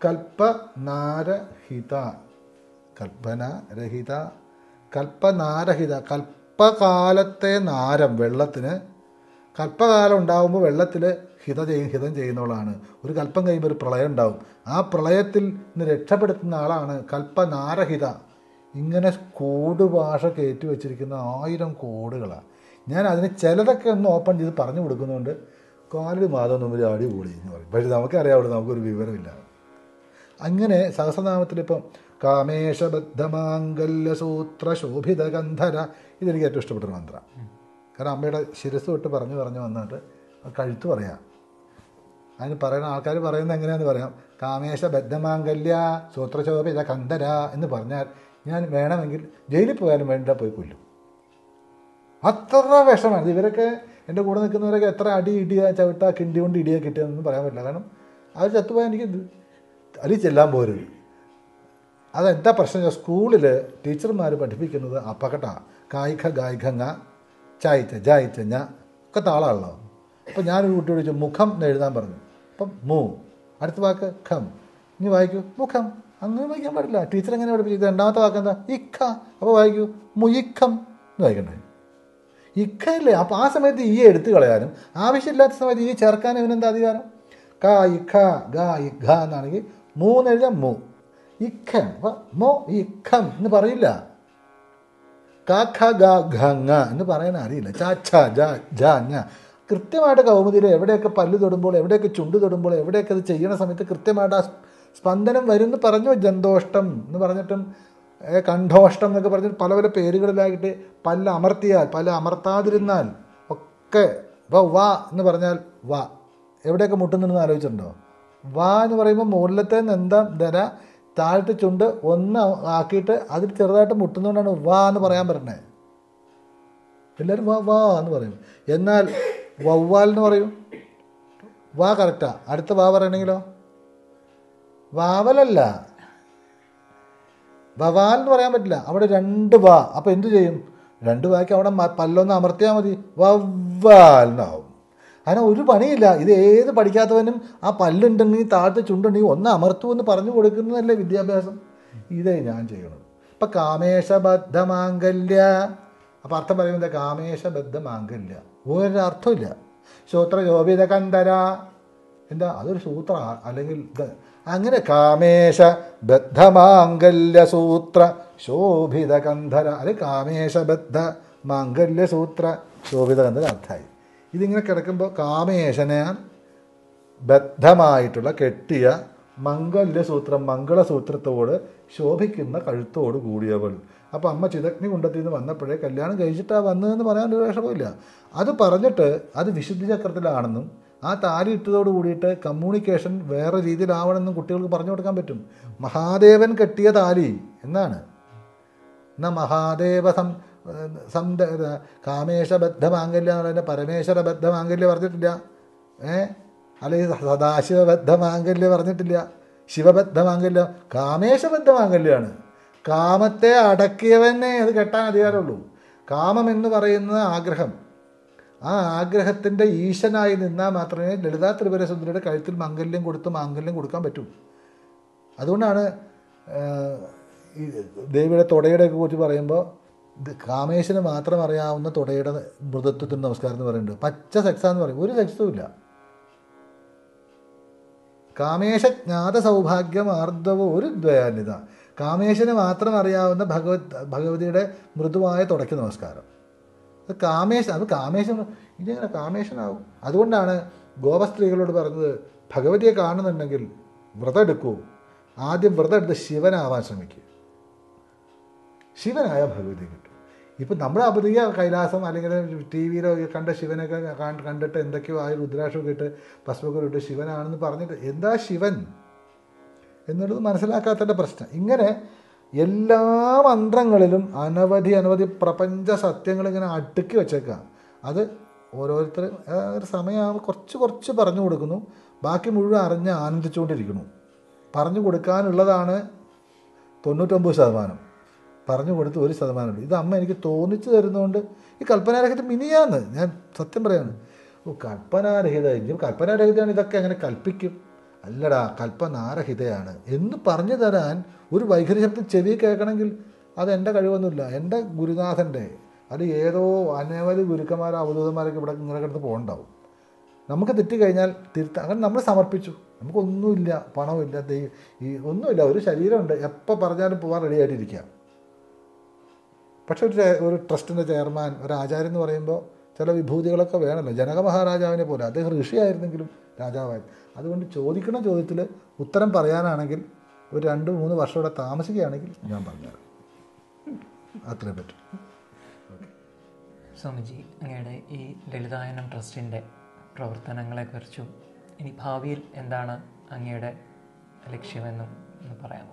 കൽപ്പനാരഹിത കൽപ്പന രഹിത കൽപ്പനാരഹിത കൽപ്പകാലത്തെ നാരം വെള്ളത്തിന് കൽപ്പകാലം ഉണ്ടാകുമ്പോൾ വെള്ളത്തിൽ ഹിത ചെയ്യും ഹിതം ചെയ്യുന്നവളാണ് ഒരു കൽപ്പം കഴിയുമ്പോൾ ഒരു പ്രളയം ഉണ്ടാവും ആ പ്രളയത്തിൽ നിന്ന് രക്ഷപ്പെടുത്തുന്ന ആളാണ് കൽപ്പനാരഹിത ഇങ്ങനെ കോഡ് ഭാഷ കയറ്റി വെച്ചിരിക്കുന്ന ആയിരം കോഡുകളാണ് ഞാൻ അതിന് ചിലതൊക്കെ ഒന്ന് ഓപ്പൺ ചെയ്ത് പറഞ്ഞു കൊടുക്കുന്നുണ്ട് കാലിൽ മാധവൻ മുമ്പിൽ അടി കൂടി എന്ന് പറയും പക്ഷേ നമുക്കറിയാവുള്ളൂ നമുക്കൊരു വിവരമില്ല അങ്ങനെ സഹസ്രനാമത്തിൽ ഇപ്പം കാമേശബദ്ധമാംഗല്യ സൂത്ര ശോഭിത ഗന്ധര ഇതെനിക്ക് ഏറ്റവും ഇഷ്ടപ്പെട്ട ഒരു മന്ത്രം കാരണം അമ്മയുടെ ശിരസ് തൊട്ട് പറഞ്ഞു പറഞ്ഞു വന്നിട്ട് ആ കഴുത്ത് പറയാം അതിന് പറയുന്ന ആൾക്കാർ പറയുന്നത് എങ്ങനെയാണെന്ന് പറയാം കാമേശ ബദ്ധമാംഗല്യ സൂത്രശോഭിത കന്ധര എന്ന് പറഞ്ഞാൽ ഞാൻ വേണമെങ്കിൽ ജയിലിൽ പോയാലും വേണ്ട പോയി കൊല്ലും അത്ര വിഷമാണ് ഇവരൊക്കെ എൻ്റെ കൂടെ നിൽക്കുന്നവരൊക്കെ എത്ര അടി ഇടിയ ചവിട്ട കിണ്ടി കൊണ്ട് ഇടിയ കിട്ടിയതെന്നൊന്നും പറയാൻ പറ്റില്ല കാരണം അവർ ചത്തുപോയാൽ എനിക്ക് ഇത് അടി ചെല്ലാൻ പോരുത് അതെന്താ പ്രശ്നം സ്കൂളിൽ ടീച്ചർമാർ പഠിപ്പിക്കുന്നത് അപ്പക്കട്ട കായിക ഗായികങ്ങ ചായച്ച ജായിച്ച ഞ ഒക്കെ താളാണല്ലോ അപ്പം ഞാനൊരു കുട്ടിയോട് ചോദിച്ചു മുഖം എന്ന് എഴുതാൻ പറഞ്ഞു അപ്പം മു അടുത്ത വാക്ക് ഖം ഇനി വായിക്കൂ മുഖം അങ്ങനെ വായിക്കാൻ പാടില്ല ടീച്ചർ എങ്ങനെ പഠിപ്പിച്ചത് രണ്ടാമത്തെ വാക്ക് എന്താ ഇഖ അപ്പോൾ വായിക്കൂ മുയിഖം എന്ന് വായിക്കണ്ടേ ഇഖ ഇല്ലേ അപ്പോൾ ആ സമയത്ത് ഈ എടുത്തു കളയാനും ആവശ്യമില്ലാത്ത സമയത്ത് ഈ ചേർക്കാനും ഇവനെന്താ അധികാരം ക ഇഖ ഗ ഇഖ എന്നാണെങ്കിൽ മൂന്ന് എഴുതാം മു ഇഖം അപ്പോൾ മോ ഇഖം എന്ന് പറയില്ല ക ഖ ഗ ഘ ങ എന്ന് പറയാൻ അറിയില്ല ച ഛ ജ ജ ഞ കൃത്യമായിട്ട് കൗമുദിയിൽ എവിടെയൊക്കെ പല്ല് തൊടുമ്പോൾ എവിടെയൊക്കെ ചുണ്ട് തൊടുമ്പോൾ എവിടെയൊക്കെ അത് ചെയ്യണ സമയത്ത് കൃത്യമായിട്ട് ആ സ്പന്ദനം വരും എന്ന് പറഞ്ഞു ജന്തോഷ്ടം എന്ന് പറഞ്ഞിട്ടും ഏ, കണ്ഠോഷ്ടം എന്നൊക്കെ പറഞ്ഞിട്ട് പല പല പേരുകളിലായിട്ട് പല്ല് അമർത്തിയാൽ പല്ല് അമർത്താതിരുന്നാൽ ഒക്കെ ഇപ്പോൾ വാ എന്ന് പറഞ്ഞാൽ വാ എവിടെയൊക്കെ മുട്ടുന്നുണ്ടെന്ന് ആലോചിച്ചിട്ടുണ്ടോ വാ എന്ന് പറയുമ്പോൾ മുകളിലത്തെ എന്താ ധര താഴത്തെ ചുണ്ട് ഒന്ന് ആക്കിയിട്ട് അതിൽ ചെറുതായിട്ട് മുട്ടുന്നതുകൊണ്ടാണ് വാ എന്ന് പറയാൻ പറ്റണേ എല്ലാവരും വാ വാ എന്ന് പറയും എന്നാൽ വവ്വാൽ എന്ന് പറയും വാ കറക്റ്റാ അടുത്ത വാ പറയണെങ്കിലോ വാവലല്ല വവാൽ എന്ന് പറയാൻ പറ്റില്ല അവിടെ രണ്ട് വാ അപ്പോൾ എന്തു ചെയ്യും രണ്ട് വാക്ക് അവിടെ മ- പല്ലൊന്ന് അമർത്തിയാൽ മതി വവ്വാൽ എന്നാവും അതിന് ഒരു പണിയില്ല ഇത് ഏത് പഠിക്കാത്തവനും ആ പല്ലുണ്ടെങ്കിൽ താഴത്തെ ചുണ്ടുണ്ടെങ്കിൽ ഒന്ന് അമർത്തു എന്ന് പറഞ്ഞു കൊടുക്കുന്നതല്ലേ വിദ്യാഭ്യാസം ഇതേ ഞാൻ ചെയ്യണം ഇപ്പം കാമേശബദ്ധമാംഗല്യ അപ്പം അർത്ഥം പറയുന്നത് കാമേശബദ്ധമാംഗല്യ ഒരർത്ഥമില്ല ശ്രോത്രയോപിത കന്ധര എന്താ അതൊരു സൂത്ര അല്ലെങ്കിൽ ഇത് അങ്ങനെ കാമേശ ബദ്ധമാംഗല്യ സൂത്ര ശോഭിത കന്ധര അല്ലെ കാമേശ ബദ്ധ മാംഗല്യ സൂത്ര ശോഭിത കന്ധര അർത്ഥമായി ഇതിങ്ങനെ കിടക്കുമ്പോൾ കാമേശനെ ബദ്ധമായിട്ടുള്ള കെട്ടിയ മംഗല്യസൂത്രം മംഗളസൂത്രത്തോട് ശോഭിക്കുന്ന കഴുത്തോട് കൂടിയവൾ അപ്പോൾ അമ്മ ചിതഗ്നി കുണ്ടത്തിൽ നിന്ന് വന്നപ്പോഴേ കല്യാണം കഴിച്ചിട്ടാ വന്നതെന്ന് പറയാൻ ഒരു വിഷമമില്ല അത് പറഞ്ഞിട്ട് അത് വിശുദ്ധി ചക്രത്തിലാണെന്നും ആ താലി ഇട്ടതോട് കൂടിയിട്ട് കമ്മ്യൂണിക്കേഷൻ വേറെ രീതിയിലാവണമെന്നും കുട്ടികൾക്ക് പറഞ്ഞു കൊടുക്കാൻ പറ്റും മഹാദേവൻ കെട്ടിയ താലി എന്നാണ് എന്നാ മഹാദേവ സം സംദ കാമേശബദ്ധ മാംഗല്യ എന്ന് പറയുന്നത് പരമേശ്വരബദ്ധ മാംഗല്യം പറഞ്ഞിട്ടില്ല ഏ അല്ലെങ്കിൽ സദാശിവബദ്ധ മാംഗല്യം പറഞ്ഞിട്ടില്ല ശിവബദ്ധ മാംഗല്യം കാമേശബദ്ധ മാംഗല്യമാണ് കാമത്തെ അടക്കിയവനെ അത് കെട്ടാൻ അധികാരമുള്ളൂ കാമം എന്ന് പറയുന്ന ആഗ്രഹം ആ ആഗ്രഹത്തിൻ്റെ ഈശനായി നിന്നാൽ മാത്രമേ ലളിതാ ത്രിപുര സുന്ദരിയുടെ കഴുത്തിൽ മാംഗല്യം കൊടുത്ത് മാംഗല്യം കൊടുക്കാൻ പറ്റൂ അതുകൊണ്ടാണ് ആ, ഈ ദേവിയുടെ തുടയുടെയൊക്കെ കുറിച്ച് പറയുമ്പോൾ ഇത് കാമേശന് മാത്രം അറിയാവുന്ന തുടയുടെ മൃതത്വത്തിന് നമസ്കാരം എന്ന് പറയുന്നുണ്ട് പച്ച സെക്സാന്ന് പറയും ഒരു സെക്സും ഇല്ല കാമേശ ജ്ഞാത സൗഭാഗ്യം ആർദ്രവോ ഒരു ദ്വയാന്യത കാമേശന് മാത്രം അറിയാവുന്ന ഭഗവത് ഭഗവതിയുടെ മൃദുവായ തുടയ്ക്ക് നമസ്കാരം അത് കാമേശ അത് കാമേശൻ ഇതെങ്ങനെ കാമേശനാവും അതുകൊണ്ടാണ് ഗോപസ്ത്രീകളോട് പറഞ്ഞത് ഭഗവതിയെ കാണുന്നുണ്ടെങ്കിൽ വ്രതം എടുക്കൂ ആദ്യം വ്രതം എടുത്ത് ശിവനാവാൻ ശ്രമിക്കുക ശിവനായ ഭഗവതി കിട്ടും ഇപ്പം നമ്മുടെ അപതിക കൈലാസം അല്ലെങ്കിൽ ടി വിയിലോ കണ്ട ശിവനൊക്കെ കാ- കണ്ടിട്ട് എന്തൊക്കെയോ ആയി രുദ്രാക്ഷമൊക്കെ ഇട്ട് ഭസ്മൊക്കെ ഇട്ട് ശിവനാണെന്ന് പറഞ്ഞിട്ട് എന്താ ശിവൻ എന്നുള്ളത് മനസ്സിലാക്കാത്തതിൻ്റെ പ്രശ്നം ഇങ്ങനെ എല്ലാ മന്ത്രങ്ങളിലും അനവധി അനവധി പ്രപഞ്ച സത്യങ്ങൾ ഇങ്ങനെ അടുക്കി വെച്ചേക്കുക അത് ഓരോരുത്തർ ആ ഒരു സമയമാകുമ്പോൾ കുറച്ച് കുറച്ച് പറഞ്ഞു കൊടുക്കുന്നു ബാക്കി മുഴുവൻ അറിഞ്ഞ് ആനന്ദിച്ചുകൊണ്ടിരിക്കുന്നു പറഞ്ഞു കൊടുക്കാനുള്ളതാണ് തൊണ്ണൂറ്റൊമ്പത് ശതമാനം പറഞ്ഞു കൊടുത്ത് ഒരു ശതമാനമുള്ളൂ ഇത് അമ്മ എനിക്ക് തോന്നിച്ചു തരുന്നതുകൊണ്ട് ഈ കൽപ്പനാരഹിതം മിനിയാന്ന് ഞാൻ സത്യം പറയാണ് ഓ കൽപ്പനാരഹിത ഇനി കൽപ്പനാരഹിതയാണ് ഇതൊക്കെ അങ്ങനെ കൽപ്പിക്കും അല്ലടാ കൽപ്പനാരഹിതയാണ് എന്ന് പറഞ്ഞു തരാൻ ഒരു വൈഖരി ശബ്ദം ചെവി കേൾക്കണമെങ്കിൽ അത് എൻ്റെ കഴിവൊന്നുമില്ല എൻ്റെ ഗുരുനാഥൻ്റെ അത് ഏതോ അനവധി ഗുരുക്കന്മാരോ അവധൂതന്മാരൊക്കെ ഇവിടെ ഇങ്ങനെ കിടന്ന് പോകണ്ടാവും നമുക്ക് തെറ്റിക്കഴിഞ്ഞാൽ തിരുത്ത അങ്ങനെ നമ്മൾ സമർപ്പിച്ചു നമുക്കൊന്നുമില്ല പണമില്ല ദൈ- ഈ ഒന്നുമില്ല ഒരു ശരീരമുണ്ട് എപ്പോൾ പറഞ്ഞാലും പോകാൻ റെഡി ആയിട്ടിരിക്കുക പക്ഷെ ഒരു ചെ- ഒരു ട്രസ്റ്റിൻ്റെ ചെയർമാൻ ഒരു ആചാര്യൻ എന്ന് പറയുമ്പോൾ ചില വിഭൂതികളൊക്കെ വേണമല്ലോ ജനക മഹാരാജാവിനെ പോലെ അദ്ദേഹം ഋഷിയായിരുന്നെങ്കിലും രാജാവായിരുന്നു അതുകൊണ്ട് ചോദിക്കുന്ന ചോദ്യത്തിൽ ഉത്തരം പറയാനാണെങ്കിൽ ഒരു രണ്ട് മൂന്ന് വർഷം ഇവിടെ താമസിക്കുകയാണെങ്കിൽ ഞാൻ പറഞ്ഞുതരാം അത്രേ പറ്റും സ്വാമിജി അങ്ങയുടെ ഈ ലളിതായനം ട്രസ്റ്റിൻ്റെ പ്രവർത്തനങ്ങളെക്കുറിച്ചും ഇനി ഭാവിയിൽ എന്താണ് അങ്ങയുടെ ലക്ഷ്യമെന്നും ഒന്ന് പറയാമോ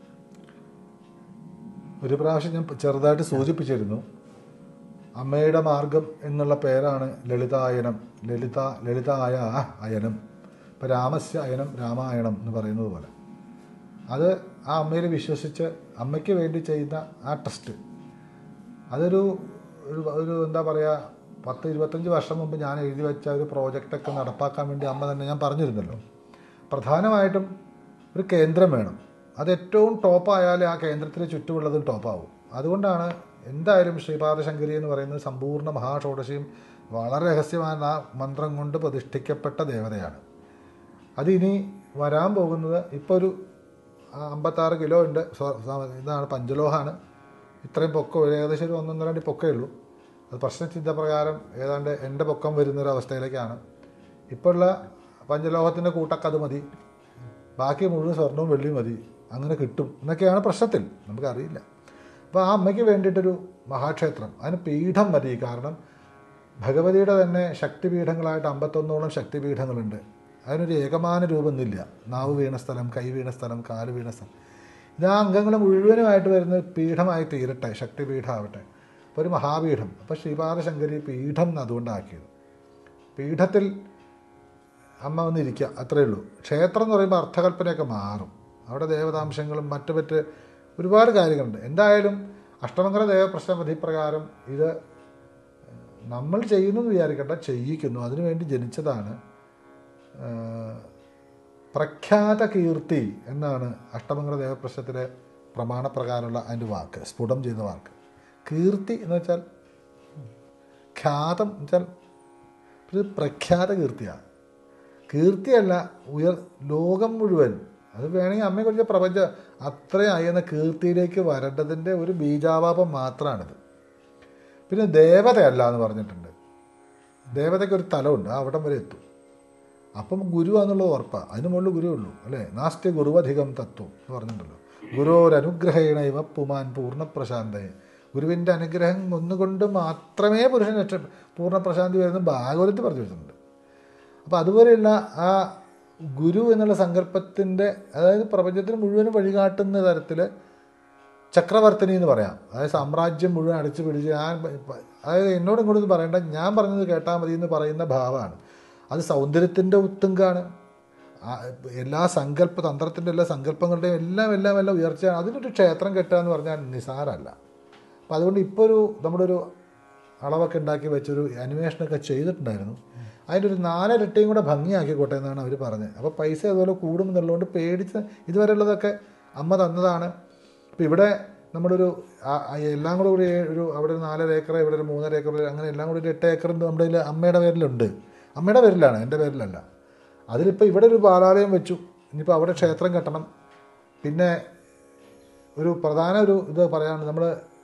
ഒരു പ്രാവശ്യം ഞാൻ ചെറുതായിട്ട് സൂചിപ്പിച്ചിരുന്നു അമ്മയുടെ മാർഗം എന്നുള്ള പേരാണ് ലളിതായനം ലളിത ലളിതായ അയനം ഇപ്പം രാമസ്യ അയനം രാമായണം എന്ന് പറയുന്നത് പോലെ അത് ആ അമ്മയിൽ വിശ്വസിച്ച് അമ്മയ്ക്ക് വേണ്ടി ചെയ്യുന്ന ആ ട്രസ്റ്റ് അതൊരു ഒരു ഒരു എന്താ പറയുക പത്ത് ഇരുപത്തഞ്ച് വർഷം മുമ്പ് ഞാൻ എഴുതി വെച്ച ഒരു പ്രോജക്റ്റൊക്കെ നടപ്പാക്കാൻ വേണ്ടി അമ്മ തന്നെ ഞാൻ പറഞ്ഞിരുന്നല്ലോ പ്രധാനമായിട്ടും ഒരു കേന്ദ്രം വേണം അത് ഏറ്റവും ടോപ്പായാലേ ആ കേന്ദ്രത്തിന് ചുറ്റുമുള്ളതും ടോപ്പാവും അതുകൊണ്ടാണ് എന്തായാലും ശ്രീപാദശങ്കരി എന്ന് പറയുന്നത് സമ്പൂർണ്ണ മഹാഷോഡശിയും വളരെ രഹസ്യമായ ആ മന്ത്രം കൊണ്ട് പ്രതിഷ്ഠിക്കപ്പെട്ട ദേവതയാണ് അത് ഇനി വരാൻ പോകുന്നത് ഇപ്പോൾ ഒരു ആ, അമ്പത്താറ് കിലോ ഉണ്ട് സ്വ- സ- ഇതാണ് പഞ്ചലോഹാണ് ഇത്രയും പൊക്കം ഒരു ഏകദേശം ഒരു ഒന്നൊന്നര അടി പൊക്കേ ഉള്ളൂ അത് പ്രശ്നചിന്ത പ്രകാരം ഏതാണ്ട് എൻ്റെ പൊക്കം വരുന്നൊരു അവസ്ഥയിലേക്കാണ് ഇപ്പോൾ ഉള്ള പഞ്ചലോഹത്തിൻ്റെ കൂട്ടൊക്കെ അത് മതി ബാക്കി മുഴുവൻ സ്വർണവും വെള്ളിയും മതി അങ്ങനെ കിട്ടും എന്നൊക്കെയാണ് പ്രശ്നത്തിൽ നമുക്കറിയില്ല അപ്പോൾ ആ അമ്മയ്ക്ക് വേണ്ടിയിട്ടൊരു മഹാക്ഷേത്രം അതിന് പീഠം മതി കാരണം ഭഗവതിയുടെ തന്നെ ശക്തിപീഠങ്ങളായിട്ട് അമ്പത്തൊന്നോളം ശക്തിപീഠങ്ങളുണ്ട് അതിനൊരു ഏകമാന രൂപമൊന്നുമില്ല നാവ് വീണ സ്ഥലം കൈ വീണ സ്ഥലം കാല് വീണ സ്ഥലം ഇത് ആ അംഗങ്ങൾ മുഴുവനുമായിട്ട് വരുന്ന ഒരു പീഠമായി തീരട്ടെ ശക്തിപീഠം ആവട്ടെ അപ്പോൾ ഒരു മഹാപീഠം അപ്പോൾ ശ്രീപാദശങ്കരി പീഠം എന്ന് അതുകൊണ്ടാക്കിയത് പീഠത്തിൽ അമ്മ വന്നിരിക്കുക അത്രയേ ഉള്ളൂ ക്ഷേത്രം എന്ന് പറയുമ്പോൾ അർത്ഥകൽപ്പനയൊക്കെ മാറും അവിടെ ദേവതാംശങ്ങളും മറ്റു മറ്റ് ഒരുപാട് കാര്യങ്ങളുണ്ട് എന്തായാലും അഷ്ടമംഗല ദേവപ്രശ്ന വിധിപ്രകാരം ഇത് നമ്മൾ ചെയ്യുന്നു എന്ന് വിചാരിക്കട്ടെ ചെയ്യിക്കുന്നു അതിനുവേണ്ടി ജനിച്ചതാണ് ആ, പ്രഖ്യാത കീർത്തി എന്നാണ് അഷ്ടമംഗല ദേവപ്രശ്നത്തിലെ പ്രമാണപ്രകാരമുള്ള അതിൻ്റെ വാക്ക് സ്ഫുടം ചെയ്ത വാക്ക് കീർത്തി എന്ന് വെച്ചാൽ ഖ്യാതം എന്ന് വെച്ചാൽ ഇത് പ്രഖ്യാത കീർത്തിയാണ് കീർത്തിയല്ല ഉയർ ലോകം മുഴുവൻ അത് വേണമെങ്കിൽ അമ്മയെക്കുറിച്ച് പ്രപഞ്ച അത്രയും അയന്ന കീർത്തിയിലേക്ക് വരേണ്ടതിൻ്റെ ഒരു ബീജാപാപം മാത്രമാണിത് പിന്നെ ദേവതയല്ല എന്ന് പറഞ്ഞിട്ടുണ്ട് ദേവതയ്ക്ക് ഒരു തലമുണ്ട് ആ അവിടം വരെ എത്തും അപ്പം ഗുരു എന്നുള്ളത് ഉറപ്പാണ് അതിന് മുകളിൽ ഗുരു ഉള്ളൂ അല്ലേ നാസ്തി ഗുരുവധികം തത്വം എന്ന് പറഞ്ഞിട്ടുണ്ടല്ലോ ഗുരുവൊരനുഗ്രഹേണ ഇവ പുമാൻ പൂർണ്ണപ്രശാന്തയെ ഗുരുവിൻ്റെ അനുഗ്രഹം ഒന്നുകൊണ്ട് മാത്രമേ പുരുഷൻ രക്ഷ പൂർണ്ണപ്രശാന്തി വരുന്ന ഭാഗവതത്തിൽ പറഞ്ഞു വെച്ചിട്ടുണ്ട് അപ്പോൾ അതുപോലെയുള്ള ആ ഗുരു എന്നുള്ള സങ്കല്പത്തിൻ്റെ അതായത് പ്രപഞ്ചത്തിന് മുഴുവനും വഴികാട്ടുന്ന തരത്തിൽ ചക്രവർത്തിനി എന്ന് പറയാം അതായത് സാമ്രാജ്യം മുഴുവൻ അടിച്ചു പിടിച്ച് ഞാൻ പ- അതായത് എന്നോട് ഇങ്ങോട്ടൊന്നും പറയണ്ട ഞാൻ പറഞ്ഞത് കേട്ടാൽ മതി എന്ന് പറയുന്ന ഭാവമാണ് അത് സൗന്ദര്യത്തിൻ്റെ ഉത്തുങ്കാണ് ആ, എല്ലാ സങ്കല്പ തന്ത്രത്തിൻ്റെ എല്ലാ സങ്കല്പങ്ങളുടെയും എല്ലാം എല്ലാം എല്ലാം ഉയർച്ചയാണ് അതിനൊരു ക്ഷേത്രം കെട്ടുക എന്ന് പറഞ്ഞാൽ നിസാരമല്ല അപ്പം അതുകൊണ്ട് ഇപ്പോൾ ഒരു നമ്മുടെ ഒരു അളവൊക്കെ ഉണ്ടാക്കി വെച്ചൊരു അനിമേഷനൊക്കെ ചെയ്തിട്ടുണ്ടായിരുന്നു അതിൻ്റെ ഒരു നാലരട്ടിയും കൂടെ ഭംഗിയാക്കിക്കോട്ടെ എന്നാണ് അവർ പറഞ്ഞത് അപ്പോൾ പൈസ അതുപോലെ കൂടും എന്നുള്ളതുകൊണ്ട് പേടിച്ച് ഇതുവരെയുള്ളതൊക്കെ അമ്മ തന്നതാണ് അപ്പോൾ ഇവിടെ നമ്മുടെ ഒരു ആ- ആ എല്ലാം കൂടെ ഒരു ഏ- ഒരു അവിടെ ഒരു നാലര ഏക്കർ ഇവിടെ ഒരു മൂന്നര ഏക്കർ അങ്ങനെ എല്ലാം കൂടി ഒരു എട്ട് ഏക്കർ നമ്മുടെ കയ്യിൽ അമ്മയുടെ പേരിലുണ്ട് അമ്മയുടെ പേരിലാണ് എൻ്റെ പേരിലല്ല അതിലിപ്പോൾ ഇവിടെ ഒരു ബാലാലയം വെച്ചു ഇനിയിപ്പോൾ അവിടെ ക്ഷേത്രം കെട്ടണം പിന്നെ ഒരു പ്രധാന ഒരു ഇത് പറയാണ് നമ്മൾ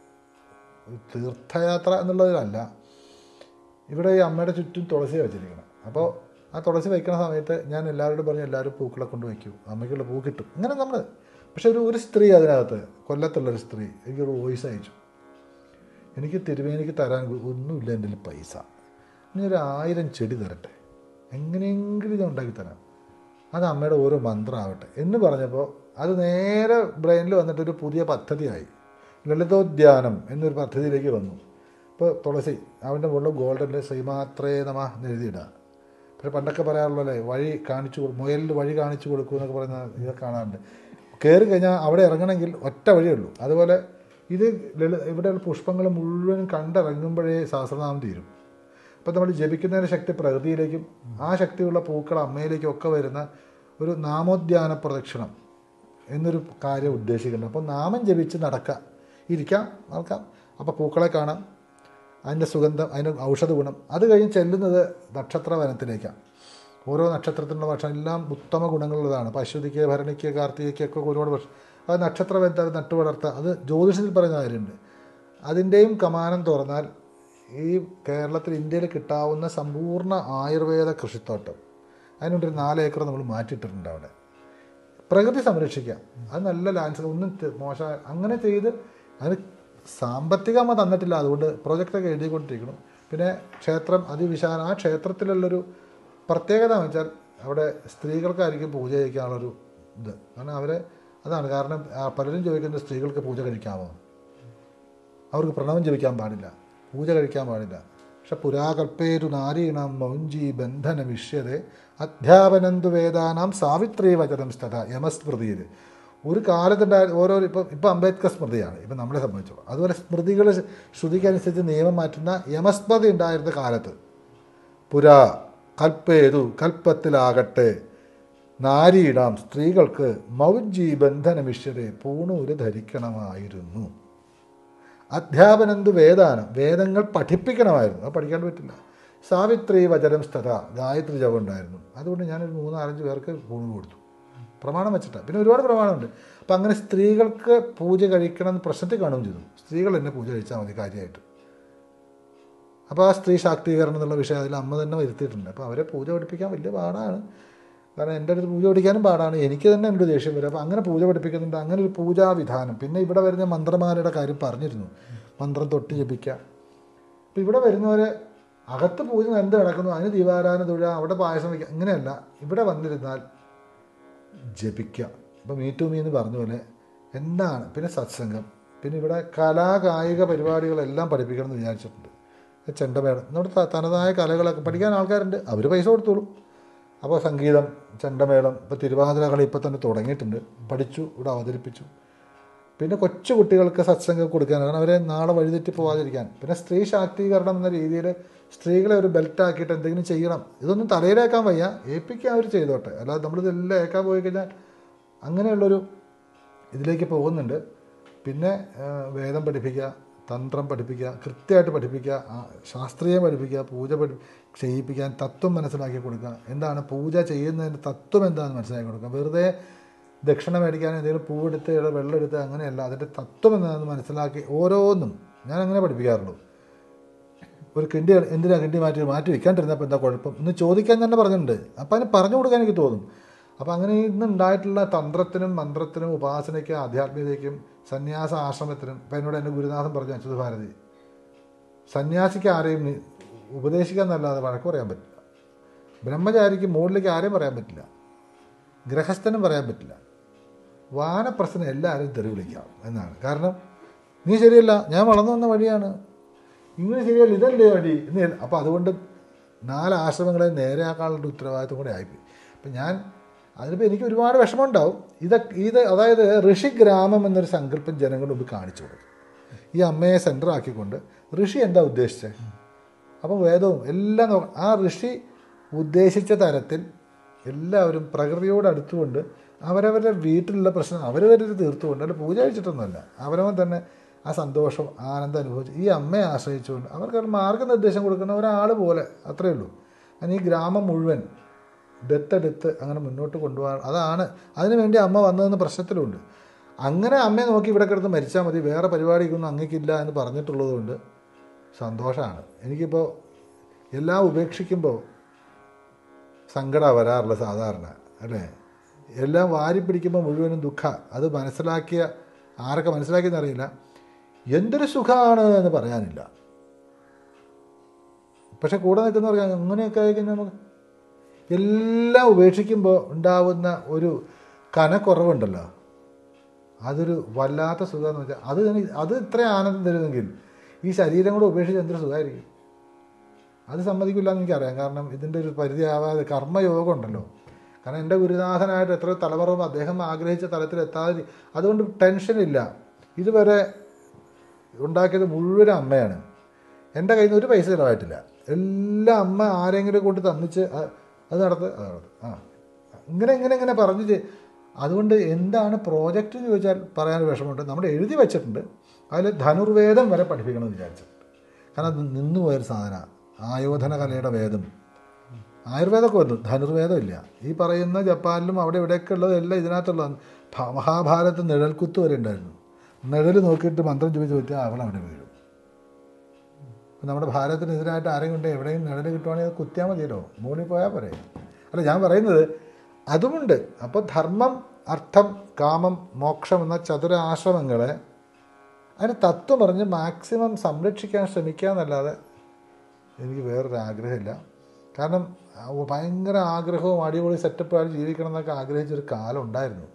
തീർത്ഥയാത്ര എന്നുള്ളതിലല്ല ഇവിടെ ഈ അമ്മയുടെ ചുറ്റും തുളസി വെച്ചിരിക്കണം അപ്പോൾ ആ തുളസി വയ്ക്കുന്ന സമയത്ത് ഞാൻ എല്ലാവരോടും പറഞ്ഞു എല്ലാവരും പൂക്കളെ കൊണ്ട് വയ്ക്കൂ അമ്മയ്ക്കുള്ള പൂ കിട്ടും ഇങ്ങനെ നമ്മൾ പക്ഷെ ഒരു ഒരു സ്ത്രീ അതിനകത്ത് കൊല്ലത്തുള്ളൊരു സ്ത്രീ എനിക്കൊരു വോയിസ് അയച്ചു എനിക്ക് തിരുവേനിക്ക് തരാൻ ഒന്നുമില്ല എൻ്റെ കയ്യിൽ പൈസ ഇനി ഒരു ആയിരം ചെടി തരട്ടെ എങ്ങനെയെങ്കിലും ഞാൻ ഉണ്ടാക്കി തരാം അത് അമ്മയുടെ ഓരോ മന്ത്രമാവട്ടെ എന്ന് പറഞ്ഞപ്പോൾ അത് നേരെ ബ്രെയിനിൽ വന്നിട്ടൊരു പുതിയ പദ്ധതിയായി ലളിതോദ്യാനം എന്നൊരു പദ്ധതിയിലേക്ക് വന്നു ഇപ്പോൾ തുളസി അവൻ്റെ മുകളിൽ ഗോൾഡൻ്റെ ശ്രീമാത്രേ നമ എന്ന് എഴുതിയിടുക പക്ഷെ പണ്ടൊക്കെ പറയാറുള്ളല്ലേ വഴി കാണിച്ചു കൊടു- മുയലിൽ വഴി കാണിച്ചു കൊടുക്കൂ എന്നൊക്കെ പറയുന്ന ഇതൊക്കെ കാണാറുണ്ട് കയറി കഴിഞ്ഞാൽ അവിടെ ഇറങ്ങണമെങ്കിൽ ഒറ്റ വഴിയേ ഉള്ളൂ അതുപോലെ ഇത് ലളിത ഇവിടെയുള്ള പുഷ്പങ്ങൾ മുഴുവനും കണ്ടിറങ്ങുമ്പോഴേ സഹസ്രനാമം തീരും അപ്പം നമ്മൾ ജപിക്കുന്നതിൻ്റെ ശക്തി പ്രകൃതിയിലേക്കും ആ ശക്തിയുള്ള പൂക്കൾ അമ്മയിലേക്കും ഒക്കെ വരുന്ന ഒരു നാമോദ്യാന പ്രദക്ഷിണം എന്നൊരു കാര്യം ഉദ്ദേശിക്കുന്നുണ്ട് അപ്പോൾ നാമം ജപിച്ച് നടക്കാം ഇരിക്കാം നടക്കാം അപ്പോൾ പൂക്കളെ കാണാം അതിൻ്റെ സുഗന്ധം അതിൻ്റെ ഔഷധ ഗുണം അത് കഴിഞ്ഞ് ചെല്ലുന്നത് നക്ഷത്ര വനത്തിലേക്കാണ് ഓരോ നക്ഷത്രത്തിനുള്ള ഭക്ഷണം എല്ലാം ഉത്തമ ഗുണങ്ങളുള്ളതാണ് പശുതിക്ക് ഭരണിക്ക് കാർത്തികയ്ക്കൊക്കെ ഒരുപാട് ഭക്ഷണം അത് നക്ഷത്ര വനത്തിൽ നട്ടു വളർത്തുക അത് ജ്യോതിഷത്തിൽ പറയുന്ന കാര്യമുണ്ട് അതിൻ്റെയും കമാനം തുറന്നാൽ ഈ കേരളത്തിൽ ഇന്ത്യയിൽ കിട്ടാവുന്ന സമ്പൂർണ്ണ ആയുർവേദ കൃഷിത്തോട്ടം അതിനുണ്ടൊരു നാല് ഏക്കർ നമ്മൾ മാറ്റിയിട്ടിട്ടുണ്ട് അവിടെ പ്രകൃതി സംരക്ഷിക്കാം അത് നല്ല ലാൻഡ്സ്കേപ്പ് ഒന്നും ത- മോശ അങ്ങനെ ചെയ്ത് അതിന് സാമ്പത്തികമ തന്നിട്ടില്ല അതുകൊണ്ട് പ്രൊജക്റ്റൊക്കെ എഴുതിക്കൊണ്ടിരിക്കണം പിന്നെ ക്ഷേത്രം അതിവിശാലം ആ ക്ഷേത്രത്തിലുള്ളൊരു പ്രത്യേകത എന്ന് വെച്ചാൽ അവിടെ സ്ത്രീകൾക്കായിരിക്കും പൂജ കഴിക്കാനുള്ളൊരു ഇത് കാരണം അവരെ അതാണ് കാരണം ആ, പലരും ചോദിക്കുന്നത് സ്ത്രീകൾക്ക് പൂജ കഴിക്കാമോ അവർക്ക് പ്രണവം ജപിക്കാൻ പാടില്ല പൂജ കഴിക്കാൻ പാടില്ല പക്ഷെ പുരാകൽപ്പേരു നാരീണാം മൗഞ്ചി ബന്ധന വിഷ്യതെ അധ്യാപനന്തു വേദാനാം സാവിത്രി വചനം സ്ഥത യമസ്മൃതിയിൽ ഒരു കാലത്തുണ്ടായ ഓരോ ഇപ്പം ഇപ്പം അംബേദ്കർ സ്മൃതിയാണ് ഇപ്പം നമ്മളെ സംബന്ധിച്ചോളൂ അതുപോലെ സ്മൃതികൾ ശ്രുതിക്കനുസരിച്ച് നിയമം മാറ്റുന്ന യമസ്മൃതി ഉണ്ടായിരുന്ന കാലത്ത് പുരാ കൽപ്പേതു കൽപ്പത്തിലാകട്ടെ നാരീടാം സ്ത്രീകൾക്ക് മൗഞ്ചി ബന്ധനമിഷ്യരെ പൂണൂര് ധരിക്കണമായിരുന്നു അധ്യാപനന്തു വേദാനം വേദങ്ങൾ പഠിപ്പിക്കണമായിരുന്നു അത് പഠിക്കാൻ പറ്റില്ല സാവിത്രി വചനം സ്ഥത ഗായത്രി ജപം ഉണ്ടായിരുന്നു അതുകൊണ്ട് ഞാനൊരു മൂന്നാലഞ്ച് പേർക്ക് പൂണ് കൊടുത്തു പ്രമാണം വെച്ചിട്ടാണ് പിന്നെ ഒരുപാട് പ്രമാണമുണ്ട് അപ്പം അങ്ങനെ സ്ത്രീകൾക്ക് പൂജ കഴിക്കണം എന്ന് പ്രശ്നത്തിൽ കാണുകയും ചെയ്തു സ്ത്രീകൾ തന്നെ പൂജ കഴിച്ചാൽ മതി കാര്യമായിട്ട് അപ്പോൾ ആ സ്ത്രീ ശാക്തീകരണം എന്നുള്ള വിഷയം അതിൽ അമ്മ തന്നെ വരുത്തിയിട്ടുണ്ട് അപ്പോൾ അവരെ പൂജ പഠിപ്പിക്കാൻ വലിയ പാടാണ് കാരണം എൻ്റെ അടുത്ത് പൂജ പഠിക്കാനും പാടാണ് എനിക്ക് തന്നെ എൻ്റെ ദേഷ്യം വരും അപ്പോൾ അങ്ങനെ പൂജ പഠിപ്പിക്കുന്നുണ്ട് അങ്ങനെ ഒരു പൂജാവിധാനം പിന്നെ ഇവിടെ വരുന്ന മന്ത്രമാലയുടെ കാര്യം പറഞ്ഞിരുന്നു മന്ത്രം തൊട്ട് ജപിക്കുക അപ്പോൾ ഇവിടെ വരുന്നവരെ അകത്ത് പൂജ എന്ത് നടക്കുന്നു അതിന് ദീപാരാധന തൊഴുക അവിടെ പായസം വയ്ക്കുക അങ്ങനെയല്ല ഇവിടെ വന്നിരുന്നാൽ ജപിക്കുക ഇപ്പം മീ ടു മീ എന്ന് പറഞ്ഞ പോലെ എന്താണ് പിന്നെ സത്സംഗം പിന്നെ ഇവിടെ കലാകായിക പരിപാടികളെല്ലാം പഠിപ്പിക്കണം എന്ന് വിചാരിച്ചിട്ടുണ്ട് ചെണ്ടമേളം നമ്മുടെ ത- തനതായ കലകളൊക്കെ പഠിക്കാൻ ആൾക്കാരുണ്ട് അവർ പൈസ കൊടുത്തോളും അപ്പോൾ സംഗീതം ചെണ്ടമേളം ഇപ്പോൾ തിരുവാതിര കളി ഇപ്പോൾ തന്നെ തുടങ്ങിയിട്ടുണ്ട് പഠിച്ചു ഇവിടെ അവതരിപ്പിച്ചു പിന്നെ കൊച്ചു കുട്ടികൾക്ക് സത്സംഗം കൊടുക്കാൻ കാരണം അവരെ നാളെ വഴിതെറ്റി പോകാതിരിക്കാൻ പിന്നെ സ്ത്രീ ശാക്തീകരണം എന്ന രീതിയിൽ സ്ത്രീകളെ ഒരു ബെൽറ്റ് ആക്കിയിട്ട് എന്തെങ്കിലും ചെയ്യണം ഇതൊന്നും തലയിലേക്കാൻ വയ്യ ഏൽപ്പിക്കാൻ അവർ ചെയ്തോട്ടെ അല്ലാതെ നമ്മളിതെല്ലാം ഏക്കാൻ പോയി കഴിഞ്ഞാൽ അങ്ങനെയുള്ളൊരു ഇതിലേക്ക് പോകുന്നുണ്ട് പിന്നെ ആ, വേദം പഠിപ്പിക്കുക തന്ത്രം പഠിപ്പിക്കുക കൃത്യമായിട്ട് പഠിപ്പിക്കുക ആ, ശാസ്ത്രീയം പഠിപ്പിക്കുക പൂജ പഠി ചെയ്യിപ്പിക്കാൻ തത്വം മനസ്സിലാക്കി കൊടുക്കുക എന്താണ് പൂജ ചെയ്യുന്നതിൻ്റെ തത്വം എന്താണെന്ന് മനസ്സിലാക്കി കൊടുക്കുക വെറുതെ ദക്ഷിണ മേടിക്കാൻ എന്തെങ്കിലും പൂവെടുത്ത് ഇവിടെ വെള്ളം എടുത്ത് അങ്ങനെയല്ല അതിൻ്റെ തത്വം എന്താണെന്ന് മനസ്സിലാക്കി ഓരോന്നും ഞാൻ അങ്ങനെ പഠിപ്പിക്കാറുള്ളൂ ഒരു കിണ്ടി എന്തിനാ കിണ്ടി മാറ്റി മാറ്റി വെക്കാണ്ടിരുന്നപ്പോൾ എന്താ കുഴപ്പം എന്ന് ചോദിക്കാൻ തന്നെ പറഞ്ഞിട്ടുണ്ട് അപ്പം അതിന് പറഞ്ഞു കൊടുക്കാൻ എനിക്ക് തോന്നും അപ്പം അങ്ങനെ ഇന്ന് ഉണ്ടായിട്ടുള്ള തന്ത്രത്തിനും മന്ത്രത്തിനും ഉപാസനയ്ക്കും ആധ്യാത്മികതയ്ക്കും സന്യാസ ആശ്രമത്തിനും ഇപ്പം എന്നോട് എൻ്റെ ഗുരുനാഥൻ പറഞ്ഞു അച്യുത ഭാരതി സന്യാസിക്ക് ആരെയും നി- ഉപദേശിക്കാൻ എന്നല്ലാതെ വഴക്ക് പറയാൻ പറ്റില്ല ബ്രഹ്മചാരിക്ക് മുകളിലേക്ക് ആരെയും പറയാൻ പറ്റില്ല ഗ്രഹസ്ഥനും പറയാൻ പറ്റില്ല വാനപ്രശ്നം എല്ലാവരും തെറി വിളിക്കാം എന്നാണ് കാരണം നീ ശരിയല്ല ഞാൻ വളർന്നു വന്ന വഴിയാണ് ഇങ്ങനെ ശരിയല്ല ഇതല്ലേ വഴി എന്ന് ഞാൻ- അപ്പോൾ അതുകൊണ്ട് നാല് ആശ്രമങ്ങളെ നേരെയാക്കാനുള്ള ഉത്തരവാദിത്വം കൂടെ ആയിപ്പോയി അപ്പം ഞാൻ അതിനിപ്പോൾ എനിക്ക് ഒരുപാട് വിഷമമുണ്ടാവും ഇതൊക്കെ ഇത് അതായത് ഋഷി ഗ്രാമം എന്നൊരു സങ്കല്പം ജനങ്ങളുടെ മുമ്പ് കാണിച്ചു കൊടുക്കും ഈ അമ്മയെ സെൻറ്റർ ആക്കിക്കൊണ്ട് ഋഷി എന്താ ഉദ്ദേശിച്ചത് അപ്പം വേദവും എല്ലാം നോ ആ ഋഷി ഉദ്ദേശിച്ച തരത്തിൽ എല്ലാവരും പ്രകൃതിയോട് അടുത്തുകൊണ്ട് അവരവരുടെ വീട്ടിലുള്ള പ്രശ്നം അവരവരിൽ തീർത്തുകൊണ്ട് അല്ല പൂജ കഴിച്ചിട്ടൊന്നുമല്ല അവരവൻ തന്നെ ആ സന്തോഷം ആനന്ദം അനുഭവിച്ച് ഈ അമ്മയെ ആശ്രയിച്ചുകൊണ്ട് അവർക്ക് ഒരു മാർഗനിർദ്ദേശം കൊടുക്കുന്ന ഒരാൾ പോലെ അത്രയേ ഉള്ളൂ അതിന് ഈ ഗ്രാമം മുഴുവൻ ദത്തെടുത്ത് അങ്ങനെ മുന്നോട്ട് കൊണ്ടുപോകാൻ അതാണ് അതിനു വേണ്ടി അമ്മ വന്നതെന്ന് പ്രശ്നത്തിലുണ്ട് അങ്ങനെ അമ്മയെ നോക്കി ഇവിടെ കിടന്ന് മരിച്ചാൽ മതി വേറെ പരിപാടിക്കൊന്നും അങ്ങേക്കില്ല എന്ന് പറഞ്ഞിട്ടുള്ളത് കൊണ്ട് സന്തോഷമാണ് എനിക്കിപ്പോൾ എല്ലാം ഉപേക്ഷിക്കുമ്പോൾ സങ്കടമാണ് വരാറുള്ള സാധാരണ അല്ലേ എല്ലാം വാരി പിടിക്കുമ്പോൾ മുഴുവനും ദുഃഖ അത് മനസ്സിലാക്കിയ ആരൊക്കെ മനസ്സിലാക്കിയെന്ന് അറിയില്ല എന്തൊരു സുഖമാണ് എന്ന് പറയാനില്ല പക്ഷെ കൂടെ നിൽക്കുന്നവർക്ക് അങ്ങനെയൊക്കെ ആയിക്കഴിഞ്ഞാൽ നമുക്ക് എല്ലാം ഉപേക്ഷിക്കുമ്പോൾ ഉണ്ടാവുന്ന ഒരു കനക്കുറവുണ്ടല്ലോ അതൊരു വല്ലാത്ത സുഖം എന്ന് വെച്ചാൽ അത് തന്നെ അത് ഇത്രയും ആനന്ദം തരുമെങ്കിൽ ഈ ശരീരം കൂടെ ഉപേക്ഷിച്ച് എന്തൊരു സുഖമായിരിക്കും അത് സമ്മതിക്കില്ല എന്ന് എനിക്കറിയാം കാരണം ഇതിൻ്റെ ഒരു പരിധി ആവാതെ കർമ്മയോഗം ഉണ്ടല്ലോ കാരണം എൻ്റെ ഗുരുനാഥനായിട്ട് എത്രയോ തലമുറ അദ്ദേഹം ആഗ്രഹിച്ച തലത്തിൽ എത്താതെ അതുകൊണ്ട് ടെൻഷനില്ല ഇതുവരെ ഉണ്ടാക്കിയത് മുഴുവൻ അമ്മയാണ് എൻ്റെ കയ്യിൽ നിന്ന് ഒരു പൈസ ചിലവായിട്ടില്ല എല്ലാം അമ്മ ആരെങ്കിലും കൊണ്ട് തന്നിച്ച് അ- അത് നടത്ത് അത് നടത്ത് ആ ഇങ്ങനെ ഇങ്ങനെ ഇങ്ങനെ പറഞ്ഞു ചെ- അതുകൊണ്ട് എന്താണ് പ്രോജക്റ്റ് എന്ന് ചോദിച്ചാൽ പറയാൻ വിഷമമുണ്ട് നമ്മൾ എഴുതി വെച്ചിട്ടുണ്ട് അതിൽ ധനുർവേദം വരെ പഠിപ്പിക്കണമെന്ന് വിചാരിച്ചിട്ടുണ്ട് കാരണം അത് നിന്നു പോയൊരു സാധന ആയോധന കലയുടെ വേദം ആയുർവേദമൊക്കെ വന്നു ധനുർവേദം ഇല്ല ഈ പറയുന്ന ജപ്പാനിലും അവിടെ ഇവിടെയൊക്കെ ഉള്ളതെല്ലാം ഇതിനകത്തുള്ളതാണ് ഭ- മഹാഭാരത നിഴൽക്കുത്ത് വരെ ഉണ്ടായിരുന്നു നിഴൽ നോക്കിയിട്ട് മന്ത്രം ചോദിച്ച് ചോദിച്ചാൽ അവൾ അവിടെ വീഴും ഇപ്പം നമ്മുടെ ഭാരതത്തിനെതിരായിട്ട് ആരെയും കൊണ്ട് എവിടെയും നിഴൽ കിട്ടുവാണെങ്കിൽ അത് കുത്തിയാൽ മതിയല്ലോ മുകളിൽ പോയാൽ പോരെ അല്ല ഞാൻ പറയുന്നത് അതുമുണ്ട് അപ്പോൾ ധർമ്മം അർത്ഥം കാമം മോക്ഷം എന്ന ചതുര ആശ്രമങ്ങളെ അതിന് തത്വം പറഞ്ഞ് മാക്സിമം സംരക്ഷിക്കാൻ ശ്രമിക്കുക എന്നല്ലാതെ എനിക്ക് വേറൊരു ആഗ്രഹമില്ല കാരണം ആ ഭയങ്കര ആഗ്രഹവും അടിപൊളി സെറ്റപ്പായി ജീവിക്കണം എന്നൊക്കെ ആഗ്രഹിച്ചൊരു കാലം ഉണ്ടായിരുന്നു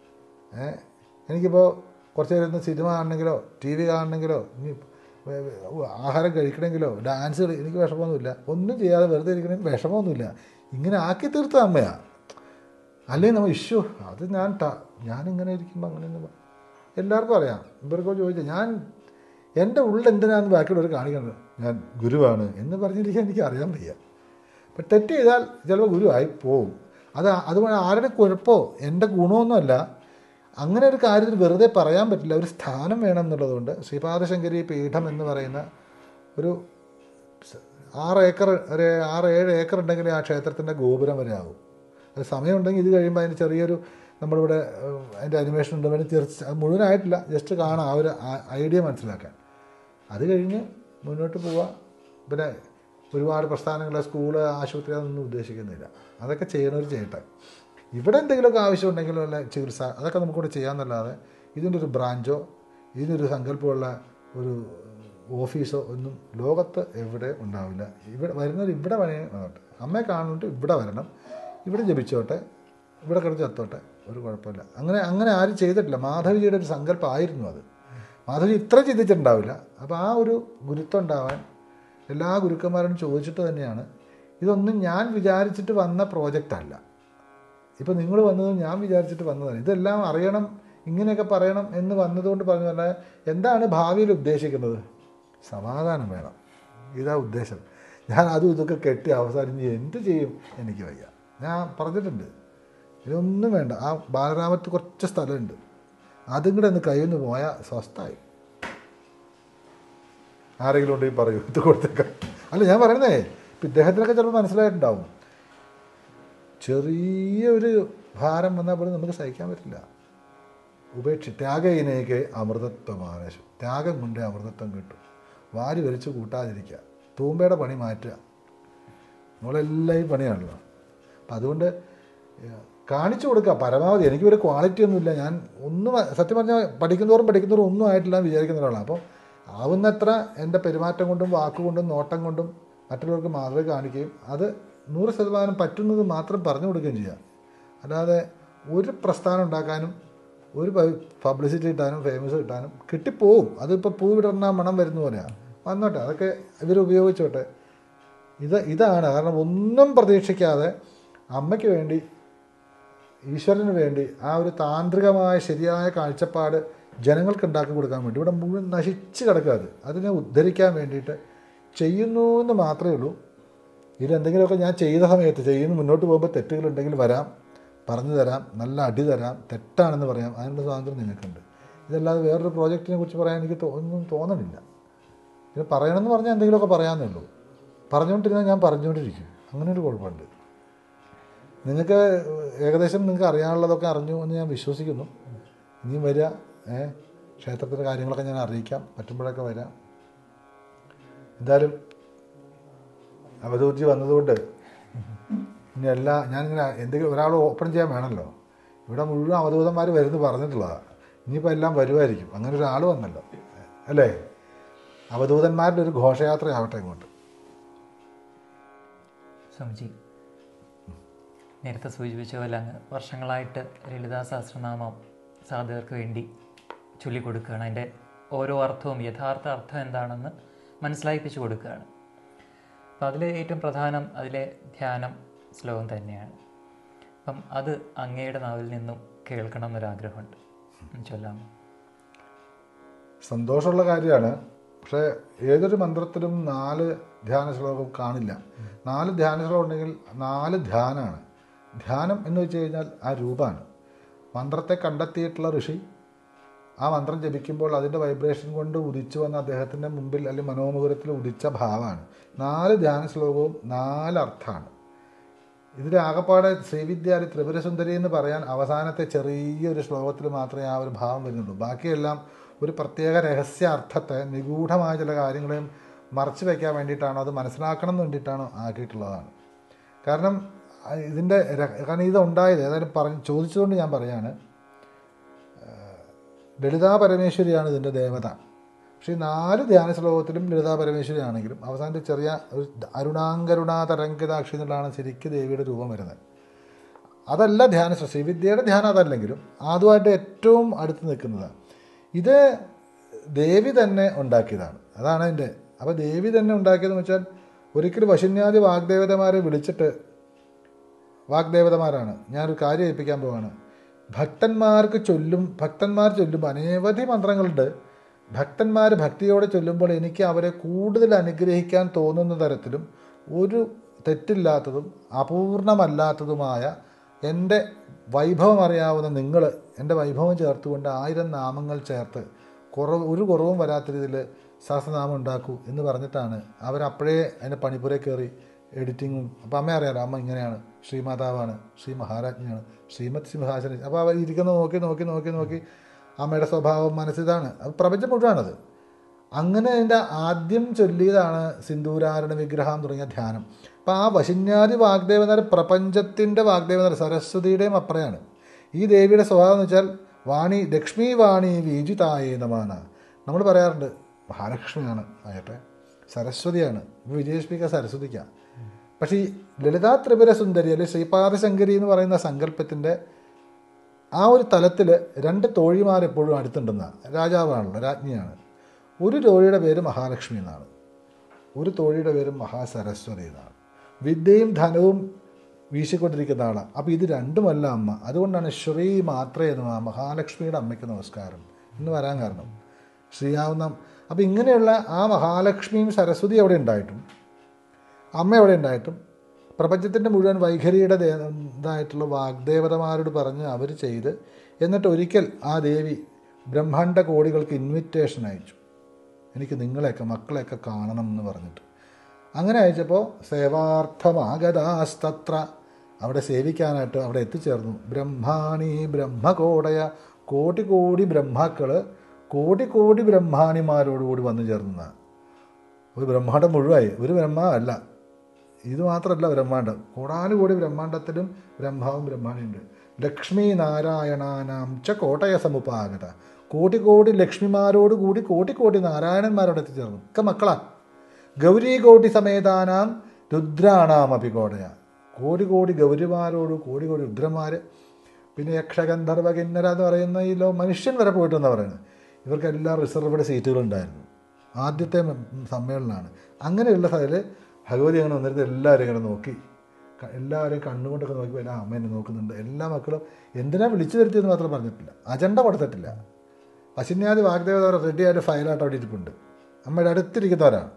ഏ എനിക്കിപ്പോൾ കുറച്ച് നേരം ഇരുന്ന് സിനിമ കാണണമെങ്കിലോ ടി വി കാണണമെങ്കിലോ ഇനി വേ- വേ- ആഹാരം കഴിക്കണമെങ്കിലോ ഡാൻസ് കളി എനിക്ക് വിഷമമൊന്നുമില്ല ഒന്നും ചെയ്യാതെ വെറുതെ ഇരിക്കണമെങ്കിൽ വിഷമമൊന്നുമില്ല ഇങ്ങനെ ആക്കി തീർത്ത അമ്മയാണ് അല്ലെങ്കിൽ നമ്മൾ ഇഷ്യൂ അത് ഞാൻ ട- ഞാനിങ്ങനെ ഇരിക്കുമ്പോൾ അങ്ങനെയൊന്നും പ- എല്ലാവർക്കും അറിയാം ഇവർക്കോ ചോദിച്ചാൽ ഞാൻ എൻ്റെ ഉള്ളിൽ എന്തിനാന്ന് ബാക്കിയുള്ളവർ കാണിക്കുന്നത് ഞാൻ ഗുരുവാണ് എന്ന് പറഞ്ഞിരിക്കാൻ എനിക്ക് അറിയാൻ വയ്യ അപ്പം തെറ്റ് ചെയ്താൽ ചിലപ്പോൾ ഗുരുവായി പോവും അത് അതുകൊണ്ട് ആരുടെ കുഴപ്പമോ എൻ്റെ ഗുണമൊന്നുമല്ല അങ്ങനെ ഒരു കാര്യത്തിൽ വെറുതെ പറയാൻ പറ്റില്ല ഒരു സ്ഥാനം വേണം എന്നുള്ളതുകൊണ്ട് ശ്രീപാദശങ്കരി പീഠം എന്ന് പറയുന്ന ഒരു സ- ആറ് ഏക്കർ ഒരു ആറ് ഏഴ് ഏക്കർ ഉണ്ടെങ്കിൽ ആ ക്ഷേത്രത്തിൻ്റെ ഗോപുരം വരെ ആവും അത് സമയമുണ്ടെങ്കിൽ ഇത് കഴിയുമ്പോൾ അതിന് ചെറിയൊരു നമ്മളിവിടെ ഏഹ്, അതിൻ്റെ അനിമേഷൻ ഉണ്ട് അതിന് തീർച്ച അത് മുഴുവനായിട്ടില്ല ജസ്റ്റ് കാണാം ആ ഒരു ആ- ഐഡിയ മനസ്സിലാക്കാൻ അത് കഴിഞ്ഞ് മുന്നോട്ട് പോവുക പിന്നെ ഒരുപാട് പ്രസ്ഥാനങ്ങൾ സ്കൂള് ആശുപത്രി അതൊന്നും ഉദ്ദേശിക്കുന്നില്ല അതൊക്കെ ചെയ്യണവർ ചെയ്യട്ടെ ഇവിടെ എന്തെങ്കിലുമൊക്കെ ആവശ്യമുണ്ടെങ്കിലോ അല്ല ചികിത്സ അതൊക്കെ നമുക്കിവിടെ ചെയ്യാമെന്നല്ലാതെ ഇതിൻ്റെ ഒരു ബ്രാഞ്ചോ ഇതിനൊരു സങ്കല്പമുള്ള ഒരു ഓഫീസോ ഒന്നും ലോകത്ത് എവിടെ ഉണ്ടാവില്ല ഇവിടെ വരുന്നവർ ഇവിടെ പണി വന്നോട്ടെ അമ്മയെ കാണുന്നിട്ട് ഇവിടെ വരണം ഇവിടെ ജപിച്ചോട്ടെ ഇവിടെ കിടന്ന് ചത്തോട്ടെ ഒരു കുഴപ്പമില്ല അങ്ങനെ അങ്ങനെ ആരും ചെയ്തിട്ടില്ല മാധവിജിയുടെ ഒരു സങ്കല്പമായിരുന്നു അത് മാധവി ഇത്ര ചിന്തിച്ചിട്ടുണ്ടാവില്ല അപ്പോൾ ആ ഒരു ഗുരുത്വം ഉണ്ടാവാൻ എല്ലാ ഗുരുക്കന്മാരോടും ചോദിച്ചിട്ട് തന്നെയാണ് ഇതൊന്നും ഞാൻ വിചാരിച്ചിട്ട് വന്ന പ്രോജക്റ്റ് അല്ല ഇപ്പം നിങ്ങൾ വന്നത് ഞാൻ വിചാരിച്ചിട്ട് വന്നതാണ് ഇതെല്ലാം അറിയണം ഇങ്ങനെയൊക്കെ പറയണം എന്ന് വന്നതുകൊണ്ട് പറഞ്ഞു പറഞ്ഞാൽ എന്താണ് ഭാവിയിൽ ഉദ്ദേശിക്കുന്നത് സമാധാനം വേണം ഇതാ ഉദ്ദേശം ഞാൻ അതും ഇതൊക്കെ കെട്ടി അവസാനം ഇനി എന്ത് ചെയ്യും എനിക്ക് വയ്യ ഞാൻ പറഞ്ഞിട്ടുണ്ട് ഇതൊന്നും വേണ്ട ആ ബാലരാമത്ത് കുറച്ച് സ്ഥലമുണ്ട് അതും കൂടെ ഒന്ന് കയ്യിൽ നിന്ന് പോയാൽ സ്വസ്ഥായി ആരെങ്കിലും ഉണ്ടെങ്കിൽ പറയൂ ഇത് കൊടുത്തേക്കാം അല്ല ഞാൻ പറയുന്നേ ഇപ്പം ഇദ്ദേഹത്തിനൊക്കെ ചിലപ്പോൾ മനസ്സിലായിട്ടുണ്ടാവും ചെറിയ ഒരു ഭാരം വന്നാൽ പോലും നമുക്ക് സഹിക്കാൻ പറ്റില്ല ഉപേക്ഷി ത്യാഗയിനേക്ക് അമൃതത്വമാനേശം ത്യാഗം കൊണ്ട് അമൃതത്വം കിട്ടും വാരി വലിച്ചു കൂട്ടാതിരിക്കുക തൂമ്പയുടെ പണി മാറ്റുക നമ്മളെല്ലാം ഈ പണിയാണല്ലോ അപ്പം അതുകൊണ്ട് ഏഹ്, കാണിച്ചു കൊടുക്കുക പരമാവധി എനിക്ക് ഒരു ക്വാളിറ്റി ഒന്നുമില്ല ഞാൻ ഒന്നും സത്യം പറഞ്ഞാൽ പഠിക്കുന്നതോറും പഠിക്കുന്നതോറും ഒന്നും ആയിട്ടില്ല എന്ന് വിചാരിക്കുന്ന ഒരാളാണ് അപ്പോൾ ആവുന്നത്ര എൻ്റെ പെരുമാറ്റം കൊണ്ടും വാക്കുകൊണ്ടും നോട്ടം കൊണ്ടും മറ്റുള്ളവർക്ക് മാതൃക കാണിക്കുകയും അത് നൂറ് ശതമാനം പറ്റുന്നത് മാത്രം പറഞ്ഞു കൊടുക്കുകയും ചെയ്യുക അല്ലാതെ ഒരു പ്രസ്ഥാനം ഉണ്ടാക്കാനും ഒരു പബ്ലിസിറ്റി കിട്ടാനും ഫേമസ് കിട്ടാനും കിട്ടിപ്പോവും അതിപ്പോൾ പൂ വിടർന്ന മണം വരുന്ന പോലെയാണ് വന്നോട്ടെ അതൊക്കെ ഇവർ ഉപയോഗിച്ചോട്ടെ ഇത് ഇതാണ് കാരണം ഒന്നും പ്രതീക്ഷിക്കാതെ അമ്മയ്ക്ക് വേണ്ടി ഈശ്വരന് വേണ്ടി ആ ഒരു താന്ത്രികമായ ശരിയായ കാഴ്ചപ്പാട് ജനങ്ങൾക്ക് ഉണ്ടാക്കി കൊടുക്കാൻ വേണ്ടി ഇവിടെ മുഴുവൻ നശിച്ച് കിടക്കുക അത് അതിനെ ഉദ്ധരിക്കാൻ വേണ്ടിയിട്ട് ചെയ്യുന്നു എന്ന് മാത്രമേ ഉള്ളൂ ഇതിലെന്തെങ്കിലുമൊക്കെ ഞാൻ ചെയ്ത സമയത്ത് ചെയ്യുന്ന മുന്നോട്ട് പോകുമ്പോൾ തെറ്റുകളുണ്ടെങ്കിൽ വരാം പറഞ്ഞു തരാം നല്ല അടി തരാം തെറ്റാണെന്ന് പറയാം അതിനുള്ള സ്വാതന്ത്ര്യം നിങ്ങൾക്കുണ്ട് ഇതല്ലാതെ വേറൊരു പ്രോജക്റ്റിനെ കുറിച്ച് പറയാൻ എനിക്ക് തോ- ഒന്നും തോന്നണില്ല ഇത് പറയണമെന്ന് പറഞ്ഞാൽ എന്തെങ്കിലുമൊക്കെ പറയാമെന്നേ ഉള്ളൂ പറഞ്ഞുകൊണ്ടിരുന്നാൽ ഞാൻ പറഞ്ഞുകൊണ്ടിരിക്കും അങ്ങനെ ഒരു കുഴപ്പമുണ്ട് നിങ്ങൾക്ക് ഏകദേശം നിങ്ങൾക്ക് അറിയാനുള്ളതൊക്കെ അറിഞ്ഞു എന്ന് ഞാൻ വിശ്വസിക്കുന്നു ഇനിയും വരിക ഏ ക്ഷേത്രത്തിൻ്റെ കാര്യങ്ങളൊക്കെ ഞാൻ അറിയിക്കാം പറ്റുമ്പോഴൊക്കെ വരാം എന്തായാലും അവധൂർജി വന്നതുകൊണ്ട് ഇനി എല്ലാ ഞാനിങ്ങനെ എന്തെങ്കിലും ഒരാൾ ഓപ്പൺ ചെയ്യാൻ വേണമല്ലോ ഇവിടെ മുഴുവൻ അവധൂതന്മാർ വരുന്നു പറഞ്ഞിട്ടുള്ളതാണ് ഇനിയിപ്പോൾ എല്ലാം വരുമായിരിക്കും അങ്ങനെ ഒരാൾ വന്നല്ലോ അല്ലേ അവധൂതന്മാരുടെ ഒരു ഘോഷയാത്രയാവട്ടെ ഇങ്ങോട്ട് സ്വാമിജി നേരത്തെ സൂചിപ്പിച്ച പോലെ അങ്ങ് വർഷങ്ങളായിട്ട് ലളിതാ സഹസ്രനാമം സാധകർക്ക് വേണ്ടി ചൊല്ലിക്കൊടുക്കുകയാണ് അതിൻ്റെ ഓരോ അർത്ഥവും യഥാർത്ഥ അർത്ഥം എന്താണെന്ന് മനസ്സിലായിപ്പിച്ചു കൊടുക്കുകയാണ് അപ്പം അതിൽ ഏറ്റവും പ്രധാനം അതിലെ ധ്യാനം ശ്ലോകം തന്നെയാണ് അപ്പം അത് അങ്ങയുടെ നാവിൽ നിന്നും കേൾക്കണം എന്നൊരാഗ്രഹമുണ്ട് ഒന്ന് ചൊല്ലാമോ സന്തോഷമുള്ള കാര്യമാണ് പക്ഷേ ഏതൊരു മന്ത്രത്തിലും നാല് ധ്യാന ശ്ലോകം കാണില്ല നാല് ധ്യാന ശ്ലോകം ഉണ്ടെങ്കിൽ നാല് ധ്യാനമാണ് ധ്യാനം എന്ന് വെച്ച് കഴിഞ്ഞാൽ ആ രൂപമാണ് മന്ത്രത്തെ കണ്ടെത്തിയിട്ടുള്ള ഋഷി ആ മന്ത്രം ജപിക്കുമ്പോൾ അതിൻ്റെ വൈബ്രേഷൻ കൊണ്ട് ഉദിച്ചു വന്ന അദ്ദേഹത്തിൻ്റെ മുമ്പിൽ അല്ലെങ്കിൽ മനോമുഖരത്തിൽ ഉദിച്ച ഭാവമാണ് നാല് ധ്യാന ശ്ലോകവും നാല് അർത്ഥമാണ് ഇതിൽ ആകപ്പാടെ ശ്രീവിദ്യാലി ത്രിപുരസുന്ദരി എന്ന് പറയാൻ അവസാനത്തെ ചെറിയൊരു ശ്ലോകത്തിൽ മാത്രമേ ആ ഒരു ഭാവം വരുന്നുള്ളൂ ബാക്കിയെല്ലാം ഒരു പ്രത്യേക രഹസ്യ അർത്ഥത്തെ നിഗൂഢമായ ചില കാര്യങ്ങളെയും മറച്ചു വയ്ക്കാൻ വേണ്ടിയിട്ടാണോ അത് മനസ്സിലാക്കണം എന്ന് വേണ്ടിയിട്ടാണോ ആക്കിയിട്ടുള്ളതാണ് കാരണം ആ, ഇതിൻ്റെ ര- കാരണം ഇത് ഉണ്ടായത് ഏതായാലും പറഞ്ഞ് ചോദിച്ചതുകൊണ്ട് ഞാൻ പറയാണ് ലളിതാ പരമേശ്വരിയാണ് ഇതിൻ്റെ ദേവത പക്ഷേ ഈ നാല് ധ്യാന ശ്ലോകത്തിലും ലളിതാ പരമേശ്വരി ആണെങ്കിലും അവസാനത്തെ ചെറിയ ഒരു അരുണാങ്കരുണാ തരംഗിതാക്ഷി എന്നുള്ളതാണ് ശരിക്കും ദേവിയുടെ രൂപം വരുന്നത് അതല്ല ധ്യാന ശ്ര- ശ്രീവിദ്യയുടെ ധ്യാനം അതല്ലെങ്കിലും അതുമായിട്ട് ഏറ്റവും അടുത്ത് നിൽക്കുന്നതാണ് ഇത് ദേവി തന്നെ ഉണ്ടാക്കിയതാണ് അതാണ് അതിൻ്റെ അപ്പോൾ ദേവി തന്നെ ഉണ്ടാക്കിയതെന്ന് വെച്ചാൽ ഒരിക്കലും വശന്യാദി വാഗ്ദേവതമാരെ വിളിച്ചിട്ട് വാഗ്ദേവതമാരാണ് ഞാനൊരു കാര്യം ഏൽപ്പിക്കാൻ പോവാണ് ഭക്തന്മാർക്ക് ചൊല്ലും ഭക്തന്മാർ ചൊല്ലുമ്പോൾ അനവധി മന്ത്രങ്ങളുണ്ട് ഭക്തന്മാർ ഭക്തിയോടെ ചൊല്ലുമ്പോൾ എനിക്ക് അവരെ കൂടുതൽ അനുഗ്രഹിക്കാൻ തോന്നുന്ന തരത്തിലും ഒരു തെറ്റില്ലാത്തതും അപൂർണമല്ലാത്തതുമായ എൻ്റെ വൈഭവം അറിയാവുന്ന നിങ്ങൾ എൻ്റെ വൈഭവം ചേർത്തുകൊണ്ട് ആയിരം നാമങ്ങൾ ചേർത്ത് കുറവ് ഒരു കുറവും വരാത്ത രീതിയിൽ സഹസ്രനാമം ഉണ്ടാക്കൂ എന്ന് പറഞ്ഞിട്ടാണ് അവരപ്പോഴേ അതിൻ്റെ പണിപ്പുര കയറി എഡിറ്റിങ്ങും അപ്പോൾ അമ്മ അറിയാലോ അമ്മ ഇങ്ങനെയാണ് ശ്രീമാതാവാണ് ശ്രീ മഹാരാജ്ഞിയാണ് ശ്രീമത് സിംഹാസന അപ്പോൾ അവർ ഇരിക്കുന്നത് നോക്കി നോക്കി നോക്കി നോക്കി അമ്മയുടെ സ്വഭാവം മനസ്സിതാണ് അത് പ്രപഞ്ചം മുഴുവനാണത് അങ്ങനെ അതിൻ്റെ ആദ്യം ചൊല്ലിയതാണ് സിന്ദൂരാരണ വിഗ്രഹം തുടങ്ങിയ ധ്യാനം അപ്പോൾ ആ വശിന്യാദി വാഗ്ദേവനർ പ്രപഞ്ചത്തിൻ്റെ വാഗ്ദേവനർ സരസ്വതിയുടെയും അപ്പറയാണ് ഈ ദേവിയുടെ സ്വഭാവം എന്ന് വെച്ചാൽ വാണി ലക്ഷ്മി വാണി വീജിതായേ നമാണ് നമ്മൾ പറയാറുണ്ട് മഹാലക്ഷ്മിയാണ് ആയട്ടെ സരസ്വതിയാണ് ഇപ്പോൾ വിജയലക്ഷ്മിക്ക് സരസ്വതിക്കാണ് പക്ഷേ ഈ ലളിതാ ത്രിപുര സുന്ദരി അല്ലെങ്കിൽ ശ്രീപാദശങ്കരി എന്ന് പറയുന്ന സങ്കല്പത്തിൻ്റെ ആ ഒരു തലത്തിൽ രണ്ട് തോഴിമാർ എപ്പോഴും അടുത്തുണ്ടെന്നാണ് രാജാവാണല്ലോ രാജ്ഞിയാണ് ഒരു തോഴിയുടെ പേര് മഹാലക്ഷ്മി എന്നാണ് ഒരു തോഴിയുടെ പേര് മഹാസരസ്വതി എന്നാണ് വിദ്യയും ധനവും വീശിക്കൊണ്ടിരിക്കുന്ന ആളാണ് അപ്പോൾ ഇത് രണ്ടുമല്ല അമ്മ അതുകൊണ്ടാണ് ശ്രീ മാത്രേ എന്ന് ആ മഹാലക്ഷ്മിയുടെ അമ്മയ്ക്ക് നമസ്കാരം എന്ന് വരാൻ കാരണം ശ്രീയാവുന്ന അപ്പോൾ ഇങ്ങനെയുള്ള ആ മഹാലക്ഷ്മിയും സരസ്വതി അവിടെ ഉണ്ടായിട്ടും അമ്മ അവിടെ ഉണ്ടായിട്ടും പ്രപഞ്ചത്തിൻ്റെ മുഴുവൻ വൈഖരിയുടെ ദേ- ഇതായിട്ടുള്ള വാഗ്ദേവതമാരോട് പറഞ്ഞ് അവർ ചെയ്ത് എന്നിട്ട് ഒരിക്കൽ ആ ദേവി ബ്രഹ്മാണ്ട കോടികൾക്ക് ഇൻവിറ്റേഷൻ അയച്ചു എനിക്ക് നിങ്ങളെയൊക്കെ മക്കളെയൊക്കെ കാണണം എന്ന് പറഞ്ഞിട്ട് അങ്ങനെ അയച്ചപ്പോൾ സേവാർത്ഥമാഗതാസ്തത്ര അവിടെ സേവിക്കാനായിട്ട് അവിടെ എത്തിച്ചേർന്നു ബ്രഹ്മാണി ബ്രഹ്മകോടയ കോടി കോടി ബ്രഹ്മാക്കൾ കോടി കോടി ബ്രഹ്മാണിമാരോടുകൂടി വന്നു ചേർന്നതാണ് ഒരു ബ്രഹ്മാണ്ടം മുഴുവായി ഒരു ബ്രഹ്മ അല്ല ഇത് മാത്രമല്ല ബ്രഹ്മാണ്ടം കോടാനുകൂടി ബ്രഹ്മാണ്ടത്തിലും ബ്രഹ്മാവും ബ്രഹ്മാണിയുണ്ട് ലക്ഷ്മി നാരായണാനാം ച കോട്ടയ സമുപാഗത കോടി കോടി ലക്ഷ്മിമാരോട് കൂടി കോടി കോടി നാരായണന്മാരോട് എത്തിച്ചേർന്നു ഒക്കെ മക്കളാ ഗൗരി കോടി സമേതാനാം രുദ്രാണാം അഭികോടയ കോടി കോടി ഗൗരിമാരോട് കോടി കോടി രുദ്രന്മാർ പിന്നെ യക്ഷഗന്ധർവ കിന്നര എന്ന് പറയുന്ന ഈ ലോ മനുഷ്യൻ വരെ പോയിട്ടെന്നാണ് പറയുന്നത് ഇവർക്കെല്ലാം റിസർവ്ഡ് സീറ്റുകളുണ്ടായിരുന്നു ആദ്യത്തെ മ- സമ്മേളനമാണ് അങ്ങനെയുള്ള സ്ഥലത്തിൽ ഭഗവതി അങ്ങനെ വന്നിരുന്ന് എല്ലാവരും ഇങ്ങനെ നോക്കി ക- എല്ലാവരെയും കണ്ണുകൊണ്ടൊക്കെ നോക്കി എല്ലാ അമ്മ എന്നെ നോക്കുന്നുണ്ട് എല്ലാ മക്കളും എന്തിനാ വിളിച്ചു വരുത്തിയെന്ന് മാത്രം പറഞ്ഞിട്ടില്ല അജണ്ട കൊടുത്തിട്ടില്ല പശുന്യാദി വാഗ്ദേവത റെഡിയായിട്ട് ഫയലായിട്ട് അവിടെ ഇരിപ്പുണ്ട് അമ്മയുടെ അടുത്തിരിക്കുന്നവരാണ്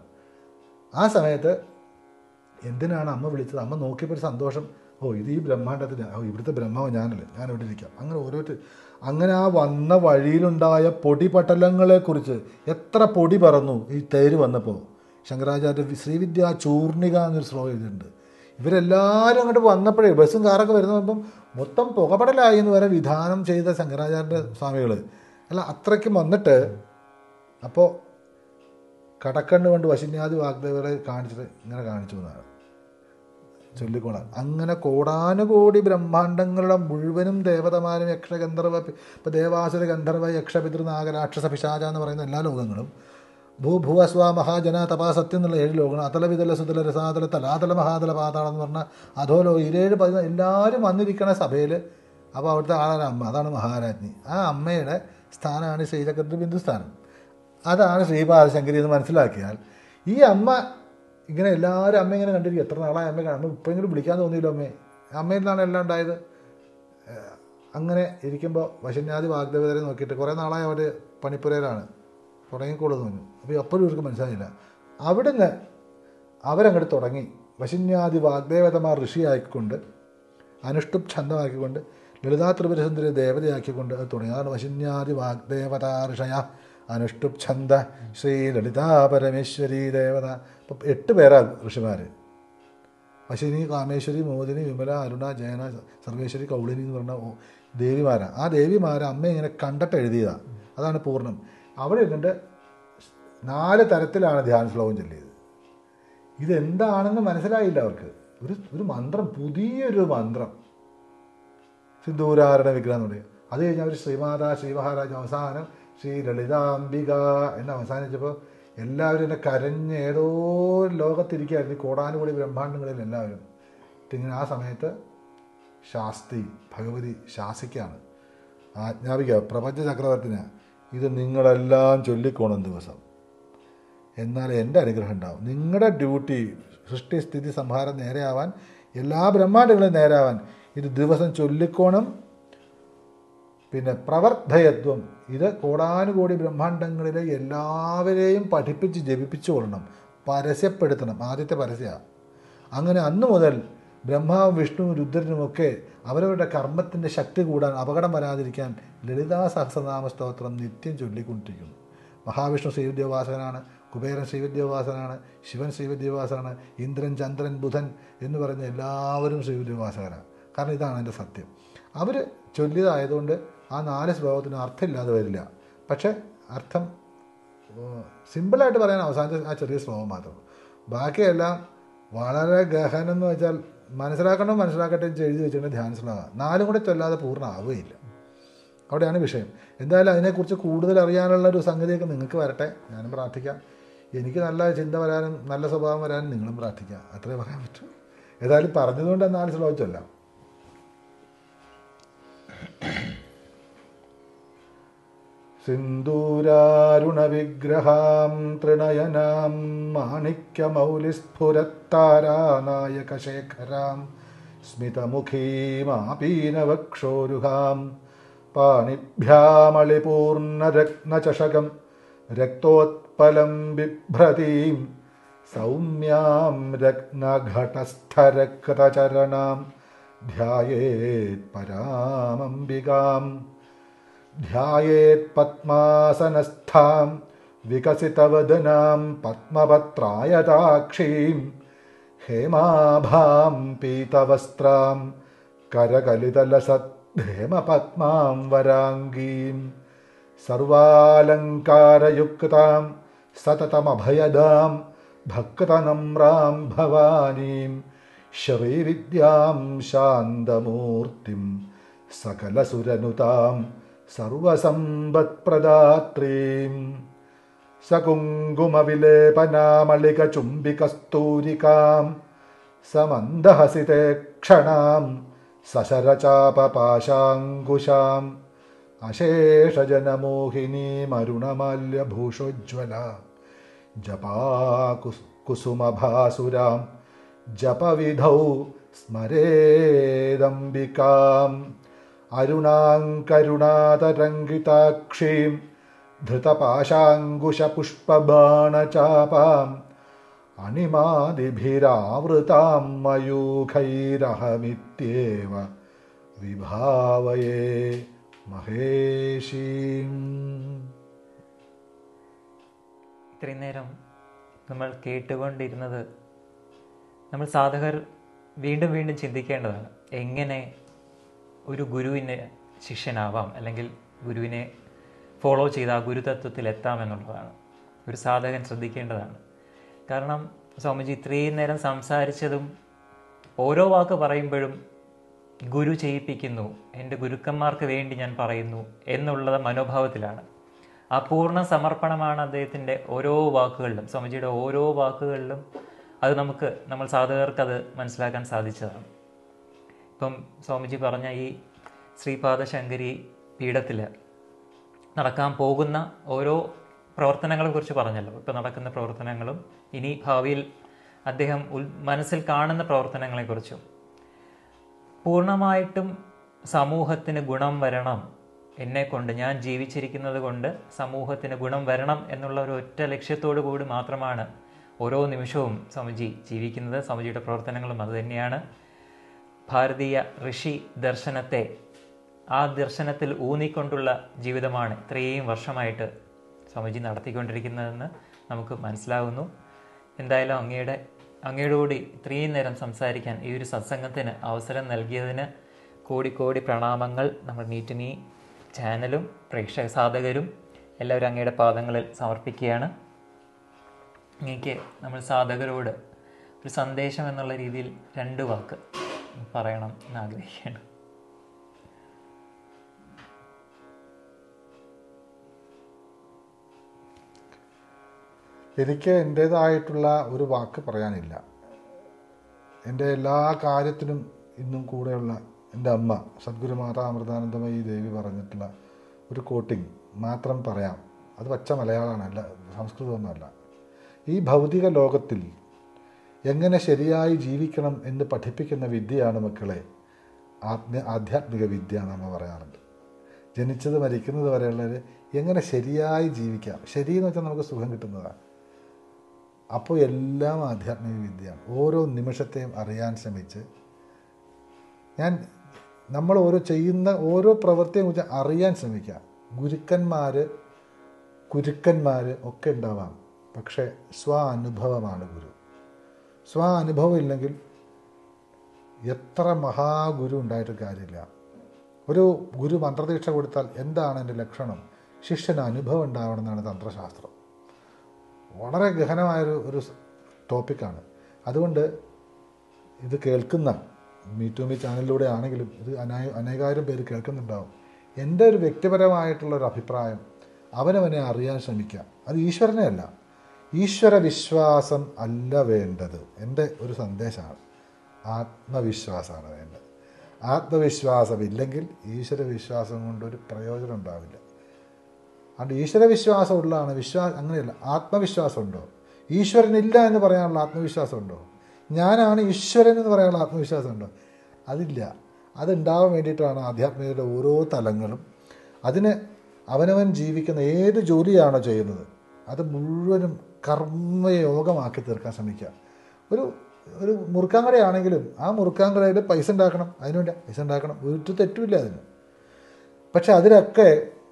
ആ സമയത്ത് എന്തിനാണ് അമ്മ വിളിച്ചത് അമ്മ നോക്കിയപ്പോൾ ഒരു സന്തോഷം ഓ ഇത് ഈ ബ്രഹ്മാണ്ടത്തിന് ഓ ഇവിടുത്തെ ബ്രഹ്മാവ് ഞാനല്ലേ ഞാൻ ഇവിടെ ഇരിക്കാം അങ്ങനെ ഓരോരുത്തർ അങ്ങനെ ആ വന്ന വഴിയിലുണ്ടായ പൊടിപട്ടലങ്ങളെക്കുറിച്ച് എത്ര പൊടി പറന്നു ഈ തേര് വന്നപ്പോൾ ശങ്കരാചാര്യ ശ്രീവിദ്യ ചൂർണിക എന്നൊരു ശ്ലോകം എഴുതിയിട്ടുണ്ട് ഇവരെല്ലാവരും അങ്ങോട്ട് വന്നപ്പോഴേ ബസ്സും കാറൊക്കെ വരുന്നപ്പം മൊത്തം പുകപടലായി എന്ന് വരെ വിധാനം ചെയ്ത ശങ്കരാചാര്യ സ്വാമികൾ അല്ല അത്രയ്ക്കും വന്നിട്ട് അപ്പോൾ കടക്കണ്ണ് കൊണ്ട് വശിന്യാദി വാഗ്ദേവരെ കാണിച്ചിട്ട് ഇങ്ങനെ കാണിച്ചു എന്നാണ് ചൊല്ലിക്കോളാൻ അങ്ങനെ കോടാനുകോടി ബ്രഹ്മാണ്ടങ്ങളുടെ മുഴുവനും ദേവതമാരും യക്ഷഗന്ധർവ ഇപ്പം ദേവാസുര ഗന്ധർവ യക്ഷ പിതൃ നാഗരാക്ഷസ പിശാച എന്ന് പറയുന്ന എല്ലാ ലോകങ്ങളും ഭൂ ഭൂവസ്വ മഹാജന തപാസത്യം എന്നുള്ള ഏഴ് ലോകങ്ങൾ അതല വിതല സുതല രസാതല തലാതല മഹാതല പാതാളം എന്ന് പറഞ്ഞാൽ അധോലോ ഇരേഴ് പതിനാല് എല്ലാവരും വന്നിരിക്കണ സഭയിൽ അപ്പോൾ അവിടുത്തെ ആളാണ് അമ്മ അതാണ് മഹാരാജ്ഞി ആ അമ്മയുടെ സ്ഥാനമാണ് ശ്രീചക്രത്തിൽ ബിന്ദു സ്ഥാനം അതാണ് ശ്രീപാദശങ്കരി എന്ന് മനസ്സിലാക്കിയാൽ ഈ അമ്മ ഇങ്ങനെ എല്ലാവരും അമ്മ ഇങ്ങനെ കണ്ടിരിക്കും എത്ര നാളായി അമ്മ കാണും. അമ്മ ഇപ്പോഴെങ്കിലും വിളിക്കാൻ തോന്നിയില്ലോ അമ്മേ അമ്മയിൽ നിന്നാണ് എല്ലാം ഉണ്ടായത് ഏഹ് അങ്ങനെ ഇരിക്കുമ്പോൾ വശന്യാദി വാഗ്ദേവതരെ നോക്കിയിട്ട് കുറേ നാളായി അവർ പണിപ്പുരയിലാണ് തുടങ്ങിക്കോളൂ എന്ന് പറഞ്ഞു അപ്പോൾ അപ്പോഴും ഇവർക്ക് മനസ്സിലായില്ല അവിടുന്ന് അവരങ്ങോട്ട് തുടങ്ങി വശന്യാദി വാഗ്ദേവതമാർ ഋഷിയാക്കിക്കൊണ്ട് അനുഷ്ടുപ് ഛന്ദമാക്കിക്കൊണ്ട് ലളിതാ ത്രിപുരസുന്ദരി ദേവതയാക്കിക്കൊണ്ട് അത് തുടങ്ങി അതാണ് വശന്യാദി വാഗ്ദേവതാ ഋഷയ അനുഷ്ടുപ് ഛന്ദ ശ്രീ ലളിതാ പരമേശ്വരി ദേവത അപ്പം എട്ട് പേരാ ഋഷിമാർ അശ്വിനി കാമേശ്വരി മോദിനി വിമല അരുണ ജയന സർവേശ്വരി കൗളിനി എന്ന് പറഞ്ഞ ഓ- ദേവിമാരാണ് ആ ദേവിമാരെ അമ്മ ഇങ്ങനെ കണ്ടിട്ട് എഴുതിയതാണ് അതാണ് പൂർണ്ണം അവിടെ ഇരുന്നിട്ട് നാല് തരത്തിലാണ് ധ്യാന ശ്ലോകം ചൊല്ലിയത് ഇതെന്താണെന്ന് മനസ്സിലായില്ല അവർക്ക് ഒരു ഒരു മന്ത്രം പുതിയൊരു മന്ത്രം സിന്ദൂരാരണ വിഗ്രഹം എന്ന് പറയും അത് കഴിഞ്ഞ് അവർ ശ്രീമാതാ ശ്രീമഹാരാജ് അവസാനം ശ്രീ ലളിതാംബിക എന്ന് അവസാനിച്ചപ്പോൾ എല്ലാവരും എന്നെ കരഞ്ഞ് ഏതോ ലോകത്തിരിക്കുകയായിരുന്നു ഈ കോടാനുകൂടി ബ്രഹ്മാണ്ടങ്ങളിൽ എല്ലാവരും ഇങ്ങനെ ആ സമയത്ത് ശാസ്തി ഭഗവതി ശാസിക്കാണ് ആജ്ഞാപിക്കുക പ്രപഞ്ച ചക്രവർത്തിന് ഇത് നിങ്ങളെല്ലാം ചൊല്ലിക്കോണം ദിവസം എന്നാൽ എൻ്റെ അനുഗ്രഹം ഉണ്ടാവും നിങ്ങളുടെ ഡ്യൂട്ടി സൃഷ്ടി സ്ഥിതി സംഹാരം നേരെയാവാൻ എല്ലാ ബ്രഹ്മാണ്ടങ്ങളും നേരാവാൻ ഇത് ദിവസം ചൊല്ലിക്കോണം പിന്നെ പ്രവർദ്ധയത്വം ഇത് കോടാനുകോടി ബ്രഹ്മാണ്ടങ്ങളിലെ എല്ലാവരെയും പഠിപ്പിച്ച് ജപിപ്പിച്ചു കൊള്ളണം പരസ്യപ്പെടുത്തണം ആദ്യത്തെ പരസ്യമാണ് അങ്ങനെ അന്നു മുതൽ ബ്രഹ്മാവും വിഷ്ണുവും രുദ്രനുമൊക്കെ അവരവരുടെ കർമ്മത്തിൻ്റെ ശക്തി കൂടാൻ അപകടം വരാതിരിക്കാൻ ലളിതാ സഹസ്രനാമ സ്തോത്രം നിത്യം ചൊല്ലിക്കൊണ്ടിരിക്കുന്നു മഹാവിഷ്ണു ശ്രീവിദ്യോപാസകനാണ് കുബേരൻ ശ്രീവിദ്യോപാസനാണ് ശിവൻ ശ്രീവിദ്യോപാസനാണ് ഇന്ദ്രൻ ചന്ദ്രൻ ബുധൻ എന്ന് പറയുന്ന എല്ലാവരും ശ്രീവിദ്യോപാസകരാണ് കാരണം ഇതാണ് എൻ്റെ സത്യം അവർ ചൊല്ലിയതായതുകൊണ്ട് ആ നാല് ശ്ലോകത്തിന് അർത്ഥമില്ലാതെ വരില്ല പക്ഷേ അർത്ഥം സിമ്പിളായിട്ട് പറയാൻ അവസാനത്തെ ആ ചെറിയ ശ്ലോകം മാത്രം ബാക്കിയെല്ലാം വളരെ ഗഹനം എന്ന് വെച്ചാൽ മനസ്സിലാക്കണം മനസ്സിലാക്കട്ടെ എന്ന് എഴുതി വെച്ചിട്ടുണ്ട് ധ്യാന ശ്ലോകം നാലും കൂടെ ചൊല്ലാതെ പൂർണ്ണ ആവുകയില്ല അവിടെയാണ് വിഷയം എന്തായാലും അതിനെക്കുറിച്ച് കൂടുതൽ അറിയാനുള്ള ഒരു സംഗതിയൊക്കെ നിങ്ങൾക്ക് വരട്ടെ ഞാനും പ്രാർത്ഥിക്കാം എനിക്ക് നല്ല ചിന്ത വരാനും നല്ല സ്വഭാവം വരാനും നിങ്ങളും പ്രാർത്ഥിക്കാം അത്രേ പറയാൻ പറ്റൂ ഏതായാലും പറഞ്ഞതുകൊണ്ട് നാല് ശ്ലോകം ചൊല്ലാം സിന്ദൂരാരുണവിഗ്രഹാം തൃണയനാം മാണിക്യമൗലിസ്ഫുരത്താരാനായകശേഖരാം സ്മിതമുഖീമാപീനവക്ഷോരുഹാം പാണിഭ്യാമളിപൂർണരത്നചഷകം രക്തോത്പലം ബിഭ്രതീം സൗമ്യാം രത്നഘടസ്ഥരക്തചരണാം ധ്യായേത് പരാമംബികാം ധ്യായേത് പത്മാസനസ്ഥാം വികസിതവദനാം പത്മപത്രായതാക്ഷീം ഹേമാഭാം പീതവസ്ത്രാം കരകലിതലസദ്ധേമപത്മാം വരാംഗീം സർവാലങ്കാരയുക്താം സതതമഭയദാം ഭക്തനമ്രാം ഭവാനീം ശ്രീവിദ്യാം ശാന്തമൂർത്തിം സകലസുരനുതാം സർവസമ്പത്പ്രദാത്രീം സകുങ്കുമവിലേപനാമളികചുംബികസ്തൂരികാം സമന്ദഹസിതേ ക്ഷണാം സശരചാപപാശാങ്കുശാം അശേഷജനമോഹിനീമരുണമാല്യഭൂഷോജ്വല ജപാകുസുമഭാസുരാം ജപവിധൗ സ്മരേദംബികാം അരുണാങ്കരുണാതരംഗിതാക്ഷീം ധൃതപാശാങ്കുശപുഷ്പബാണചാപാം അണിമാദിഭിരാവൃതാം മയൂഖൈരഹമിത്യേവ വിഭാവയേ മഹേഷീം ഇത്രയും നേരം നമ്മൾ കേട്ടുകൊണ്ടിരുന്നത് നമ്മൾ സാധകർ വീണ്ടും വീണ്ടും ചിന്തിക്കേണ്ടതാണ് എങ്ങനെ ഒരു ഗുരുവിന് ശിഷ്യനാവാം അല്ലെങ്കിൽ ഗുരുവിനെ ഫോളോ ചെയ്ത് ആ ഗുരുതത്വത്തിൽ എത്താമെന്നുള്ളതാണ് ഒരു സാധകൻ ശ്രദ്ധിക്കേണ്ടതാണ് കാരണം സ്വാമിജി ഇത്രയും നേരം സംസാരിച്ചതും ഓരോ വാക്ക് പറയുമ്പോഴും ഗുരു ചെയ്യിപ്പിക്കുന്നു എൻ്റെ ഗുരുക്കന്മാർക്ക് വേണ്ടി ഞാൻ പറയുന്നു എന്നുള്ള മനോഭാവത്തിലാണ് ആ പൂർണ്ണ സമർപ്പണമാണ് അദ്ദേഹത്തിൻ്റെ ഓരോ വാക്കുകളിലും സ്വാമിജിയുടെ ഓരോ വാക്കുകളിലും അത് നമുക്ക് നമ്മൾ സാധകർക്ക് അത് മനസ്സിലാക്കാൻ സാധിച്ചതാണ് ഇപ്പം സ്വാമിജി പറഞ്ഞ ഈ ശ്രീപാദശങ്കരി പീഠത്തിൽ നടക്കാൻ പോകുന്ന ഓരോ പ്രവർത്തനങ്ങളെ കുറിച്ച് പറഞ്ഞല്ലോ ഇപ്പം നടക്കുന്ന പ്രവർത്തനങ്ങളും ഇനി ഭാവിയിൽ അദ്ദേഹം ഉൾ മനസ്സിൽ കാണുന്ന പ്രവർത്തനങ്ങളെക്കുറിച്ചും പൂർണ്ണമായിട്ടും സമൂഹത്തിന് ഗുണം വരണം എന്നെ കൊണ്ട് ഞാൻ ജീവിച്ചിരിക്കുന്നത് കൊണ്ട് സമൂഹത്തിന് ഗുണം വരണം എന്നുള്ള ഒരു ഒറ്റ ലക്ഷ്യത്തോടു കൂടി മാത്രമാണ് ഓരോ നിമിഷവും സ്വാമിജി ജീവിക്കുന്നത് സ്വാമിജിയുടെ പ്രവർത്തനങ്ങളും അതുതന്നെയാണ് ഭാരതീയ ഋഷി ദർശനത്തെ ആ ദർശനത്തിൽ ഊന്നിക്കൊണ്ടുള്ള ജീവിതമാണ് ഇത്രയും വർഷമായിട്ട് സ്വാമിജി നടത്തിക്കൊണ്ടിരിക്കുന്നതെന്ന് നമുക്ക് മനസ്സിലാകുന്നു എന്തായാലും അങ്ങയുടെ അങ്ങയോടുകൂടി ഇത്രയും നേരം സംസാരിക്കാൻ ഈ ഒരു സത്സംഗത്തിന് അവസരം നൽകിയതിന് കോടി കോടി പ്രണാമങ്ങൾ നമ്മൾ നീറ്റ് മീ ചാനലും പ്രേക്ഷക സാധകരും എല്ലാവരും അങ്ങയുടെ പാദങ്ങളിൽ സമർപ്പിക്കുകയാണ് അങ്ങേക്ക് നമ്മൾ സാധകരോട് ഒരു സന്ദേശം എന്നുള്ള രീതിയിൽ രണ്ട് വാക്ക് പറയണം എന്ന് ആഗ്രഹിക്കുകയാണ് എനിക്ക് എൻ്റേതായിട്ടുള്ള ഒരു വാക്ക് പറയാനില്ല എൻ്റെ എല്ലാ കാര്യത്തിനും ഇന്നും കൂടെയുള്ള എൻ്റെ അമ്മ സദ്ഗുരു മാതാ അമൃതാനന്ദമയി ദേവി പറഞ്ഞിട്ടുള്ള ഒരു കോട്ടിങ് മാത്രം പറയാം അത് പച്ച മലയാളമാണ് അല്ല സംസ്കൃതമൊന്നുമല്ല ഈ ഭൗതിക ലോകത്തിൽ എങ്ങനെ ശരിയായി ജീവിക്കണം എന്ന് പഠിപ്പിക്കുന്ന വിദ്യയാണ് മക്കളെ ആത്മ ആധ്യാത്മിക വിദ്യ നമ്മൾ പറയാറുണ്ട് ജനിച്ചത് മരിക്കുന്നത് വരെയുള്ളവർ എങ്ങനെ ശരിയായി ജീവിക്കാം ശരി എന്ന് വെച്ചാൽ നമുക്ക് സുഖം കിട്ടുന്നതാണ് അപ്പോൾ എല്ലാം ആധ്യാത്മിക വിദ്യയാണ് ഓരോ നിമിഷത്തെയും അറിയാൻ ശ്രമിച്ച് ഞാൻ നമ്മൾ ഓരോ ചെയ്യുന്ന ഓരോ പ്രവൃത്തിയെ കുറിച്ച് അറിയാൻ ശ്രമിക്കുക ഗുരുക്കന്മാർ കുരുക്കന്മാർ ഒക്കെ ഉണ്ടാവാം പക്ഷേ സ്വ അനുഭവമാണ് ഗുരു സ്വ അനുഭവം ഇല്ലെങ്കിൽ എത്ര മഹാഗുരു ഉണ്ടായിട്ട് കാര്യമില്ല ഒരു ഗുരു മന്ത്രദീക്ഷ കൊടുത്താൽ എന്താണ് എൻ്റെ ലക്ഷണം ശിഷ്യന് അനുഭവം ഉണ്ടാവണം എന്നാണ് തന്ത്രശാസ്ത്രം വളരെ ഗഹനമായൊരു ഒരു ടോപ്പിക്കാണ് അതുകൊണ്ട് ഇത് കേൾക്കുന്ന മീ ടു മീ ചാനലിലൂടെ ആണെങ്കിലും ഇത് അനേ അനേകായിരം പേര് കേൾക്കുന്നുണ്ടാവും എൻ്റെ ഒരു വ്യക്തിപരമായിട്ടുള്ള ഒരു അഭിപ്രായം അവനവനെ അറിയാൻ ശ്രമിക്കുക അത് ഈശ്വരനെ അല്ല ഈശ്വര വിശ്വാസം അല്ല വേണ്ടത് എൻ്റെ ഒരു സന്ദേശമാണ് ആത്മവിശ്വാസമാണ് വേണ്ടത് ആത്മവിശ്വാസമില്ലെങ്കിൽ ഈശ്വര വിശ്വാസം കൊണ്ടൊരു പ്രയോജനം ഉണ്ടാവില്ല അതുകൊണ്ട് ഈശ്വര വിശ്വാസം ഉള്ളതാണ് വിശ്വാസം അങ്ങനെയല്ല ആത്മവിശ്വാസമുണ്ടോ ഈശ്വരനില്ല എന്ന് പറയാനുള്ള ആത്മവിശ്വാസമുണ്ടോ ഞാനാണ് ഈശ്വരൻ എന്ന് പറയാനുള്ള ആത്മവിശ്വാസമുണ്ടോ അതില്ല അതുണ്ടാവാൻ വേണ്ടിയിട്ടാണ് ആധ്യാത്മികതയുടെ ഓരോ തലങ്ങളും അതിന് അവനവൻ ജീവിക്കുന്ന ഏത് ജോലിയാണോ ചെയ്യുന്നത് അത് മുഴുവനും കർമ്മയോഗമാക്കി തീർക്കാൻ ശ്രമിക്കുക ഒരു ഒരു മുറുക്കാങ്കടയാണെങ്കിലും ആ മുറുക്കാങ്കടയിൽ പൈസ ഉണ്ടാക്കണം അതിനുവേണ്ടി പൈസ ഉണ്ടാക്കണം ഒരു തെറ്റുമില്ല അതിന് പക്ഷെ അതിലൊക്കെ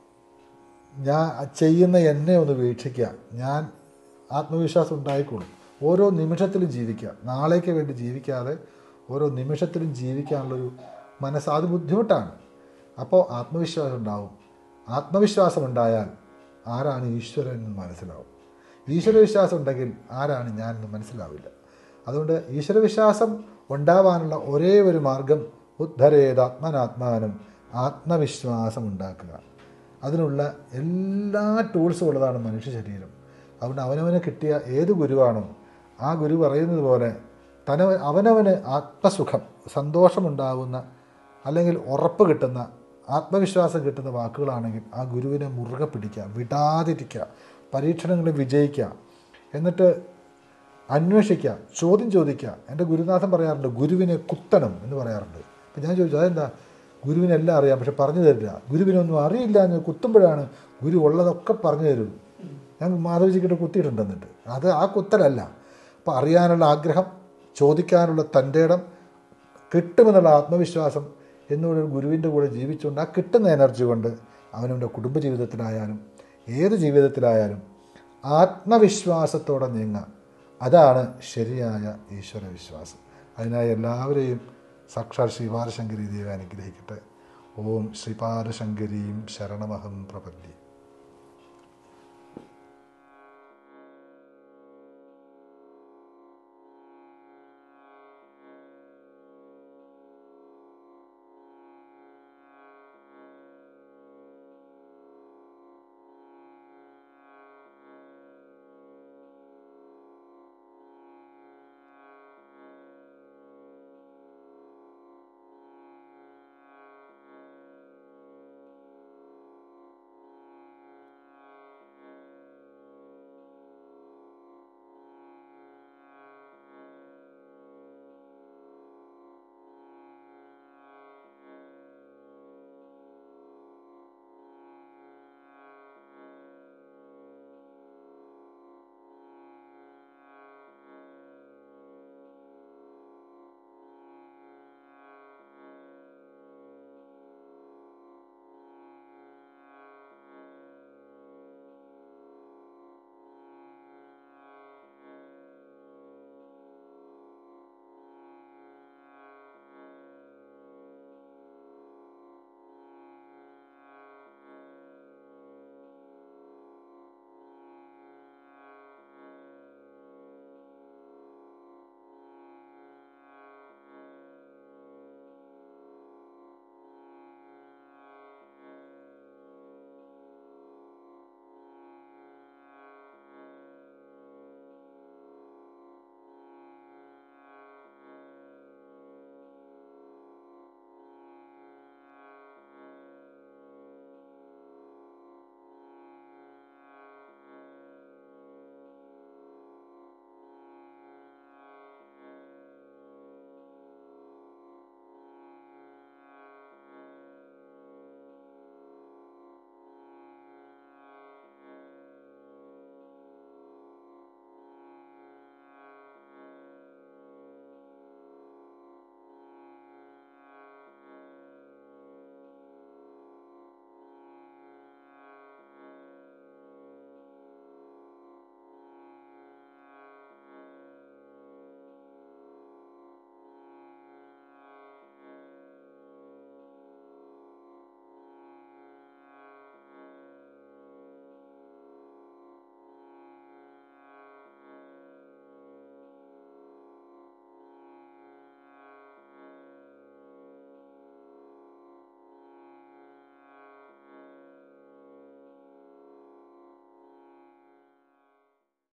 ഞാൻ ചെയ്യുന്ന എന്നെ ഒന്ന് വീക്ഷിക്കുക ഞാൻ ആത്മവിശ്വാസം ഉണ്ടായിക്കോളും ഓരോ നിമിഷത്തിലും ജീവിക്കുക നാളേക്ക് വേണ്ടി ജീവിക്കാതെ ഓരോ നിമിഷത്തിലും ജീവിക്കാനുള്ളൊരു മനസ്സ് അത് ബുദ്ധിമുട്ടാണ് അപ്പോൾ ആത്മവിശ്വാസം ഉണ്ടാവും ആത്മവിശ്വാസം ഉണ്ടായാൽ ആരാണ് ഈശ്വരൻ എന്ന് മനസ്സിലാവും ഈശ്വരവിശ്വാസം ഉണ്ടെങ്കിൽ ആരാണ് ഞാൻ എന്ന് മനസ്സിലാവില്ല അതുകൊണ്ട് ഈശ്വരവിശ്വാസം ഉണ്ടാവാനുള്ള ഒരേ ഒരു മാർഗം ഉദ്ധരേത് ആത്മനാത്മാനം ആത്മവിശ്വാസം ഉണ്ടാക്കുക അതിനുള്ള എല്ലാ ടൂൾസും ഉള്ളതാണ് മനുഷ്യ ശരീരം അതുകൊണ്ട് അവനവന് കിട്ടിയ ഏത് ഗുരുവാണോ ആ ഗുരു പറയുന്നത് പോലെ തന അവനവന് ആത്മസുഖം സന്തോഷമുണ്ടാകുന്ന അല്ലെങ്കിൽ ഉറപ്പ് കിട്ടുന്ന ആത്മവിശ്വാസം കിട്ടുന്ന വാക്കുകളാണെങ്കിൽ ആ ഗുരുവിനെ മുറുകെ പിടിക്കുക വിടാതിരിക്കുക പരീക്ഷണങ്ങളിൽ വിജയിക്കുക എന്നിട്ട് അന്വേഷിക്കുക ചോദ്യം ചോദിക്കുക എൻ്റെ ഗുരുനാഥൻ പറയാറുണ്ട് ഗുരുവിനെ കുത്തണം എന്ന് പറയാറുണ്ട് അപ്പം ഞാൻ ചോദിച്ചു അതെന്താ ഗുരുവിനെല്ലാം അറിയാം പക്ഷെ പറഞ്ഞു തരില്ല ഗുരുവിനൊന്നും അറിയില്ല എന്ന് കുത്തുമ്പോഴാണ് ഗുരു ഉള്ളതൊക്കെ പറഞ്ഞു തരും ഞാൻ മാധവജിക്കിട്ട് കുത്തിയിട്ടുണ്ട് എന്നിട്ട് അത് ആ കുത്തലല്ല അപ്പോൾ അറിയാനുള്ള ആഗ്രഹം ചോദിക്കാനുള്ള തൻ്റെ ഇടം കിട്ടുമെന്നുള്ള ആത്മവിശ്വാസം എന്നോട് ഗുരുവിൻ്റെ കൂടെ ജീവിച്ചുകൊണ്ട് ആ കിട്ടുന്ന എനർജി കൊണ്ട് അവനവൻ്റെ കുടുംബജീവിതത്തിലായാലും ഏത് ജീവിതത്തിലായാലും ആത്മവിശ്വാസത്തോടെ നീങ്ങുക അതാണ് ശരിയായ ഈശ്വര വിശ്വാസം അതിനായി എല്ലാവരെയും സാക്ഷാൽ ശ്രീപാദശങ്കരി ദേവി അനുഗ്രഹിക്കട്ടെ ഓം ശ്രീപാദശങ്കരിയും ശരണമഹം പ്രപദ്യേ